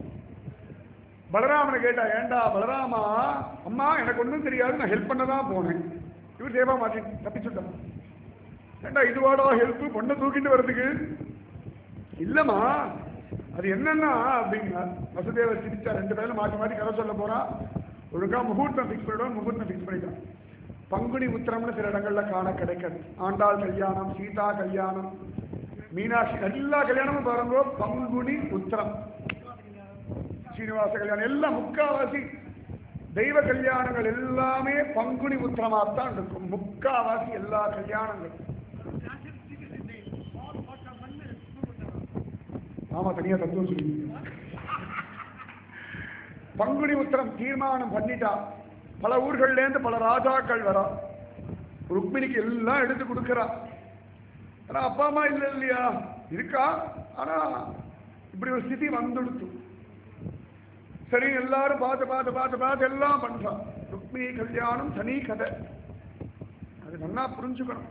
Speaker 1: பலராமனை கேட்டா ஏண்டா பலராமா அம்மா எனக்கு ஒன்றும் தெரியாது நான் ஹெல்ப் பண்ண தான் போனேன் இவர் தேவா மாட்டி தப்பிச்சுட்டான் ஏண்டா இதுவாடா ஹெல்ப் பொண்ணை தூக்கிட்டு வர்றதுக்கு இல்லம்மா அது என்னன்னா அப்படின்னா வசுதேவர் சிரிச்சா ரெண்டு பேரும் மாற்றி மாற்றி கதை சொல்ல போறான் ஒழுங்கா முகூர்த்தம் ஃபிக்ஸ் பண்ணிடுவோம் முகூர்த்தம் ஃபிக்ஸ் பண்ணிட்டான் பங்குனி உத்திரம்னு சில இடங்கள்ல காண கிடைக்காது ஆண்டாள் கல்யாணம் சீதா கல்யாணம் மீனாட்சி எல்லா கல்யாணமும் பாருங்க பங்குனி உத்திரம் சீனிவாச கல்யாணம் எல்லாம் முக்காவாசி தெய்வ கல்யாணங்கள் எல்லாமே பங்குனி உத்திரமாத்தான் இருக்கும் முக்காவாசி எல்லா கல்யாணங்களும் ஆமா தனியா தத்துவம் சொல்லி பங்குனி உத்திரம் தீர்மானம் பண்ணிட்டா பல ஊர்கள்ல இருந்து பல ராஜாக்கள் வரா ருக்மிணிக்கு எல்லாம் எடுத்து கொடுக்கறா ஆனா அப்பா அம்மா இல்ல இல்லையா இருக்கா ஆனா இப்படி ஒரு ஸ்திதி வந்துடுத்து சரி எல்லாரும் பார்த்து பார்த்து பார்த்து பார்த்து எல்லாம் பண்றா ருக்மிணி கல்யாணம் தனி கதை அது நல்லா புரிஞ்சுக்கணும்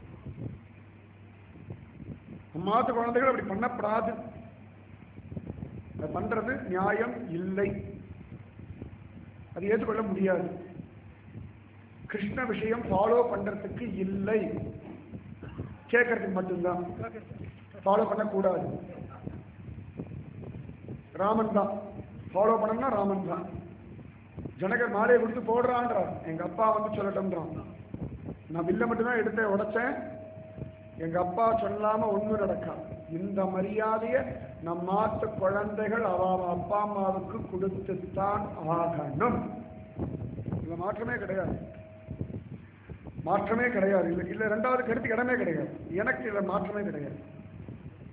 Speaker 1: அம்மாத்து குழந்தைகள் அப்படி பண்ணப்படாது அது பண்றது நியாயம் இல்லை அது ஏற்றுக்கொள்ள முடியாது கிருஷ்ண விஷயம் ஃபாலோ பண்றதுக்கு இல்லை கேட்கறதுக்கு மட்டும்தான் ஃபாலோ பண்ணக்கூடாது ராமன் தான் ஃபாலோ பண்ணணும்னா ராமன் தான் ஜனகர் மாலையை கொடுத்து போடுறான்றான் எங்க அப்பா வந்து சொல்லட்டும்ன்றான் நான் வில்ல மட்டும்தான் எடுத்து உடைச்சேன் எங்க அப்பா சொல்லாம ஒண்ணு நடக்காது இந்த மரியாதையை நம் நாட்டு குழந்தைகள் அவ அவ அப்பா அம்மாவுக்கு கொடுத்துத்தான் ஆகணும் இதுல மாற்றமே கிடையாது மாற்றமே கிடையாது இல்லை இல்லை ரெண்டாவது கருத்து இடமே கிடையாது எனக்கு இதுல மாற்றமே கிடையாது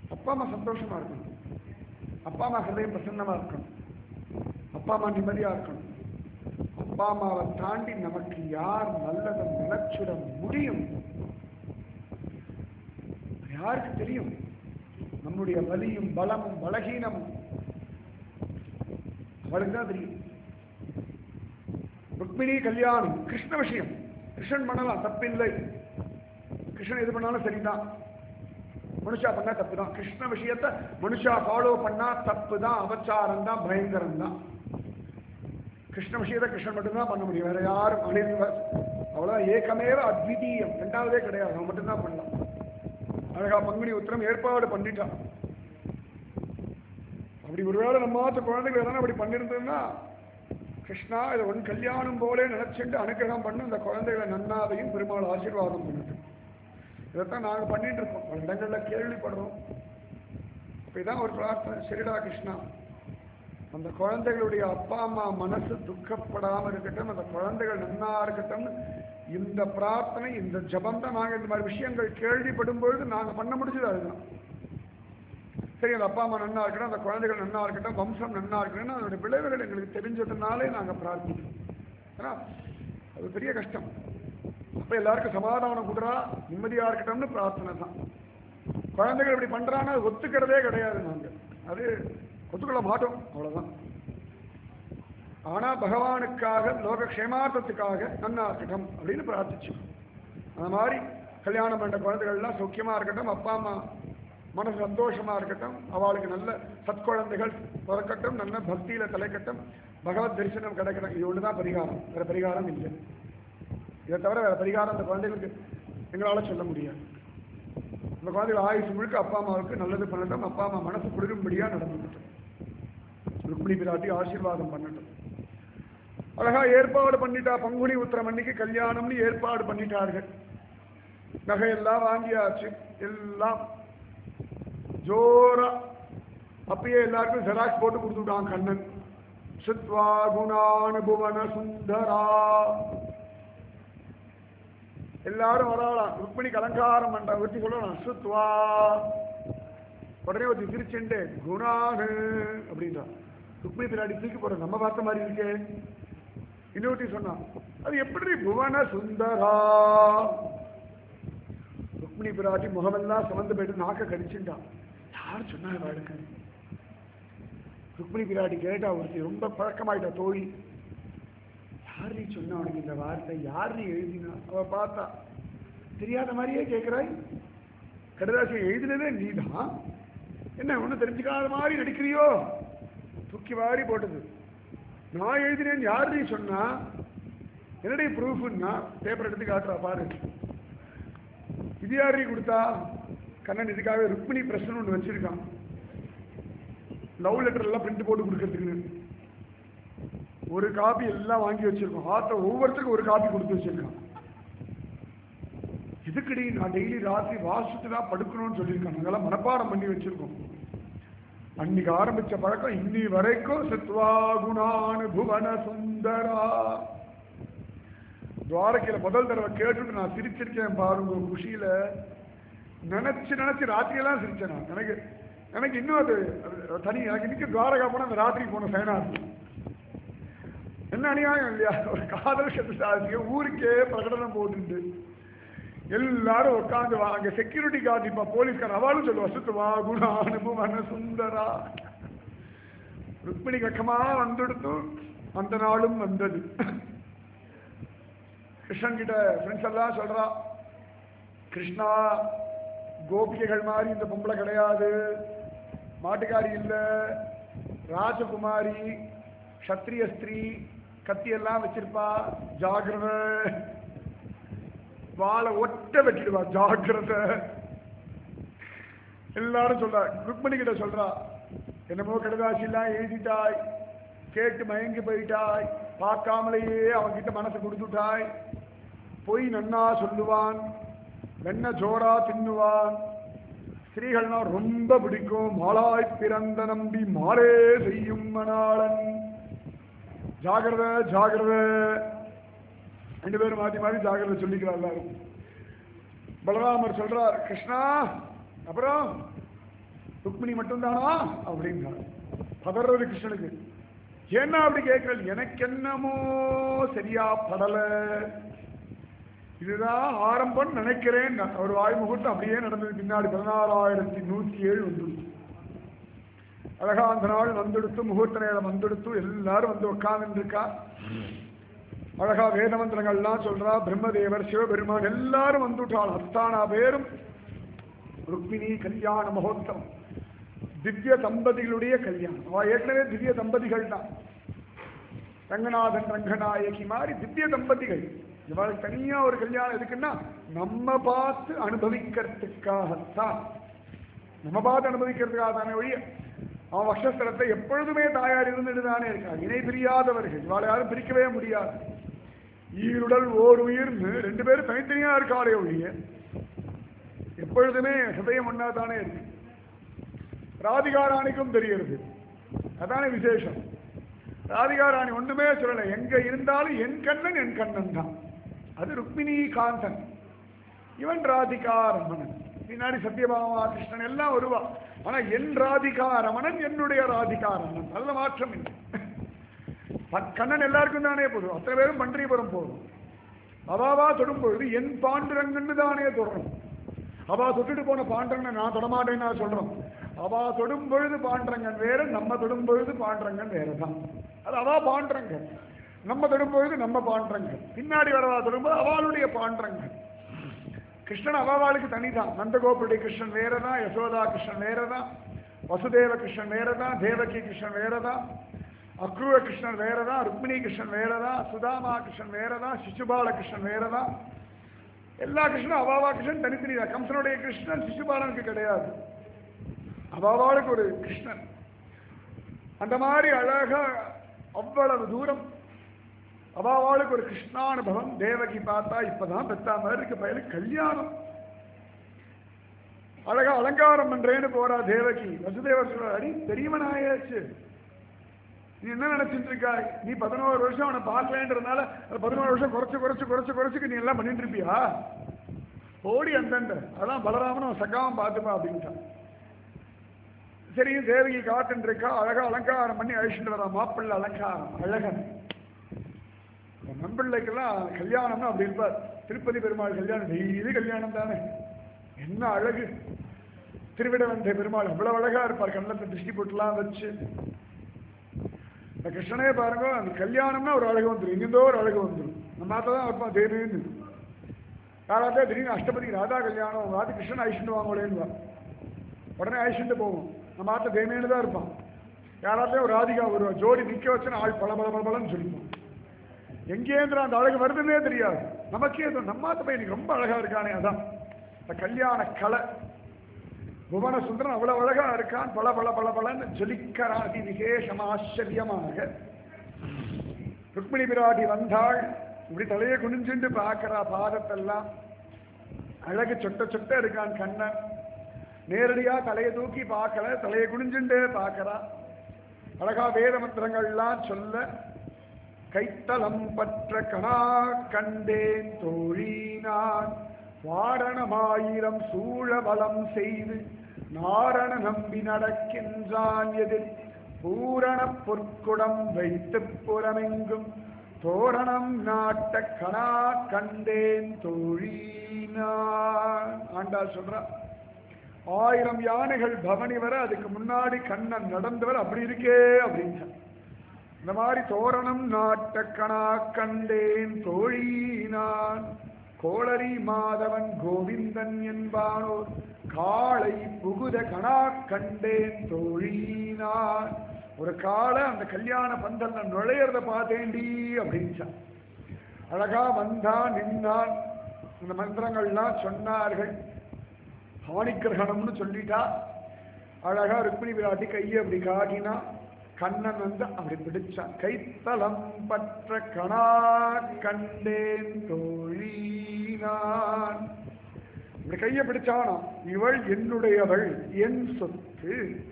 Speaker 1: அப்பா அம்மா சந்தோஷமா இருக்கணும் அப்பா அம்மா ஹிருதயம் பிரசன்னமா இருக்கணும் அப்பா அம்மா நிம்மதியா இருக்கணும் அப்பா அம்மாவை தாண்டி நமக்கு யார் நல்லதை நினைச்சிட முடியும் யாருக்கு தெரியும் நம்முடைய வலியும் பலமும் பலகீனமும் அவளுக்கு தான் தெரியும் ருக்மிணி கல்யாணம் கிருஷ்ண விஷயம் கிருஷ்ணன் பண்ணலாம் தப்பில்லை கிருஷ்ணன் எது பண்ணாலும் சரிதான் மனுஷா பண்ணா தப்பு தான் கிருஷ்ண விஷயத்தை மனுஷா ஃபாலோ பண்ணா தப்பு தான் அபச்சாரம் தான் பயங்கரம் தான் கிருஷ்ண விஷயத்தை கிருஷ்ணன் மட்டும்தான் பண்ண முடியும் வேற யாரும் அனிர்வ அவ்வளவுதான் ஏக்கமேவ அத்விதீயம் ரெண்டாவதே கிடையாது அவன் மட்டும்தான் பண்ணலாம் அழகா பங்குனி உத்திரம் ஏற்பாடு பண்ணிட்டான் அப்படி ஒருவேளை நம்ம மாத்த குழந்தைகள் எதனா அப்படி பண்ணியிருந்ததுன்னா கிருஷ்ணா இதை ஒன் கல்யாணம் போலே நினைச்சுட்டு அனுகிரகம் பண்ணு இந்த குழந்தைகளை நன்னாதையும் பெருமாள் ஆசீர்வாதம் பண்ணுது இதைத்தான் நாங்கள் பண்ணிட்டு இருக்கோம் பல இடங்கள்ல கேள்விப்படுறோம் இப்போ இதான் ஒரு பிரார்த்தனை சரிடா கிருஷ்ணா அந்த குழந்தைகளுடைய அப்பா அம்மா மனசு துக்கப்படாம இருக்கட்டும் அந்த குழந்தைகள் நன்னா இருக்கட்டும்னு இந்த பிரார்த்தனை இந்த ஜபம் தான் நாங்கள் இந்த மாதிரி விஷயங்கள் கேள்விப்படும் பொழுது நாங்கள் பண்ண முடிஞ்சது அதுதான் சரி அந்த அப்பா அம்மா நன்னா இருக்கட்டும் அந்த குழந்தைகள் நன்னா இருக்கட்டும் வம்சம் நன்னா இருக்கணும்னு அதனுடைய விளைவுகள் எங்களுக்கு தெரிஞ்சதுனாலே நாங்கள் பிரார்த்திக்கிறோம் ஏன்னா அது பெரிய கஷ்டம் அப்ப எல்லாருக்கும் சமாதானம் கொடுறா நிம்மதியா இருக்கட்டும்னு பிரார்த்தனை தான் குழந்தைகள் இப்படி பண்றான்னா அது ஒத்துக்கிறதே கிடையாது நாங்க அது ஒத்துக்கொள்ள மாட்டோம் அவ்வளவுதான் ஆனா பகவானுக்காக லோக க்ஷேமார்த்தத்துக்காக நன்னா இருக்கட்டும் அப்படின்னு பிரார்த்திச்சோம் அந்த மாதிரி கல்யாணம் பண்ண குழந்தைகள்லாம் சௌக்கியமா இருக்கட்டும் அப்பா அம்மா மனசு சந்தோஷமா இருக்கட்டும் அவளுக்கு நல்ல சத்குழந்தைகள் பிறக்கட்டும் நல்ல பக்தியில தலைக்கட்டும் பகவத் தரிசனம் கிடைக்கட்டும் இது ஒண்ணுதான் பரிகாரம் வேற பரிகாரம் இல்லை இதை தவிர வேற பரிகாரம் அந்த குழந்தைகளுக்கு எங்களால சொல்ல முடியாது அந்த குழந்தைகள் ஆயுசு முழுக்க அப்பா அம்மாவுக்கு நல்லது பண்ணட்டும் அப்பா அம்மா மனசு குளிரும்படியா நடந்துக்கிட்டோம் ருக்மிணி பிராட்டி ஆசீர்வாதம் பண்ணட்டும் அழகா ஏற்பாடு பண்ணிட்டா பங்குனி உத்திரம் அன்னைக்கு கல்யாணம்னு ஏற்பாடு பண்ணிட்டார்கள் நகையெல்லாம் வாங்கியாச்சு எல்லாம் ஜோரா அப்பயே எல்லாருக்கும் ஜெராக்ஸ் போட்டு கொடுத்துட்டான் கண்ணன் சித்வா குணானுபுவன சுந்தரா எல்லாரும் வராளாம் ருக்மிணிக்கு அலங்காரம் பண்ற ஒருத்தி சொல்லலாம் சுத்வா உடனே ஒருத்தி சிரிச்சுண்டு குணானு அப்படின்றா ருக்மிணி பின்னாடி தூக்கி போற நம்ம பார்த்த மாதிரி இருக்கே இன்னொருத்தி சொன்னான் அது எப்படி புவன சுந்தரா ருக்மிணி பிராட்டி முகமெல்லாம் சுமந்து போயிட்டு நாக்க கடிச்சுட்டான் யார் சொன்னாங்க வாழ்க்கை ருக்மிணி பிராட்டி கேட்டா ஒருத்தி ரொம்ப பழக்கமாயிட்டா தோழி யார் நீ சொன்ன உனக்கு இந்த வார்த்தை யார் நீ எழுதினா அவ பார்த்தா தெரியாத மாதிரியே கேட்கிறாய் கடிதாசி எழுதினதே நீதான் என்ன ஒன்றும் தெரிஞ்சுக்காத மாதிரி நடிக்கிறியோ தூக்கி வாரி போட்டது நான் எழுதினேன் யார் நீ சொன்னா என்னுடைய ப்ரூஃப்னா பேப்பர் எடுத்து காட்டுறா பாரு இது யார் நீ கொடுத்தா கண்ணன் இதுக்காக ருக்மிணி பிரச்சனை ஒன்று வச்சிருக்கான் லவ் லெட்டர் எல்லாம் பிரிண்ட் போட்டு கொடுக்கறதுக்கு ஒரு காப்பி எல்லாம் வாங்கி வச்சிருக்கோம் ஆத்த ஒவ்வொருத்தருக்கும் ஒரு காப்பி கொடுத்து வச்சிருக்கான் இதுக்குடி நான் டெய்லி ராத்திரி வாசித்து தான் படுக்கணும்னு சொல்லியிருக்கான் நாங்கெல்லாம் மனப்பாடம் பண்ணி வச்சிருக்கோம் அன்னைக்கு ஆரம்பிச்ச பழக்கம் இன்னி வரைக்கும் சத்வா குணானு புவன சுந்தரா துவாரகையில முதல் தடவை கேட்டுட்டு நான் சிரிச்சிருக்கேன் பாருங்க குஷியில நினைச்சு நினைச்சு ராத்திரியெல்லாம் சிரிச்சேன் நான் எனக்கு எனக்கு இன்னும் அது அது தனி எனக்கு இன்னைக்கு துவாரகா போனா அந்த ராத்திரி போன சயனா இருக்கும் என்ன அநியாயம் இல்லையா ஒரு காதல் சதுசாசிய ஊருக்கே பிரகடனம் போட்டுட்டு எல்லாரும் உட்காந்து வா அங்க செக்யூரிட்டி கார்டு இப்ப போலீஸ்கார் அவளும் சொல்லுவா சுத்துவா குணா அனுபவன சுந்தரா ருக்மிணி கக்கமா வந்துடுத்து அந்த நாளும் வந்தது கிருஷ்ணன் கிட்ட ஃப்ரெண்ட்ஸ் எல்லாம் சொல்றா கிருஷ்ணா கோபிகைகள் மாதிரி இந்த பொம்பளை கிடையாது மாட்டுக்காரி இல்ல ராஜகுமாரி சத்திரிய ஸ்திரீ கத்தி எல்லாம் வச்சிருப்பா ஜாகிரத வாழை ஒட்ட வெட்டிடுவா ஜாகிரத எல்லாரும் சொல்றா ருக்மணி கிட்ட சொல்றா என்னமோ கடுதாசி எல்லாம் எழுதிட்டாய் கேட்டு மயங்கி போயிட்டாய் பார்க்காமலேயே அவன்கிட்ட மனசு கொடுத்துட்டாய் பொய் நன்னா சொல்லுவான் வெண்ண ஜோரா தின்னுவான் ஸ்திரீகள்னா ரொம்ப பிடிக்கும் மாலாய் பிறந்த நம்பி மாலே செய்யும் மணாளன் ஜாகிரத ஜாகிரத ரெண்டு பேரும் மாத்தி மாத்தி ஜாகிரத சொல்லிக்கிறார் எல்லாரும் பலராமர் சொல்றார் கிருஷ்ணா அப்புறம் ருக்மிணி மட்டும்தானா அப்படின்னாரு பதறது கிருஷ்ணனுக்கு ஏன்னா அப்படி கேட்கறது எனக்கு என்னமோ சரியா படல இதுதான் ஆரம்பம் நினைக்கிறேன் ஒரு வாய் முகூர்த்தம் அப்படியே நடந்தது பின்னாடி பதினாறாயிரத்தி நூத்தி ஏழு வந்துடுச்சு அழகா அந்த நாள் வந்துடுத்து முகூர்த்த நேரம் வந்துடுத்து எல்லாரும் வந்து உட்கார்ந்து இருக்கா அழகா வேத மந்திரங்கள்லாம் சொல்றா பிரம்மதேவர் சிவபெருமான் எல்லாரும் வந்துட்டாள் அஸ்தானா பேரும் ருக்மிணி கல்யாண மகோத்சவம் திவ்ய தம்பதிகளுடைய கல்யாணம் அவ ஏற்கனவே திவ்ய தம்பதிகள் தான் ரங்கநாதன் ரங்கநாயகி மாதிரி திவ்ய தம்பதிகள் இவளுக்கு தனியா ஒரு கல்யாணம் எதுக்குன்னா நம்ம பார்த்து அனுபவிக்கிறதுக்காகத்தான் நம்ம பார்த்து அனுபவிக்கிறதுக்காக தானே ஒழிய அவன் வக்ஷஸ்தலத்தை எப்பொழுதுமே தாயார் இருந்துட்டு தானே இருக்கா இணை பிரியாதவர்கள் இவாளை யாரும் பிரிக்கவே முடியாது ஈருடல் ஓர் உயிர்னு ரெண்டு பேரும் தனித்தனியா இருக்காளே ஒழிய எப்பொழுதுமே ஹிருதயம் ஒன்னா தானே இருக்கு ராதிகாராணிக்கும் தெரியுது அதானே விசேஷம் ராதிகாராணி ஒண்ணுமே சொல்லலை எங்க இருந்தாலும் என் கண்ணன் என் கண்ணன் தான் அது ருக்மிணி காந்தன் இவன் ராதிகா ரமணன் பின்னாடி சத்யபாமா கிருஷ்ணன் எல்லாம் வருவா ஆனா என் ராதிகா ரமணன் என்னுடைய ராதிகா ரமணன் நல்ல மாற்றம் இல்லை ப- கண்ணன் எல்லாருக்கும் தானே போதும் அத்தனை பேரும் பன்றியபுரம் போதும் அவாவா தொடும் பொழுது என் பாண்டுரங்கன்னு தானே தொடரும் அவா தொட்டுட்டு போன பாண்டரங்கனை நான் தொடமாட்டேன்னு நான் சொல்றோம் அவா தொடும் பொழுது பாண்டரங்கன் வேற நம்ம தொடும் பொழுது பாண்டரங்கன் வேற தான் அது அவா பாண்டரங்கன் நம்ம தொடும் பொழுது நம்ம பாண்டரங்கன் பின்னாடி வரவா தொடும்போது அவளுடைய பாண்டரங்கன் கிருஷ்ணன் அவாவாளுக்கு தனிதான் நந்தகோபுடைய கிருஷ்ணன் வேறதான் யசோதா கிருஷ்ணன் வேறதான் வசுதேவ கிருஷ்ணன் வேறதான் தேவகி கிருஷ்ணன் வேறதான் அக்ரூர கிருஷ்ணன் வேறதான் ருக்மிணி கிருஷ்ணன் வேறதான் சுதாமா கிருஷ்ணன் வேறதான் சிசுபால கிருஷ்ணன் வேறதான் எல்லா கிருஷ்ணனும் அவாவா கிருஷ்ணன் தனித்தனிதான் கம்சனுடைய கிருஷ்ணன் சிசுபாலனுக்கு கிடையாது அவாவாளுக்கு ஒரு கிருஷ்ணன் அந்த மாதிரி அழகா அவ்வளவு தூரம் அவாவாளுக்கு ஒரு கிருஷ்ணானுபவம் தேவகி பார்த்தா இப்பதான் பெத்தா மாதிரி இருக்கு பையனுக்கு கல்யாணம் அழகா அலங்காரம் பண்றேன்னு போறா தேவகி வசுதேவர் சொல்றாரு அடி பெரியவனாயாச்சு நீ என்ன நினைச்சிட்டு இருக்காய் நீ பதினோரு வருஷம் அவனை பார்க்கலன்றதுனால அது பதினோரு வருஷம் குறைச்சு குறைச்சு குறைச்சு குறைச்சுக்கு நீ எல்லாம் பண்ணிட்டு இருப்பியா ஓடி அந்தண்ட அதான் பலராமன் அவன் சக்காம பார்த்துப்பா அப்படின்ட்டான் சரி தேவகி காத்துட்டு இருக்கா அழகா அலங்காரம் பண்ணி அழிச்சுட்டு வரா மாப்பிள்ளை அலங்காரம் அழகன் நம்பிள்ளைக்கெல்லாம் கல்யாணம்னா அப்படி இருப்பார் திருப்பதி பெருமாள் கல்யாணம் டெய்லி கல்யாணம் தானே என்ன அழகு திருவிடவந்தை பெருமாள் அவ்வளவு அழகா இருப்பார் கண்ணத்தை திருஷ்டி போட்டுலாம் வச்சு இந்த கிருஷ்ணனே பாருங்க அந்த கல்யாணம்னா ஒரு அழகு வந்துடும் இங்கிருந்தோ ஒரு அழகு வந்துடும் நம்ம மாத்த தான் இருப்பான் தேவின்னு யாராவது திடீர்னு அஷ்டபதி ராதா கல்யாணம் உங்க ஆத்து கிருஷ்ணன் அழிச்சுட்டு வாங்கலேன்னு உடனே அழிச்சுட்டு போவோம் நம்ம ஆத்த தேமேன்னு தான் இருப்பான் யாராவது ஒரு ராதிகா வருவா ஜோடி நிக்க வச்சுன்னு ஆள் பல பல பல பலன்னு சொல்லிப்பான் எங்கேந்திர அந்த அழகு வருதுன்னே தெரியாது நமக்கே அது நம்ம ஆத்த பையன் ரொம்ப அழகா இருக்கானே அதான் இந்த கல்யாண கலை புவன சுந்தரன் அவ்வளவு அழகா இருக்கான் பல பல பல பலன்னு ஜொலிக்கிறான் அதி விசேஷமா ஆச்சரியமாக ருக்மிணி பிராட்டி வந்தாள் இப்படி தலையை குனிஞ்சுண்டு பார்க்கறா பாதத்தெல்லாம் அழகு சொட்ட சொட்ட இருக்கான் கண்ணன் நேரடியா தலையை தூக்கி பார்க்கல தலையை குனிஞ்சுண்டே பார்க்கறா அழகா வேத மந்திரங்கள்லாம் சொல்ல கைத்தலம் பற்ற கணா கண்டேன் தோழி நான் வாரணமாயிரம் சூழ வலம் செய்து நாரண நம்பி நடக்கின்றான் எதிர் பூரண பொற்குடம் வைத்து புறமெங்கும் தோரணம் நாட்ட கணா கண்டேன் தோழி நான் ஆண்டாள் சொல்றா ஆயிரம் யானைகள் பவனி வர அதுக்கு முன்னாடி கண்ணன் நடந்தவர் அப்படி இருக்கே அப்படின்னு இந்த மாதிரி தோரணம் நாட்ட கணா கண்டேன் தோழி நான் கோளரி மாதவன் கோவிந்தன் என்பானோர் காளை புகுத கணா கண்டேன் தோழி நான் ஒரு காளை அந்த கல்யாண பந்தல்ல நுழையிறத பார்த்தேன்டி அப்படின்ச்சான் அழகா வந்தான் நின்னான் இந்த மந்திரங்கள்லாம் சொன்னார்கள் ஹானிக்கிரகணம்னு சொல்லிட்டா அழகா ருக்மிணி விராட்டி கையை அப்படி காட்டினா கண்ணன் வந்து அப்படி பிடிச்சான் கைத்தலம் பற்ற கணா கண்டேன் தோழி நான் இப்படி கையை பிடிச்சானாம் இவள் என்னுடையவள் என் சொத்து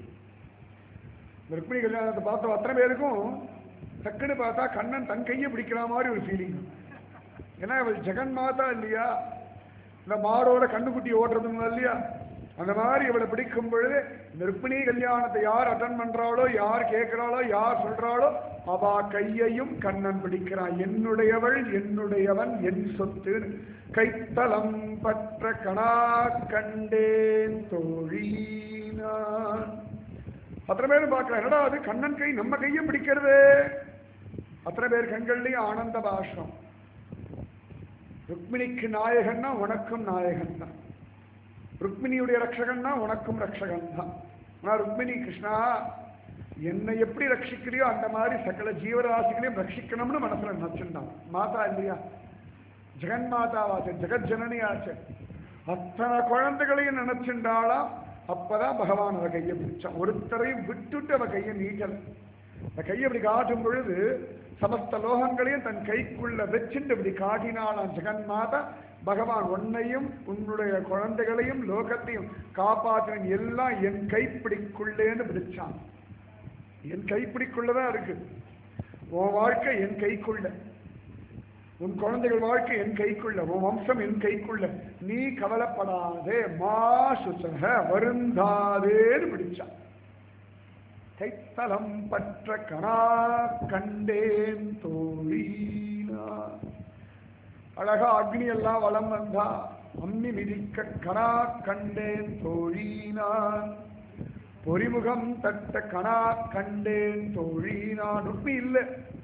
Speaker 1: இந்த ருக்மிணி கல்யாணத்தை பார்த்த அத்தனை பேருக்கும் டக்குன்னு பார்த்தா கண்ணன் தன் கையை பிடிக்கிற மாதிரி ஒரு ஃபீலிங் ஏன்னா இவள் ஜெகன் மாதா இல்லையா இந்த மாடோட கண்ணுக்குட்டி ஓட்டுறதுங்க இல்லையா அந்த மாதிரி இவளை பிடிக்கும் பொழுது இந்த ருக்மிணி கல்யாணத்தை யார் அட்டன் பண்றாளோ யார் கேட்கிறாளோ யார் சொல்றாளோ அவ கையையும் கண்ணன் பிடிக்கிறான் என்னுடையவள் என்னுடையவன் என் சொத்து கைத்தலம் பற்ற கணா கண்டேன் தோழினான் அத்தனை பேரும் பார்க்கலாம் என்னடா அது கண்ணன் கை நம்ம கையை பிடிக்கிறது அத்தனை பேர் கண்கள்லயும் ஆனந்த பாஷம் ருக்மிணிக்கு நாயகன்னா உனக்கும் நாயகன் தான் ருக்மிணியுடைய ரட்சகன்னா உனக்கும் ரட்சகன் தான் ஆனா ருக்மிணி கிருஷ்ணா என்னை எப்படி ரட்சிக்கிறியோ அந்த மாதிரி சகல ஜீவராசிகளையும் ரட்சிக்கணும்னு மனசுல நினைச்சிருந்தான் மாதா இல்லையா ஜெகன் மாதாவாச்சு ஜெகத் ஜனனியாச்சு அத்தனை குழந்தைகளையும் நினைச்சுண்டாளாம் அப்பதான் பகவான் அவ கையை பிடிச்சான் ஒருத்தரையும் விட்டுட்டு அவ கையை நீட்டல் அந்த கையை இப்படி காட்டும் பொழுது சமஸ்த லோகங்களையும் தன் கைக்குள்ள வச்சுட்டு இப்படி காட்டினாளாம் ஜெகன் மாதா பகவான் உன்னையும் உன்னுடைய குழந்தைகளையும் லோகத்தையும் காப்பாற்றின எல்லாம் என் கைப்பிடிக்குள்ளேன்னு பிடிச்சான் என் கைப்பிடிக்குள்ளதான் இருக்கு உன் வாழ்க்கை என் கைக்குள்ள உன் குழந்தைகள் வாழ்க்கை என் கைக்குள்ள உன் வம்சம் என் கைக்குள்ள நீ கவலைப்படாதே மா சுசக வருந்தாதேன்னு பிடிச்சான் கைத்தலம் பற்ற கணா கண்டேன் தோழினா அழகா அக்னி எல்லாம் வளம் வந்தா அம்மி மிதிக்க கணா கண்டேன் தோழினான் பொறிமுகம் தட்ட கணா கண்டேன் தோழினான் உண்மை இல்லை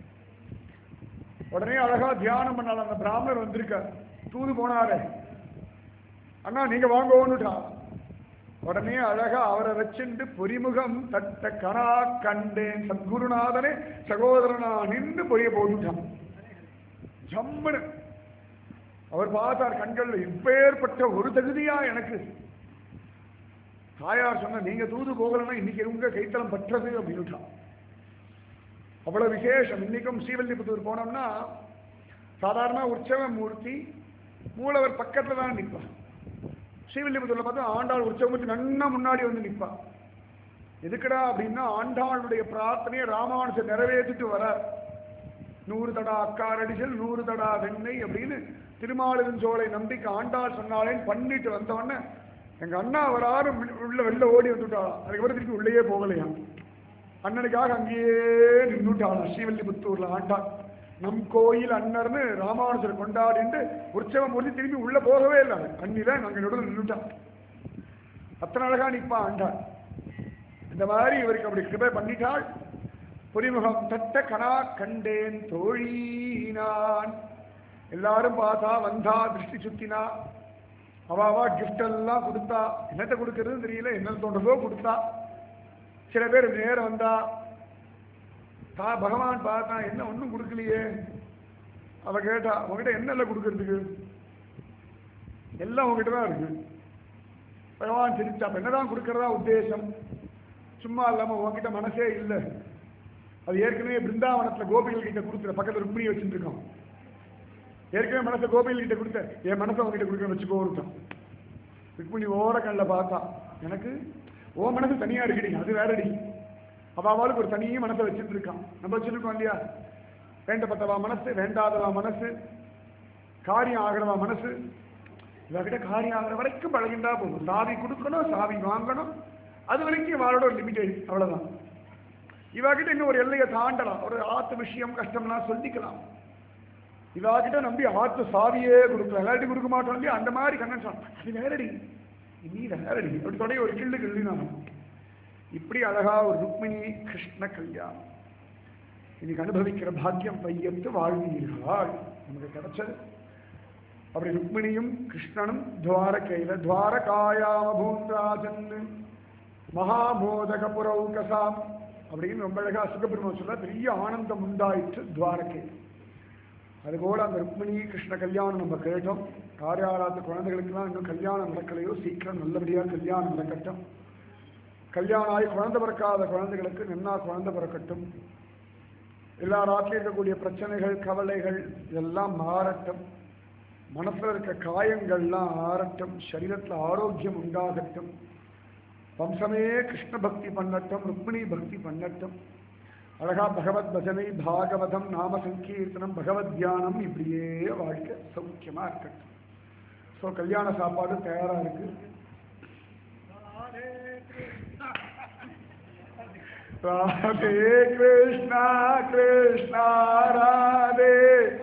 Speaker 1: உடனே அழகா தியானம் பண்ணால அந்த பிராமணர் வந்திருக்கார் தூது போனாரே அண்ணா நீங்க வாங்கோன்னுட்டா உடனே அழகா அவரை வச்சுண்டு பொறிமுகம் தட்ட கணா கண்டேன் சத்குருநாதனே சகோதரனா நின்று பொரிய போட்டுட்டான் ஜம்முன்னு அவர் பார்த்தார் கண்கள்ல இப்பேற்பட்ட ஒரு தகுதியா எனக்கு தாயார் சொன்ன நீங்க தூது போகலன்னா இன்னைக்கு உங்க கைத்தலம் பற்றது அப்படின்னுட்டான் அவ்வளவு விசேஷம் இன்னைக்கும் ஸ்ரீவல்லிபுத்தூர் போனோம்னா சாதாரண உற்சவ மூர்த்தி மூலவர் பக்கத்துல தான் நிற்பா ஸ்ரீவில்லிபுத்தூர்ல பார்த்தா ஆண்டாள் உற்சவமூர்த்தி நன்னா முன்னாடி வந்து நிற்பா எதுக்குடா அப்படின்னா ஆண்டாளுடைய பிரார்த்தனையை ராமானுஜர் நிறைவேற்றிட்டு வர நூறு தடா அக்காரடிகள் நூறு தடா வெண்ணெய் அப்படின்னு திருமாலிருஞ்சோலை நம்பிக்கை ஆண்டாள் சொன்னாலேன்னு பண்ணிட்டு வந்தவொடனே எங்க அண்ணா வராரு உள்ள வெளில ஓடி வந்துட்டாளாம் அதுக்கப்புறம் திருப்பி உள்ளேயே போகலையாம் அண்ணனுக்காக அங்கேயே நின்றுட்டாளாம் ஸ்ரீவில்லிபுத்தூர்ல ஆண்டாள் நம் கோயில் அண்ணர்னு ராமானுஜர் கொண்டாடிட்டு உற்சவம் முடிஞ்சு திரும்பி உள்ள போகவே இல்லை அன்னில நாங்க நடுவில் நின்றுட்டான் அத்தனை அழகா நிப்பா ஆண்டாள் இந்த மாதிரி இவருக்கு அப்படி கிருபை பண்ணிட்டாள் புரிமுகம் தட்ட கணா கண்டேன் தோழினான் எல்லாரும் பார்த்தா வந்தா திருஷ்டி சுத்தினா அவாவா கிஃப்ட் எல்லாம் கொடுத்தா என்னத்தை கொடுக்கறதுன்னு தெரியல என்ன தோன்றதோ கொடுத்தா சில பேர் நேரம் வந்தா தா பகவான் பார்த்தா என்ன ஒன்றும் கொடுக்கலையே அவ கேட்டா உங்ககிட்ட என்னெல்லாம் கொடுக்கறதுக்கு எல்லாம் உங்ககிட்ட தான் இருக்கு பகவான் சிரிச்சா அப்ப என்னதான் கொடுக்கறதா உத்தேசம் சும்மா இல்லாம உங்ககிட்ட மனசே இல்லை அது ஏற்கனவே பிருந்தாவனத்துல கோபிகள் கிட்ட கொடுத்துற பக்கத்துல ருக்மிணி வச்சுட்டு இருக்கோம் ஏற்கனவே மனசை கோபிகள் கிட்ட கொடுத்த என் மனசை உங்ககிட்ட கொடுக்க வச்சுக்கோ ஒருத்தன் ருக்மிணி ஓர கண்ணில் பார்த்தா எனக்கு ஓ மனசு தனியா இருக்குடி அது வேறடி அவ அவளுக்கு ஒரு தனியே மனசை வச்சுட்டு இருக்கான் நம்ம வச்சிருக்கோம் இல்லையா வேண்டப்பட்டவா மனசு வேண்டாதவா மனசு காரியம் ஆகிறவா மனசு இவகிட்ட காரியம் ஆகிற வரைக்கும் பழகின்றா போதும் சாவி கொடுக்கணும் சாவி வாங்கணும் அது வரைக்கும் வாழோட ஒரு லிமிடெட் அவ்வளவுதான் இவாகிட்ட இன்னும் ஒரு எல்லையை தாண்டலாம் ஒரு ஆத்து விஷயம் கஷ்டம்லாம் சொல்லிக்கலாம் இவாகிட்ட நம்பி ஆத்து சாவியே கொடுக்கலாம் எல்லார்ட்டும் கொடுக்க மாட்டோம் இல்லையா அந்த மாதிரி கண்ணன் சொன்னான் அது வேறடி நீ வேறடி அப்படி தொடங்கி ஒரு கிள்ளு கிள்ளினான் இப்படி அழகா ஒரு ருக்மிணி கிருஷ்ண கல்யாணம் இன்னைக்கு அனுபவிக்கிற பாக்கியம் பையத்து வாழ்வீர்கள் நமக்கு கிடைச்சது அப்படி ருக்மிணியும் கிருஷ்ணனும் துவாரகையில துவாரகாயாம பூந்தராஜன் மகாமோதக புரௌகசாம் அப்படின்னு ரொம்ப அழகா சுகபிரம சொல்ல பெரிய ஆனந்தம் உண்டாயிற்று துவாரகை அதுபோல அந்த ருக்மிணி கிருஷ்ண கல்யாணம் நம்ம கேட்டோம் காரியாராத்து குழந்தைகளுக்கெல்லாம் இன்னும் கல்யாணம் நடக்கலையோ சீக்கிரம் நல்லபடியா கல்யாணம் நடக்கட்டும் கல்யாணம் ஆகி குழந்தை பிறக்காத குழந்தைகளுக்கு நன்னா குழந்தை பிறக்கட்டும் எல்லா ராத்திரியும் இருக்கக்கூடிய பிரச்சனைகள் கவலைகள் இதெல்லாம் மாறட்டும் மனசுல இருக்க காயங்கள்லாம் ஆறட்டும் சரீரத்துல ஆரோக்கியம் உண்டாகட்டும் வம்சமே கிருஷ்ண பக்தி பண்ணட்டும் ருக்மிணி பக்தி பண்ணட்டும் அழகா பகவத் பஜனை பாகவதம் நாம சங்கீர்த்தனம் பகவத் தியானம் இப்படியே வாழ்க்கை சௌக்கியமா இருக்கட்டும் ஸோ கல்யாண சாப்பாடு தயாரா இருக்கு ராதே கிருஷ்ணா கிருஷ்ணா ராதே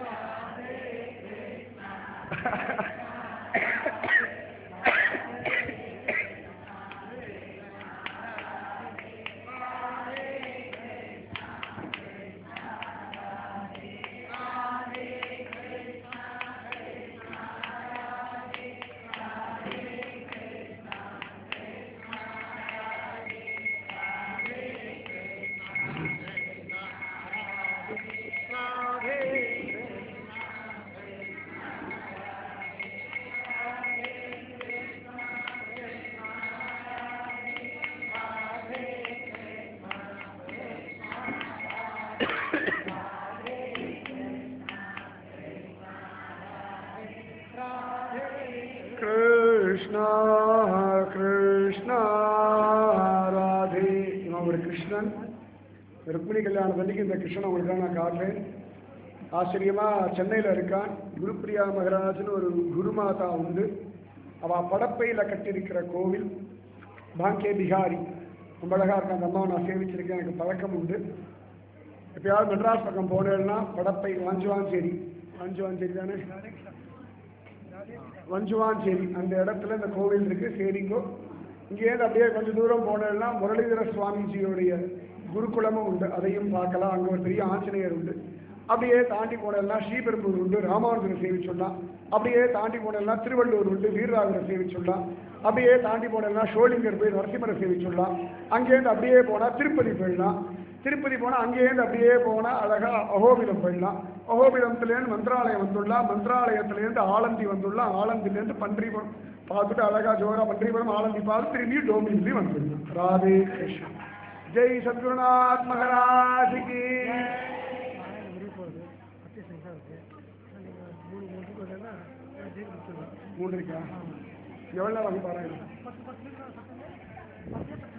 Speaker 1: கிருஷ்ணா கிருஷ்ணா ராதே இவன் ஒரு கிருஷ்ணன் ருக்மிணி கல்யாணம் அன்னைக்கு இந்த கிருஷ்ணன் உங்களுக்கு நான் காட்டுறேன் ஆச்சரியமா சென்னையில் இருக்கான் குருப்பிரியா மகராஜ்னு ஒரு குருமாதா உண்டு அவ படப்பையில கட்டியிருக்கிற கோவில் பாங்கே பிகாரி ரொம்ப அழகா இருக்க அந்த அம்மாவை நான் சேவிச்சிருக்கேன் எனக்கு பழக்கம் உண்டு எப்பயாவது மெட்ராஸ் பக்கம் போனேன்னா படப்பை வாஞ்சுவாஞ்சேரி வாஞ்சுவாஞ்சேரி தானே வஞ்சுவாஞ்சேரி அந்த இடத்துல இந்த கோவில் இருக்கு சரிங்கோ இங்கேருந்து அப்படியே கொஞ்சம் தூரம் போனேன்னா முரளிதர சுவாமிஜியோடைய குருகுலமும் உண்டு அதையும் பார்க்கலாம் அங்கே ஒரு பெரிய ஆஞ்சநேயர் உண்டு அப்படியே தாண்டி போனேன்னா ஸ்ரீபெரும்பூர் உண்டு ராமானுஜரை சேவிச்சுடலாம் அப்படியே தாண்டி போனேன்னா திருவள்ளூர் உண்டு வீரராகரை சேவிச்சுடலாம் அப்படியே தாண்டி போனேன்னா ஷோலிங்கர் போய் நரசிம்மரை சேவிச்சுடலாம் அங்கேருந்து அப்படியே போனால் திருப்பதி போயிடலாம் திருப்பதி போனால் அங்கேருந்து அப்படியே போனால் அழகா அகோபிலம் போயிடலாம் அகோபிலத்துலேருந்து மந்திராலயம் வந்துடலாம் மந்திராலயத்துலேருந்து ஆலந்தி வந்துடலாம் ஆலந்திலேருந்து பன்றிபுரம் பார்த்துட்டு அழகா ஜோரா பன்றிபுரம் ஆலந்தி பார்த்து திரும்பி டோமின்லி வந்துடலாம் ராதே கிருஷ்ணா ஜெய் சத்குருநாத் மகராஜ் கி மூணு இருக்கா எவ்வளோ நேரம் வாங்கி பாருங்க